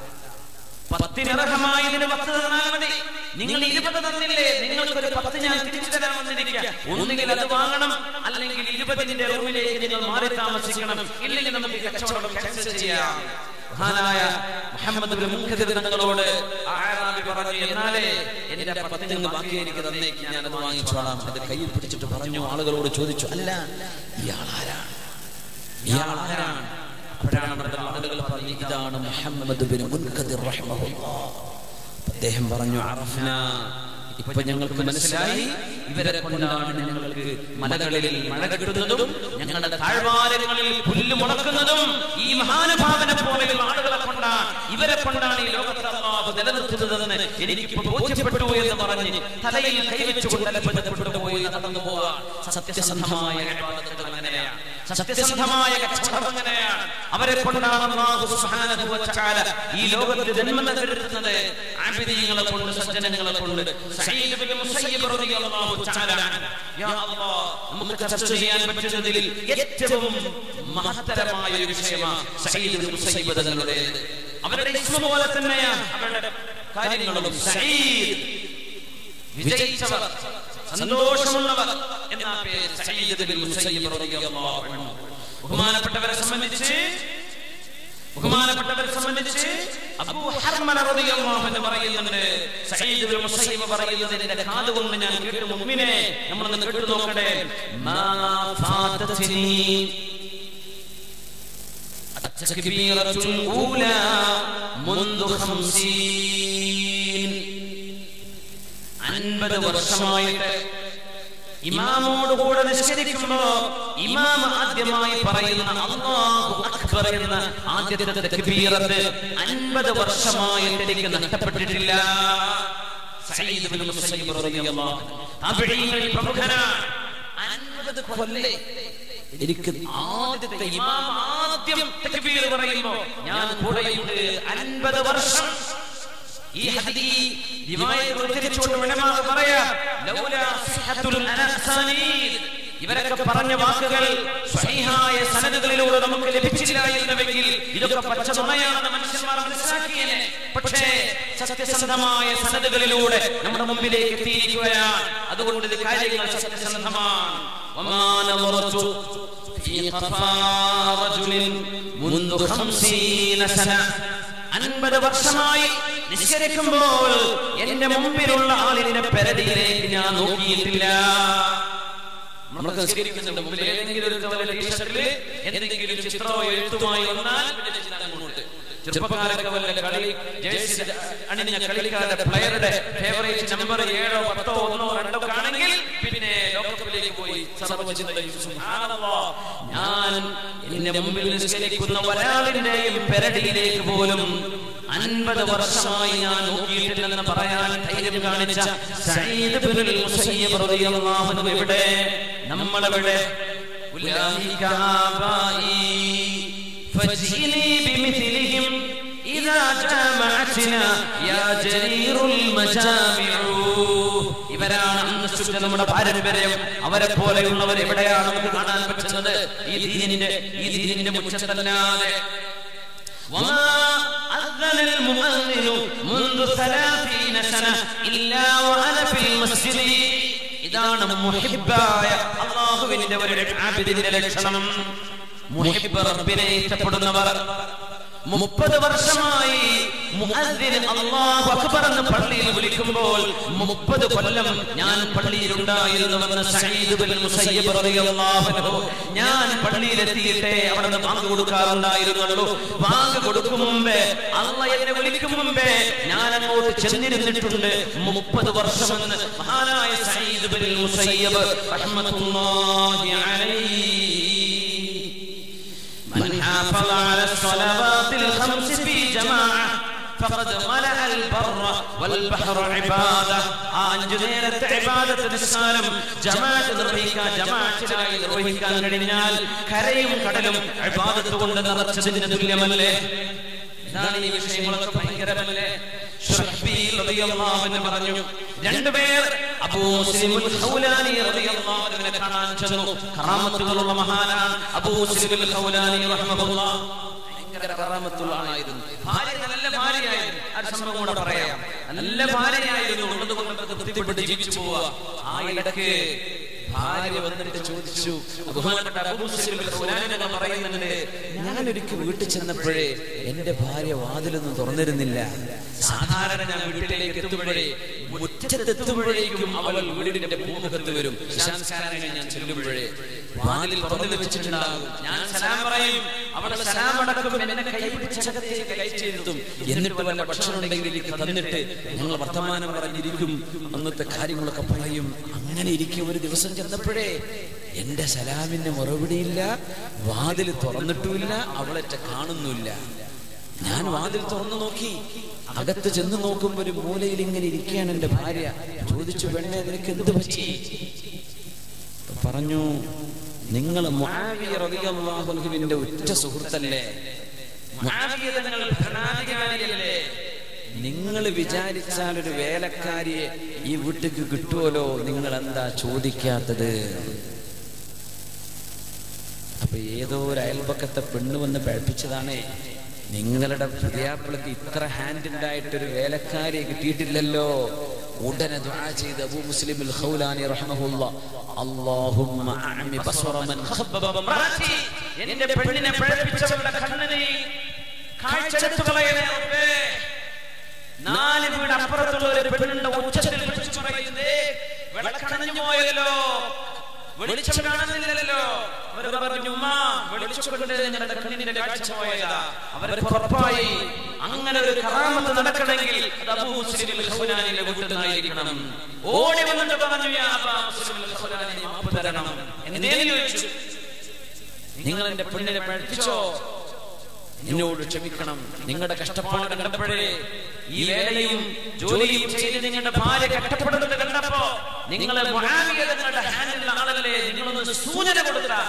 പത്തിനർഹമായി ഇതിന് പത്ത് തന്നാൽ മതി നിങ്ങൾ ഇരുപത് തന്നില്ലേ നിങ്ങൾക്കൊരു പത്ത് ഞാൻ തിരിച്ചു തരാൻ വന്നിരിക്കുക ഒന്നുകിൽ അത് വാങ്ങണം അല്ലെങ്കിൽ ഇരുപതിന്റെ റൂമിലേക്ക് നിങ്ങൾ മാറി താമസിക്കണം ഇല്ലെങ്കിൽ നമുക്ക് ഈ കച്ചവടം ക്യാൻസൽ ചെയ്യാം മഹാനായ മുഹമ്മദ് ബിൻ മുൻകദിർ തങ്ങളോട് ആ അറാബി പറഞ്ഞു എന്നാലേ എന്റെ പത്ത് നിങ്ങൾ ബാക്കി എനിക്ക് തന്നേക്ക് ഞാൻ അത് വാങ്ങിച്ചോളാം അത് കയ്യിൽ പിടിച്ചിട്ട് പറഞ്ഞു ആളുകളോട് ചോദിച്ചു അല്ല ഇയാൾ ആരാണ് ഇയാൾ ആരാണ് അപ്പോഴാണ് നമ്മുടെ ആളുകൾ പറഞ്ഞു ഇതാണ് മുഹമ്മദ് ബിൻ മുൻകദിർ റഹ്മഹുല്ലാഹ് അദ്ദേഹം പറഞ്ഞു അറഫ്ന ഇപ്പൊ ഞങ്ങൾക്ക് മനസ്സിലായി ഇവരെ കൊണ്ടാണ് ഞങ്ങൾക്ക് മലകളിൽ മഴ കിട്ടുന്നതും ഞങ്ങളുടെ താഴ്വാരങ്ങളിൽ പുല്ല് മുളക്കുന്നതും ഈ മഹാനുഭാവനെ പോലെയുള്ള ആളുകളെ കൊണ്ടാണ് ഇവരെ കൊണ്ടാണ് ഈ ലോകത്തെ അല്ലാഹു നിലനിർത്തുന്നതെന്ന് എനിക്കിപ്പോ ബോധ്യപ്പെട്ടു എന്ന് പറഞ്ഞ് തലയിൽ കൈവച്ചുകൊണ്ട് അലപ്പതപ്പെട്ടു പോയി നടന്നു പോവാൻ സത്യസന്ധമായ ഇബാദത്തുകൾ അങ്ങനെയാണ് സത്യസന്ധമായ കച്ചവടം അങ്ങനെയാണ് അവരെ കൊണ്ടാണ് അല്ലാഹു സുബ്ഹാനഹു വ തആല ഈ ലോകത്ത് ജന്മം നൽകുന്നത് ആബിദീങ്ങളെ കൊണ്ട് സജ്ജനങ്ങളെ കൊണ്ട് സഈദ് ബിൻ മുസയ്യിബ് റളിയല്ലാഹു തആല അൻഹു. യാ അല്ലാഹ് നമുക്ക് ചർച്ച ചെയ്യാൻ പറ്റുന്നതിൽ ഏറ്റവും മഹത്തരമായ ഒരു വിഷയമാണ് സഈദ് ബിൻ മുസയ്യിബ് തങ്ങളുടേത് അവരുടെ ഇസ്മ പോലെ തന്നെയാണ് അവരുടെ കാര്യങ്ങളും സഈദ് വിജയിച്ചവർ സന്തോഷമുള്ളവർ എന്ന പേര് സയ്യിദ് ബിൻ മുസയ്യിബ് റളിയല്ലാഹു അൻഹു ബഹുമാനപ്പെട്ടവരെ സംബന്ധിച്ച് ബഹുമാനപ്പെട്ടവരെ സംബന്ധിച്ച് അബൂ ഹർമല റളിയല്ലാഹു അൻഹു പറയുന്നുണ്ട് സയ്യിദ് ബിൻ മുസയ്യിബ് പറയുന്നത് എന്റെ കാതുകൊണ്ട് ഞാൻ കേട്ടു മുഅ്മിനെ നമ്മൾ ഒന്ന് കേട്ടു നോക്കട്ടെ മാ ഫാതത്നി التكبيرة الأولى منذ خمسين അൻപത് വർഷമായിട്ട് ഇമാമോട് കൂടെ നിസ്കരിക്കുമ്പോ ഇമാം ആദ്യമായി പറയുന്ന അല്ലാഹു അക്ബർ എന്ന ആദ്യത്തെ തക്ബീറത്ത് അൻപത് വർഷമായിട്ട് എനിക്ക് നഷ്ടപ്പെട്ടിട്ടില്ല സഈദ് ഇബ്നു മുസയ്യിബ് റളിയല്ലാഹു അൻഹു. താബിഈങ്ങളിൽ പ്രമുഖനാണ് അൻപത് കൊല്ലേ എനിക്ക് ആദ്യത്തെ ഇമാം ആദ്യം തക്ബീർ പറയുമ്പോ ഞാൻ കൂടെയുണ്ട് അൻപത് വർഷം ഈ ഹദീ റിവായത്ത് ഉദ്ധരിച്ചുകൊണ്ട് ഉലമാ പറയാ ലൗലാ സിഹത്തുൽ അനസാനീദ് ഇവരൊക്കെ പറഞ്ഞ വാക്കുകൾ സ്വഹീഹായ സനദുകളിലൂടെ നമുക്ക് ലഭിച്ചില്ല എന്നുവെങ്കിൽ ഇതൊക്കെ പച്ച നുണയാണെന്ന് മനുഷ്യന്മാർ മനസ്സിലാക്കിയേനെ പക്ഷേ സത്യസന്ധമായ സനദുകളിലൂടെ നമ്മുടെ മുമ്പിലേക്ക് എത്തിയിരിക്കുകയാണ് അതുകൊണ്ട് ഇത് കാര്യങ്ങൾ സത്യസന്ധമാണ് وما نظرت في قفا رجل منذ خمسين سنة അൻപത് വർഷമായി നിസ്കരിക്കുമ്പോൾ എന്റെ മുമ്പിലുള്ള ആളിന്റെ പെരടിയിലേക്ക് ഞാൻ നോക്കിയിട്ടില്ല നമ്മളൊക്കെ നിസ്കരിക്കുന്നുണ്ട് മുമ്പിൽ ഏതെങ്കിലും ഒരു തോലെ ടീഷർട്ടിൽ എന്തെങ്കിലും ചിത്രമോ എഴുത്തുമായി വന്നാൽ പിന്നെ ചിന്ത അങ്ങോട്ട് ചെറുപ്പക്കാരൊക്കെ വല്ല കളി ജേഴ്സി അണിഞ്ഞ കളിക്കാരുടെ പ്ലെയറുടെ ഫേവറേറ്റ് നമ്പർ ഏഴോ പത്തോ ഒന്നോ രണ്ടോ ഒക്കെ ആണെങ്കിൽ പിന്നെ ലോകകപ്പിലേക്ക് പോയി സർവ്വചിന്തയും സുബ്ഹാനല്ലാഹ്. ഞാൻ എന്റെ മുമ്പിൽ നിസ്കരിക്കുന്ന ഒരാളിന്റെയും പെരടിയിലേക്ക് പോലും അൻപത് വർഷമായി ഞാൻ നോക്കിയിട്ടില്ലെന്ന് പറയാൻ ധൈര്യം കാണിച്ച സഈദ് ഇബ്നുൽ മുസയ്യിബ് റളിയല്ലാഹു അൻഹു എവിടെ നമ്മളെവിടെ ഉലൈക ആബായി فاجئني بمثلهم إذا جامعتنا يا جرير المجامع ഇവരാണ് അന്ന് സൃഷ്ടിച്ച നമ്മുടെ പാരമ്പര്യം അവരെ പോലെയുള്ളവർ എവിടെയാണ് നമുക്ക് കാണാൻ പറ്റുന്നത് ഈ ദീനിന്റെ ഈ ദീനിന്റെ മുച്ചത്തല്ലാതെ وما أذن المؤذن منذ ثلاثين سنة إلا وأنا في المسجد ഇതാണ് മുഹിബായ അള്ളാഹുവിന്റെ ഒരു ആബിദിന്റെ ലക്ഷണം മുഹിബ് റബ്ബിനെ ഇഷ്ടപ്പെടുന്നവർ മുപ്പത് വർഷമായി മുഅദ്ദിൻ അല്ലാഹു അക്ബർ എന്ന് പള്ളിയിൽ വിളിക്കുമ്പോൾ മുപ്പത് കൊല്ലം ഞാൻ പള്ളിയിലുണ്ടായിരുന്നുവെന്ന് സഈദ് ബിൻ മുസയ്യിബ് റളിയല്ലാഹു അൻഹു ഞാൻ പള്ളിയിലെത്തിയിട്ടേ അവിടെ നിന്ന് ബാങ്ക് കൊടുക്കാറുണ്ടായിരുന്നുള്ളൂ ബാങ്ക് കൊടുക്കും മുമ്പേ അല്ല എന്നെ വിളിക്കും മുമ്പേ ഞാൻ അങ്ങോട്ട് ചെന്നിരുന്നിട്ടുണ്ട് മുപ്പത് വർഷമെന്ന് മഹാനായ സഈദ് ബിൻ മുസയ്യിബ് റഹ്മത്തുള്ളാഹി അലൈഹി من حافظ على الصلوات الخمس في جماعة فقد ملأ البر والبحر عبادة അഞ്ചു നേരത്തെ ഇബാദത്ത് നിസ്കാരം ജമാഅത്ത് നിർവഹിക്കാൻ ജമാഅത്തിനായി നിർവഹിക്കാൻ കഴിഞ്ഞാൽ കരയും കടലും ഇബാദത്ത് കൊണ്ട് നിറച്ചതിന് തുല്യമല്ലേ ഇതാണ് ഈ വിഷയങ്ങളൊക്കെ ഭയങ്കരമല്ലേ ശുറഹ്ബീൽ റളിയല്ലാഹു അൻഹു പറഞ്ഞു രണ്ടുപേർ അബൂ മുസ്ലിമുൽ ഖൗലാനി റളിയല്ലാഹു അൻഹുവിനെ കാണാൻ ചെന്നു കറാമത്തുകളുള്ള മഹാനാണ് അബൂ മുസ്ലിമുൽ ഖൗലാനി റഹ്മഹുല്ലാഹ് ഭയങ്കര കറാമത്തുള്ള ആളായിരുന്നു ഭാര്യ നല്ല ഭാര്യയായിരുന്നു ആ സംഭവം കൂടെ പറയാം നല്ല ഭാര്യയായിരുന്നു ഉള്ളത് കൊണ്ട് തൃപ്തിപ്പെട്ട് ജീവിച്ചു പോവുക ആ ഇടയ്ക്ക് ഭാര്യ വന്നിട്ട് ചോദിച്ചു ബഹുമാനപ്പെട്ട അബൂ മുസ്ലിമുൽ ഖൗലാനി തങ്ങൾ പറയുന്നുണ്ട് ഞാനൊരിക്കൽ വീട്ടിൽ ചെന്നപ്പോഴേ എന്റെ ഭാര്യ വാതിലൊന്നും തുറന്നിരുന്നില്ല സാധാരണ ഞാൻ വീട്ടിലേക്ക് എത്തുമ്പോഴേ മുറ്റത്തെത്തുമ്പോഴേക്കും അവൾ വീടിന്റെ പൂമുഖത്ത് വരും ശാസ്കാരം ഞാൻ ചെല്ലുമ്പോഴേ വാതിൽ തുറന്നു വെച്ചിട്ടുണ്ടാകും ഞാൻ സലാം പറയും അവൾ സലാം അടക്കം എന്നെ കൈ പിടിച്ചകത്തേക്ക് കയറ്റിയിരുത്തും എന്നിട്ട് വല്ല ഭക്ഷണം ഉണ്ടെങ്കിൽ എനിക്ക് തന്നിട്ട് ഞങ്ങൾ വർത്തമാനം പറഞ്ഞിരിക്കും അന്നത്തെ കാര്യങ്ങളൊക്കെ പറയും അങ്ങനെ ഇരിക്കും ഒരു ദിവസം ചെന്നപ്പോഴേ എന്റെ സലാമിന് മറുപടിയില്ല വാതിൽ തുറന്നിട്ടുമില്ല അവളെറ്റ കാണുന്നില്ല ഞാൻ വാതിൽ തുറന്നു നോക്കി അകത്ത് ചെന്ന് നോക്കുമ്പോ ഒരു മൂലയിൽ ഇങ്ങനെ ഇരിക്കുകയാണ് എന്റെ ഭാര്യ ചോദിച്ചു പെണ്ണെ നിനക്ക് എന്ത് പറ്റി അപ്പൊ പറഞ്ഞു നിങ്ങൾ മുആവിയ ഉറ്റ സുഹൃത്തല്ലേ മുആവിയ തങ്ങൾ ഭരണാധികാരിയല്ലേ നിങ്ങൾ വിചാരിച്ചാൽ ഒരു വേലക്കാരിയെ ഈ വീട്ടിക്ക് കിട്ടുമല്ലോ നിങ്ങൾ എന്താ ചോദിക്കാത്തത് അപ്പൊ ഏതോ ഒരു അയൽപക്കത്തെ പെണ്ണ് വന്ന് പഴപ്പിച്ചതാണേ നിങ്ങളുടെ പുതിയാപ്പിളക്ക് ഇത്ര ഹാൻഡ് ഉണ്ടായിട്ടൊരു വേലക്കാരിയെ കിട്ടിയിട്ടില്ലല്ലോ ഉടനെ ദുആ ചെയ്ത് അബൂ മുസ്ലിം ഖൗലാനി റഹ്മഹുല്ലാ അല്ലാഹുമ്മ അഅമി ബസ്വറ മൻ ഖബ്ബബ ബമ്രാറ്റി, എന്റെ പെണ്ണിനെ പഴപ്പിച്ചവരുടെ കണ്ണിനെ കാഴ്ചെടുത്തു കളയണേ റബ്ബേ. നാല് വീട് അപ്പുറത്തുള്ള ഒരു പെണ്ണിന്റെ ഉച്ചത്തിൽ വിളിച്ചു പറയുന്നേ വിളക്കണഞ്ഞു പോയല്ലോ വെളിച്ചം കാണുന്നില്ലല്ലോ അവർ പറഞ്ഞു ഉമ്മ വെളിച്ചം കൊണ്ട് ഞങ്ങളുടെ കണ്ണിന്റെ കാഴ്ച പോയതാ അവർ ഉറപ്പായി അങ്ങനെ ഒരു കറാമത്ത് നടക്കണമെങ്കിൽ അത് അബൂ മുസ്ലിം ഖൗലാനിയുടെ വീട്ടിൽ നിന്നായിരിക്കണം ഓടി വന്നിട്ട് പറഞ്ഞു യാ അബാ മുസ്ലിം ഖൗലാനി മാപ്പ് തരണം എന്നേന്ന് ചോദിച്ചു നിങ്ങൾ എന്റെ പെണ്ണിനെ പഴപ്പിച്ചോ എന്നോട് ക്ഷമിക്കണം നിങ്ങളുടെ കഷ്ടപ്പാട് കണ്ടപ്പോഴേ ഈ വേലയും ജോലിയും ചെയ്ത് നിങ്ങളുടെ ഭാര്യ കഷ്ടപ്പെടുന്നത് കണ്ടപ്പോ നിങ്ങളെ മുആവിയ നിങ്ങളുടെ ഹാൻഡിലുള്ള ആളല്ലേ നിങ്ങളൊന്ന് സൂചന കൊടുത്ത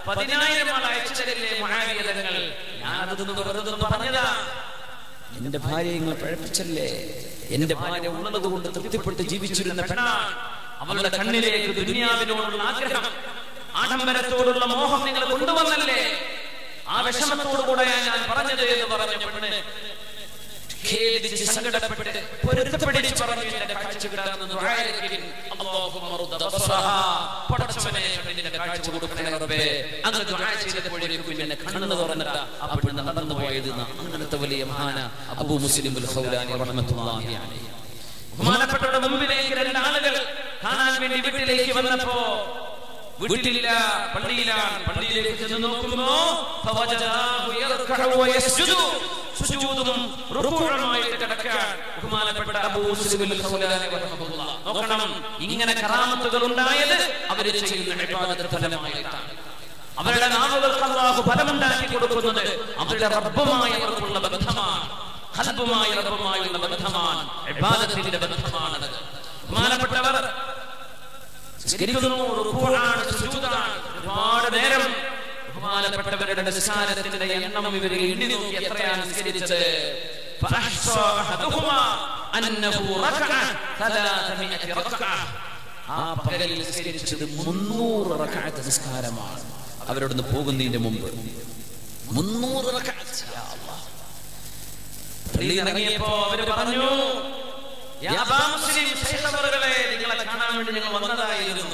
പതിനായിരം ആൾ അയച്ചു തരില്ലേ മുഹാവിയതങ്ങൾ ഞാനതൊന്ന് വെറുതെ പറഞ്ഞതാ എന്റെ ഭാര്യയെ നിങ്ങൾ പഴപ്പിച്ചല്ലേ എന്റെ ഭാര്യ ഉള്ളത് കൊണ്ട് തൃപ്തിപ്പെട്ട് ജീവിച്ചിരുന്ന പെണ്ണാണ് അവളുടെ കണ്ണിലേക്ക് ദുനിയാവിനോടുള്ള ആഗ്രഹം ആഡംബരത്തോടുള്ള മോഹം നിങ്ങൾ കൊണ്ടുവന്നല്ലേ ആ വിഷമത്തോടുകൂടെ ഞാൻ പറഞ്ഞത് എന്ന് പറഞ്ഞ പെണ്ണ് ഖേദിച്ച് സങ്കടപ്പെട്ട് പൊരുത്തപ്പെടിച്ച് പറഞ്ഞു എന്റെ കാഴ്ച കിട്ടാമെന്ന് ദുആയിരക്കിൻ അല്ലാഹുമ്മ റുദ്ദ ബസ്റഹാ പടച്ചവനെ പെണ്ണിന്റെ കാഴ്ച കൊടുക്കണേ റബ്ബേ അങ്ങ് ദുആ ചെയ്തപ്പോഴേക്കും എന്നെ കണ്ണ് തുറന്നിട്ട് ആ പെണ്ണ് നടന്നു പോയത് ന്ന് അങ്ങനത്തെ വലിയ മഹാന അബൂ മുസ്ലിം ഉൽ ഖൗലാനി റഹ്മത്തുള്ളാഹി അലൈഹി ബഹുമാനപ്പെട്ടവരുടെ മുമ്പിലേക്ക് രണ്ടാളുകൾ കാണാൻ വേണ്ടി വീട്ടിലേക്ക് വന്നപ്പോ വീട്ടിലില്ല പള്ളിയിലാണ് പള്ളിയിലേക്ക് ചെന്ന് നോക്കുമ്പോ ഫവജദാഹു യർകഉ വയസ്ജുദു സുജൂദും റുകൂഉമായിട്ട് കിടക്കാൻ ബഹുമാനപ്പെട്ട അബൂ മുസ്ലിം അൽ ഖൗലാനി റഹ്മത്തുള്ളാഹ് നോക്കണം ഇങ്ങനെ കറാമത്തുകൾ ഉണ്ടായത് അവർ ചെയ്യുന്ന ഇബാദത്ത് ഫലമായിട്ടാണ് അവരുടെ നാവുകൾക്ക് അല്ലാഹു ഫലമുണ്ടാക്കി കൊടുക്കുന്നത് അവരുടെ റബ്ബുമായി അവർക്കുള്ള ബന്ധമാണ് ഖൽബുമായി റബ്ബുമായുള്ള ബന്ധമാണ് ഇബാദത്തിന്റെ ബന്ധമാണത് ബഹുമാനപ്പെട്ടവർ നിസ്കരിക്കുന്നു റുക്കൂആണ് സുജൂദാണ് ഒരുപാട് നേരം ബഹുമാനപ്പെട്ടവരുടെ നിസ്കാരത്തിന്റെ എണ്ണം ഇവർ എണ്ണി നോക്കി എത്രയാണ് നിസ്കരിച്ചത് فأحصى أحدهما أنه ركع ثلاثمائة ركعة ആ പകലിൽ നിസ്കരിച്ചത് മുന്നൂറ് റക്അത്ത് നിസ്കാരമാണ് അവരോടൊന്ന് പോകുന്നതിന്റെ മുമ്പ് മുന്നൂറ് റക്അത്ത് യാ അല്ലാഹ്. പള്ളിയിൽ ഇറങ്ങിയപ്പോ അവര് പറഞ്ഞു "യാ അബാ മുസ്ലിം ശൈഖവറുകളെ നിങ്ങളെ കാണാൻ വേണ്ടി ഞങ്ങൾ വന്നതായിരുന്നു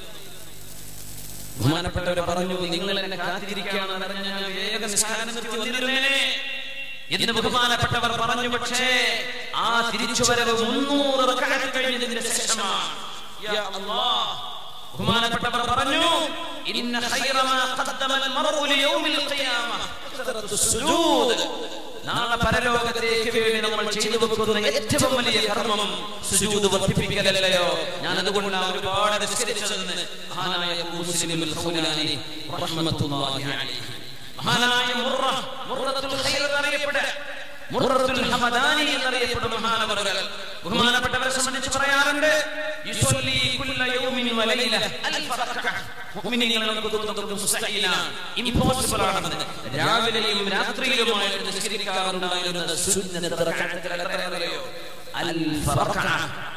ബഹുമാനപ്പെട്ടവരെ പറഞ്ഞു നിങ്ങൾ എന്നെ കാത്തിരിക്കുകയാണെന്ന് അറിഞ്ഞ ഞാൻ വേഗം നിസ്കാരം നിർത്തി വന്നിരുന്നേനെ എന്ന് ബഹുമാനപ്പെട്ടവർ പറഞ്ഞു പക്ഷേ ആ തിരിച്ചുവരവ് മുന്നൂറ് റക്അത്ത് കഴിഞ്ഞതിന് ശേഷമാണ് യാ അല്ലാഹ്. ബഹുമാനപ്പെട്ടവർ പറഞ്ഞു ഇന്ന ഖൈറ മാ ഖദ്ദമ അൽ മർഉ ലിയൗമിൽ ഖിയാമ കസറത്തു സുജൂദ് നാളെ പരലോകത്തേക്ക് വേണ്ടി നമ്മൾ ചെയ്തു വെക്കുന്ന ഏറ്റവും വലിയ കർമ്മം സുജൂദ് വർദ്ധിപ്പിക്കലല്ലയോ ഞാൻ അതുകൊണ്ടാണ് ഒരുപാട് നിസ്കരിച്ചതെന്ന് മഹാനായ അബൂ മുസ്ലിം അൽ ഖൗലാനി റഹ്മത്തുള്ളാഹി അലൈഹി മഹാനായ മുറ മുറത്തുൽ ഖൈർ എന്നറിയപ്പെട്ട മുറത്തുൽ ഹമദാനി എന്നറിയപ്പെടുന്ന മഹാനവറുകൾ ബഹുമാനപ്പെട്ടവരെ സംബന്ധിച്ച് പറയാറുണ്ട് യുസല്ലി കുല്ല യൗമിൻ വലൈല അൽഫ റക്അ മുഅ്മിനീങ്ങളെ നമുക്ക് തോന്നുന്നത് മുസ്തഹീലാണ് ഇംപോസിബിൾ ആണെന്ന് രാവിലെയും രാത്രിയിലുമായിട്ട് നിസ്കരിക്കാറുണ്ടായിരുന്നത് സുന്നത്ത് റക്അത്തുകൾ എത്രയറിയോ അൽഫ റക്അ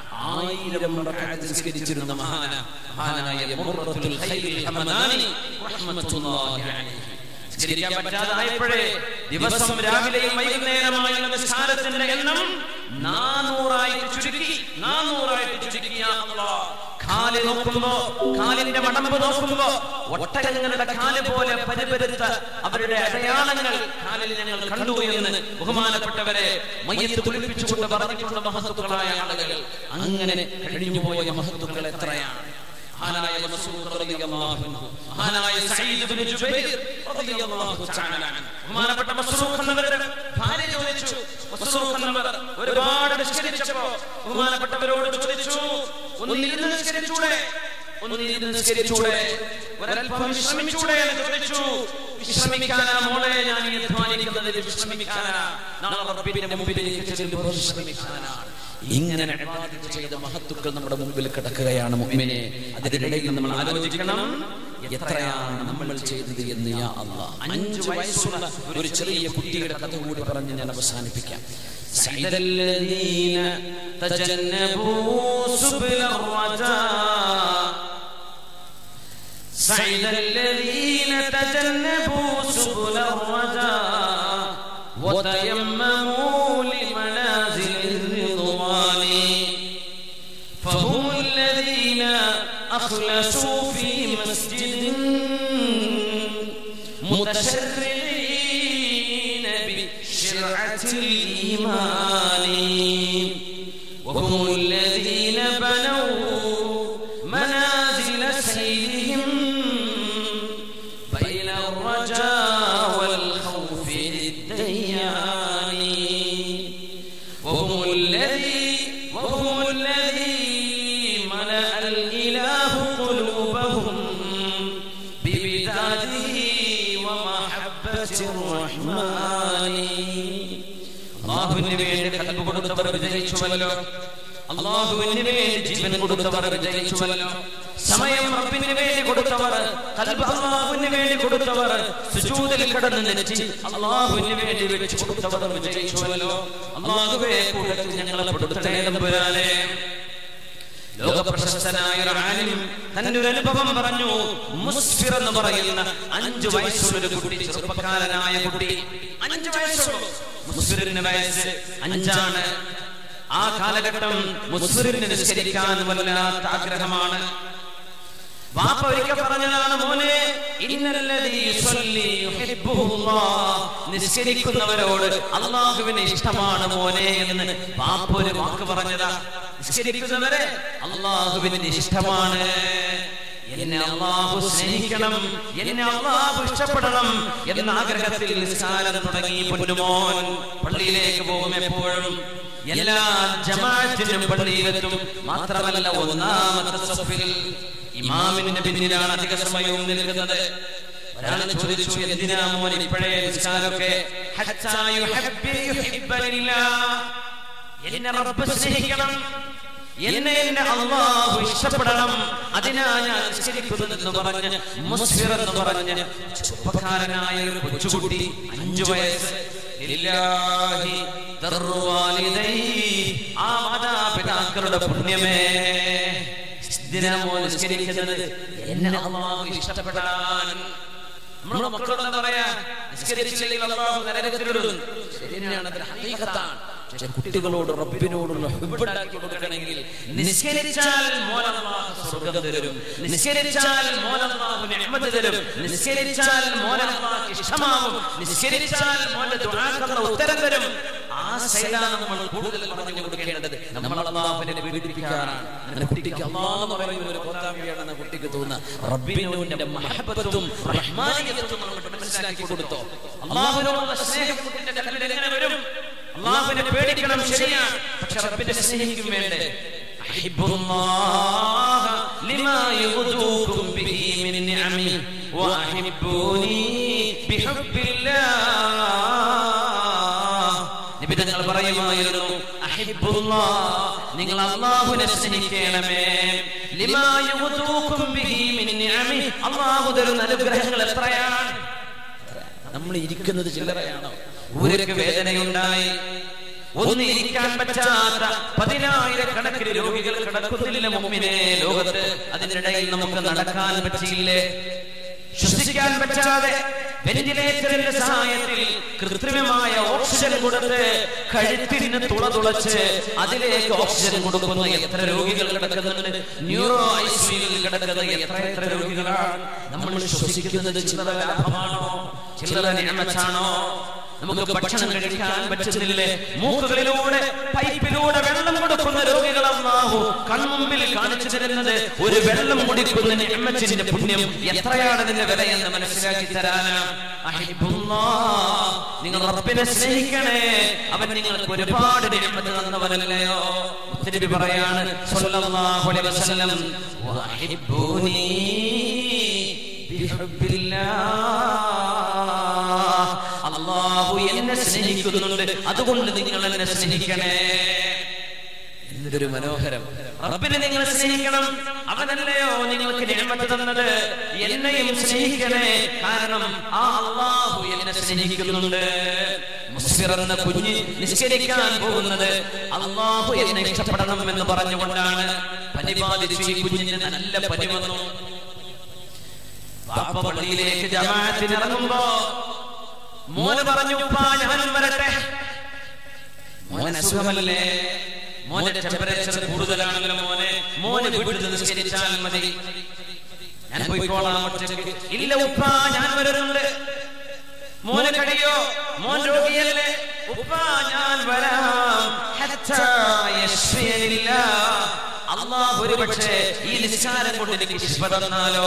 ആയിരം റക്അത്ത് നിസ്കരിച്ചിരുന്ന മഹാന മഹാനായ മുറത്തുൽ ഖൈൽ ഹമദാനി റഹ്മത്തുള്ളാഹി അലൈഹി നിസ്കരിക്കാൻ പറ്റാതായപ്പോഴേ ദിവസം രാവിലെയും വൈകുന്നേരമായുള്ള നിസ്കാരത്തിന്റെ എണ്ണം നാനൂറായിട്ട് ചുരുക്കി നാനൂറായിട്ട് ചുരുക്കി യാ അല്ലാഹ്. കാല് നോക്കുമ്പോ കാലിന്റെ മടമ്പ് നോക്കുമ്പോ ഒട്ടകങ്ങളുടെ കാല് പോലെ പരിപരുത്ത അവരുടെ അടയാളങ്ങൾ കാലിൽ ഞങ്ങൾ കണ്ടു എന്ന് ബഹുമാനപ്പെട്ടവരെ മയ്യത്ത് കുളിപ്പിച്ചുകൊണ്ട് പറഞ്ഞിട്ടുള്ള മഹത്തുക്കളായ ആളുകൾ അങ്ങനെ കഴിഞ്ഞുപോയ മഹത്തുക്കൾ എത്രയാണ് മഹാനായ മസ്ഊദ് റളിയല്ലാഹു അൻഹു മഹാനായ സഈദ് ഇബ്നു ജുബൈർ റളിയല്ലാഹു തആല അൻഹു ബഹുമാനപ്പെട്ട മസ്റൂഖ് എന്നവരുടെ ഭാര്യ ചോദിച്ചു മസ്റൂഖ് എന്നവർ ഒരുപാട് നിസ്കരിച്ചപ്പോ ബഹുമാനപ്പെട്ടവരോട് ചോദിച്ചു ഒന്നിരുന്ന് നിസ്കരിച്ചൂടെ ഒന്നിരുന്ന് നിസ്കരിച്ചൂടെ ഒരൽപ്പം വിശ്രമിച്ചൂടെ എന്ന് ചോദിച്ചു വിശ്രമിക്കാനാ മോളെ ഞാൻ ഈ അധ്വാനിക്കുന്നത് വിശ്രമിക്കാനാ നാളെ റബ്ബിന്റെ മുമ്പിലേക്ക് ചെല്ലുമ്പോൾ വിശ്രമിക്കാനാണ് ഇങ്ങനെ ഇബാദത്ത് ചെയ്ത മഹത്തുക്കൾ നമ്മുടെ മുമ്പിൽ കിടക്കുകയാണ് മുഅ്മിനെ അതിനിടയിൽ നമ്മൾ ആലോചിക്കണം എത്രയാണ് നമ്മൾ ചെയ്തത് എന്ന് യാ അല്ലാഹ് അഞ്ചു വയസ്സുള്ള ഒരു ചെറിയ കുട്ടിയുടെ കഥ കൂടി പറഞ്ഞ് ഞാൻ അവസാനിപ്പിക്കാം سعد الذين تجنبوا سبل الرجاء سعد الذين تجنبوا سبل الرجاء وتيمموا لمنازل الرضوان فهم الذين أخلصوا في مسجد متشرعين بشرعة الإيمان وهم الذين بنوا منازل سيدهم بين الرجاء والخوف للديان وهم الذي وهم الذي ملأ الإله قلوبهم ببداده ومحبة الرحمن അള്ളാഹുവിന് വേണ്ടി കൽബ് കൊടുത്തവർ വിജയിച്ചുവല്ലോ അള്ളാഹുവിന് വേണ്ടി ജീവൻ കൊടുത്തവർ വിജയിച്ചുവല്ലോ സമയം റബ്ബിന് വേണ്ടി കൊടുത്തവർ കൽബ് അള്ളാഹുവിന് വേണ്ടി കൊടുത്തവർ സുജൂദിൽ കിടന്ന് നെറ്റി അള്ളാഹുവിന് വേണ്ടി വെച്ച് കൊടുത്തവർ വിജയിച്ചുവല്ലോ അള്ളാഹുവേ കൂട്ടത്തിൽ ഞങ്ങളെ കൊടുത്തേ തമ്പുരാനെ ലോകപ്രശസ്തനായ ഒരു ആലിം തന്റെ ഒരു അനുഭവം പറഞ്ഞു മുസ്ഫിർ എന്ന് പറയുന്ന അഞ്ചു വയസ്സുള്ള ഒരു കുട്ടി ചെറുപ്പക്കാരനായ കുട്ടി അഞ്ചു വയസ്സുള്ളൂ മുസ്ഫിറിന് വയസ്സ് അഞ്ചാണ് ആ കാലഘട്ടം മുസ്ഫിറിന് നിസ്കരിക്കാൻ വല്ലാത്ത ആഗ്രഹമാണ് വാപ്പ ഒരിക്കൽ പറഞ്ഞതാണ് മോനെ ഇന്നല്ലദീ യുസല്ലി യുഹിബ്ബുഹുല്ലാഹ്. നിസ്കരിക്കുന്നവരോട് അള്ളാഹുവിന് ഇഷ്ടമാണ് മോനെ എന്ന് വാപ്പ ഒരു വാക്ക് പറഞ്ഞതാ നിസ്കരിക്കുന്നവരെ അള്ളാഹുവിന് ഇഷ്ടമാണ് എന്നെ അള്ളാഹു സ്നേഹിക്കണം എന്നെ അള്ളാഹു ഇഷ്ടപ്പെടണം എന്ന ആഗ്രഹത്തിൽ നിസ്കാരം തുടങ്ങി പൊന്നുമോൻ പള്ളിയിലേക്ക് പോകും എപ്പോഴും എല്ലാ ജമാഅത്തിനും പള്ളിയിലെത്തും മാത്രമല്ല ഒന്നാമത്തെ സഫിൽ ഇമാമിന്റെ പിന്നിലാണ് അധിക സമയവും നിൽക്കുന്നത് ഒരാൾ ചോദിച്ചു എന്തിനാ മോൻ ഇപ്പോഴേ നിസ്കാരമൊക്കെ ഹത്താ യുഹബ്ബി യുഹിബ്ബനില്ലാഹ്. എന്നെ റബ്ബ് സ്നേഹിക്കണം എന്നെ എന്റെ അള്ളാഹു ഇഷ്ടപ്പെടണം അതിനാ ഞാൻ നിസ്കരിക്കുന്നതെന്ന് പറഞ്ഞ് മുസ്ഫിർ എന്ന് പറഞ്ഞ് ചെറുപ്പക്കാരനായ ഒരു കൊച്ചുകുട്ടി അഞ്ചു വയസ്സ് ലില്ലാഹി ദർവാലിദൈ. ആ മാതാപിതാക്കളുടെ പുണ്യമേ ഇതിനാ മോൻ നിസ്കരിക്കുന്നത് എന്നെ അള്ളാഹു ഇഷ്ടപ്പെടാൻ നമ്മുടെ മക്കളോട് എന്താ പറയാ നിസ്കരിച്ചില്ലെങ്കിൽ അള്ളാഹു നരകത്തിലിടും ശരിയാണ് അതിൽ ഹഖീഖത്താണ് പക്ഷേ കുട്ടികളോട് റബ്ബിനോടുള്ള ഹുബ്ബുണ്ടാക്കി കൊടുക്കണമെങ്കിൽ നിസ്കരിച്ചാൽ മോൻ അല്ലാഹു സ്വർഗ്ഗം തരും നിസ്കരിച്ചാൽ മോൻ അല്ലാഹു നിഅമത്ത് തരും നിസ്കരിച്ചാൽ മോൻ അല്ലാഹു ഇഷ്ടമാവും നിസ്കരിച്ചാൽ മോന്റെ ദുആക്കള്ള ഉത്തരം തരും ആ സൈലാണ് നമ്മൾ കൂടുതൽ പറഞ്ഞു കൊടുക്കേണ്ടത് നമ്മൾ അള്ളാഹുവിനെ പീഡിപ്പിക്കാറാണ് അങ്ങനെ കുട്ടിക്ക് അള്ളാഹ് എന്ന് പറയുന്ന ഒരു കോത്താമിയാണെന്ന് കുട്ടിക്ക് തോന്നുന്ന റബ്ബിനോന്റെ മഹബത്തും റഹ്മാനിയത്തും നമ്മൾ മനസ്സിലാക്കി കൊടുത്തോ അള്ളാഹുവിനോടുള്ള സ്നേഹം കുട്ടിന്റെ കല്ലിൽ എങ്ങനെ വരും അള്ളാഹുവിനെ പേടിക്കണം ശരിയാണ് പക്ഷെ റബ്ബിനെ സ്നേഹിക്കും വേണ്ടേ أحب الله لما يغدوكم به من نعمه وأحبوني بحب الله നബി തങ്ങൾ പറയുമായിരുന്നു അഹിബ്ബുല്ലാ നിങ്ങൾ അല്ലാഹുവിനെ സ്നേഹിക്കണമേ ലിമാ യുഗ്ദൂകും ബിഹി മിൻ നിഅമി അല്ലാഹു തരുന്ന അനുഗ്രഹങ്ങൾ എത്രയാണ് നമ്മൾ ഇരിക്കുന്നത് ചില്ലറയാണോ ഊരക്ക് വേദനയുണ്ടായി ഒന്ന് ഇരിക്കാൻ പറ്റാത്ത പതിനായിരക്കണക്കിന് രോഗികൾ കിടക്കുന്നില്ല മുമ്പിനെ ലോകത്ത് അതിനിടയിൽ നമുക്ക് നടക്കാൻ പറ്റിയില്ലേ ശ്വസിക്കാൻ പറ്റാതെ വെന്റിലേറ്ററിന്റെ സഹായത്തിൽ കൃത്രിമമായ ഓക്സിജൻ കൊടുത്ത് കഴുത്തിന് തുള തുളച്ച് അതിലേക്ക് ഓക്സിജൻ കൊടുക്കുന്ന എത്ര രോഗികൾ കിടക്കുന്നുണ്ട് ന്യൂറോ ഐസിയിൽ കിടക്കുന്ന എത്ര എത്ര രോഗികളാണ് നമ്മൾ ശ്വസിക്കുന്നത് ചില്ലറ ലാഭമാണോ ചില്ലറ നിയമച്ചാണോ നമുക്ക് ഭക്ഷണം കഴിക്കാൻ പറ്റുന്നില്ലേ മൂക്കുകളിലൂടെ പൈപ്പിലൂടെ വെള്ളം കൊടുക്കുന്ന രോഗികൾ അള്ളാഹു കൺമുമ്പിൽ കാണിച്ചു തരുന്നത് ഒരു വെള്ളം കുടിക്കുന്ന നിഅമത്തിന്റെ പുണ്യം എത്രയാണ് അതിന്റെ വിലയെന്ന് മനസ്സിലാക്കി തരാനാണ് അഹിബുല്ലാഹ്. നിങ്ങൾ റബ്ബിനെ സ്നേഹിക്കണേ അവൻ നിങ്ങൾക്ക് ഒരുപാട് നിഅമത്ത് തന്നവനല്ലയോ മുത്തനബി പറയാണ് സ്വല്ലല്ലാഹു അലൈഹി വസല്ലം വഅഹിബ്ബൂനി ബിഹബ്ബില്ലാഹ്. അള്ളാഹു എന്നെ സ്നേഹിക്കുന്നുണ്ട് അതുകൊണ്ട് നിങ്ങൾ എന്നെ സ്നേഹിക്കണേ എന്തൊരു മനോഹരം റബ്ബിനെ നിങ്ങൾ സ്നേഹിക്കണം അവനല്ലയോ നിങ്ങൾക്ക് നിയമത്ത് തന്നത് എന്നെയും സ്നേഹിക്കണേ കാരണം ആ അള്ളാഹു എന്നെ സ്നേഹിക്കുന്നുണ്ട് മുസ്ഫിർ എന്ന കുഞ്ഞ് നിസ്കരിക്കാൻ പോകുന്നത് അള്ളാഹു എന്നെ ഇഷ്ടപ്പെടണം എന്ന് പറഞ്ഞുകൊണ്ടാണ് പനി ബാധിച്ചു ഈ കുഞ്ഞിന് നല്ല പനി വന്നു ബാപ്പ പള്ളിയിലേക്ക് ജമാഅത്തിന് ഇറങ്ങുമ്പോ മോന് പറഞ്ഞു ഉപ്പാ ഞാനും വരട്ടെ മോൻ അസുഖമല്ലേ മോന്റെ ടെമ്പറേച്ചർ കൂടുതലാണല്ലോ മോനെ മോന് വീട്ടിൽ നിന്ന് നിസ്കരിച്ചാൽ മതി ഞാൻ പോയിക്കോളാം ഒറ്റയ്ക്ക് ഇല്ല ഉപ്പ ഞാൻ വരുന്നുണ്ട് മോന് കഴിയോ മോൻ രോഗിയല്ലേ ഉപ്പ ഞാൻ വരാം ഹത്താ യശ്ഫിയനില്ലാ. അള്ളാഹ് ഒരുപക്ഷേ ഈ നിസ്കാരം കൊണ്ട് എനിക്ക് ശിഫ തന്നാലോ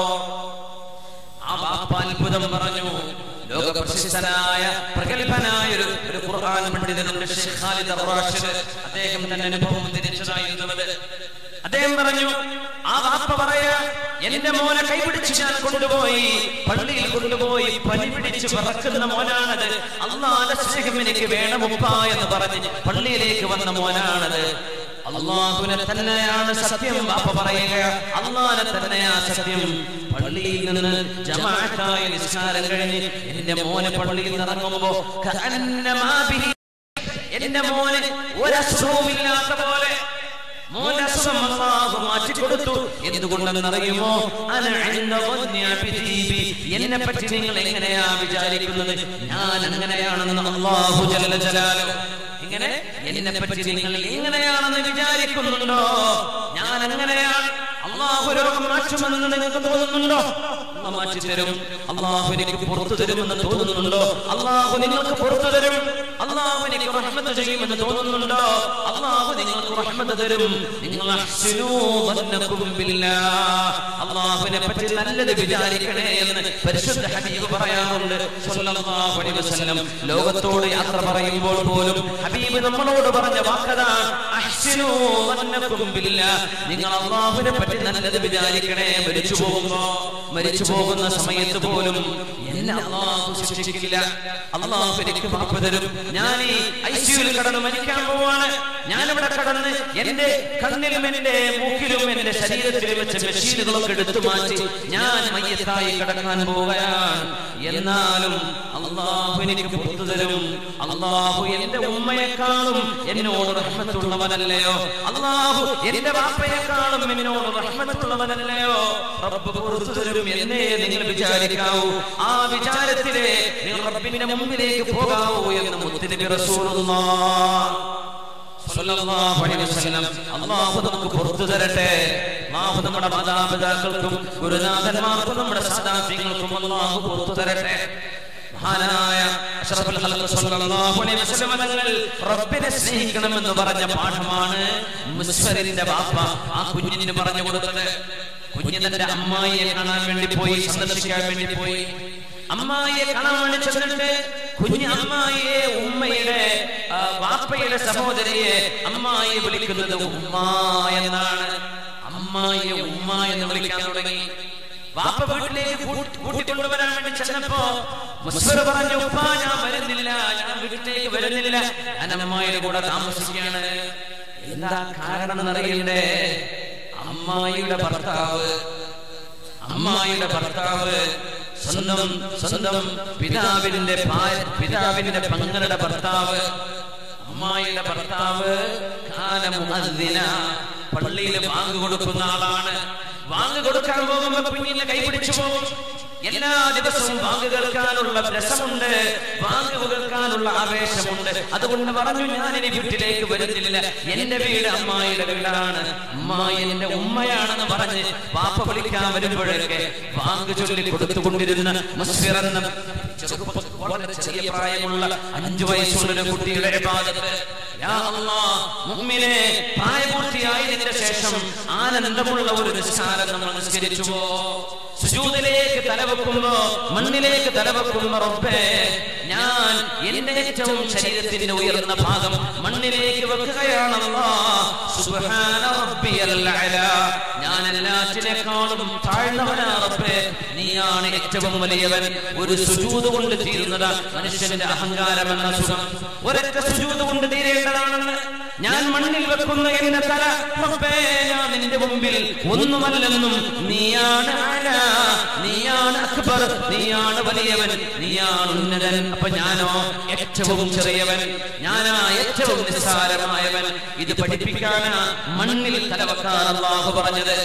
ആ ബാപ്പ അത്ഭുതം പറഞ്ഞു ലോക പ്രശസ്തനായ പ്രഗത്ഭനായ ഒരു ഒരു ഖുർആൻ പണ്ഡിതനുണ്ട് ഷെയ്ഖ് ഖാലിദ് അർ-റാഷിദ് അദ്ദേഹം തന്റെ അനുഭവം തിരിച്ചതായിരുന്നത് അദ്ദേഹം പറഞ്ഞു ആ വാപ്പ പറയാ എന്റെ മോനെ കൈപിടിച്ച് ഞാൻ കൊണ്ടുപോയി പള്ളിയിൽ കൊണ്ടുപോയി പനി പിടിച്ച് പറക്കുന്ന മോനാണത് അള്ളാന്റെ സ്നേഹം എനിക്ക് വേണം ഉപ്പ എന്ന് പറഞ്ഞ് പള്ളിയിലേക്ക് വന്ന മോനാണത് അള്ളാഹുവിനെ തന്നെയാണ് സത്യം ബാപ്പ പറയുക അള്ളാഹിനെ തന്നെയാ സത്യം പള്ളിയിൽ നിന്ന് ജമാഅത്തായ നിസ്കാരം കഴിഞ്ഞ് എന്റെ മോനെ പള്ളിയിൽ നിന്ന് ഇറങ്ങുമ്പോ കഅന്നമാ ബിഹി എന്റെ മോന് ഒരസുഖവുമില്ലാത്ത പോലെ മോന്റെ അസുഖം അല്ലാഹു മാറ്റിക്കൊടുത്തു എന്തുകൊണ്ടെന്നറിയുമോ അന ഇൻദ ظني عبدي ബി. എന്നെ പറ്റി നിങ്ങൾ എങ്ങനെയാ വിചാരിക്കുന്നത് ഞാൻ അങ്ങനെയാണെന്ന് അല്ലാഹു ജല്ല ജലാലു ഇങ്ങനെ എന്നെ പറ്റി നിങ്ങൾ എങ്ങനെയാണെന്ന് വിചാരിക്കുന്നുണ്ടോ ഞാൻ അങ്ങനെയാണ് അള്ളാഹു രോഗം മാറ്റുമെന്ന് നിങ്ങൾക്ക് തോന്നുന്നുണ്ടോ അള്ളാഹ് മാറ്റി തരും അള്ളാഹു എനിക്ക് പുറത്തു തരുമെന്ന് തോന്നുന്നുണ്ടോ അള്ളാഹു നിങ്ങൾക്ക് പുറത്തു തരും അള്ളാഹു എനിക്ക് റഹ്മത്ത് ചെയ്യുമെന്ന് തോന്നുന്നുണ്ടോ അള്ളാഹു നിങ്ങൾക്ക് റഹ്മത്ത് തരും നിങ്ങൾ അഹ്സിനൂ ظنكم ബില്ലാഹ്. അള്ളാഹുവിനെ പറ്റി നല്ലത് വിചാരിക്കണേ എന്ന് പരിശുദ്ധ ഹബീബ് പറയാറുണ്ട് സ്വല്ലല്ലാഹു അലൈഹി വസല്ലം ലോകത്തോട് യാത്ര പറയുമ്പോൾ പോലും ഹബീബ് നമ്മളോട് പറഞ്ഞ വാക്കതാണ് അഹ്സിനൂ ظنكم ബില്ലാഹ്. നിങ്ങൾ അള്ളാഹുവിനെ പറ്റി നല്ലത് വിചാരിക്കണേ മരിച്ചു പോകുമ്പോ മരിച്ചു പോകുന്ന സമയത്ത് പോലും എന്നെ അള്ളാഹു ശിക്ഷിക്കില്ല അള്ളാഹു എനിക്ക് മാപ്പ് തരും ഞാൻ ഈ ഐസിയുവിൽ കടന്ന് മരിക്കാൻ പോവാണ് ഞാനിവിടെ കടന്ന് എന്റെ കണ്ണിലും എന്റെ മൂക്കിലും എന്റെ ശരീരത്തിലും വെച്ച മെഷീനുകളൊക്കെ എടുത്തു മാറ്റി ഞാൻ മയ്യത്തായി കിടക്കാൻ പോവുകയാണ് എന്നാലും അള്ളാഹു എനിക്ക് പുറത്തു തരും അള്ളാഹു എന്റെ ഉമ്മയെക്കാളും എന്നോട് റഹ്മത്തുള്ളവനല്ലയോ അള്ളാഹു എന്റെ വാപ്പയെക്കാളും എന്നോട് റഹ്മത്തുള്ളവനല്ലയോ റബ്ബ് പുറത്തു തരും എന്നേ നിങ്ങൾ വിചാരിക്കാവൂ ആ വിചാരത്തിലെ നിങ്ങൾ റബ്ബിന്റെ മുമ്പിലേക്ക് പോകാവൂ എന്ന് മുത്തുനബി റസൂലുള്ളാഹ് സ്വല്ലല്ലാഹു അലൈഹി വസല്ലം അല്ലാഹു നമുക്ക് പുറത്തു തരട്ടെ അല്ലാഹു നമ്മുടെ മാതാപിതാക്കൾക്കും ഗുരുനാഥന്മാർക്കും നമ്മുടെ സദാഫികൾക്കും അല്ലാഹു പുറത്തു തരട്ടെ മഹാനായ അഷ്റഫുൽ ഖൽഖ് സ്വല്ലല്ലാഹു അലൈഹി വസല്ലം തങ്ങൾ റബ്ബിനെ സ്നേഹിക്കണമെന്ന് പറഞ്ഞ പാഠമാണ് മുസ്ഫറിന്റെ ബാപ്പ ആ കുഞ്ഞിന് പറഞ്ഞു കൊടുത്തത് കുഞ്ഞ് തന്റെ അമ്മായിയെ കാണാൻ വേണ്ടി പോയി സന്ദർശിക്കാൻ വേണ്ടി പോയി അമ്മായിയെ കാണാൻ വേണ്ടി ചെന്നിട്ട് കുഞ്ഞ് അമ്മായിയെ ഉമ്മയുടെ ആ, വാപ്പയുടെ സഹോദരിയെ അമ്മായിയെ വിളിക്കുന്നത് ഉമ്മ എന്നാണ് അമ്മായിയെ ഉമ്മ എന്ന് വിളിക്കാൻ തുടങ്ങി വാപ്പ വീട്ടിലേക്ക് കൂട്ടി- കൂട്ടിക്കൊണ്ടുവരാൻ വേണ്ടി ചെന്നപ്പോ മുസ്ഫർ പറഞ്ഞു ഉപ്പ ഞാൻ വരുന്നില്ല ഞാൻ വീട്ടിലേക്ക് വരുന്നില്ല ഞാൻ അമ്മായിയുടെ കൂടെ താമസിക്കുകയാണ് എന്താ കാരണം എന്നറിയണ്ടേ അമ്മായിയുടെ ഭർത്താവ് അമ്മായിയുടെ ഭർത്താവ് സ്വന്തം സ്വന്തം പിതാവിന്റെ ഭാര്യ- പിതാവിന്റെ പങ്ങളുടെ ഭർത്താവ് അമ്മായിയുടെ ഭർത്താവ് കാലമുഅദ്ദിന പള്ളിയിൽ വാങ്ങ് കൊടുക്കുന്ന ആളാണ് വാങ്ങ് കൊടുക്കാൻ പോകുമ്പോ കുഞ്ഞിനെ കൈപിടിച്ചു പോകും എല്ലാ ദിവസവും വാങ്ങ് കേൾക്കാനുള്ള രസമുണ്ട് വാങ്ങ് കേൾക്കാനുള്ള ആവേശമുണ്ട് അതുകൊണ്ട് പറഞ്ഞു ഞാൻ ഇനി വീട്ടിലേക്ക് വരുന്നില്ല എന്റെ വീട് അമ്മായിയുടെ വീടാണ് അമ്മായി എന്റെ ഉമ്മയാണെന്ന് പറഞ്ഞ് പാപ്പ വിളിക്കാൻ വരുമ്പോഴൊക്കെ വാങ്ങ് ചൊല്ലി കൊടുത്തുകൊണ്ടിരുന്ന മുസ്ഫിർ എന്ന ചെറുപ്പ- വളരെ ചെറിയ പ്രായമുള്ള അഞ്ചു വയസ്സുള്ള ഒരു കുട്ടിയുടെ ഇബാദത്ത് യാ അല്ലാഹ്, മുഅ്മിനെ പ്രായപൂർത്തിയായതിന്റെ ശേഷം ആനന്ദമുള്ള ഒരു നിസ്കാരം നമ്മൾ നിസ്കരിച്ചുവോ സുജൂദിലേക്ക് തലവെക്കുമ്പോ മണ്ണിലേക്ക് തലവെക്കുമ്പോ റബ്ബേ ഞാൻ എന്റെ ഏറ്റവും ശരീരത്തിന്റെ ഉയർന്ന ഭാഗം മണ്ണിലേക്ക് വെക്കുകയാണല്ലോ സുബ്ഹാന റബ്ബിയൽ അഅല. ഞാൻ എല്ലാറ്റിനേക്കാളും താഴ്ന്നവനാ റബ്ബേ നീയാണ് ഏറ്റവും വലിയവൻ ഒരു സുജൂത് കൊണ്ട് തീരുന്നത് മനുഷ്യന്റെ അഹങ്കാരം എന്ന സുഖം ഒരൊറ്റ സുജൂത് കൊണ്ട് തീരേണ്ടതാണെന്ന് ഞാൻ മണ്ണിൽ വെക്കുന്ന എന്റെ തല റബ്ബേ ഞാൻ നിന്റെ മുമ്പിൽ ഒന്നുമല്ലെന്നും നീയാണ് അല, നീയാണ് അക്ബർ നീയാണ് വലിയവൻ നീയാണ് ഉന്നതൻ അപ്പൊ ഞാനോ ഏറ്റവും ചെറിയവൻ ഞാനാ ഏറ്റവും നിസ്സാരമായവൻ ഇത് പഠിപ്പിക്കാനാ മണ്ണിൽ തലവെക്കാൻ അള്ളാഹു പറഞ്ഞത്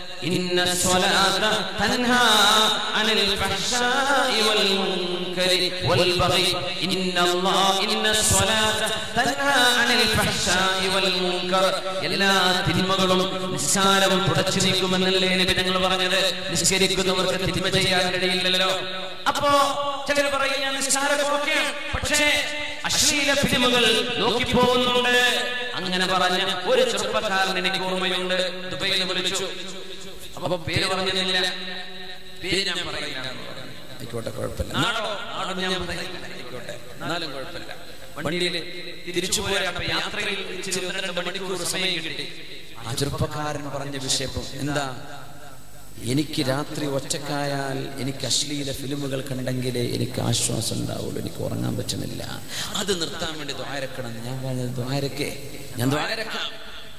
إن الصلاة تنهى عن الفحشاء والمنكر والبغي إن الله إن الصلاة تنهى عن الفحشاء والمنكر എല്ലാ തിന്മകളും നിസ്സാരവും തുടച്ചു നീക്കുമെന്നല്ലേ നബി ഞങ്ങൾ പറഞ്ഞത് നിസ്കരിക്കുന്നവർക്ക് തിന്മ ചെയ്യാൻ കഴിയില്ലല്ലോ അപ്പോ ചിലർ പറയും ഞാൻ നിസ്സാരം കുറയ്ക്കാം പക്ഷേ അശ്ലീല ഫിലിമുകൾ നോക്കി പോകുന്നുണ്ട് അങ്ങനെ പറഞ്ഞ ഒരു ചെറുപ്പക്കാരൻ എനിക്ക് ഓർമ്മയുണ്ട് ദുബൈയിൽ വിളിച്ചു അപ്പൊ പേര് പറഞ്ഞില്ല പേര് ഞാൻ പറയില്ല ആയിക്കോട്ടെ കുഴപ്പമില്ല നാടോ നാടോ ഞാൻ പറയില്ല ആയിക്കോട്ടെ എന്നാലും കുഴപ്പമില്ല വണ്ടിയിൽ തിരിച്ചു പോയപ്പോ യാത്രയിൽ ഇച്ചിരി ഒന്ന് രണ്ട് മണിക്കൂർ സമയം കിട്ടി ആ ചെറുപ്പക്കാരൻ പറഞ്ഞ വിഷയം എന്താ എനിക്ക് രാത്രി ഒറ്റക്കായാൽ എനിക്ക് അശ്ലീല ഫിലിമുകൾ കണ്ടെങ്കിലേ എനിക്ക് ആശ്വാസം ഉണ്ടാവുള്ളൂ എനിക്ക് ഉറങ്ങാൻ പറ്റുന്നില്ല അത് നിർത്താൻ വേണ്ടി ദ്വാരക്കണം ഞാൻ പറഞ്ഞത് ദ്വാരക്കേ ഞാൻ ദ്വാരക്കാം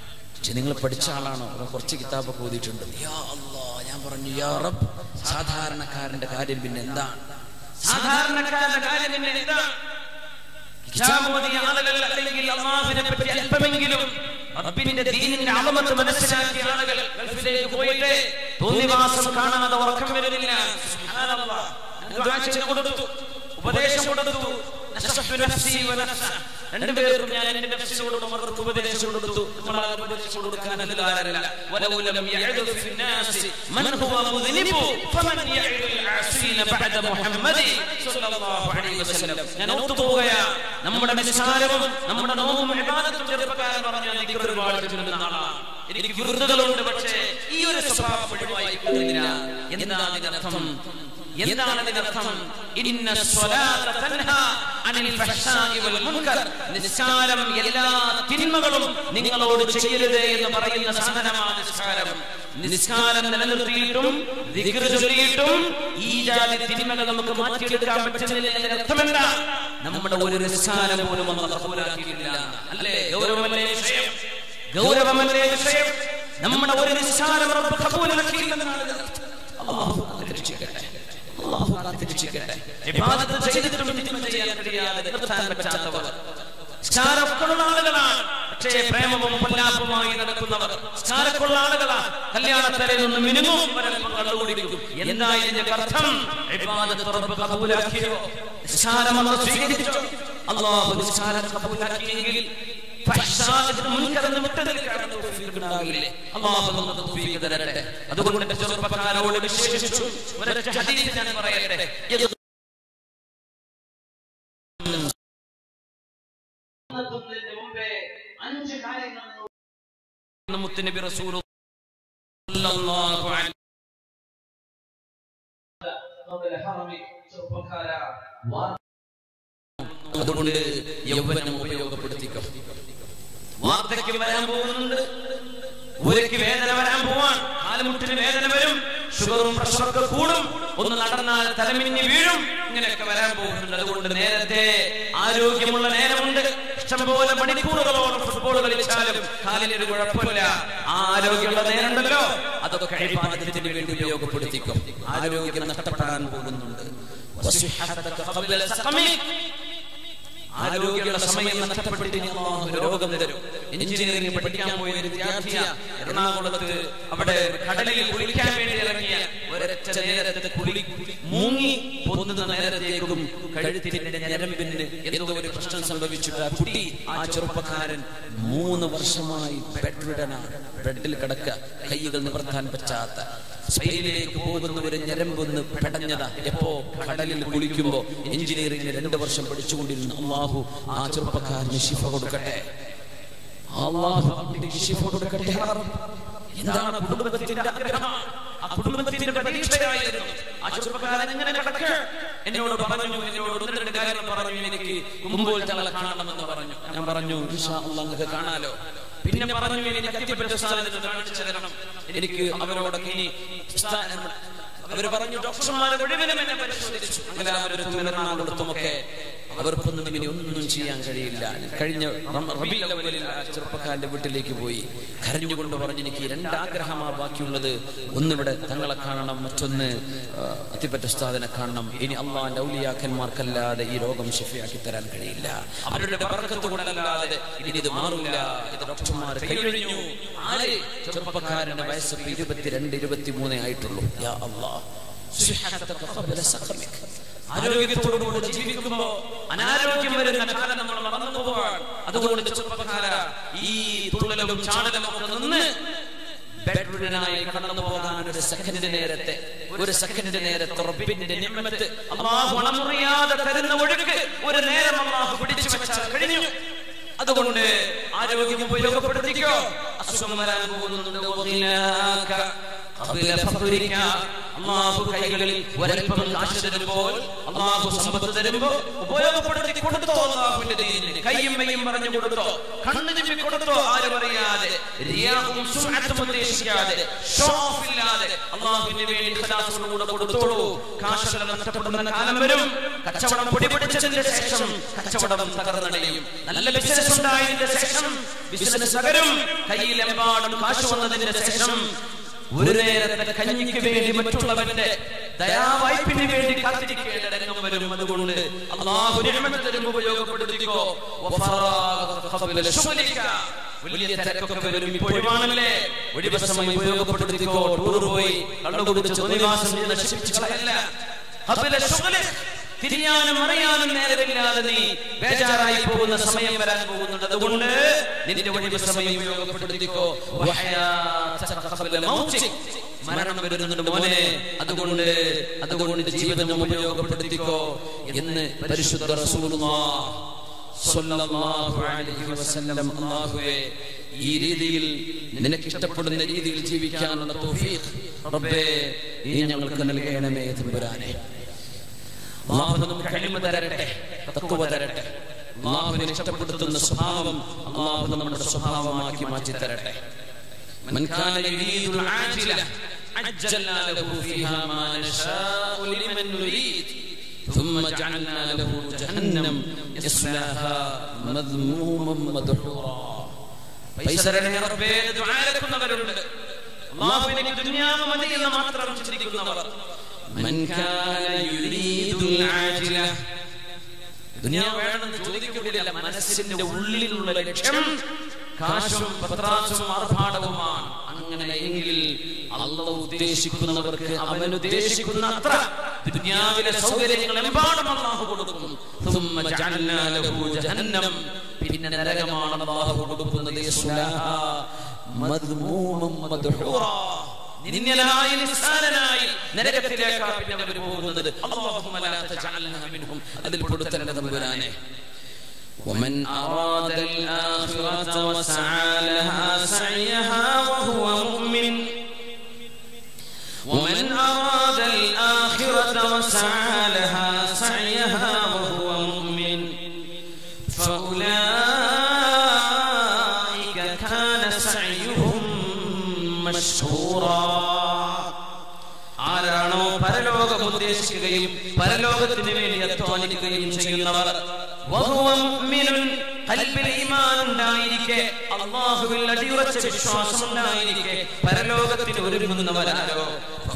പക്ഷെ നിങ്ങൾ പഠിച്ച ആളാണോ അതോ കുറച്ച് കിതാബൊക്കെ ഓതിയിട്ടുണ്ട് യാ അല്ലാ ഞാൻ പറഞ്ഞു യാ റബ്ബ് സാധാരണക്കാരന്റെ കാര്യം പിന്നെ എന്താണ് സാധാരണക്കാരുടെ കാര്യം പിന്നെ എന്താ കിതാബ് ഓതിയ ആളുകൾ അല്ലെങ്കിൽ അള്ളാഹുവിനെ പറ്റി അല്പമെങ്കിലും റബ്ബിന്റെ ദീനിന്റെ അളമത്ത് മനസ്സിലാക്കിയ ആളുകൾ ഗൾഫിലേക്ക് പോയിട്ട് തോന്നിവാസം കാണാതെ ഉറക്കം വരുന്നില്ല സുബ്ഹാനല്ലാഹ്. ഞാൻ ദുആ ചെയ്ത് കൊടുത്തു ഉപദേശം കൊടുത്തു നശഫ്തു നഫ്സി വ നഫ്സ. രണ്ടുപേർക്കും ഞാൻ എന്റെ നഫ്സിനോട് അവർക്ക് ഉപദേശം കൊടുത്തു നമ്മൾ ആ ഉപദേശം കൊടുക്കാൻ അധികാരമല്ല വലൗലം യഅദു ഫിന്നാസി മൻ ഹുവ മുദ്നിബു ഫമൻ യഅദുൽ ആസീന ബഅദ മുഹമ്മദി സ്വല്ലല്ലാഹു അലൈഹി വസല്ലം ഞാൻ ഓർത്തുപോവുകയാ നമ്മുടെ നിസ്കാരവും നമ്മുടെ നോമ്പും ഇബാദത്തും ചെറുപ്പക്കാരൻ പറഞ്ഞ ദിക്ർ ഒരുപാട് ചൊല്ലുന്ന ആളാണ് എനിക്ക് വിരുദ്ധകളുണ്ട് പക്ഷേ ഈ ഒരു സ്വഭാവം ഒഴിവായിക്കുന്നില്ല എന്താണ് ഇതിനർത്ഥം എന്താണ് ഇതിനർത്ഥം ഇന്ന സ്വലാത്ത തൻഹാ അനിൽ ഫഹ്ശാഇ വൽ മുൻകർ നിസ്കാരം എല്ലാ തിന്മകളും നിങ്ങളോട് ചെയ്യരുത് എന്ന് പറയുന്ന സാധനമാണ് നിസ്കാരം നിസ്കാരം നിലനിർത്തിയിട്ടും ദിക്ർ ചൊല്ലിയിട്ടും ഈ ജാതി തിന്മകൾ നമുക്ക് മാറ്റിയെടുക്കാൻ പറ്റുന്നില്ല എന്നതിന്റെ അർത്ഥമെന്താ നമ്മുടെ ഒരു നിസ്കാരം പോലും അല്ലാഹു കബൂലാക്കിയില്ല അല്ലേ ഗൗരവമല്ലേ വിഷയം ഗൗരവമല്ലേ വിഷയം നമ്മുടെ ഒരു നിസ്കാരം റബ്ബ് കബൂലാക്കിയില്ലെന്നാണ് ഇതിനർത്ഥം. അല്ലാഹു കാത്തിരക്ഷിക്കട്ടെ അല്ലാഹു കാത്തിരക്ഷിക്കട്ടെ ഇബാദത്ത് ചെയ്തിട്ടും തിന്മ ചെയ്യാൻ കഴിയാതെ നിർത്താൻ പറ്റാത്തവർ സ്കാരക്കുള്ള ആളുകളാണ് പക്ഷേ പ്രേമവും പൊല്ലാപ്പുമായി നടക്കുന്നവർ സ്കാരക്കുള്ള ആളുകളാണ് കല്യാണത്തലയിൽ നിന്ന് മിനിമം ഒരൽപ്പം കണ്ടുപിടിക്കും എന്താ ഇതിന്റെ അർത്ഥം ഇബാദത്ത് റബ്ബ് കബൂലാക്കിയോ നിസ്കാരം അല്ലാഹു സ്വീകരിച്ചോ അല്ലാഹു നിസ്കാരം കബൂലാക്കിയെങ്കിൽ ഫഹ്ശാഅത്തിന് മുൻകടന്ന് വിട്ടു നിൽക്കാൻ തൗഫീഖ് ഉണ്ടാകില്ലേ അല്ലാഹു നമുക്ക് തൗഫീഖ് തരട്ടെ അതുകൊണ്ട് എന്റെ ചെറുപ്പക്കാരോട് വിശേഷിച്ചു ഒരൊറ്റ ഹദീസ് ഞാൻ പറയട്ടെ അഞ്ച് കാര്യങ്ങൾ മുത്തുനബി റസൂൽ സല്ലല്ലാഹു അലൈഹി അതുകൊണ്ട് യൗവനം ഉപയോഗപ്പെടുത്തിക്കോ വാർദ്ധക്യം വരാൻ പോകുന്നുണ്ട് ഊരയ്ക്ക് വേദന വരാൻ പോവാൻ കാലുമുട്ടിന് വേദന വരും ഷുഗറും പ്രഷറൊക്കെ കൂടും ഒന്ന് നടന്നാൽ തലമിന്നി വീഴും ഇങ്ങനെയൊക്കെ വരാൻ പോകുന്നുണ്ട് അതുകൊണ്ട് നേരത്തെ ആരോഗ്യമുള്ള നേരമുണ്ട് ഇഷ്ടംപോലെ മണിക്കൂറുകളോളം ഫുട്ബോൾ കളിച്ചാലും കാലിന് ഒരു കുഴപ്പമില്ല ആ ആരോഗ്യമുള്ള നേരമുണ്ടല്ലോ അതൊക്കെ കഴിപ്പാദത്തിന് വേണ്ടി ഉപയോഗപ്പെടുത്തിക്കോ ആരോഗ്യം നഷ്ടപ്പെടാൻ പോകുന്നുണ്ട് വസിഹ്ഹതക ഖബ്ല സഖമിക്. ആരോഗ്യമുള്ള സമയം നഷ്ടപ്പെട്ട് ഇനി അല്ലാഹു രോഗം തരും എഞ്ചിനീയറിംഗ് പഠിക്കാൻ പോയ ഒരു വിദ്യാർത്ഥിയ എറണാകുളത്ത് അവിടെ കടലിൽ കുളിക്കാൻ വേണ്ടി ഇറങ്ങിയ ഒരൊറ്റ നേരത്തെ കുളി മുങ്ങി പൊന്നുന്ന നേരത്തേക്കും കഴുത്തിന്റെ ഞരമ്പിന് എന്തോ ഒരു പ്രശ്നം സംഭവിച്ചിട്ട് ആ കുട്ടി ആ ചെറുപ്പക്കാരൻ മൂന്ന് വർഷമായി ബെഡ്രിഡനാണ് ബെഡിൽ കിടക്ക കൈകൾ നിവർത്താൻ പറ്റാത്ത സ്പെയിനിലേക്ക് പോകുന്ന ഒരു ഞരമ്പൊന്ന് പെടഞ്ഞതാ എപ്പോ കടലിൽ കുളിക്കുമ്പോ എഞ്ചിനീയറിംഗിന് രണ്ട് വർഷം പഠിച്ചുകൊണ്ടിരുന്ന അള്ളാഹു ആ ചെറുപ്പക്കാരന് ശിഫ കൊടുക്കട്ടെ അള്ളാഹു ആ കുട്ടിക്ക് ശിഫ കൊടുക്കട്ടെ യാ റബ്ബ്. എന്താണ് കുടുംബത്തിന്റെ ആഗ്രഹം ആ കുടുംബത്തിന്റെ പ്രതീക്ഷയായിരുന്നു ആ ചെറുപ്പക്കാരൻ എങ്ങനെ കിടക്ക് എന്നോട് പറഞ്ഞു എന്നോട് ഒന്ന് രണ്ട് കാര്യങ്ങൾ പറഞ്ഞു എനിക്ക് മുമ്പോൾ തങ്ങളെ കാണണമെന്ന് പറഞ്ഞു ഞാൻ പറഞ്ഞു ഇൻഷാ അള്ളാഹ് നിങ്ങൾക്ക് കാണാലോ പിന്നെ പറഞ്ഞു എനിക്ക് അത്തിപ്പറ്റ സ്ഥാനത്ത് കാണിച്ചു തരണം എനിക്ക് അവരോടൊക്കെ ഇനി അവർ പറഞ്ഞു ഡോക്ടർമാരെ മുഴുവനും എന്നെ പരിശോധിച്ചു അങ്ങനെ അവരൊരു എറണാകുളത്തുമൊക്കെ അവർക്കൊന്നും ഇനി ഒന്നും ചെയ്യാൻ കഴിയില്ല കഴിഞ്ഞ റം- റബീഉൽ അവ്വലിൽ ആ ചെറുപ്പക്കാരന്റെ വീട്ടിലേക്ക് പോയി കരഞ്ഞുകൊണ്ട് പറഞ്ഞു എനിക്ക് രണ്ടാഗ്രഹമാ ബാക്കിയുള്ളത് ഒന്നിവിടെ തങ്ങളെ കാണണം മറ്റൊന്ന് ആ, അത്തിപ്പറ്റ ഉസ്താദിനെ കാണണം ഇനി അള്ളാന്റെ ഔലിയാക്കന്മാർക്കല്ലാതെ ഈ രോഗം ഷിഫയാക്കി തരാൻ കഴിയില്ല അവരുടെ ബർക്കത്ത് കൊണ്ടല്ലാതെ ഇനി ഇത് മാറില്ല ഇത് ഡോക്ടർമാർ കൈയൊഴിഞ്ഞു ആര് ചെറുപ്പക്കാരന്റെ വയസ്സ് ഇപ്പൊ ഇരുപത്തിരണ്ട് ഇരുപത്തിമൂന്നേ ആയിട്ടുള്ളൂ യാ അള്ളാഹ് സുബ്ഹാനക ഖബ്ല സഖമിക് ആരോഗ്യത്തോടുകൂടി ജീവിക്കുമ്പോ അനാരോഗ്യം വരുന്ന കാലം നമ്മൾ മറന്നു പോവാൻ അതുകൊണ്ട് ചെറുപ്പക്കാര ഈ തുള്ളലും ചാടലും ഒക്കെ നിന്ന് ബെഡ്റിഡനായി കടന്നു പോകാൻ ഒരു സെക്കൻഡ് നേരത്തെ ഒരു സെക്കൻഡ് നേരത്തെ റബ്ബിന്റെ നിമ്മത്ത് അള്ളാഹു അണമുറിയാതെ തരുന്ന ഒഴുക്ക് ഒരു നേരം അള്ളാഹു പിടിച്ചു വെച്ചാൽ കഴിഞ്ഞു അതുകൊണ്ട് ആരോഗ്യം ഉപയോഗപ്പെടുത്തിക്കോ അസുഖം വരാൻ പോകുന്നുണ്ട് വഗിനാക ഖബ്ല ഫഖ്രിക. അള്ളാഹു കൈകളിൽ ഒരൽപ്പം കാശ് തരുമ്പോൾ അള്ളാഹു സമ്പത്ത് തരുമ്പോ ഉപയോഗപ്പെടുത്തി കൊടുത്തോ അള്ളാഹുവിന്റെ ദീനിന് കയ്യും മെയ്യും പറഞ്ഞു കൊടുത്തോ കണ്ണു ചിമ്മി കൊടുത്തോ ആരും അറിയാതെ റിയാവും സുഅത്തും ഉദ്ദേശിക്കാതെ ഷോ ഓഫ് ഇല്ലാതെ അള്ളാഹുവിന് വേണ്ടി ഇഖ്ലാസോടുകൂടെ കൊടുത്തോളൂ കാശെല്ലാം നഷ്ടപ്പെടുന്ന കാലം വരും കച്ചവടം പൊടിപിടിച്ചതിന്റെ ശേഷം കച്ചവടം തകർന്നടയും നല്ല ബിസിനസ് ഉണ്ടായതിന്റെ ശേഷം ബിസിനസ് തകരും കയ്യിലെമ്പാടും കാശ് വന്നതിന്റെ ശേഷം ഒരു നേരത്തെ കഞ്ഞിക്ക് വേണ്ടി മറ്റുള്ളവന്റെ ദയാവായ്പിന് വേണ്ടി കാത്തിരിക്കേണ്ട രംഗം വരും അതുകൊണ്ട് അള്ളാഹു നിഅമത്ത് തരുമ്പോൾ ഉപയോഗപ്പെടുത്തിക്കോ വഫറാഗ ഖബല ശുഗ്ലിക. വലിയ തിരക്കൊക്കെ വരും ഇപ്പോഴുമാണല്ലേ ഒഴിവ് സമയം ഉപയോഗപ്പെടുത്തിക്കോ ടൂർ പോയി കള്ളു കുടിച്ച് തോന്നിവാസം ചെയ്ത് നശിപ്പിച്ച് കളയല്ല ഖബല ശുഗ്ലിക. തിരിയാനും അറിയാനും നേരമില്ലാതെ നീ ബേജാറായി പോകുന്ന സമയം വരാൻ പോകുന്നുണ്ട് അതുകൊണ്ട് നിന്റെ ഒഴിവ് സമയം ഉപയോഗപ്പെടുത്തിക്കോ വഹയാതക ഖബല മൗതിക്. മരണം വരുന്നുണ്ട് മോനെ അതുകൊണ്ട് അതുകൊണ്ട് ജീവിതം ഉപയോഗപ്പെടുത്തിക്കോ എന്ന് പരിശുദ്ധ റസൂലുള്ളാഹ് സ്വല്ലല്ലാഹു അലൈഹി വസല്ലം അല്ലാഹുവേ ഈ രീതിയിൽ നിനക്ക് ഇഷ്ടപ്പെടുന്ന രീതിയിൽ ജീവിക്കാനുള്ള തൗഫീഖ് റബ്ബേ നീ ഞങ്ങൾക്ക് നൽകണമേ തമ്പുരാനെ അള്ളാഹു നമുക്ക് കഴിവ് തരട്ടെ തത്വ തരട്ടെ അള്ളാഹുവിനെ ഇഷ്ടപ്പെടുത്തുന്ന സ്വഭാവം അള്ളാഹു നമ്മുടെ സ്വഭാവമാക്കി മാറ്റി തരട്ടെ من كان يريد العاجلة عجلنا له فيها ما نشاء لمن نريد ثم جعلنا له جهنم يصلاها مذموما مدحورا പൈസരനെ റബ്ബേ ദുആരക്കുന്നവരുണ്ട് അല്ലാഹുവിനെ ദുനിയാവ് മതി എന്ന് മാത്രം ചിന്തിക്കുന്നവർ من كان يريد العاجلة ദുനിയാവ് വേണമെന്ന് ചോദിക്കപ്പെടില്ല മനസ്സിന്റെ ഉള്ളിലുള്ള ലക്ഷ്യം കാശും പത്രാസും ആർഭാടവുമാണ് അങ്ങനെയെങ്കിൽ അല്ല ഉദ്ദേശിക്കുന്നവർക്ക് അവൻ ഉദ്ദേശിക്കുന്ന അത്ര ദുനിയാവിലെ സൗകര്യങ്ങൾ എമ്പാടും അള്ളാഹു കൊടുക്കും ثم جعلنا له جهنم പിന്നെ നരകമാണ് അള്ളാഹു കൊടുക്കുന്നത് യസ്ലാഹാ മദ്മൂമം മദ്ഹൂറാ നിന്യനായി നിസ്സാരനായി നരകത്തിലേക്കാണ് പിന്നെ അവർ പോകുന്നത് അല്ലാഹുമ്മ ലാ തജഅൽനാ മിൻഹും അതിൽ പെടുത്തരുത് തമ്പുരാനെ ومن أراد الآخرة وسعى لها سعيها وهو مؤمن ومن أراد الآخرة وسعى لها سعيها وهو مؤمن فأولئك كان سعيهم مشهورا ആരാണോ പരലോകം ഉദ്ദേശിക്കുകയും പരലോകത്തിന് വേണ്ടി അധ്വാനിക്കുകയും ചെയ്യുന്നവർ വഹുവ മുഅ്മിനുൻ ഖൽബിൽ ഈമാൻ ഉണ്ടായിരിക്കെ അല്ലാഹുവിൽ അടിയുറച്ച വിശ്വാസം ഉണ്ടായിരിക്കെ പരലോകത്തിന് ഒരുങ്ങുന്നവരാരോ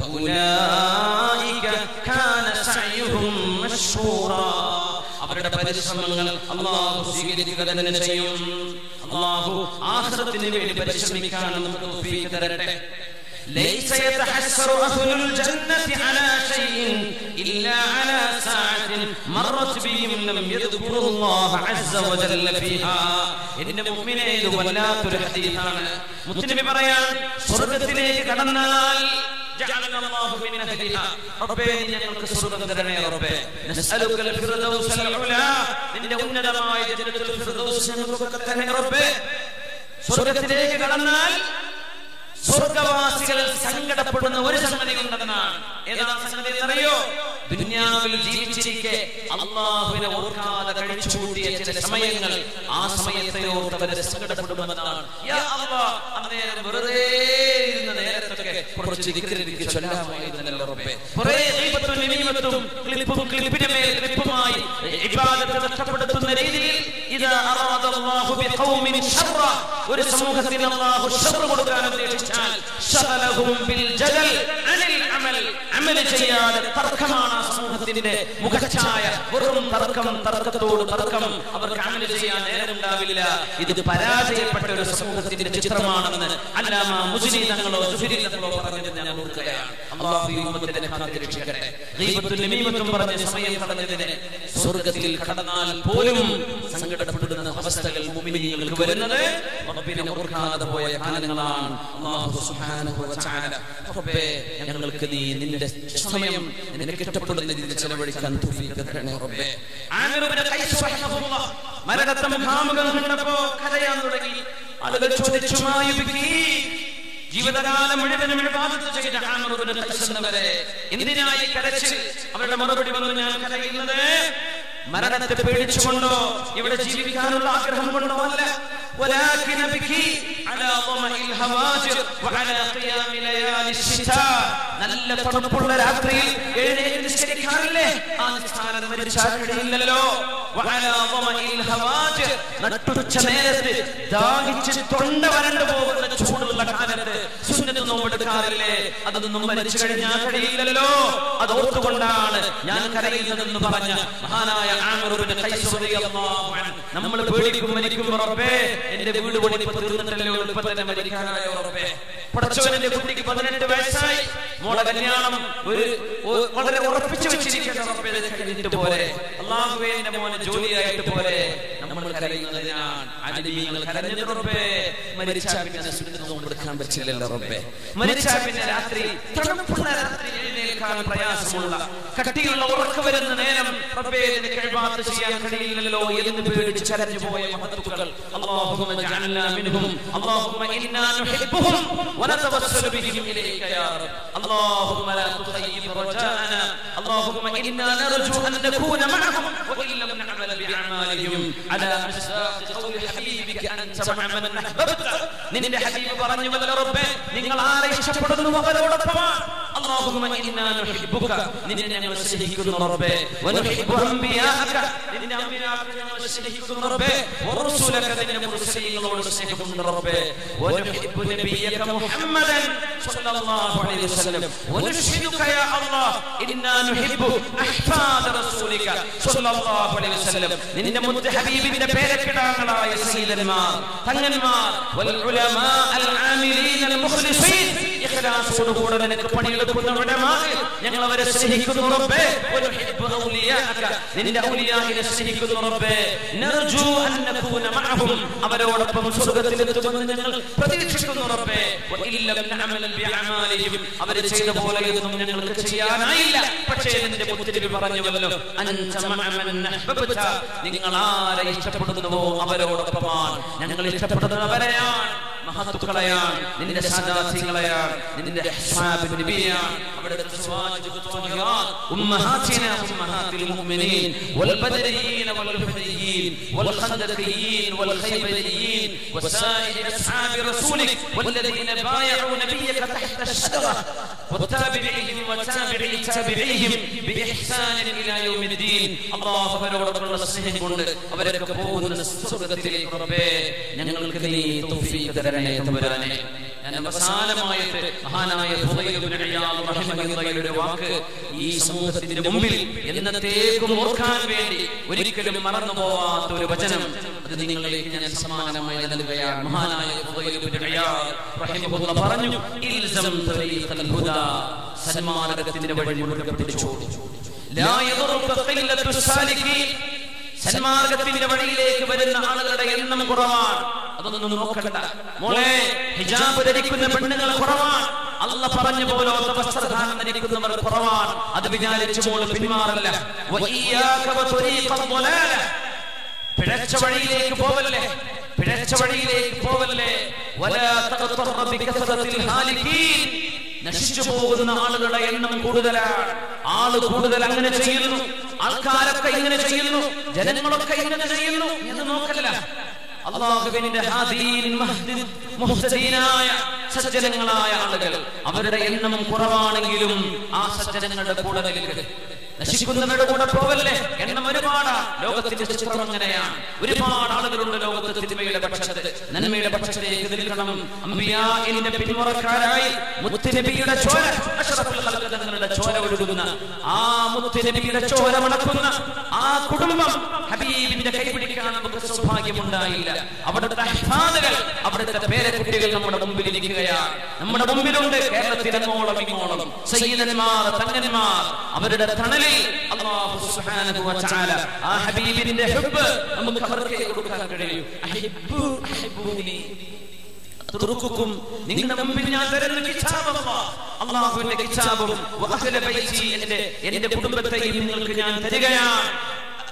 ഫൗലായിക കാന സഅയുഹും മഷ്ഹൂറാ അവരുടെ പരിശ്രമങ്ങൾ അള്ളാഹു സ്വീകരിക്കുക തന്നെ ചെയ്യും അള്ളാഹു ആഹ്റത്തിന് വേണ്ടി പരിശ്രമിക്കാൻ നമുക്ക് തൗഫീഖ് തരട്ടെ ليس يتحسر أهل الجنة على شيء إلا على ساعة مرت بهم لم يذكروا الله عز وجل فيها إن مؤمنين ولا حديثان മുസ്ലിം പറയാൻ സ്വർഗത്തിലേക്ക് കടന്നാൽ جعلنا الله من أهلها ربي ഞങ്ങൾക്ക് സ്വർഗ്ഗം തരണേ റബ്ബേ നസ്അലുക الفردوس العلا നിന്റെ ഉന്നതമായ ജന്നത്തുൽ ഫിർദൗസ് ഞങ്ങൾക്ക് തരണേ റബ്ബേ സ്വർഗ്ഗത്തിലേക്ക് കടന്നാൽ സ്വർഗവാസികൾ സങ്കടപ്പെടുന്ന ഒരു സംഗതി ഉണ്ടെന്നാണ് ഏതാ സംഗതി എന്നറിയോ ദുനിയാവിൽ ജീവിച്ചിരിക്കെ അള്ളാഹുവിനെ ഓർക്കാതെ കഴിച്ചു കൂട്ടിയ ചില സമയങ്ങൾ ആ സമയത്തെ ഓർത്ത് അവരെ സങ്കടപ്പെടുമെന്നാണ് യാ അല്ലാഹ്, അന്നേരം വെറുതെ ഇരുന്ന നേരത്തൊക്കെ കുറച്ച് ദിക്റിലേക്ക് ചൊല്ലാമായിരുന്നല്ലോ റബ്ബേ കുറേ ഗീബത്തും നമീമത്തും ക്ലിപ്പും ക്ലിപ്പിന്റെ മേൽ ക്ലിപ്പുമായി ഇബാദത്ത് നഷ്ടപ്പെടുത്തുന്ന രീതിയിൽ ഇതാ അറാദ അല്ലാഹു ബിഖൗമിൻ ശർറ ഒരു സമൂഹത്തിന് അല്ലാഹു ശർറ് കൊടുക്കാൻ ഉദ്ദേശിച്ചാൽ ശഗലഹും ബിൽ ജദൽ അനിൽ അമൽ അമൽ ചെയ്യാതെ തർക്കമാണ് ആ സമൂഹത്തിന്റെ മുഖച്ഛായ വെറും തർക്കം തർക്കത്തോട് തർക്കം അവർക്ക് അമൽ ചെയ്യാൻ നേരമുണ്ടാവില്ല ഇത് പരാജയപ്പെട്ട ഒരു സമൂഹത്തിന്റെ ചിത്രമാണെന്ന് അല്ലാമ മുസ്ലിം തങ്ങളോ സുഹരി തങ്ങളോ പറഞ്ഞത് ഞാൻ ഓർക്കുകയാണ് അള്ളാഹു ഈ ഉമ്മത്തിനെ കാത്തിരക്ഷിക്കട്ടെ ഗീബത്തും നമീമത്തും പറഞ്ഞ സമയം തടഞ്ഞതിന് സ്വർഗത്തിൽ കടന്നാൽ പോലും സങ്കടപ്പെടുന്ന അവസ്ഥകൾ മുഅ്മിനീങ്ങൾക്ക് വരുന്നത് റബ്ബിനെ ഓർക്കാതെ പോയ കാലങ്ങളാണ് അല്ലാഹു സുബ്ഹാനഹു വ തആല റബ്ബേ ഞങ്ങൾക്ക് നീ നിന്റെ സമയം നിനക്ക് ഇഷ്ടപ്പെടുന്ന രീതിയിൽ ചെലവഴിക്കാൻ തൗഫീഖ് തരണേ റബ്ബേ ആമിർ ഇബ്നു ഖൈസ് റഹിമഹുല്ലാഹ് മരണത്തെ മുഖാമുഖം കണ്ടപ്പോ കരയാൻ തുടങ്ങി ആളുകൾ ചോദിച്ചു മായുബിക്കി ജീവിതകാലം മുഴുവനും ഇബാദത്ത് ചെയ്ത ആമിർ ഇബ്നു ഖൈസ് എന്നവരെ എന്തിനായി കരച്ചിൽ അവരുടെ മറുപടി വന്നു ഞാൻ കരയുന്നത് മരണത്തെ പേടിച്ചുകൊണ്ടോ ഇവിടെ ജീവിക്കാനുള്ള ആഗ്രഹം കൊണ്ടോ അല്ല ولكن بكي على ظمأ الهواجر وعلى قيام ليالي الشتاء നല്ല തണുപ്പുള്ള രാത്രിയിൽ എഴുന്നേറ്റ് നിസ്കരിക്കാറില്ലേ ആ നിസ്കാരം മരിച്ചാൽ കഴിയില്ലല്ലോ وعلى ظمأ الهواجر നട്ടുച്ച നേരത്ത് ദാഹിച്ച് തൊണ്ട വരണ്ടു പോകുന്ന ചൂടുള്ള കാലത്ത് സുന്നത്ത് നോമ്പെടുക്കാറില്ലേ അതൊന്നും മരിച്ചു കഴിഞ്ഞാൽ കഴിയില്ലല്ലോ അത് ഓർത്തുകൊണ്ടാണ് ഞാൻ കരയുന്നതെന്ന് പറഞ്ഞ മഹാനായ ആമിർ ഇബ്നു ഖൈസ് റളിയല്ലാഹു അൻഹു നമ്മൾ പേടിക്കും മരിക്കും റബ്ബേ എന്റെ വീട് പണി ഇപ്പൊ തീർന്നിട്ടല്ലോ ഇപ്പൊ തന്നെ മരിക്കാനായോ റബ്ബേ പടച്ചവന്റെ കുട്ടിക്ക് പതിനെട്ട് വയസ്സായി മോളെ കല്യാണം ഒരു ഒ- വളരെ ഉറപ്പിച്ചു വെച്ചിരിക്കുന്ന റബ്ബേ ഇത് കഴിഞ്ഞിട്ട് പോലെ അള്ളാഹുവേ എന്റെ മോനെ ജോലിയായിട്ട് പോലെ നമ്മൾ കരയുന്നതിനാണ് അടിമീങ്ങൾ കരഞ്ഞത് റബ്ബേ മരിച്ചാൽ പിന്നെ സുന്നത്ത് നോമ്പെടുക്കാൻ പറ്റില്ലല്ലോ റബ്ബേ മരിച്ചാൽ പിന്നെ രാത്രി തണുപ്പുള്ള രാത്രി എഴുന്നേൽക്കാൻ പ്രയാസമുള്ള കട്ടിയുള്ള ഉറക്കം വരുന്ന നേരം റബ്ബേ നിനക്ക് ഇബാദത്ത് ചെയ്യാൻ കഴിയില്ലല്ലോ എന്ന് പേടിച്ച് ചരഞ്ഞു പോയ മഹത്തുക്കൾ اللهم اجعلنا منهم اللهم انا نحبهم ونتوسل بهم اليك يا رب اللهم لا تخيب رجاءنا اللهم انا نرجو ان نكون معهم وان لم نعمل باعمالهم على مصداق قول حبيبك انت مع من احببت നിന്റെ ഹബീബ് പറഞ്ഞു വല്ല റബ്ബേ നിങ്ങൾ ആരെ ഇഷ്ടപ്പെടുന്നു അവരോടൊപ്പമാണ് اللهم انا نحبك നിന്നെ ഞങ്ങൾ സ്നേഹിക്കുന്നു റബ്ബേ ونحب انبياءك നിന്റെ അമ്പിയാക്കളെ ഞങ്ങൾ സ്നേഹിക്കുന്നു റബ്ബേ ورسلك നിന്റെ മുർസലീങ്ങളോട് സ്നേഹമുണ്ട് റബ്ബേ ونحب نبيك محمدا صلى الله عليه وسلم ونشهدك يا الله انا نحب احفاد رسولك صلى الله عليه وسلم നിന്റെ മുത്ത് ഹബീബിന്റെ പേരക്കിടാങ്ങളായ സയ്യിദന്മാർ തങ്ങന്മാർ والعلماء العاملين المخلصين ഇഖ്ലാസോടുകൂടെ നിനക്ക് പണിയെടുക്കുന്ന ഉലമാ ഞങ്ങൾ അവരെ സ്നേഹിക്കുന്നു റബ്ബേ ونحب اولياءك നിന്റെ ഔലിയാഹിനെ സ്നേഹിക്കുന്നു റബ്ബേ നർജു അൻ നകൂന മഅഹും അവരോടൊപ്പം സ്വർഗ്ഗത്തിൽ എത്തുമെന്ന് ഞങ്ങൾ പ്രതീക്ഷിക്കുന്നു റബ്ബേ വഇല്ലം നഅമൽ ബിഅമാലിഹിം അവർ ചെയ്ത പോലെയൊന്നും ഞങ്ങൾക്ക് ചെയ്യാനായില്ല പക്ഷേ നിന്റെ മുത്തിരി പറഞ്ഞുവല്ലോ അൻത മഅമൻ അഹ്ബബ്ത നിങ്ങൾ ആരെ ഇഷ്ടപ്പെടുന്നുവോ അവരോടൊപ്പമാണ് ഞങ്ങൾ ഇഷ്ടപ്പെടുന്നവരെയാണ് മഹത്തുക്കളെയാണ് നിന്റെ സാദാത്യങ്ങളെയാണ് നിന്റെ അസ്ഹാബ് നബിയാണ് അവിടുത്തെ സ്വാജിബ് ത്വഹിറാൻ ഉമ്മഹാത്തിന ഉമ്മഹാത്തിൽ മുഅ്മിനീൻ والبدريين والحديين والخندقيين والخيبريين وسائر أصحاب رسولك والذين بايعوا نبيك تحت الشجرة والتابعين وتابعي تابعيهم بإحسان إلى يوم الدين الله അവരോടുള്ള സ്നേഹം കൊണ്ട് അവരൊക്കെ പോകുന്ന സ്വർഗത്തിലേക്ക് റബ്ബേ ഞങ്ങൾക്ക് നീ തൗഫീഖ് തരണേ തമ്പുരാനെ ഞാൻ അവസാനമായിട്ട് മഹാനായ ഫുദൈൽ ഇബ്നു ഇയാദ് റഹിമഹുള്ളയുടെ വാക്ക് ഈ സമൂഹത്തിന്റെ മുമ്പിൽ എന്നത്തേക്കും ഓർക്കാൻ വേണ്ടി ഒരിക്കലും മറന്നു പോവാത്ത ഒരു വചനം അത് നിങ്ങളിലേക്ക് ഞാൻ സമ്മാനമായി നൽകുകയാണ് മഹാനായ ഫുദൈൽ ഇബ്നു ഇയാദ് റഹിമഹുള്ള പറഞ്ഞു ഇൽസം തരീഖൽ ഹുദാ സന്മാർഗത്തിന്റെ വഴി മുറുകെ പിടിച്ചോളൂ ലാ യദുറുക ഖില്ലത്തു സാലികീൻ സന്മാർഗത്തിന്റെ വഴിയിലേക്ക് വരുന്ന ആളുകളുടെ എണ്ണം കുറവാണ് അതൊന്നും നോക്കണ്ട മോളെ ഹിജാബ് ധരിക്കുന്ന പെണ്ണുങ്ങൾ കുറവാണ് അല്ല പറഞ്ഞ പോലോത്ത വസ്ത്രധാരണം ധരിക്കുന്നവർ കുറവാണ് അത് വിചാരിച്ചു മോള് പിന്മാറല്ല വഇയ്യാക വതുരീഖ ദ്വലാല. പിഴച്ച വഴിയിലേക്ക് പോവല്ലേ പിഴച്ച വഴിയിലേക്ക് പോവല്ലേ വലാ തഗ്തറ ബികസറത്തിൽ ഹാലികീൻ നശിച്ചു പോകുന്ന ആളുകളുടെ എണ്ണം കൂടുതലാണ് ആള് കൂടുതൽ അങ്ങനെ ചെയ്യുന്നു ആൾക്കാരൊക്കെ ഇങ്ങനെ ചെയ്യുന്നു ജനങ്ങളൊക്കെ ഇങ്ങനെ ചെയ്യുന്നു എന്ന് നോക്കല്ല അള്ളാഹുവിന്റെ ഹാദീൻ മഹ്ദിൻ മുഹ്തദീനായ സജ്ജനങ്ങളായ ആളുകൾ അവരുടെ എണ്ണം കുറവാണെങ്കിലും ആ സജ്ജനങ്ങളുടെ കൂടെ നിൽക്കുക നശിക്കുന്നവരുടെ കൂടെ പോവല്ലേ എണ്ണം ഒരുപാടാണ് ലോകത്തിന്റെ ചിത്രം അങ്ങനെയാണ് ഒരുപാട് ആളുകളുണ്ട് ലോകത്ത് തിന്മയുടെ പക്ഷത്ത് നന്മയുടെ പക്ഷത്തേക്ക് നിൽക്കണം അമ്പിയാഇന്റെ പിന്മുറക്കാരായി മുത്തുനബിയുടെ ചോര അഷ്റഫുൽ ഖൽഖ് തങ്ങളുടെ ചോര ഒഴുകുന്ന ആ മുത്തുനബിയുടെ ചോര മണക്കുന്ന ആ കുടുംബം ഹബീബിന്റെ കൈപിടിക്കാൻ നമുക്ക് സൗഭാഗ്യമുണ്ടായില്ല അവിടുത്തെ അഹ്ഫാദുകൾ അവിടുത്തെ പേരക്കുട്ടികൾ നമ്മുടെ മുമ്പിൽ ഇരിക്കുകയാണ് നമ്മുടെ മുമ്പിലുണ്ട് കേരളത്തിൽ അങ്ങോളം ഇങ്ങോളം സയ്യിദന്മാർ തങ്ങന്മാർ അവരുടെ തണലിൽ അല്ലാഹു സുബ്ഹാനഹു വ തആല ആ ഹബീബിന്റെ ഹുബ്ബ് നമുക്ക് അവർക്ക് കൊടുക്കാൻ കഴിയും അഹിബ്ബു അഹിബ്ബൂനി തുറുക്കും നിങ്ങളുടെ മുമ്പിൽ ഞാൻ തരുന്ന കിതാബ് അല്ലാഹ്. അള്ളാഹുവിന്റെ കിതാബും വഅഹ്ല ബൈത്തി എന്റെ എന്റെ കുടുംബത്തെയും നിങ്ങൾക്ക് ഞാൻ തരികയാണ്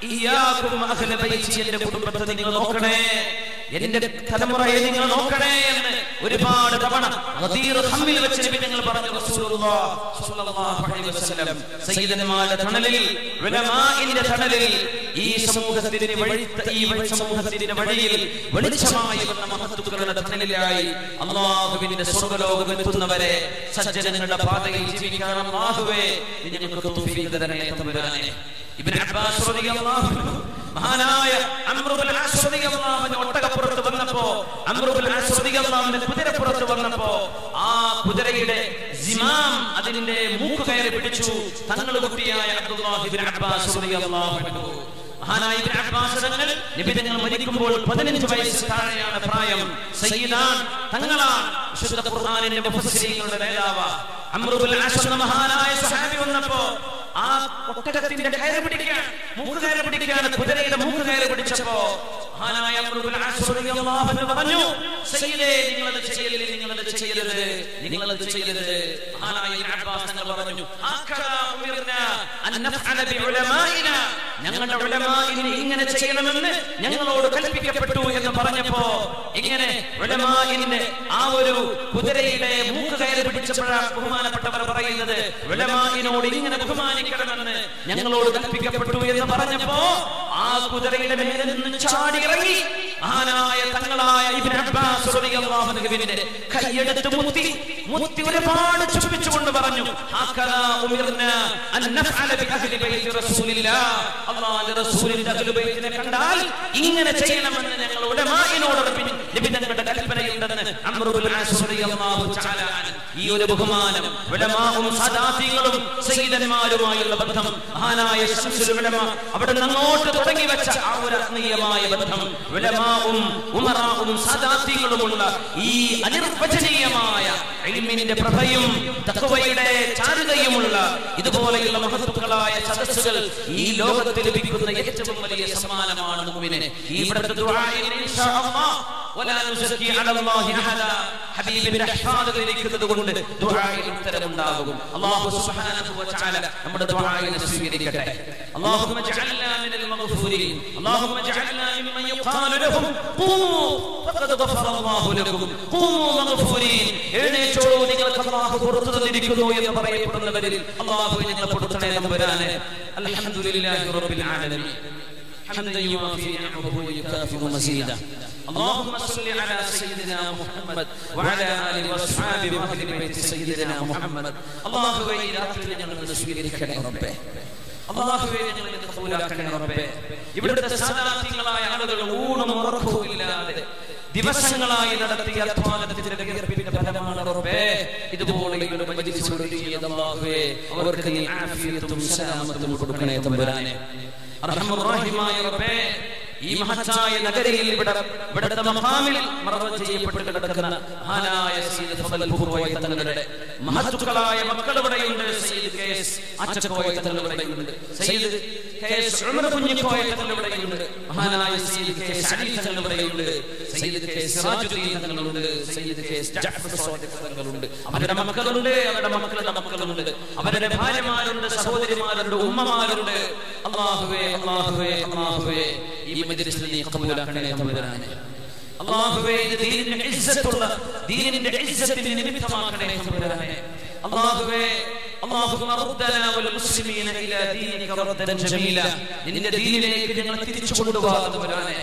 ഇയ്യാകും അഹ്ല ബൈത്തി എന്റെ കുടുംബത്തെ നിങ്ങൾ നോക്കണേ എന്റെ തലമുറയെ നിങ്ങൾ നോക്കണേ എന്ന് ഒരുപാട് തവണ ഗദീർ ഹമ്മിൽ വെച്ച് നബി നിങ്ങൾ പറഞ്ഞു റസൂലുള്ളാഹ് സ്വല്ലല്ലാഹു അലൈഹി വസല്ലം സയ്യിദന്മാരുടെ തണലിൽ ഉലമാഇന്റെ തണലിൽ ഈ സമൂഹത്തിന്റെ വഴി ഈ വഴി സമൂഹത്തിന്റെ വഴിയിൽ വെളിച്ചമായി വന്ന മഹത്തുക്കളുടെ തണലിലായി അള്ളാഹുവിന്റെ സ്വർഗ്ഗലോകം എത്തുന്നവരെ സജ്ജനങ്ങളുടെ പാതയിൽ ജീവിക്കാൻ അള്ളാഹുവേ നീ ഞങ്ങൾക്ക് തൗഫീഖ് തരണേ തമ്പുരാനെ ഇബ്നു അബ്ബാസ് റളിയല്ലാഹു അൻഹു മഹാനായ അമ്രുബുൽ ആസ് റളിയല്ലാഹു അൻഹു ഒട്ടകപ്പുറത്ത് വന്നപ്പോ അമ്രുബുൽ ആസ് റളിയല്ലാഹു അൻഹു കുതിരപ്പുറത്ത് വന്നപ്പോ ആ കുതിരയുടെ സിമാം അതിന്റെ മൂക്ക് കയറി പിടിച്ചു തങ്ങൾ കുട്ടിയായ അബ്ദുല്ലാഹി ഇബ്നു അബ്ബാസ് റളിയല്ലാഹു അൻഹു മഹാനായ ഇബ്നു അബ്ബാസ് തങ്ങൾ നബി തങ്ങൾ മരിക്കുമ്പോൾ 15 വയസ്സ് താഴെയാണ് പ്രായം സയ്യിദാൻ തങ്ങളാണ് വിശുദ്ധ ഖുർആനിന്റെ മുഫസ്സിരീങ്ങളുടെ നേതാവ് അമ്രുബുൽ ആസ് എന്ന മഹാനായ സ്വഹാബി വന്നപ്പോ ആ ഒട്ടകത്തിന്റെ കയറ് പിടിക്കാൻ മൂക്ക് കയറ് പിടിക്കാൻ കുതിരയുടെ മൂക്ക് കയറ് പിടിച്ചപ്പോ മഹാനായ അമ്രുബുൽ ആസ് റളിയല്ലാഹു അൻഹു പറഞ്ഞു സയ്യിദേ നിങ്ങളത് ചെയ്യരുത് നിങ്ങളത് ചെയ്യരുത് നിങ്ങളത് ചെയ്യരുത് മഹാനായ ഇബ്നു അബ്ബാസ് തങ്ങൾ പറഞ്ഞു ഹക്കദാ ഉമിർനാ അൻ നഫഅല ബി ഉലമാഇനാ ഞങ്ങളുടെ ഉലമാഇനെ ഇങ്ങനെ ചെയ്യണമെന്ന് ഞങ്ങളോട് കൽപ്പിക്കപ്പെട്ടു എന്ന് പറഞ്ഞപ്പോ ഇങ്ങനെ ഉലമാഇന്റെ ആ ഒരു കുതിരയുടെ മൂക്ക് കയറി പിടിച്ചപ്പോഴാണ് ബഹുമാനപ്പെട്ടവർ പറയുന്നത് ഉലമാഇനോട് ഇങ്ങനെ ബഹുമാനിക്കണമെന്ന് ഞങ്ങളോട് കൽപ്പിക്കപ്പെട്ടു എന്ന് പറഞ്ഞപ്പോ ആ കുതിരയുടെ മേലെ നിന്ന് ചാടി ഇറങ്ങി മഹാനായ തങ്ങളായ ഇബ്നു അബ്ബാസ് റളിയല്ലാഹു അൻഹുവിന്റെ കൈയെടുത്ത് മുത്തി മുത്തി ഒരുപാട് ചുംബിച്ചുകൊണ്ട് പറഞ്ഞു ഹക്കദാ ഉമിർനാ അൻ നഫഅല ബി അഹ്ലി ബൈത്തി റസൂലില്ലാഹ് അല്ലാഹുവിന്റെ റസൂലിന്റെ അഹ്ലു ബൈത്തിനെ കണ്ടാൽ ഇങ്ങനെ ചെയ്യണമെന്ന് ഞങ്ങൾ ഉലമാഇനോട് നബി തങ്ങളുടെ കൽപ്പനയുണ്ടെന്ന് അംറുൽ ആസ് റളിയല്ലാഹു തആല അൻഹു. ഈ ഒരു ബഹുമാനം ഉലമാവും സദാത്തികളും സയ്യിദന്മാരുമായുള്ള ബന്ധം മഹാനായ ശംസുൽ ഉലമ അവിടെ നിന്ന് അങ്ങോട്ട് തുടങ്ങി വെച്ച ആ ഒരു ആത്മീയമായ ബന്ധം ഉലമാവും ഉമറാവും സദാത്തികളുമുള്ള ഈ അനിർവചനീയമായ ഇൽമിന്റെ പ്രഭയും തഖ്വയുടെ ചാരുതയുമുള്ള ഇതുപോലെയുള്ള മഹത്തുക്കളായ സദസ്സുകൾ ഈ ലോകത്തിൽ ലഭിക്കുന്ന ഏറ്റവും വലിയ സമ്മാനമാണ് മുഅ്മിനെ ഈ ഇവിടുത്തെ ദുആഇന് ഇൻഷാ അല്ലാഹ് വലാ നുസക്കി അല അല്ലാഹി അഹദ ഹബീബിന്റെ അഹ്ഫാദുകൾ ഇരിക്കുന്നത് കൊണ്ട് ദുആയിൽ ഉത്തരമുണ്ടാകും അല്ലാഹു സുബ്ഹാനഹു വ തആല നമ്മുടെ ദുആയിനെ സ്വീകരിക്കട്ടെ اللهم اجعلنا من المغفورين اللهم اجعلنا ممن يقال لهم قوموا فقد غفر الله لكم قوموا مغفورين എഴുന്നേറ്റോളൂ നിങ്ങൾക്ക് അല്ലാഹു പുറത്തു തന്നിരിക്കുന്നു എന്ന് പറയപ്പെടുന്നവരിൽ അല്ലാഹു ഞങ്ങളെ പുറത്തണേ തമ്പുരാനെ അൽഹംദുലില്ലാഹി റബ്ബിൽ ആലമീൻ حمدا يوافي نعمه ويكافئ مزيدا اللهم صل على سيدنا محمد وعلى اله واصحابه واهل بيت سيدنا محمد اللهم الى ഞങ്ങൾ സ്വീകരിക്കണേ റബ്ബേ അള്ളാഹുവേ ഞങ്ങൾ ഇത് കബൂലാക്കണേ റബ്ബേ ഇവിടുത്തെ സാധാർത്ഥ്യങ്ങളായ ആളുകൾ ഊണും ഉറക്കവും ഇല്ലാതെ ദിവസങ്ങളായി നടത്തിയ അധ്വാനത്തിന്റെ വിയർപ്പിന്റെ ഫലമാണ് റബ്ബേ ഇതുപോലെ ഒരു മജ്ലിസ് ഒരുക്കിയത് അല്ലാഹുവേ അവർക്ക് നീ ആഫിയത്തും സലാമത്തും കൊടുക്കണേ തമ്പുരാനെ അർഹമുറഹിമായ റബ്ബേ ഈ മഹത്തായ നഗരിയിൽ ഇവിടെ ഇവിടുത്തെ മഹാമിൽ മറവ് ചെയ്യപ്പെട്ട് കിടക്കുന്ന മഹാനായ സയ്യിദ് ഫضل പൂർവ്വ തങ്ങളുടെ മഹത്തുക്കളായ മക്കൾ ഇവിടെയുണ്ട് സയ്യിദ് കേസ് അച്ചക്കോയ തങ്ങൾ ഇവിടെയുണ്ട് സയ്യിദ് കേസ് ഉമർ കുഞ്ഞിക്കോയ തങ്ങൾ ഇവിടെയുണ്ട് മഹാനായ സയ്യിദ് കേസ് അലി തങ്ങൾ ഇവിടെയുണ്ട് സയ്യിദ് കേസ് സിറാജുദ്ദീൻ തങ്ങളുണ്ട് സയ്യിദ് കേസ് ജഅഫർ സ്വാദിഖ് തങ്ങളുണ്ട് അവരുടെ മക്കളുണ്ട് അവരുടെ മക്കളുടെ മക്കളുണ്ട് അവരുടെ ഭാര്യമാരുണ്ട് സഹോദരിമാരുണ്ട് ഉമ്മമാരുണ്ട് അല്ലാഹുവേ അല്ലാഹുവേ അല്ലാഹുവേ ഈ മജ്ലിസിൽ നീ കബൂലാക്കണേ തമ്പുരാനെ അല്ലാഹുവേ ഇത് ദീനിന്റെ ഇസ്സത്തുള്ള ദീനിന്റെ ഇസ്സത്തിന് നിമിത്തമാക്കണേ തമ്പുരാനെ അല്ലാഹുവേ اللهم ردنا والمسلمين الى دينك ردا جميلا നിന്റെ ദീനിലേക്ക് ഞങ്ങൾ തിരിച്ചു കൊണ്ടുപോകാം തമ്പുരാനെ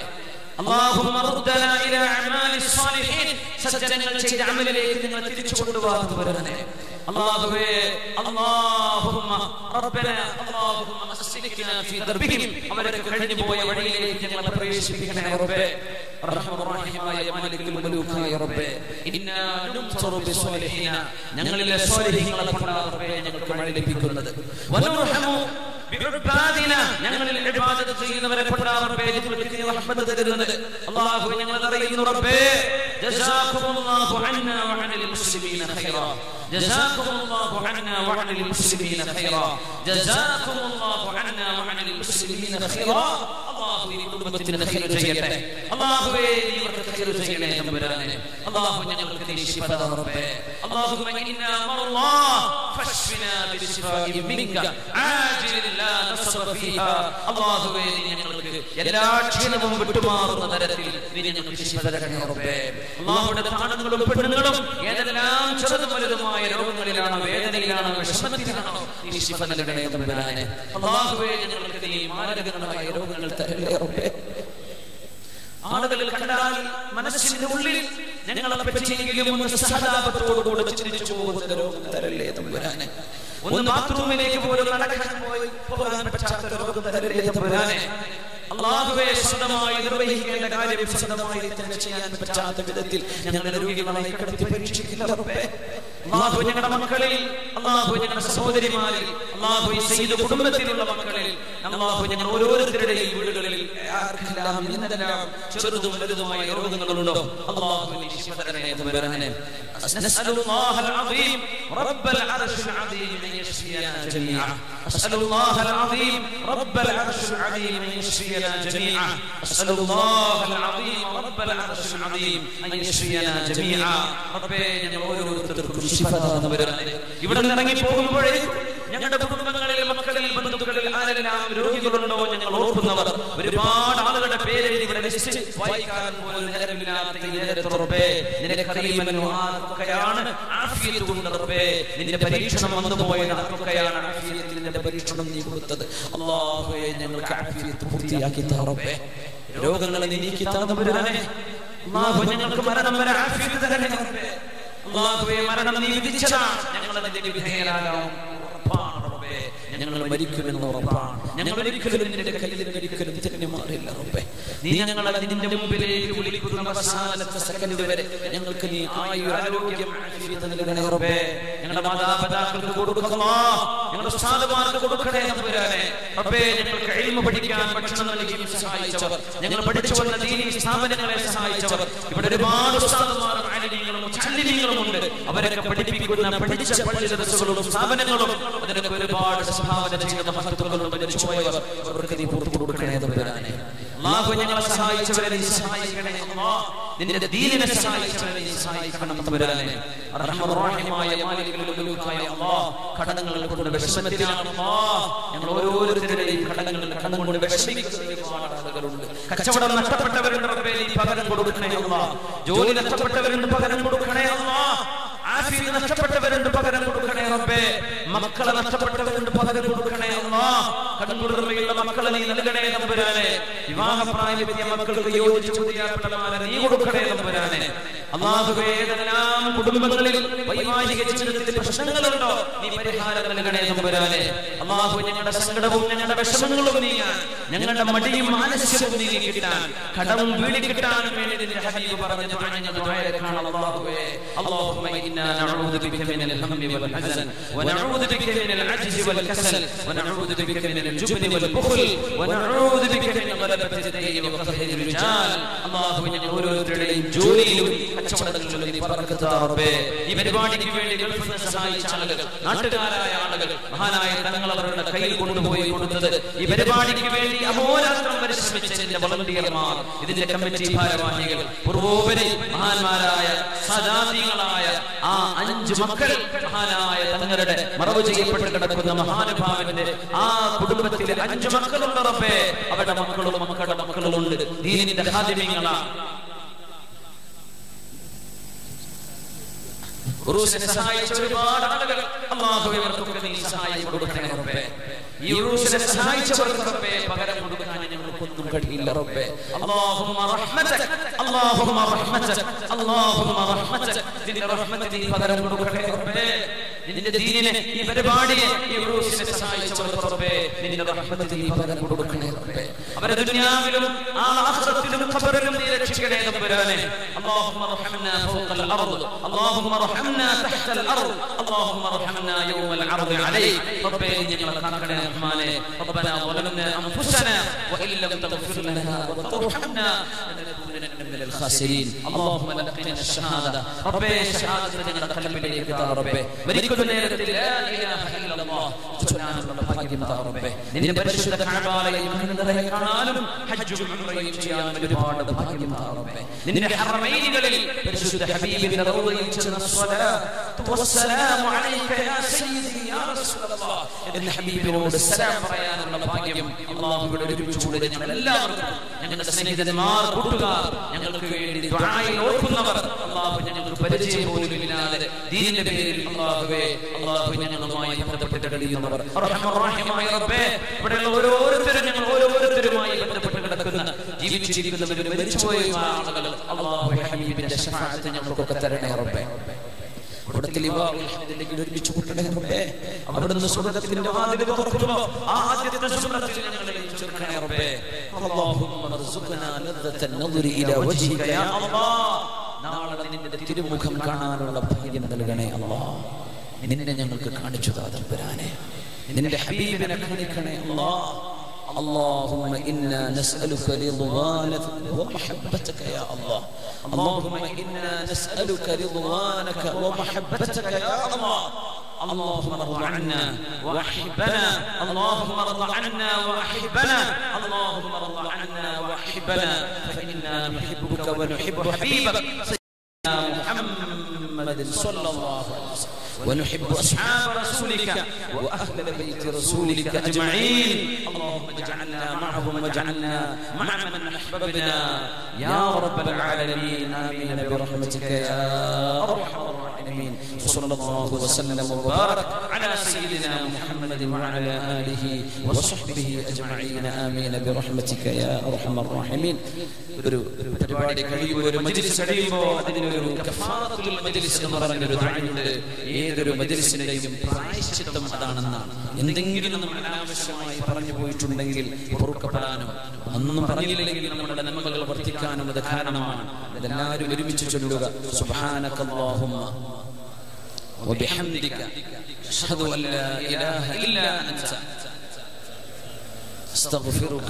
اللهم ردنا الى اعمال الصالحين സജ്ജനങ്ങൾ ചെയ്ത അമലിലേക്ക് ഞങ്ങൾ തിരിച്ചു കൊണ്ടുപോകാം തമ്പുരാനെ അല്ലാഹുവേ اللهم ربنا اللهم اسلكنا في دربهم അവരൊക്കെ കഴിഞ്ഞു പോയ വഴിയിലേക്ക് ഞങ്ങളെ പ്രവേശിപ്പിക്കണേ റബ്ബേ റഹ്മാനിയായ മാലിക്കുൽ മലൂക്കായ റബ്ബേ ഇന്നാ നുംസറു ബിസ്വാലിഹീന ഞങ്ങളിലെ സ്വാലിഹീങ്ങളെ കൊണ്ടാണ് റബ്ബേ ഞങ്ങൾക്ക് മഴ ലഭിക്കുന്നത് വനുർഹമു ബിഇബാദിന ഞങ്ങളിൽ ഇബാദത്ത് ചെയ്യുന്നവരെ കൊണ്ടാണ് റബ്ബേ ഞങ്ങൾക്ക് നീ റഹ്മത്ത് തരുന്നത് അല്ലാഹു ഞങ്ങൾ അറിയുന്നു റബ്ബേ ജസാകുമുല്ലാഹു അന്നാ വഅനിൽ മുസ്ലിമീന ഖൈറാ جزاكم الله عنا وعن المسلمين خيرا جزاكم الله عنا وعن المسلمين خيرا الله കുടുംബത്തിന് ഖൈർ ചെയ്യട്ടെ അല്ലാഹുവേ നീ ഇവർക്ക് ഖൈർ ചെയ്യണേ തമ്പുരാനെ അല്ലാഹു ഞങ്ങൾക്ക് നീ ശിഫ തരണേ اللهم إنا مرضى ഫശ്ഫിനാ ബിശിഫാഇ മിൻക ആജിലിൻ ലാ നസബ ഫീഹാ അല്ലാഹുവേ നീ ഞങ്ങൾക്ക് എല്ലാ ക്ഷീണവും വിട്ടുമാറുന്ന തരത്തിൽ നീ ഞങ്ങൾക്ക് ശിഫ തരണേ റബ്ബേ അല്ലാഹുവിന്റെ താണങ്ങളും പെണ്ണുങ്ങളും ഏതെല്ലാം ചെറുതും വലുതുമായ രോഗങ്ങളിലാണോ വേദനയിലാണോ വിഷമത്തിലാണോ നീ ശിഫ നൽകണേ തമ്പുരാനെ അല്ലാഹുവേ ഞങ്ങൾക്ക് നീ മാരകങ്ങളായ രോഗങ്ങൾ തരല്ലേ റബ്ബേ ആളുകൾ കണ്ടാൽ മനസ്സിന്റെ ഉള്ളിൽ ഞങ്ങളെ പറ്റിയെങ്കിലും ഒന്ന് സഹതാപത്തോടുകൂടെ ചിന്തിച്ചു പോകുന്ന രോഗം തരല്ലേ തമ്പുരാനെ ഒന്ന് ബാത്റൂമിലേക്ക് പോലും നടക്കാൻ പോയി പോകാൻ പറ്റാത്ത രോഗം തരല്ലേ തമ്പുരാനെ അള്ളാഹുവെ സ്വന്തമായി നിർവഹിക്കേണ്ട കാര്യം സ്വന്തമായി തന്നെ ചെയ്യാൻ പറ്റാത്ത വിധത്തിൽ ഞങ്ങളുടെ രോഗികളായി കിടത്തി പരീക്ഷിക്കില്ല റബ്ബേ അള്ളാഹു ഞങ്ങളുടെ മക്കളിൽ അള്ളാഹു ഞങ്ങളുടെ സഹോദരിമാരിൽ അള്ളാഹു ഈ സയ്യിദ് കുടുംബത്തിലുള്ള മക്കളിൽ അള്ളാഹു ഞങ്ങൾ ഓരോരുത്തരുടെയും വീടുകളിൽ ആർക്കെല്ലാം എന്തെല്ലാം ചെറുതും വലുതുമായ രോഗങ്ങളുണ്ടോ അള്ളാഹു നീ ശിഫ തരണേ തമ്പുരാനെ نسأل الله العظيم رب العرش العظيم أن يشفينا جميعا أسأل الله العظيم رب العرش العظيم أن يشفينا جميعا أسأل الله العظيم رب العرش العظيم أن يشفينا جميعا ربي ഞങ്ങൾ ഓരോരുത്തർക്കും ശിഫ തന്നവരാണ് ഇവിടെ നിന്ന് ഇറങ്ങി പോകുമ്പോഴേ ഞങ്ങളുടെ കുടുംബങ്ങളിൽ മക്കളിൽ ബന്ധുക്കളിൽ ആരെല്ലാം രോഗികളുണ്ടോ ഞങ്ങൾ ഓർക്കുന്നവർ ഒരുപാട് ആളുകളുടെ പേര് ഇവിടെ ലിസ്റ്റ് വായിക്കാൻ പോലും നേരമില്ലാത്ത ഈ നേരത്ത് റബ്ബേ നിനക്കറിയുമല്ലോ ആർക്കൊക്കെയാണ് ആഫിയത്ത് കൊണ്ട് റബ്ബേ നിന്റെ പരീക്ഷണം വന്നു പോയത് ആർക്കൊക്കെയാണ് ആഫിയത്തിൽ നിന്റെ പരീക്ഷണം നീ കൊടുത്തത് അള്ളാഹുവേ ഞങ്ങൾക്ക് ആഫിയത്ത് പൂർത്തിയാക്കി താ റബ്ബേ രോഗങ്ങളെ നീ നീക്കി തന്നവരാനെ അള്ളാഹു ഞങ്ങൾക്ക് മരണം വരെ ആഫിയത്ത് തരണേ റബ്ബേ അള്ളാഹുവേ മരണം നീ വിധിച്ചതാണ് ഞങ്ങൾ അതിന്റെ വിധേയരാകാം ഉറപ്പാണ് റബ്ബേ ഞങ്ങൾ മരിക്കുമെന്ന് ഉറപ്പാണ് ഞങ്ങൾ ഒരിക്കലും നിന്റെ കയ്യിൽ ഒരിക്കലും തിരിഞ്ഞു മാറില്ല റബ്ബേ നീ ഞങ്ങളെ നിന്റെ മുമ്പിലേക്ക് വിളിക്കുന്ന അവസാനത്തെ സെക്കൻഡ് വരെ ഞങ്ങൾക്ക് നീ ആയു ആരോഗ്യം ആഫിയത്ത് നൽകണേ റബ്ബേ ഞങ്ങളുടെ മാതാപിതാക്കൾക്ക് കൊടുക്കണമോ ഞങ്ങളുടെ ഉസ്താദുമാർക്ക് കൊടുക്കണേ തമ്പുരാനെ റബ്ബേ ഞങ്ങൾക്ക് എളിമ പഠിക്കാൻ ഭക്ഷണം നൽകിയും സഹായിച്ചവർ ഞങ്ങൾ പഠിച്ചു വന്ന ദീനി സ്ഥാപനങ്ങളെ സഹായിച്ചവർ ഇവിടെ ഒരുപാട് ഉസ്താദുമാരും ആലിമീങ്ങളും മുത്തല്ലിമീങ്ങളും ഉണ്ട് അവരൊക്കെ പഠിപ്പിക്കുന്ന പഠിച്ച പള്ളി ദർസുകളും സ്ഥാപനങ്ങളും അതിനൊക്കെ ഒരുപാട് സംഭാവന ചെയ്യുന്ന മഹത്വങ്ങളും മരിച്ചു പോയവർ അവർക്ക് നീ പുറത്തു കൊടുക്കണേ തമ്പുരാനെ അള്ളാഹു ഞങ്ങളെ സഹായിച്ചവരെ നീ സഹായിക്കണേ അല്ലാഹ് നിന്റെ ദീനിനെ സഹായിച്ചവരെ നീ സഹായിക്കണം തമ്പുരാനെ അർഹമർറഹീമായ മാലികുൽ മുലൂക്കായ അല്ലാഹ് കടങ്ങൾ കൊണ്ട് വിഷമത്തിലാണ് അല്ലാഹ് ഞങ്ങൾ ഓരോരുത്തരുടെയും കടങ്ങളിൽ കടം കൊണ്ട് വിഷമിക്കുന്ന ഒരുപാട് ആളുകളുണ്ട് കച്ചവടം നഷ്ടപ്പെട്ടവരുണ്ട് റബ്ബേ നീ പകരം കൊടുക്കണേ അല്ലാഹ് ജോലി നഷ്ടപ്പെട്ടവരുണ്ട് പകരം കൊടുക്കണേ അല്ലാഹ് ആഫിയത്ത് നഷ്ടപ്പെട്ടവരുണ്ട് പകരം കൊടുക്കണേ റബ്ബേ മക്കളെ നഷ്ടപ്പെട്ടവരുണ്ട് പകരം കൊടുക്കണേ അല്ലാ കടമ്പുറമയുള്ള മക്കളെ നീ നൽകണേ തമ്പുരാനെ വിവാഹപ്രായമെത്തിയ മക്കൾക്ക് യോജിച്ച പുതിയാപ്പിളമാരെ നീ കൊടുക്കണേ തമ്പുരാനെ അള്ളാഹുവേ ഏതെല്ലാം കുടുംബങ്ങളിൽ വൈവാഹിക ജീവിതത്തിൽ പ്രശ്നങ്ങളുണ്ടോ നീ പരിഹാരം നൽകണേ തമ്പുരാനെ അള്ളാഹു ഞങ്ങളുടെ സങ്കടവും ഞങ്ങളുടെ വിഷമങ്ങളും നീങ്ങാൻ ഞങ്ങളുടെ മടിയും മാനസികവും നീങ്ങി കിട്ടാൻ കടവും വീടി കിട്ടാനും വേണ്ടി നിന്റെ ഹബീബ് പറഞ്ഞ ദുആ ഞങ്ങൾ ദുആയിരക്കാണ് അള്ളാഹുവേ اللهم إنا نعوذ بك من الهم والحزن ونعوذ بك من العجز والكسل ونعوذ بك من الجبن والبخل ونعوذ بك من غلبة الدين وقهر الرجال اللهم ഞങ്ങൾ ഓരോരുത്തരുടെയും ജോലിയിലും കച്ചവടങ്ങളിലും നീ ബർക്കത്ത് താ റബ്ബേ ഈ പരിപാടിക്ക് വേണ്ടി ഗൾഫിൽ നിന്ന് സഹായിച്ച ആളുകൾ നാട്ടുകാരായ ആളുകൾ മഹാനായ തങ്ങൾ അവരുടെ കയ്യിൽ കൊണ്ടുപോയി കൊടുത്തത് ഈ പരിപാടിക്ക് വേണ്ടി അഹോരാത്രം പരിശ്രമിച്ച ഇതിന്റെ വളണ്ടിയർമാർ ഇതിന്റെ കമ്മിറ്റി ഭാരവാഹികൾ പൂർവോപരി മഹാന്മാരായ സദാതികളായ ആ അഞ്ച് മക്കൾ മഹാനായ തങ്ങളുടെ മറവ് ചെയ്യപ്പെട്ട് കിടക്കുന്ന മഹാനുഭാവന്റെ ആ കുടുംബത്തിലെ അഞ്ച് മക്കളുണ്ട് റബ്ബേ അവരുടെ മക്കളും മക്കളുടെ മക്കളുണ്ട് ദീനിന്റെ ഹാദിമ്യങ്ങളാണ് ഉറൂസിനെ സഹായിച്ച ഒരുപാട് ആളുകൾ അള്ളാഹു ഇവർക്കൊക്കെ നീ സഹായം കൊടുക്കണേ റബ്ബേ ഈ ഉറൂസിനെ സഹായിച്ചവർക്ക് റബ്ബേ പകരം കൊടുക്കാൻ ഞങ്ങൾക്കൊന്നും കഴിയില്ല റബ്ബേ അല്ലാഹുമ്മ റഹ്മതക അല്ലാഹുമ്മ റഹ്മതക അല്ലാഹുമ്മ റഹ്മതക നിന്റെ റഹ്മത്ത് നീ പകരം കൊടുക്കണേ റബ്ബേ നിന്റെ ദീനിനെ ഈ പരിപാടിയെ ഈ ഉറൂസിനെ സഹായിച്ചവർക്ക് റബ്ബേ നിന്റെ റഹ്മത്ത് നീ പകരം കൊടുക്കണേ റബ്ബേ അവരെ ദുനിയാവിലും ആഖിറത്തിലും ഖബറിലും നീ രക്ഷിക്കണേ തമ്പുരാനെ اللهم ارحمنا فوق الارض اللهم ارحمنا تحت الارض اللهم ارحمنا يوم العرض عليك ربي ഞങ്ങളെ കാക്കണേ റഹ്മാനെ ربنا ظلمنا انفسنا وان لم تغفر لنا وترحمنا لنكونن من الخاسرين اللهم لقنا الشهاده ربي شهاده ഞങ്ങളുടെ കൽബിലേക്ക് താ റബ്ബേ മരിക്കുന്ന നേരത്തിൽ لا اله الا الله ചെല്ലാനുള്ള ഭാഗ്യം താ റബ്ബേ നിന്റെ പരിശുദ്ധ കഅബാലയം കണ്ണുനിറയെ കാണാനും ഹജ്ജും ഉംറയും ചെയ്യാനും ഒരുപാട് ഭാഗ്യം താ റബ്ബേ നിന്റെ ഹറമൈനുകളിൽ പരിശുദ്ധ ഹബീബിന്റെ റൗളയിൽ ചെന്ന സ്വലാത്തു വസ്സലാമു അലൈക യാ സയ്യിദി യാ റസൂലല്ലാഹ് എന്ന ഹബീബിനോട് സലാം പറയാനുള്ള ഭാഗ്യം അല്ലാഹുവിടെ ഒരുമിച്ചുകൂടി ഞങ്ങൾ എല്ലാവർക്കും ഞങ്ങളുടെ സ്നേഹിതന്മാർ കൂട്ടുകാർ ഞങ്ങൾക്ക് വേണ്ടി ദുആയിൽ ഓർക്കുന്നവർ അല്ലാഹു ഞങ്ങൾക്ക് പരിചയം പോലും ഇല്ലാതെ ദീനിന്റെ പേരിൽ അല്ലാഹുവേ അല്ലാഹു ഞങ്ങളുമായി ബന്ധപ്പെട്ട് കഴിയുന്നവർ റഹ്മാൻ റബ്ബേ ഇവിടെയുള്ള ഓരോരുത്തരും ഞങ്ങൾ ഓരോരുത്തരുമായി ബന്ധപ്പെട്ട് കിടക്കുന്ന ജീവിച്ചിരിക്കുന്നവരും മരിച്ചുപോയ ആളുകൾ അല്ലാഹു ഹബീബിന്റെ ശഫാഅത്ത് ഞങ്ങൾക്കൊക്കെ തരണേ റബ്ബേ അവിടുത്തെ ഒരുമിച്ച് കൂട്ടണേ റബ്ബേ അവിടുന്ന് സ്വർഗ്ഗത്തിന്റെ വാതിൽ തുറക്കുമ്പോ ആദ്യത്തെ സ്വർഗ്ഗത്തിൽ ഞങ്ങളെ ചേർക്കണേ റബ്ബേ അല്ലാഹുമ്മ റസുഖനാ ലദ്ദത നദരി ഇലാ വജ്ഹിക യാ അല്ലാഹ് നാളെ നിന്റെ തിരുമുഖം കാണാനുള്ള ഭാഗ്യം നൽകണേ അല്ലാഹ് നിന്നെ ഞങ്ങൾക്ക് കാണിച്ചു താ തമ്പുരാനെ നിന്റെ ഹബീബിനെ കാണിക്കണേ അല്ലാഹ് اللهم إنا نسألك رضوانك ومحبتك يا الله اللهم إنا نسألك رضوانك ومحبتك يا الله اللهم ارض عنا واحبنا اللهم ارض عنا واحبنا اللهم ارض عنا واحبنا فإنا نحبك ونحب حبيبك سيدنا محمد صلى الله عليه وسلم ونحب أصحاب رسولك وأهل بيت رسولك أجمعين اللهم اجعلنا معهم واجعلنا مع من أحببنا يا رب العالمين آمين برحمتك يا أرحم الراحمين وصلى الله وسلم وبارك على سيدنا محمد وعلى آله وصحبه أجمعين آمين برحمتك يا أرحم الراحمين ഒരു പരിപാടി കഴിയുമ്പോൾ ഒരു മജ്ലിസ് കഴിയുമ്പോൾ അതിനൊരു കഫാറത്തുൽ മജ്ലിസ് എന്ന് പറഞ്ഞൊരു ദുആയുണ്ട് ഏതൊരു മജ്ലിസിന്റെയും പ്രായശ്ചിത്തം അതാണെന്നാണ് എന്തെങ്കിലും നമ്മൾ അനാവശ്യമായി പറഞ്ഞു പോയിട്ടുണ്ടെങ്കിൽ പൊറുക്കപ്പെടാനും ഒന്നും പറഞ്ഞില്ലെങ്കിൽ നമ്മുടെ നന്മകൾ വർദ്ധിക്കാനും അത് കാരണമാണ് ഇതെല്ലാവരും ഒരുമിച്ച് ചൊല്ലുക സുബ്ഹാനകല്ലാഹുമ്മ وبحمدك أشهد أن لا إله إلا أنت أستغفرك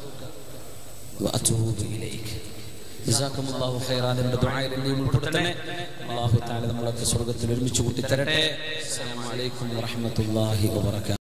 وأتوب إليك جزاكم الله خيرا നമ്മുടെ ദുആയിൽ എന്നെയും ഉൾപ്പെടുത്തണേ അല്ലാഹു തആല നമ്മളൊക്കെ സ്വർഗ്ഗത്തിൽ ഒരുമിച്ച് കൂട്ടി തരട്ടെ അസ്സലാമു അലൈക്കും വറഹ്മത്തുള്ളാഹി വബറകാതുഹു